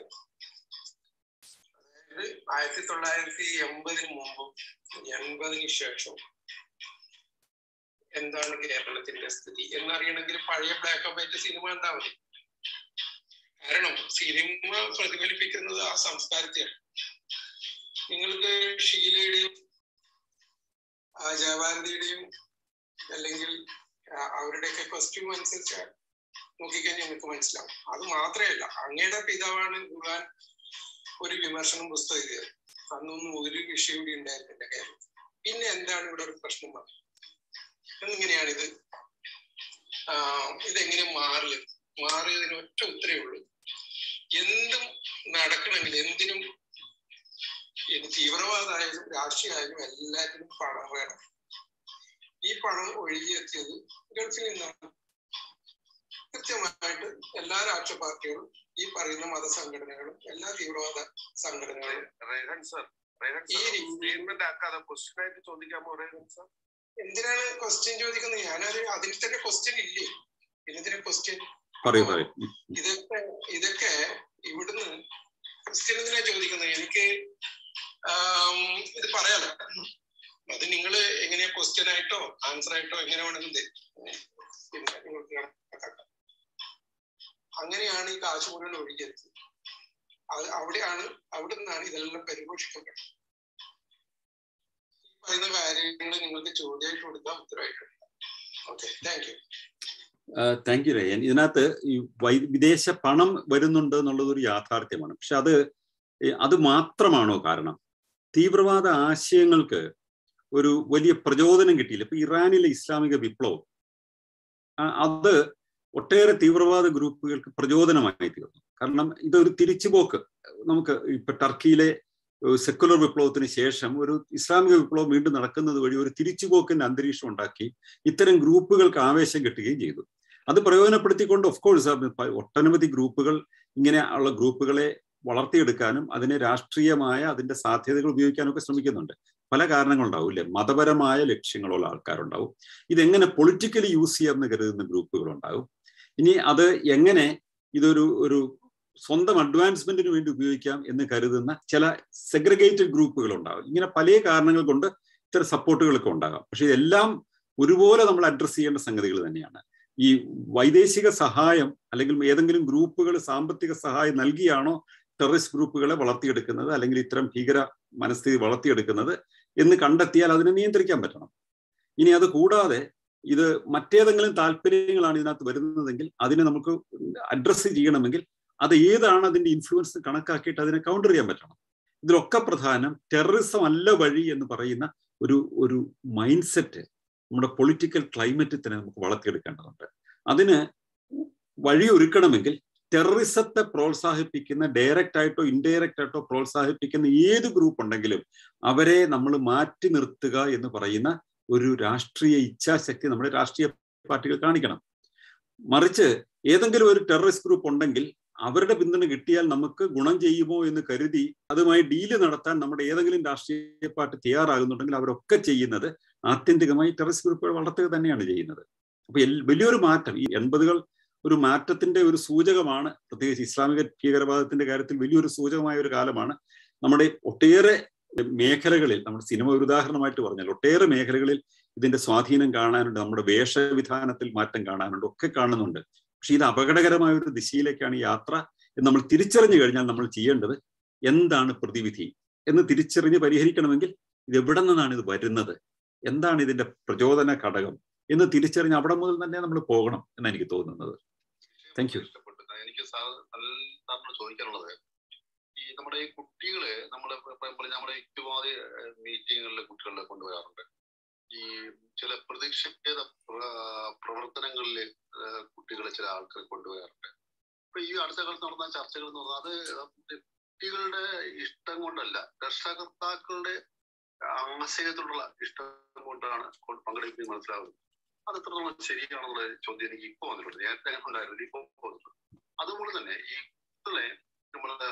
അതായത് ആയിരത്തി തൊള്ളായിരത്തി എൺപതിന് മുമ്പും എൺപതിന് ശേഷവും എന്താണ് കേരളത്തിന്റെ സ്ഥിതി എന്നറിയണമെങ്കിൽ പഴയ ബ്ലാക്ക് ആൻഡ് വൈറ്റ് സിനിമ എന്താ മതി കാരണം സിനിമ പ്രതിഫലിപ്പിക്കുന്നത് ആ സംസ്കാരത്തെയാണ് നിങ്ങൾക്ക് ഷീലയുടെയും ജയഭാരതിയുടെയും അല്ലെങ്കിൽ അവരുടെയൊക്കെ കോസ്റ്റ്യൂം അനുസരിച്ച് നോക്കിക്കഴിഞ്ഞാൽ നിങ്ങൾക്ക് മനസ്സിലാവും അത് മാത്രമല്ല അങ്ങയുടെ പിതാവാണ് ഖുർആൻ ഒരു വിമർശനം പുസ്തകം എഴുതിയത് അന്നൊന്നും ഒരു വിഷയം കൂടി ഉണ്ടായിരുന്നില്ല കേരളത്തിൽ പിന്നെ എന്താണ് ഇവിടെ ഒരു പ്രശ്നം വന്നത് എന്നിങ്ങനെയാണിത് ആഹ് ഇതെങ്ങനെ മാറിയത് മാറിയതിന് ഒറ്റ ഉത്തരവേ ഉള്ളൂ എന്തും നടക്കണമെങ്കിൽ എന്തിനും ഇനി തീവ്രവാദമായാലും രാഷ്ട്രീയമായാലും എല്ലാത്തിനും പണം വേണം ഈ പണം ഒഴുകിയെത്തിയത് ഗൾഫിൽ നിന്നാണ് കൃത്യമായിട്ട് എല്ലാ രാഷ്ട്രീയ പാർട്ടികളും ഈ പറയുന്ന മതസംഘടനകളും എല്ലാ തീവ്രവാദ സംഘടനകളും റേഹൻ സർ റേഹൻ ഈ സർ രീതിയിൽ സ്റ്റേറ്റ്മെന്റ് ആക്കാതെ ക്വസ്റ്റ്യൻ ആയിട്ട് ചോദിക്കാമോ റേഹൻ സർ എന്തിനാണ് ക്വസ്റ്റ്യൻ ചോദിക്കുന്നത് ഞാനത് അതിൽ തന്നെ ക്വസ്റ്റ്യൻ ഇല്ലേ എന്തിനാ ക്വസ്റ്റ്യൻ പറയൂ പറയൂ ഉം. ഇതൊക്കെ ഇതൊക്കെ ഇവിടുന്ന് ക്വസ്റ്റ്യൻ എന്തിനാ ചോദിക്കുന്നത് എനിക്ക് ആം, ഇത് പറയാലോ അത് നിങ്ങൾ എങ്ങനെയാ ക്വസ്റ്റ്യൻ ആയിട്ടോ ആൻസർ ആയിട്ടോ എങ്ങനെ വേണമെങ്കിലും തരും. പിന്നെ നിങ്ങൾക്ക് കണക്കാക്കാം അങ്ങനെയാണ് ഈ കാശ് മുഴുവൻ ഒഴുകിയത് അത് അവിടെയാണ് അവിടെ നിന്നാണ് ഇതെല്ലാം പരിപോഷിക്കപ്പെട്ടത് ഈ പറയുന്ന കാര്യങ്ങൾ നിങ്ങൾക്ക് ചോദ്യമായിട്ട് കൊടുക്കാം ഉത്തരവായിട്ട് കൊടുക്കാം okay thank you thank you Rayan ഇതിനകത്ത് ഈ വൈ വിദേശ പണം വരുന്നുണ്ട് എന്നുള്ളത് ഒരു യാഥാർത്ഥ്യമാണ് പക്ഷെ അത് ഈ അത് മാത്രമാണോ കാരണം തീവ്രവാദ ആശയങ്ങൾക്ക് ഒരു വലിയ പ്രചോദനം കിട്ടിയില്ല ഇപ്പൊ ഇറാനിലെ ഇസ്ലാമിക വിപ്ലവം ആ, അത് ഒട്ടേറെ തീവ്രവാദ ഗ്രൂപ്പുകൾക്ക് പ്രചോദനമായി തീർന്നു കാരണം ഇതൊരു തിരിച്ചുപോക്ക് നമുക്ക് ഇപ്പൊ ടർക്കിയിലെ സെക്കുലർ വിപ്ലവത്തിന് ശേഷം ഒരു ഇസ്ലാമിക വിപ്ലവം വീണ്ടും നടക്കുന്നത് വഴി ഒരു തിരിച്ചുപോക്കിന്റെ അന്തരീക്ഷം ഉണ്ടാക്കി ഇത്തരം ഗ്രൂപ്പുകൾക്ക് ആവേശം കിട്ടുകയും ചെയ്തു അത് പ്രയോജനപ്പെടുത്തിക്കൊണ്ട് ഓഫ് കോഴ്സ് ഒട്ടനവധി ഗ്രൂപ്പുകൾ ഇങ്ങനെ ഉള്ള ഗ്രൂപ്പുകളെ വളർത്തിയെടുക്കാനും അതിനെ രാഷ്ട്രീയമായ അതിന്റെ സാധ്യതകൾ ഉപയോഗിക്കാനും ഒക്കെ ശ്രമിക്കുന്നുണ്ട് പല കാരണങ്ങളുണ്ടാവും ഇല്ലേ മതപരമായ ലക്ഷ്യങ്ങളുള്ള ആൾക്കാരുണ്ടാവും ഇതെങ്ങനെ പൊളിറ്റിക്കലി യൂസ് ചെയ്യാമെന്ന് കരുതുന്ന ഗ്രൂപ്പുകളുണ്ടാവും ഇനി അത് എങ്ങനെ ഇതൊരു ഒരു സ്വന്തം അഡ്വാൻസ്മെന്റിന് വേണ്ടി ഉപയോഗിക്കാം എന്ന് കരുതുന്ന ചില സെഗ്രിഗേറ്റഡ് ഗ്രൂപ്പുകൾ ഉണ്ടാവും ഇങ്ങനെ പല കാരണങ്ങൾ കൊണ്ട് ഇത്തരം സപ്പോർട്ടുകളൊക്കെ ഉണ്ടാകാം പക്ഷെ ഇതെല്ലാം ഒരുപോലെ നമ്മൾ അഡ്രസ്സ് ചെയ്യേണ്ട സംഗതികൾ തന്നെയാണ് ഈ വൈദേശിക സഹായം അല്ലെങ്കിൽ ഏതെങ്കിലും ഗ്രൂപ്പുകൾ സാമ്പത്തിക സഹായം നൽകിയാണോ ടെററിസ്റ്റ് ഗ്രൂപ്പുകളെ വളർത്തിയെടുക്കുന്നത് അല്ലെങ്കിൽ ഇത്തരം ഭീകര മനസ്ഥിതി വളർത്തിയെടുക്കുന്നത് എന്ന് കണ്ടെത്തിയാൽ അതിനെ നിയന്ത്രിക്കാൻ പറ്റണം ഇനി അത് കൂടാതെ ഇത് മറ്റേതെങ്കിലും താല്പര്യങ്ങളാണ് ഇതിനകത്ത് വരുന്നതെങ്കിൽ അതിനെ നമുക്ക് അഡ്രസ്സ് ചെയ്യണമെങ്കിൽ അത് ഏതാണ് അതിന്റെ ഇൻഫ്ലുവൻസ് കണക്കാക്കിയിട്ട് അതിനെ കൗണ്ടർ ചെയ്യാൻ പറ്റണം ഇതിലൊക്കെ പ്രധാനം ടെററിസം അല്ല വഴി എന്ന് പറയുന്ന ഒരു ഒരു മൈൻഡ് സെറ്റ് നമ്മുടെ പൊളിറ്റിക്കൽ ക്ലൈമറ്റിൽ തന്നെ നമുക്ക് വളർത്തിയെടുക്കേണ്ടതുണ്ട് അതിന് വഴി ഒരുക്കണമെങ്കിൽ ടെററിസത്തെ പ്രോത്സാഹിപ്പിക്കുന്ന ഡയറക്റ്റ് ആയിട്ടോ ഇൻഡയറക്റ്റ് ആയിട്ടോ പ്രോത്സാഹിപ്പിക്കുന്ന ഏത് ഗ്രൂപ്പ് ഉണ്ടെങ്കിലും അവരെ നമ്മൾ മാറ്റി നിർത്തുക എന്ന് പറയുന്ന ഒരു രാഷ്ട്രീയ ഇച്ഛാശക്തി നമ്മുടെ രാഷ്ട്രീയ പാർട്ടികൾ കാണിക്കണം മറിച്ച് ഏതെങ്കിലും ഒരു ടെററിസ്റ്റ് ഗ്രൂപ്പ് ഉണ്ടെങ്കിൽ അവരുടെ പിന്തുണ കിട്ടിയാൽ നമുക്ക് ഗുണം ചെയ്യുമോ എന്ന് കരുതി അതുമായി ഡീല് നടത്താൻ നമ്മുടെ ഏതെങ്കിലും രാഷ്ട്രീയ പാർട്ടി തയ്യാറാകുന്നുണ്ടെങ്കിൽ അവരൊക്കെ ചെയ്യുന്നത് ആത്യന്തികമായി ടെററിസ്റ്റ് ഗ്രൂപ്പുകൾ വളർത്തുക തന്നെയാണ് ചെയ്യുന്നത് അപ്പൊ എൽ- വലിയൊരു മാറ്റം ഈ എൺപതുകൾ ഒരു മാറ്റത്തിന്റെ ഒരു സൂചകമാണ് പ്രത്യേകിച്ച് ഇസ്ലാമിക ഭീകരവാദത്തിന്റെ കാര്യത്തിൽ വലിയൊരു സൂചകമായ ഒരു കാലമാണ് നമ്മുടെ ഒട്ടേറെ മേഖലകളിൽ നമ്മുടെ സിനിമ ഒരു ഉദാഹരണമായിട്ട് പറഞ്ഞാൽ ഒട്ടേറെ മേഖലകളിൽ ഇതിന്റെ സ്വാധീനം കാണാനുണ്ട് നമ്മുടെ വേഷവിധാനത്തിൽ മാറ്റം കാണാനുണ്ട് ഒക്കെ കാണുന്നുണ്ട് പക്ഷെ ഇത് അപകടകരമായ ഒരു ദിശയിലേക്കാണ് ഈ യാത്ര എന്ന് നമ്മൾ തിരിച്ചറിഞ്ഞു കഴിഞ്ഞാൽ നമ്മൾ ചെയ്യേണ്ടത് എന്താണ് പ്രതിവിധി എന്ന് തിരിച്ചറിഞ്ഞ് പരിഹരിക്കണമെങ്കിൽ ഇത് എവിടെ നിന്നാണ് ഇത് വരുന്നത് എന്താണ് ഇതിന്റെ പ്രചോദന ഘടകം എന്ന് തിരിച്ചറിഞ്ഞ് അവിടെ മുതൽ തന്നെ നമ്മൾ പോകണം എന്നാണ് എനിക്ക് തോന്നുന്നത് താങ്ക് യു ഇഷ്ടപ്പെട്ടു എനിക്ക് സാ- സാറിനോട് ചോദിക്കാനുള്ളത് ഈ നമ്മുടെ ഈ കുട്ടികളെ നമ്മൾ നമ്മുടെ യുക്തിവാദി മീറ്റിങ്ങുകളിൽ കുട്ടികളെ കൊണ്ടുവരാറുണ്ട് ഈ ചില പ്രതിഷേധ പ്ര- പ്രവർത്തനങ്ങളിൽ കുട്ടികളെ ചില ആൾക്കാർ കൊണ്ടുവരാറുണ്ട് അപ്പൊ ഈ അടുത്ത കാലത്ത് നടന്ന ചർച്ചകൾ എന്ന് പറഞ്ഞാൽ അത് കുട്ടികളുടെ ഇഷ്ടം കൊണ്ടല്ല രക്ഷകർത്താക്കളുടെ ആശയത്തോടുള്ള ഇഷ്ടം കൊണ്ടാണ് കൊണ്ട് പങ്കെടുക്കുന്നത് മനസ്സിലാവുന്നത് അത് എത്രത്തോളം ശരിയാണെന്നുള്ള ചോദ്യം എനിക്ക് ഇപ്പൊ വന്നിട്ടുണ്ട് നേരത്തെ അങ്ങനെ ഉണ്ടായിരുന്നു ഇപ്പൊ വന്നിട്ടുണ്ട് അതുപോലെ തന്നെ ഈ കുട്ടികളെ നമ്മള്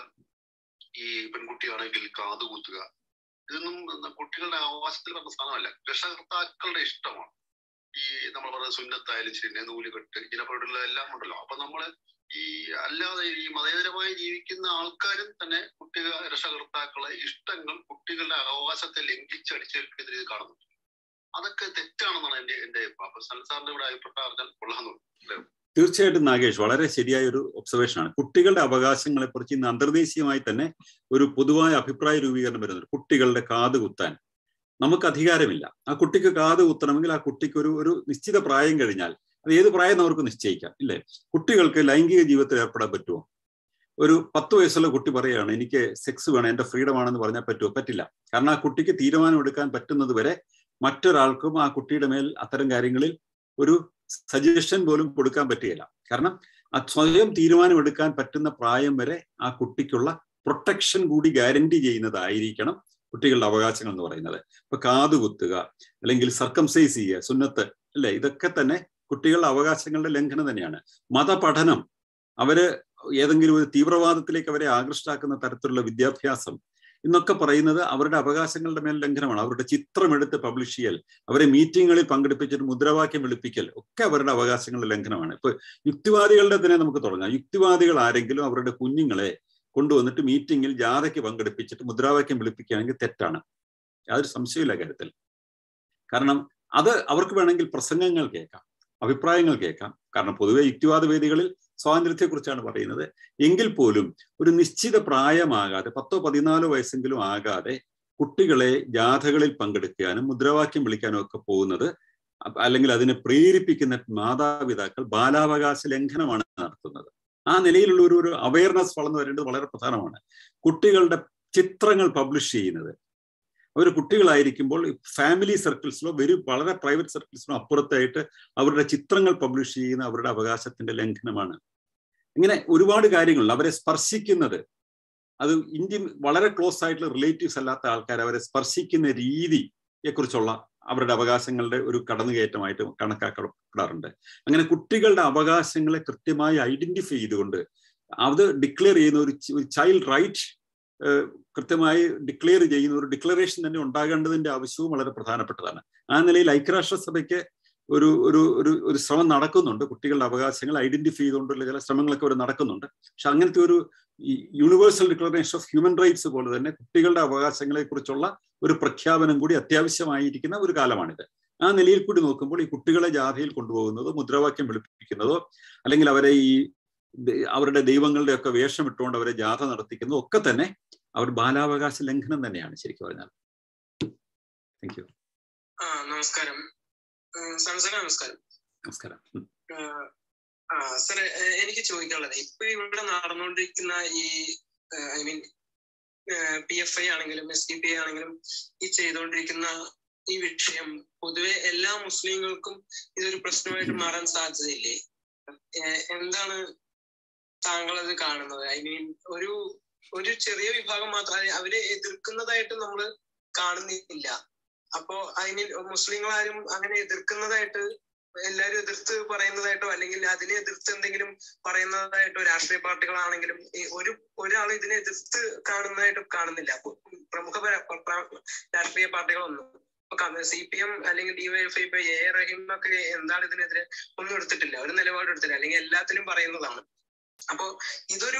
ഈ പെൺകുട്ടിയാണെങ്കിൽ കാതുകുത്തുക ഇതൊന്നും ന- കുട്ടികളുടെ അവകാശത്തിൽ പറഞ്ഞ സാധനമല്ല രക്ഷകർത്താക്കളുടെ ഇഷ്ടമാണ് ഈ നമ്മൾ പറയുന്ന സുന്നത്തായാലും ശരി നൂലുകെട്ട് ഇതിനെപ്പോലുള്ള എല്ലാം ഉണ്ടല്ലോ അപ്പൊ നമ്മള് ഈ അല്ലാതെ ഈ മതേതരമായി ജീവിക്കുന്ന ആൾക്കാരും തന്നെ കുട്ടികൾ രക്ഷകർത്താക്കളെ ഇഷ്ടങ്ങൾ കുട്ടികളുടെ അവകാശത്തെ ലംഘിച്ചടിച്ചേൽക്കെതിരെ ഇത് കാണുന്നുണ്ട് അതൊക്കെ തെറ്റാണെന്നാണ് എന്റെ എന്റെ അഭിപ്രായം അപ്പൊ സനൽ സാറിന്റെ ഇവിടെ അഭിപ്രായം അറിഞ്ഞാൽ കൊള്ളാമെന്നുണ്ട് തീർച്ചയായിട്ടും നാഗേഷ് വളരെ ശരിയായ ഒരു ഒബ്സർവേഷൻ ആണ് കുട്ടികളുടെ അവകാശങ്ങളെ കുറിച്ച് ഇന്ന് അന്തർദേശീയമായി തന്നെ ഒരു പൊതുവായ അഭിപ്രായ രൂപീകരണം വരുന്നുണ്ട് കുട്ടികളുടെ കാത് കുത്താൻ നമുക്ക് അധികാരമില്ല ആ കുട്ടിക്ക് കാത് കുത്തണമെങ്കിൽ ആ കുട്ടിക്ക് ഒരു ഒരു നിശ്ചിത പ്രായം കഴിഞ്ഞാൽ അത് ഏത് പ്രായം അവർക്ക് നിശ്ചയിക്കാം ഇല്ലേ കുട്ടികൾക്ക് ലൈംഗിക ജീവിതത്തിൽ ഏർപ്പെടാൻ പറ്റുമോ ഒരു പത്ത് വയസ്സുള്ള കുട്ടി പറയുകയാണ് എനിക്ക് സെക്സ് വേണം എൻ്റെ ഫ്രീഡം ആണെന്ന് പറഞ്ഞാൽ പറ്റുമോ പറ്റില്ല കാരണം ആ കുട്ടിക്ക് തീരുമാനം എടുക്കാൻ പറ്റുന്നത് വരെ മറ്റൊരാൾക്കും ആ കുട്ടിയുടെ മേൽ അത്തരം കാര്യങ്ങളിൽ ഒരു സജഷൻ പോലും കൊടുക്കാൻ പറ്റുകയില്ല കാരണം ആ സ്വയം തീരുമാനം എടുക്കാൻ പറ്റുന്ന പ്രായം വരെ ആ കുട്ടിക്കുള്ള പ്രൊട്ടക്ഷൻ കൂടി ഗ്യാരണ്ടി ചെയ്യുന്നതായിരിക്കണം കുട്ടികളുടെ അവകാശങ്ങൾ എന്ന് പറയുന്നത് ഇപ്പൊ കാതുകുത്തുക അല്ലെങ്കിൽ സർക്കംസൈസ് ചെയ്യുക സുന്നത്ത് അല്ലെ ഇതൊക്കെ തന്നെ കുട്ടികളുടെ അവകാശങ്ങളുടെ ലംഘനം തന്നെയാണ് മതപഠനം അവര് ഏതെങ്കിലും ഒരു തീവ്രവാദത്തിലേക്ക് അവരെ ആകൃഷ്ടാക്കുന്ന തരത്തിലുള്ള വിദ്യാഭ്യാസം എന്നൊക്കെ പറയുന്നത് അവരുടെ അവകാശങ്ങളുടെ മേൽ ലംഘനമാണ് അവരുടെ ചിത്രം എടുത്ത് പബ്ലിഷ് ചെയ്യൽ അവരെ മീറ്റിങ്ങുകളിൽ പങ്കെടുപ്പിച്ചിട്ട് മുദ്രാവാക്യം വിളിപ്പിക്കൽ ഒക്കെ അവരുടെ അവകാശങ്ങളുടെ ലംഘനമാണ് ഇപ്പൊ യുക്തിവാദികളുടെ തന്നെ നമുക്ക് തുടങ്ങാം യുക്തിവാദികൾ ആരെങ്കിലും അവരുടെ കുഞ്ഞുങ്ങളെ കൊണ്ടുവന്നിട്ട് മീറ്റിങ്ങിൽ ജാഥയ്ക്ക് പങ്കെടുപ്പിച്ചിട്ട് മുദ്രാവാക്യം വിളിപ്പിക്കുകയാണെങ്കിൽ തെറ്റാണ് യാതൊരു സംശയമില്ല കാര്യത്തിൽ കാരണം അത് അവർക്ക് വേണമെങ്കിൽ പ്രസംഗങ്ങൾ കേൾക്കാം അഭിപ്രായങ്ങൾ കേൾക്കാം കാരണം പൊതുവെ യുക്തിവാദ വേദികളിൽ സ്വാതന്ത്ര്യത്തെക്കുറിച്ചാണ് പറയുന്നത് എങ്കിൽ പോലും ഒരു നിശ്ചിത പ്രായമാകാതെ പത്തോ പതിനാലോ വയസ്സെങ്കിലും ആകാതെ കുട്ടികളെ ജാഥകളിൽ പങ്കെടുക്കാനും മുദ്രാവാക്യം വിളിക്കാനും ഒക്കെ പോകുന്നത് അല്ലെങ്കിൽ അതിനെ പ്രേരിപ്പിക്കുന്ന മാതാപിതാക്കൾ ബാലാവകാശ ലംഘനമാണ് നടത്തുന്നത് ആ നിലയിലുള്ള ഒരു ഒരു അവയർനെസ് വളർന്നു വരേണ്ടത് വളരെ പ്രധാനമാണ് കുട്ടികളുടെ ചിത്രങ്ങൾ പബ്ലിഷ് ചെയ്യുന്നത് അവർ കുട്ടികളായിരിക്കുമ്പോൾ ഫാമിലി സർക്കിൾസിലോ വെരി വളരെ പ്രൈവറ്റ് സർക്കിൾസിലോ അപ്പുറത്തായിട്ട് അവരുടെ ചിത്രങ്ങൾ പബ്ലിഷ് ചെയ്യുന്ന അവരുടെ അവകാശത്തിന്റെ ലംഘനമാണ് ഇങ്ങനെ ഒരുപാട് കാര്യങ്ങളുണ്ട് അവരെ സ്പർശിക്കുന്നത് അത് ഇന്ത്യൻ വളരെ ക്ലോസ് ആയിട്ടുള്ള റിലേറ്റീവ്സ് അല്ലാത്ത ആൾക്കാർ അവരെ സ്പർശിക്കുന്ന രീതിയെ കുറിച്ചുള്ള അവരുടെ അവകാശങ്ങളുടെ ഒരു കടന്നുകയറ്റമായിട്ട് കണക്കാക്കപ്പെടാറുണ്ട് അങ്ങനെ കുട്ടികളുടെ അവകാശങ്ങളെ കൃത്യമായി ഐഡന്റിഫൈ ചെയ്തുകൊണ്ട് അത് ഡിക്ലെയർ ചെയ്യുന്ന ഒരു ചൈൽഡ് റൈറ്റ് കൃത്യമായി ഡിക്ലെയർ ചെയ്യുന്ന ഒരു ഡിക്ലറേഷൻ തന്നെ ഉണ്ടാകേണ്ടതിന്റെ ആവശ്യവും വളരെ പ്രധാനപ്പെട്ടതാണ് ആ നിലയിൽ ഐക്യരാഷ്ട്രസഭയ്ക്ക് ഒരു ഒരു ഒരു ഒരു ശ്രമം നടക്കുന്നുണ്ട് കുട്ടികളുടെ അവകാശങ്ങൾ ഐഡന്റിഫൈ ചെയ്തുകൊണ്ടുള്ള ചില ശ്രമങ്ങളൊക്കെ ഒരു നടക്കുന്നുണ്ട് പക്ഷെ അങ്ങനത്തെ ഒരു universal declaration of human rights പോലെ തന്നെ കുട്ടികളുടെ അവകാശങ്ങളെ കുറിച്ചുള്ള ഒരു പ്രഖ്യാപനം കൂടി അത്യാവശ്യമായിരിക്കുന്ന ഒരു കാലമാണിത് ആ നിലയിൽ കൂടി നോക്കുമ്പോൾ ഈ കുട്ടികളെ ജാഥയിൽ കൊണ്ടുപോകുന്നതോ മുദ്രാവാക്യം വിളിപ്പിക്കുന്നതോ അല്ലെങ്കിൽ അവരെ ഈ അവരുടെ ദൈവങ്ങളുടെ ഒക്കെ വേഷം ഇട്ടുകൊണ്ട് അവരെ ജാഥ നടത്തിക്കുന്നതോ ഒക്കെ തന്നെ അവർ ബാലാവകാശ ലംഘനം തന്നെയാണ് ശരിക്കും പറഞ്ഞാൽ താങ്ക് യു ആ നമസ്കാരം സംസാര നമസ്കാരം നമസ്കാരം ആ സാർ എനിക്ക് ചോദിക്കാനുള്ളത് ഇപ്പൊ ഇവിടെ നടന്നുകൊണ്ടിരിക്കുന്ന ഈ I mean P F I ആണെങ്കിലും എസ് ഡി പി ഐ ആണെങ്കിലും ഈ ചെയ്തുകൊണ്ടിരിക്കുന്ന ഈ വിഷയം പൊതുവെ എല്ലാ മുസ്ലിങ്ങൾക്കും ഇതൊരു പ്രശ്നമായിട്ട് മാറാൻ സാധ്യതയില്ലേ എന്താണ് താങ്കൾ അത് കാണുന്നത് ഐ മീൻ ഒരു ഒരു ചെറിയ വിഭാഗം മാത്രം അവരെ എതിർക്കുന്നതായിട്ട് നമ്മൾ കാണുന്നില്ല അപ്പോ അതിന് മുസ്ലിങ്ങളാരും അങ്ങനെ എതിർക്കുന്നതായിട്ട് എല്ലാവരും എതിർത്ത് പറയുന്നതായിട്ടോ അല്ലെങ്കിൽ അതിനെ എതിർത്ത് എന്തെങ്കിലും പറയുന്നതായിട്ടോ രാഷ്ട്രീയ പാർട്ടികളാണെങ്കിലും ഒരു ഒരാൾ ഇതിനെ എതിർത്ത് കാണുന്നതായിട്ട് കാണുന്നില്ല പ്രമുഖ രാഷ്ട്രീയ പാർട്ടികളൊന്നും സി പി എം അല്ലെങ്കിൽ ഡിവൈഎഫ് ഇപ്പൊ എ റഹീം ഒക്കെ എന്താണ് ഇതിനെതിരെ ഒന്നും എടുത്തിട്ടില്ല ഒരു നിലപാട് എടുത്തില്ല അല്ലെങ്കിൽ എല്ലാത്തിനും പറയുന്നതാണ് അപ്പോ ഇതൊരു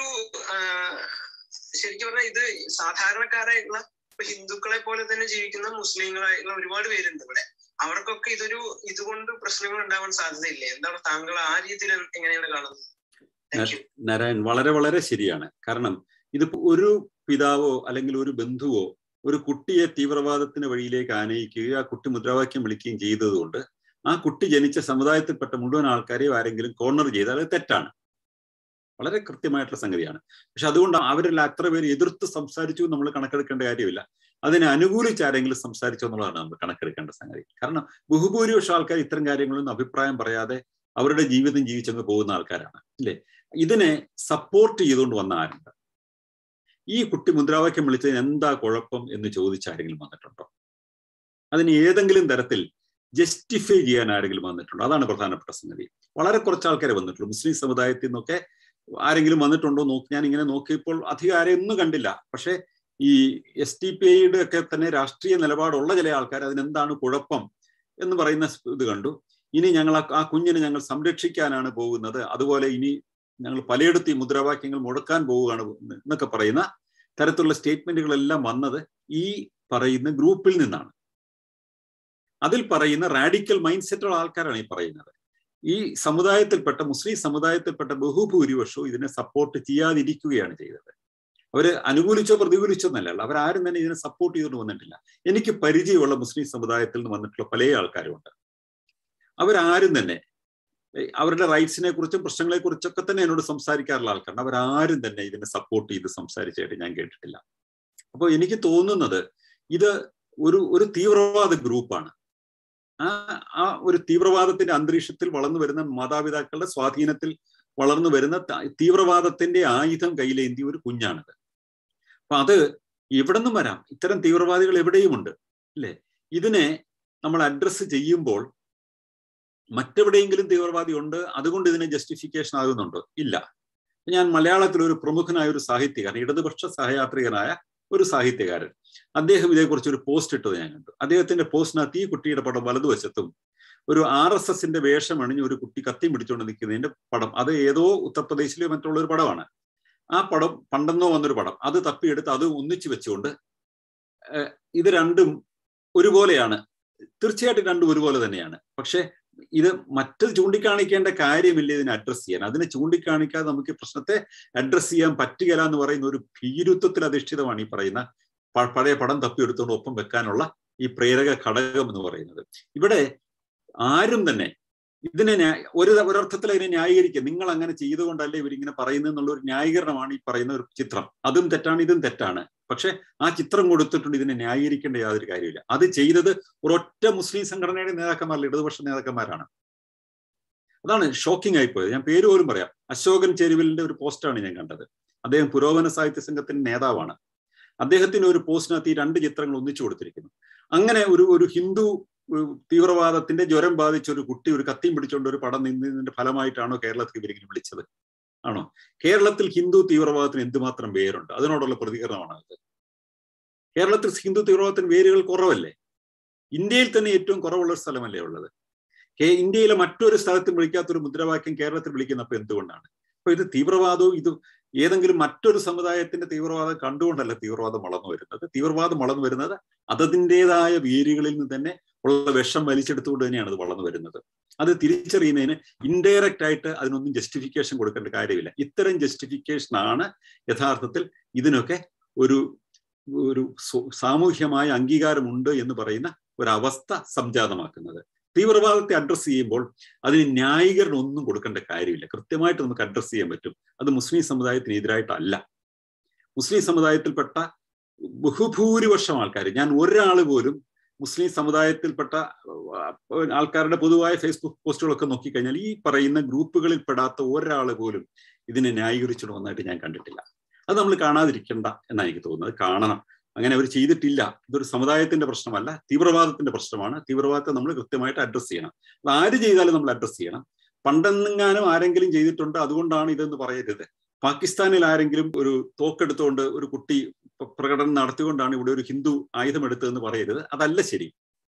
ശരിക്കും പറഞ്ഞാൽ ഇത് സാധാരണക്കാരായിട്ടുള്ള ഹിന്ദുക്കളെ പോലെ തന്നെ ജീവിക്കുന്ന മുസ്ലിങ്ങളായിട്ടുള്ള ഒരുപാട് പേരുണ്ട് ഇവിടെ അവർക്കൊക്കെ ഇതൊരു ഇതുകൊണ്ട് പ്രശ്നങ്ങൾ ഉണ്ടാവാൻ സാധ്യതയില്ലേ എന്താണ് താങ്കൾ ആ രീതിയിൽ എങ്ങനെയാണ് കാണുന്നത് നാരായൺ വളരെ വളരെ ശരിയാണ് കാരണം ഇത് ഒരു പിതാവോ അല്ലെങ്കിൽ ഒരു ബന്ധുവോ ഒരു കുട്ടിയെ തീവ്രവാദത്തിന് വഴിയിലേക്ക് ആനയിക്കുകയോ ആ കുട്ടി മുദ്രാവാക്യം വിളിക്കുകയും ചെയ്തതുകൊണ്ട് ആ കുട്ടി ജനിച്ച സമുദായത്തിൽപ്പെട്ട മുഴുവൻ ആൾക്കാരെയും ആരെങ്കിലും കോർണർ ചെയ്താൽ അത് തെറ്റാണ് വളരെ കൃത്യമായിട്ടുള്ള സംഗതിയാണ് പക്ഷെ അതുകൊണ്ട് അവരിൽ അത്ര പേര് എതിർത്ത് സംസാരിച്ചു നമ്മൾ കണക്കെടുക്കേണ്ട കാര്യമില്ല അതിനെ അനുകൂലിച്ച് ആരെങ്കിലും സംസാരിച്ചു എന്നുള്ളതാണ് നമ്മൾ കണക്കെടുക്കേണ്ട സംഗതി കാരണം ബഹുഭൂരിപക്ഷം ആൾക്കാർ ഇത്തരം കാര്യങ്ങളൊന്നും അഭിപ്രായം പറയാതെ അവരുടെ ജീവിതം ജീവിച്ചങ്ങ് പോകുന്ന ആൾക്കാരാണ് അല്ലേ ഇതിനെ സപ്പോർട്ട് ചെയ്തുകൊണ്ട് വന്ന ആരുണ്ട് ഈ കുട്ടി മുദ്രാവാക്യം വിളിച്ചതിന് എന്താ കുഴപ്പം എന്ന് ചോദിച്ച ആരെങ്കിലും വന്നിട്ടുണ്ടോ അതിന് ഏതെങ്കിലും തരത്തിൽ ജസ്റ്റിഫൈ ചെയ്യാൻ ആരെങ്കിലും വന്നിട്ടുണ്ടോ അതാണ് പ്രധാനപ്പെട്ട സംഗതി വളരെ കുറച്ച് ആൾക്കാരെ വന്നിട്ടുള്ളൂ മുസ്ലിം സമുദായത്തിൽ നിന്നൊക്കെ ആരെങ്കിലും വന്നിട്ടുണ്ടോ നോക്കി ഞാൻ ഇങ്ങനെ നോക്കിയപ്പോൾ അധികം ആരെയൊന്നും കണ്ടില്ല പക്ഷേ ഈ എസ് ടി പി ഐയുടെ ഒക്കെ തന്നെ രാഷ്ട്രീയ നിലപാടുള്ള ചില ആൾക്കാർ അതിനെന്താണ് കുഴപ്പം എന്ന് പറയുന്ന ഇത് കണ്ടു ഇനി ഞങ്ങൾ ആ കുഞ്ഞിനെ ഞങ്ങൾ സംരക്ഷിക്കാനാണ് പോകുന്നത് അതുപോലെ ഇനി ഞങ്ങൾ പലയിടത്തും ഈ മുദ്രാവാക്യങ്ങൾ മുടക്കാൻ പോവുകയാണ് എന്നൊക്കെ പറയുന്ന തരത്തിലുള്ള സ്റ്റേറ്റ്മെന്റുകളെല്ലാം വന്നത് ഈ പറയുന്ന ഗ്രൂപ്പിൽ നിന്നാണ് അതിൽ പറയുന്ന റാഡിക്കൽ മൈൻഡ് സെറ്റുള്ള ആൾക്കാരാണ് ഈ പറയുന്നത് ഈ സമുദായത്തിൽപ്പെട്ട മുസ്ലിം സമുദായത്തിൽപ്പെട്ട ബഹുഭൂരിപക്ഷവും ഇതിനെ സപ്പോർട്ട് ചെയ്യാതിരിക്കുകയാണ് ചെയ്തത് അവര് അനുകൂലിച്ചോ പ്രതികൂലിച്ചോ എന്നല്ല അവരാരും തന്നെ ഇതിനെ സപ്പോർട്ട് ചെയ്തുകൊണ്ട് വന്നിട്ടില്ല എനിക്ക് പരിചയമുള്ള മുസ്ലിം സമുദായത്തിൽ നിന്ന് വന്നിട്ടുള്ള പല ആൾക്കാരുമുണ്ട് അവരാരും തന്നെ ഏഹ് അവരുടെ റൈറ്റ്സിനെ കുറിച്ചും പ്രശ്നങ്ങളെ കുറിച്ചൊക്കെ തന്നെ എന്നോട് സംസാരിക്കാറുള്ള ആൾക്കാരുണ്ട് അവരാരും തന്നെ ഇതിനെ സപ്പോർട്ട് ചെയ്ത് സംസാരിച്ചായിട്ട് ഞാൻ കേട്ടിട്ടില്ല അപ്പോൾ എനിക്ക് തോന്നുന്നത് ഇത് ഒരു ഒരു തീവ്രവാദ ഗ്രൂപ്പാണ് ആ ആ ഒരു തീവ്രവാദത്തിന്റെ അന്തരീക്ഷത്തിൽ വളർന്നു വരുന്ന മാതാപിതാക്കളുടെ സ്വാധീനത്തിൽ വളർന്നു വരുന്ന ത- തീവ്രവാദത്തിന്റെ ആയുധം കയ്യിലേന്തി ഒരു കുഞ്ഞാണിത് അപ്പൊ അത് എവിടെ നിന്നും വരാം ഇത്തരം തീവ്രവാദികൾ എവിടെയുമുണ്ട് അല്ലേ ഇതിനെ നമ്മൾ അഡ്രസ്സ് ചെയ്യുമ്പോൾ മറ്റെവിടെയെങ്കിലും തീവ്രവാദി ഉണ്ട് അതുകൊണ്ട് ഇതിനെ ജസ്റ്റിഫിക്കേഷൻ ആകുന്നുണ്ടോ ഇല്ല ഞാൻ മലയാളത്തിൽ ഒരു പ്രമുഖനായ ഒരു സാഹിത്യകാരൻ ഇടതുപക്ഷ സഹയാത്രികനായ ഒരു സാഹിത്യകാരൻ അദ്ദേഹം ഇതേക്കുറിച്ച് ഒരു പോസ്റ്റ് ഇട്ടത് ഞാൻ കണ്ടു അദ്ദേഹത്തിന്റെ പോസ്റ്റിനകത്ത് ഈ കുട്ടിയുടെ പടം വലതുവശത്തും ഒരു ആർ എസ് എസിന്റെ വേഷം അണിഞ്ഞ് ഒരു കുട്ടി കത്തിയും പിടിച്ചുകൊണ്ട് നിൽക്കുന്നതിന്റെ പടം അത് ഏതോ ഉത്തർപ്രദേശിലെ മറ്റുള്ള ഒരു പടമാണ് ആ പടം പണ്ടെന്നോ വന്നൊരു പടം അത് തപ്പിയെടുത്ത് അത് ഒന്നിച്ചു വെച്ചുകൊണ്ട് ഏഹ് ഇത് രണ്ടും ഒരുപോലെയാണ് തീർച്ചയായിട്ടും രണ്ടും ഒരുപോലെ തന്നെയാണ് പക്ഷെ ഇത് മറ്റത് ചൂണ്ടിക്കാണിക്കേണ്ട കാര്യമില്ല ഇതിനെ അഡ്രസ് ചെയ്യാൻ അതിനെ ചൂണ്ടിക്കാണിക്കാതെ നമുക്ക് ഈ പ്രശ്നത്തെ അഡ്രസ് ചെയ്യാൻ പറ്റുകയില്ല എന്ന് പറയുന്ന ഒരു ഭീരുത്വത്തിൽ അധിഷ്ഠിതമാണ് ഈ പറയുന്ന പ- പഴയ പടം തപ്പിയെടുത്തുകൊണ്ട് ഒപ്പം വെക്കാനുള്ള ഈ പ്രേരക ഘടകം എന്ന് പറയുന്നത് ഇവിടെ ആരും തന്നെ ഇതിനെ ന്യായ- ഒരു ഒരർത്ഥത്തിൽ അതിനെ ന്യായീകരിക്കുക നിങ്ങൾ അങ്ങനെ ചെയ്തുകൊണ്ടല്ലേ ഇവരിങ്ങനെ പറയുന്നത് എന്നുള്ള ഒരു ന്യായീകരണമാണ് ഈ പറയുന്ന ഒരു ചിത്രം അതും തെറ്റാണ് ഇതും തെറ്റാണ് പക്ഷെ ആ ചിത്രം കൊടുത്തിട്ടുണ്ട് ഇതിനെ ന്യായീകരിക്കേണ്ട യാതൊരു കാര്യമില്ല അത് ചെയ്തത് ഒരൊറ്റ മുസ്ലിം സംഘടനയുടെ നേതാക്കന്മാരല്ല ഇടതുപക്ഷ നേതാക്കന്മാരാണ് അതാണ് ഷോക്കിംഗ് ആയിപ്പോയത് ഞാൻ പേര് പോലും പറയാം അശോകൻ ചെരുവിലിന്റെ ഒരു പോസ്റ്റാണ് ഞാൻ കണ്ടത് അദ്ദേഹം പുരോഗമന സാഹിത്യ സംഘത്തിന്റെ നേതാവാണ് അദ്ദേഹത്തിന്റെ ഒരു പോസ്റ്റിനകത്ത് ഈ രണ്ട് ചിത്രങ്ങൾ ഒന്നിച്ചു കൊടുത്തിരിക്കുന്നു അങ്ങനെ ഒരു ഒരു ഹിന്ദു ഒരു തീവ്രവാദത്തിന്റെ ജ്വരം ബാധിച്ച ഒരു കുട്ടി ഒരു കത്തിയും പിടിച്ചുകൊണ്ട് ഒരു പടം നിന്നതിന്റെ ഫലമായിട്ടാണോ കേരളത്തിൽ ഇവരിങ്ങനെ വിളിച്ചത് ആണോ കേരളത്തിൽ ഹിന്ദു തീവ്രവാദത്തിന് എന്തുമാത്രം വേരുണ്ട് അതിനോടുള്ള പ്രതികരണമാണ് അത് കേരളത്തിൽ ഹിന്ദു തീവ്രവാദത്തിന് വേരുകൾ കുറവല്ലേ ഇന്ത്യയിൽ തന്നെ ഏറ്റവും കുറവുള്ള ഒരു സ്ഥലമല്ലേ ഉള്ളത് കേ- ഇന്ത്യയിലെ മറ്റൊരു സ്ഥലത്തും വിളിക്കാത്തൊരു മുദ്രാവാക്യം കേരളത്തിൽ വിളിക്കുന്നപ്പോൾ എന്തുകൊണ്ടാണ് അപ്പൊ ഇത് തീവ്രവാദവും ഇത് ഏതെങ്കിലും മറ്റൊരു സമുദായത്തിന്റെ തീവ്രവാദം കണ്ടുകൊണ്ടല്ല തീവ്രവാദം വളർന്നു വരുന്നത് തീവ്രവാദം വളർന്നു വരുന്നത് അതതിൻ്റെതായ വേരുകളിൽ നിന്ന് തന്നെ ഉള്ള വിഷം വലിച്ചെടുത്തുകൊണ്ട് തന്നെയാണ് അത് വളർന്നു വരുന്നത് അത് തിരിച്ചറിയുന്നതിന് ഇൻഡയറക്റ്റ് ആയിട്ട് അതിനൊന്നും ജസ്റ്റിഫിക്കേഷൻ കൊടുക്കേണ്ട കാര്യമില്ല ഇത്തരം ജസ്റ്റിഫിക്കേഷൻ ആണ് യഥാർത്ഥത്തിൽ ഇതിനൊക്കെ ഒരു ഒരു സോ- സാമൂഹ്യമായ അംഗീകാരമുണ്ട് എന്ന് പറയുന്ന ഒരവസ്ഥ സംജാതമാക്കുന്നത് തീവ്രവാദത്തെ അഡ്രസ്സ് ചെയ്യുമ്പോൾ അതിന് ന്യായീകരണം ഒന്നും കൊടുക്കേണ്ട കാര്യമില്ല കൃത്യമായിട്ട് നമുക്ക് അഡ്രസ്സ് ചെയ്യാൻ പറ്റും അത് മുസ്ലിം സമുദായത്തിന് എതിരായിട്ടല്ല മുസ്ലിം സമുദായത്തിൽപ്പെട്ട ബഹുഭൂരിപക്ഷം ആൾക്കാർ ഞാൻ ഒരാൾ പോലും മുസ്ലിം സമുദായത്തിൽപ്പെട്ട അഹ് ആൾക്കാരുടെ പൊതുവായ ഫേസ്ബുക്ക് പോസ്റ്റുകളൊക്കെ നോക്കിക്കഴിഞ്ഞാൽ ഈ പറയുന്ന ഗ്രൂപ്പുകളിൽ പെടാത്ത ഒരാൾ പോലും ഇതിനെ ന്യായീകരിച്ചിട്ട് വന്നായിട്ട് ഞാൻ കണ്ടിട്ടില്ല അത് നമ്മൾ കാണാതിരിക്കണ്ട എന്നാണ് എനിക്ക് തോന്നുന്നത് കാണണം അങ്ങനെ അവർ ചെയ്തിട്ടില്ല ഇതൊരു സമുദായത്തിന്റെ പ്രശ്നമല്ല തീവ്രവാദത്തിന്റെ പ്രശ്നമാണ് തീവ്രവാദത്തെ നമ്മൾ കൃത്യമായിട്ട് അഡ്രസ്സ് ചെയ്യണം അത് ആര് ചെയ്താലും നമ്മൾ അഡ്രസ്സ് ചെയ്യണം പണ്ടെന്നെങ്ങാനും ആരെങ്കിലും ചെയ്തിട്ടുണ്ട് അതുകൊണ്ടാണ് ഇതെന്ന് പറയരുത് പാകിസ്ഥാനിൽ ആരെങ്കിലും ഒരു തോക്കെടുത്തുകൊണ്ട് ഒരു കുട്ടി പ- പ്രകടനം നടത്തിക്കൊണ്ടാണ് ഇവിടെ ഒരു ഹിന്ദു ആയുധം എടുത്തതെന്ന് പറയരുത് അതല്ല ശരി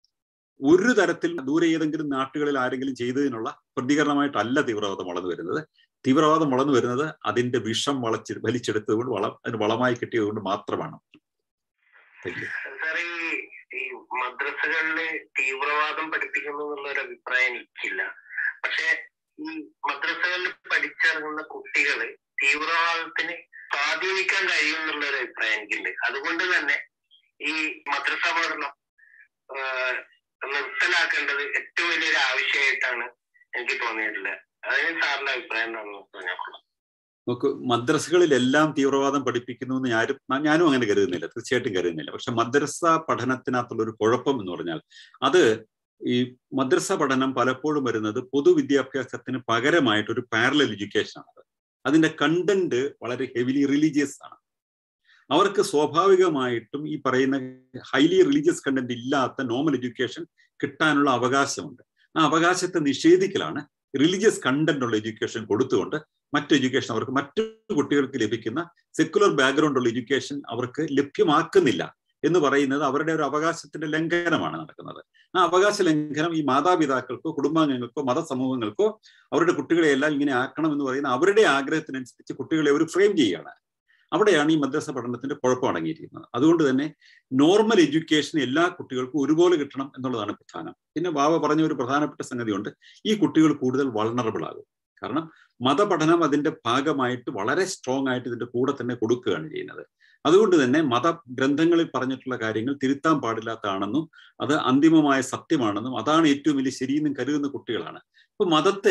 ഒരു തരത്തിൽ ദൂരെ ഏതെങ്കിലും നാട്ടുകളിൽ ആരെങ്കിലും ചെയ്തതിനുള്ള പ്രതികരണമായിട്ടല്ല തീവ്രവാദം വളർന്നു വരുന്നത് തീവ്രവാദം വളർന്നു വരുന്നത് അതിന്റെ വിഷം വളച്ച് വലിച്ചെടുത്തത് കൊണ്ട് വളം അതിന് വളമായി കിട്ടിയത് കൊണ്ട് മാത്രമാണ് Thank you. സാർ ഈ ഈ മദ്രസകളില് തീവ്രവാദം പഠിപ്പിക്കുന്നു എന്നുള്ള ഒരു അഭിപ്രായം എനിക്കില്ല പക്ഷെ ഈ മദ്രസകളിൽ പഠിച്ചിറങ്ങുന്ന കുട്ടികള് തീവ്രവാദത്തിന് സ്വാധീനിക്കാൻ കഴിയും എന്നുള്ള ഒരു അഭിപ്രായം എനിക്കുണ്ട് അതുകൊണ്ട് തന്നെ ഈ മദ്രസ പഠനം ആഹ്, നിർത്തലാക്കേണ്ടത് ഏറ്റവും വലിയൊരു ആവശ്യമായിട്ടാണ് എനിക്ക് തോന്നിയിട്ടുള്ളത് അതിന് സാറിന്റെ അഭിപ്രായം എന്താണെന്ന് പറഞ്ഞാൽ കൊള്ളാം നമുക്ക് മദ്രസകളിലെല്ലാം തീവ്രവാദം പഠിപ്പിക്കുന്നു എന്ന് ആരും ഞാ- ഞാനും അങ്ങനെ കരുതുന്നില്ല തീർച്ചയായിട്ടും കരുതുന്നില്ല പക്ഷെ മദ്രസ പഠനത്തിനകത്തുള്ള ഒരു കുഴപ്പം എന്ന് പറഞ്ഞാൽ അത് ഈ മദ്രസ പഠനം പലപ്പോഴും വരുന്നത് പൊതുവിദ്യാഭ്യാസത്തിന് പകരമായിട്ട് ഒരു പാരലൽ എഡ്യൂക്കേഷൻ ആണ് അതിന്റെ കണ്ടന്റ് വളരെ ഹെവിലി റിലീജിയസ് ആണ് അവർക്ക് സ്വാഭാവികമായിട്ടും ഈ പറയുന്ന ഹൈലി റിലീജിയസ് കണ്ടന്റ് ഇല്ലാത്ത നോർമൽ എഡ്യൂക്കേഷൻ കിട്ടാനുള്ള അവകാശമുണ്ട് ആ അവകാശത്തെ നിഷേധിക്കലാണ് റിലീജിയസ് കണ്ടന്റ് ഉള്ള എഡ്യൂക്കേഷൻ കൊടുത്തുകൊണ്ട് മറ്റ് എഡ്യൂക്കേഷൻ അവർക്ക് മറ്റു കുട്ടികൾക്ക് ലഭിക്കുന്ന സെക്കുലർ ബാക്ക്ഗ്രൗണ്ട് ഉള്ള എഡ്യൂക്കേഷൻ അവർക്ക് ലഭ്യമാക്കുന്നില്ല എന്ന് പറയുന്നത് അവരുടെ ഒരു അവകാശത്തിന്റെ ലംഘനമാണ് നടക്കുന്നത് ആ അവകാശ ലംഘനം ഈ മാതാപിതാക്കൾക്കോ കുടുംബാംഗങ്ങൾക്കോ മതസമൂഹങ്ങൾക്കോ അവരുടെ കുട്ടികളെ എല്ലാം ഇങ്ങനെ ആക്കണം എന്ന് പറയുന്ന അവരുടെ ആഗ്രഹത്തിനനുസരിച്ച് കുട്ടികളെ ഒരു ഫ്രെയിം ചെയ്യുകയാണ് അവിടെയാണ് ഈ മദ്രസ പഠനത്തിന്റെ കുഴപ്പം അടങ്ങിയിരിക്കുന്നത് അതുകൊണ്ട് തന്നെ നോർമൽ എഡ്യൂക്കേഷൻ എല്ലാ കുട്ടികൾക്കും ഒരുപോലെ കിട്ടണം എന്നുള്ളതാണ് പ്രധാനം പിന്നെ ബാബ പറഞ്ഞ ഒരു പ്രധാനപ്പെട്ട സംഗതിയുണ്ട് ഈ കുട്ടികൾ കൂടുതൽ വൾണറബിൾ ആകും കാരണം മതപഠനം അതിന്റെ ഭാഗമായിട്ട് വളരെ സ്ട്രോങ് ആയിട്ട് ഇതിന്റെ കൂടെ തന്നെ കൊടുക്കുകയാണ് ചെയ്യുന്നത് അതുകൊണ്ട് തന്നെ മതഗ്രന്ഥങ്ങളിൽ പറഞ്ഞിട്ടുള്ള കാര്യങ്ങൾ തിരുത്താൻ പാടില്ലാത്തതാണെന്നും അത് അന്തിമമായ സത്യമാണെന്നും അതാണ് ഏറ്റവും വലിയ ശരിയെന്നും കരുതുന്ന കുട്ടികളാണ് അപ്പൊ മതത്തെ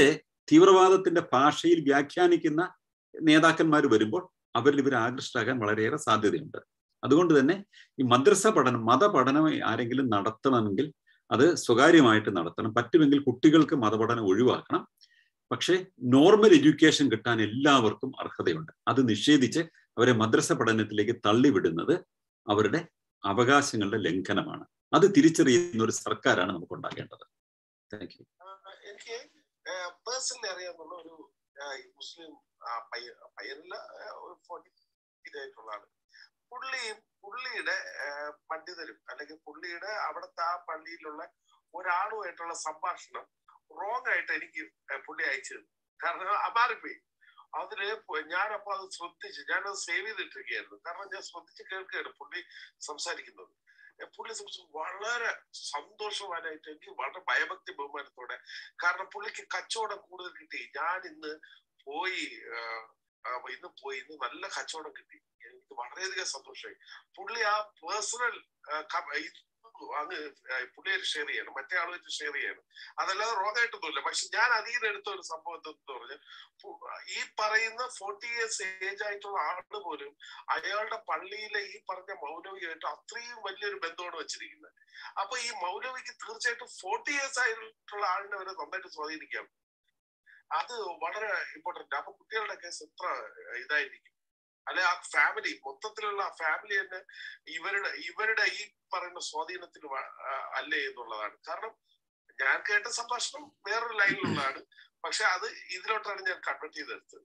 തീവ്രവാദത്തിന്റെ ഭാഷയിൽ വ്യാഖ്യാനിക്കുന്ന നേതാക്കന്മാർ വരുമ്പോൾ അവരിൽ ഇവർ ആകൃഷ്ടരാകാൻ വളരെയേറെ സാധ്യതയുണ്ട് അതുകൊണ്ട് തന്നെ ഈ മദ്രസ പഠനം മതപഠനം ആരെങ്കിലും നടത്തണമെങ്കിൽ അത് സ്വകാര്യമായിട്ട് നടത്തണം പറ്റുമെങ്കിൽ കുട്ടികൾക്ക് മതപഠനം ഒഴിവാക്കണം പക്ഷേ നോർമൽ എഡ്യൂക്കേഷൻ കിട്ടാൻ എല്ലാവർക്കും അർഹതയുണ്ട് അത് നിഷേധിച്ച് അവരെ മദ്രസ പഠനത്തിലേക്ക് തള്ളിവിടുന്നത് അവരുടെ അവകാശങ്ങളുടെ ലംഘനമാണ് അത് തിരിച്ചറിയുന്ന ഒരു സർക്കാരാണ് നമുക്ക് ഉണ്ടാകേണ്ടത് താങ്ക് യു എനിക്ക് പേഴ്സണലി അറിയാവുന്ന ഒരു മുസ്ലിം പയ്യനില്ല ഒരു ഫോർട്ടി ആയിട്ടുള്ള ആള് പുള്ളിയും പുള്ളിയുടെ പണ്ഡിതരും അല്ലെങ്കിൽ പുള്ളിയുടെ അവിടുത്തെ ആ പള്ളിയിലുള്ള ഒരാളുമായിട്ടുള്ള സംഭാഷണം റോങ് ആയിട്ട് എനിക്ക് പുള്ളി അയച്ചു തന്നു കാരണം മാറിപ്പോയി അതില് ഞാനപ്പോ അത് ശ്രദ്ധിച്ചു ഞാനത് സേവ് ചെയ്തിട്ടിരിക്കുകയായിരുന്നു കാരണം ഞാൻ ശ്രദ്ധിച്ച് കേൾക്കുകയാണ് പുള്ളി സംസാരിക്കുന്നത് പുള്ളി സംസാരിച്ച് വളരെ സന്തോഷവാനായിട്ട് എനിക്ക് വളരെ ഭയഭക്തി ബഹുമാനത്തോടെ കാരണം പുള്ളിക്ക് കച്ചവടം കൂടുതൽ കിട്ടി ഞാൻ ഇന്ന് പോയി ഇന്ന് പോയി ഇന്ന് നല്ല കച്ചവടം കിട്ടി എനിക്ക് വളരെയധികം സന്തോഷമായി പുള്ളി ആ പേഴ്സണൽ അങ്ങ് പുള്ളിയായിട്ട് ഷെയർ ചെയ്യണം മറ്റേ ആളുമായിട്ട് ഷെയർ ചെയ്യണം അതല്ലാതെ റോങ് ആയിട്ടൊന്നുമില്ല പക്ഷെ ഞാൻ അതിൽ എടുത്ത ഒരു സംഭവം എന്തെന്ന് പറഞ്ഞാൽ ഈ പറയുന്ന ഫോർട്ടി ഇയേഴ്സ് ഏജ് ആയിട്ടുള്ള ആള് പോലും അയാളുടെ പള്ളിയിലെ ഈ പറഞ്ഞ മൗലവിയായിട്ട് അത്രയും വലിയൊരു ബന്ധമാണ് വെച്ചിരിക്കുന്നത് അപ്പൊ ഈ മൗലവിക്ക് തീർച്ചയായിട്ടും ഫോർട്ടി ഇയേഴ്സ് ആയിട്ടുള്ള ആളിനെ വരെ നന്നായിട്ട് സ്വാധീനിക്കാം അത് വളരെ ഇമ്പോർട്ടന്റ് അപ്പൊ കുട്ടികളുടെ കേസ് എത്ര ഇതായിരിക്കും അല്ലെ ആ ഫാമിലി മൊത്തത്തിലുള്ള ആ ഫാമിലി തന്നെ ഇവരുടെ ഇവരുടെ ഈ പറയുന്ന സ്വാധീനത്തിൽ അല്ലേ എന്നുള്ളതാണ് കാരണം ഞാൻ കേട്ട സംഭാഷണം വേറൊരു ലൈനിലുള്ളതാണ് പക്ഷെ അത് ഇതിലോട്ടാണ് ഞാൻ കൺവേർട്ട് ചെയ്തെടുത്തത്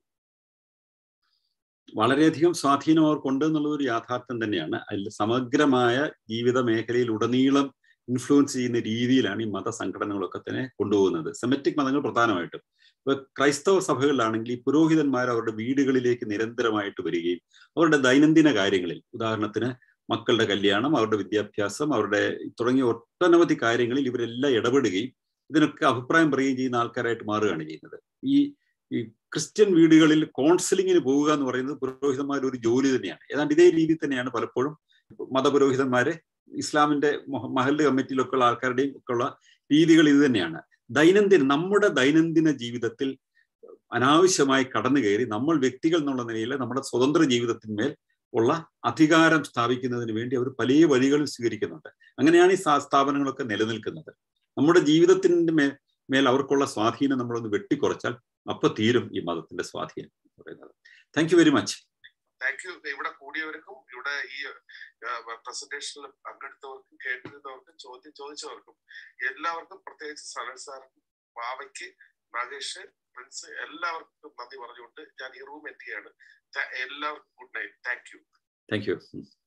വളരെയധികം സ്വാധീനം അവർക്കുണ്ട് എന്നുള്ളത് ഒരു യാഥാർത്ഥ്യം തന്നെയാണ് അതിൽ സമഗ്രമായ ജീവിത മേഖലയിൽ ഉടനീളം ഇൻഫ്ലുവൻസ് ചെയ്യുന്ന രീതിയിലാണ് ഈ മതസംഘടനകളൊക്കെ തന്നെ കൊണ്ടുപോകുന്നത് സെമറ്റിക് മതങ്ങൾ പ്രധാനമായിട്ടും ഇപ്പൊ ക്രൈസ്തവ സഭകളിലാണെങ്കിൽ ഈ പുരോഹിതന്മാർ അവരുടെ വീടുകളിലേക്ക് നിരന്തരമായിട്ട് വരികയും അവരുടെ ദൈനംദിന കാര്യങ്ങളിൽ ഉദാഹരണത്തിന് മക്കളുടെ കല്യാണം അവരുടെ വിദ്യാഭ്യാസം അവരുടെ തുടങ്ങിയ ഒട്ടനവധി കാര്യങ്ങളിൽ ഇവരെല്ലാം ഇടപെടുകയും ഇതിനൊക്കെ അഭിപ്രായം പറയുകയും ചെയ്യുന്ന ആൾക്കാരായിട്ട് മാറുകയാണ് ചെയ്യുന്നത് ഈ ഈ ക്രിസ്ത്യൻ വീടുകളിൽ കൗൺസിലിങ്ങിന് പോവുക എന്ന് പറയുന്നത് പുരോഹിതന്മാർ ഒരു ജോലി തന്നെയാണ് ഏതാണ്ട് ഇതേ രീതിയിൽ തന്നെയാണ് പലപ്പോഴും മതപുരോഹിതന്മാരെ ഇസ്ലാമിന്റെ മഹല്ല് കമ്മിറ്റിയിലൊക്കെ ഉള്ള ആൾക്കാരുടെയും ഒക്കെ ഉള്ള രീതികൾ ഇത് തന്നെയാണ് ദൈനംദിന നമ്മുടെ ദൈനംദിന ജീവിതത്തിൽ അനാവശ്യമായി കടന്നു കയറി നമ്മൾ വ്യക്തികൾ എന്നുള്ള നിലയിൽ നമ്മുടെ സ്വതന്ത്ര ജീവിതത്തിന്മേൽ ഉള്ള അധികാരം സ്ഥാപിക്കുന്നതിന് വേണ്ടി അവർ പല വഴികളും സ്വീകരിക്കുന്നുണ്ട് അങ്ങനെയാണ് ഈ സ്ഥാപനങ്ങളൊക്കെ നിലനിൽക്കുന്നത് നമ്മുടെ ജീവിതത്തിന്റെ മേൽ മേൽ അവർക്കുള്ള സ്വാധീനം നമ്മളൊന്ന് വെട്ടിക്കുറച്ചാൽ അപ്പൊ തീരും ഈ മതത്തിന്റെ സ്വാധീനം പറയുന്നത് thank you very much thank you ഇവിടെ കൂടിയവർക്കും ഇവിടെ ഈ പ്രസന്റേഷനിൽ പങ്കെടുത്തവർക്കും കേട്ടിരുന്നവർക്കും ചോദ്യം ചോദിച്ചവർക്കും എല്ലാവർക്കും പ്രത്യേകിച്ച് സനൽ സാർക്കും പാവയ്ക്ക് നാഗേഷ് പ്രിൻസ് എല്ലാവർക്കും നന്ദി പറഞ്ഞുകൊണ്ട് ഞാൻ ഈ റൂം എത്തിയാണ് എല്ലാവർക്കും good night thank you thank U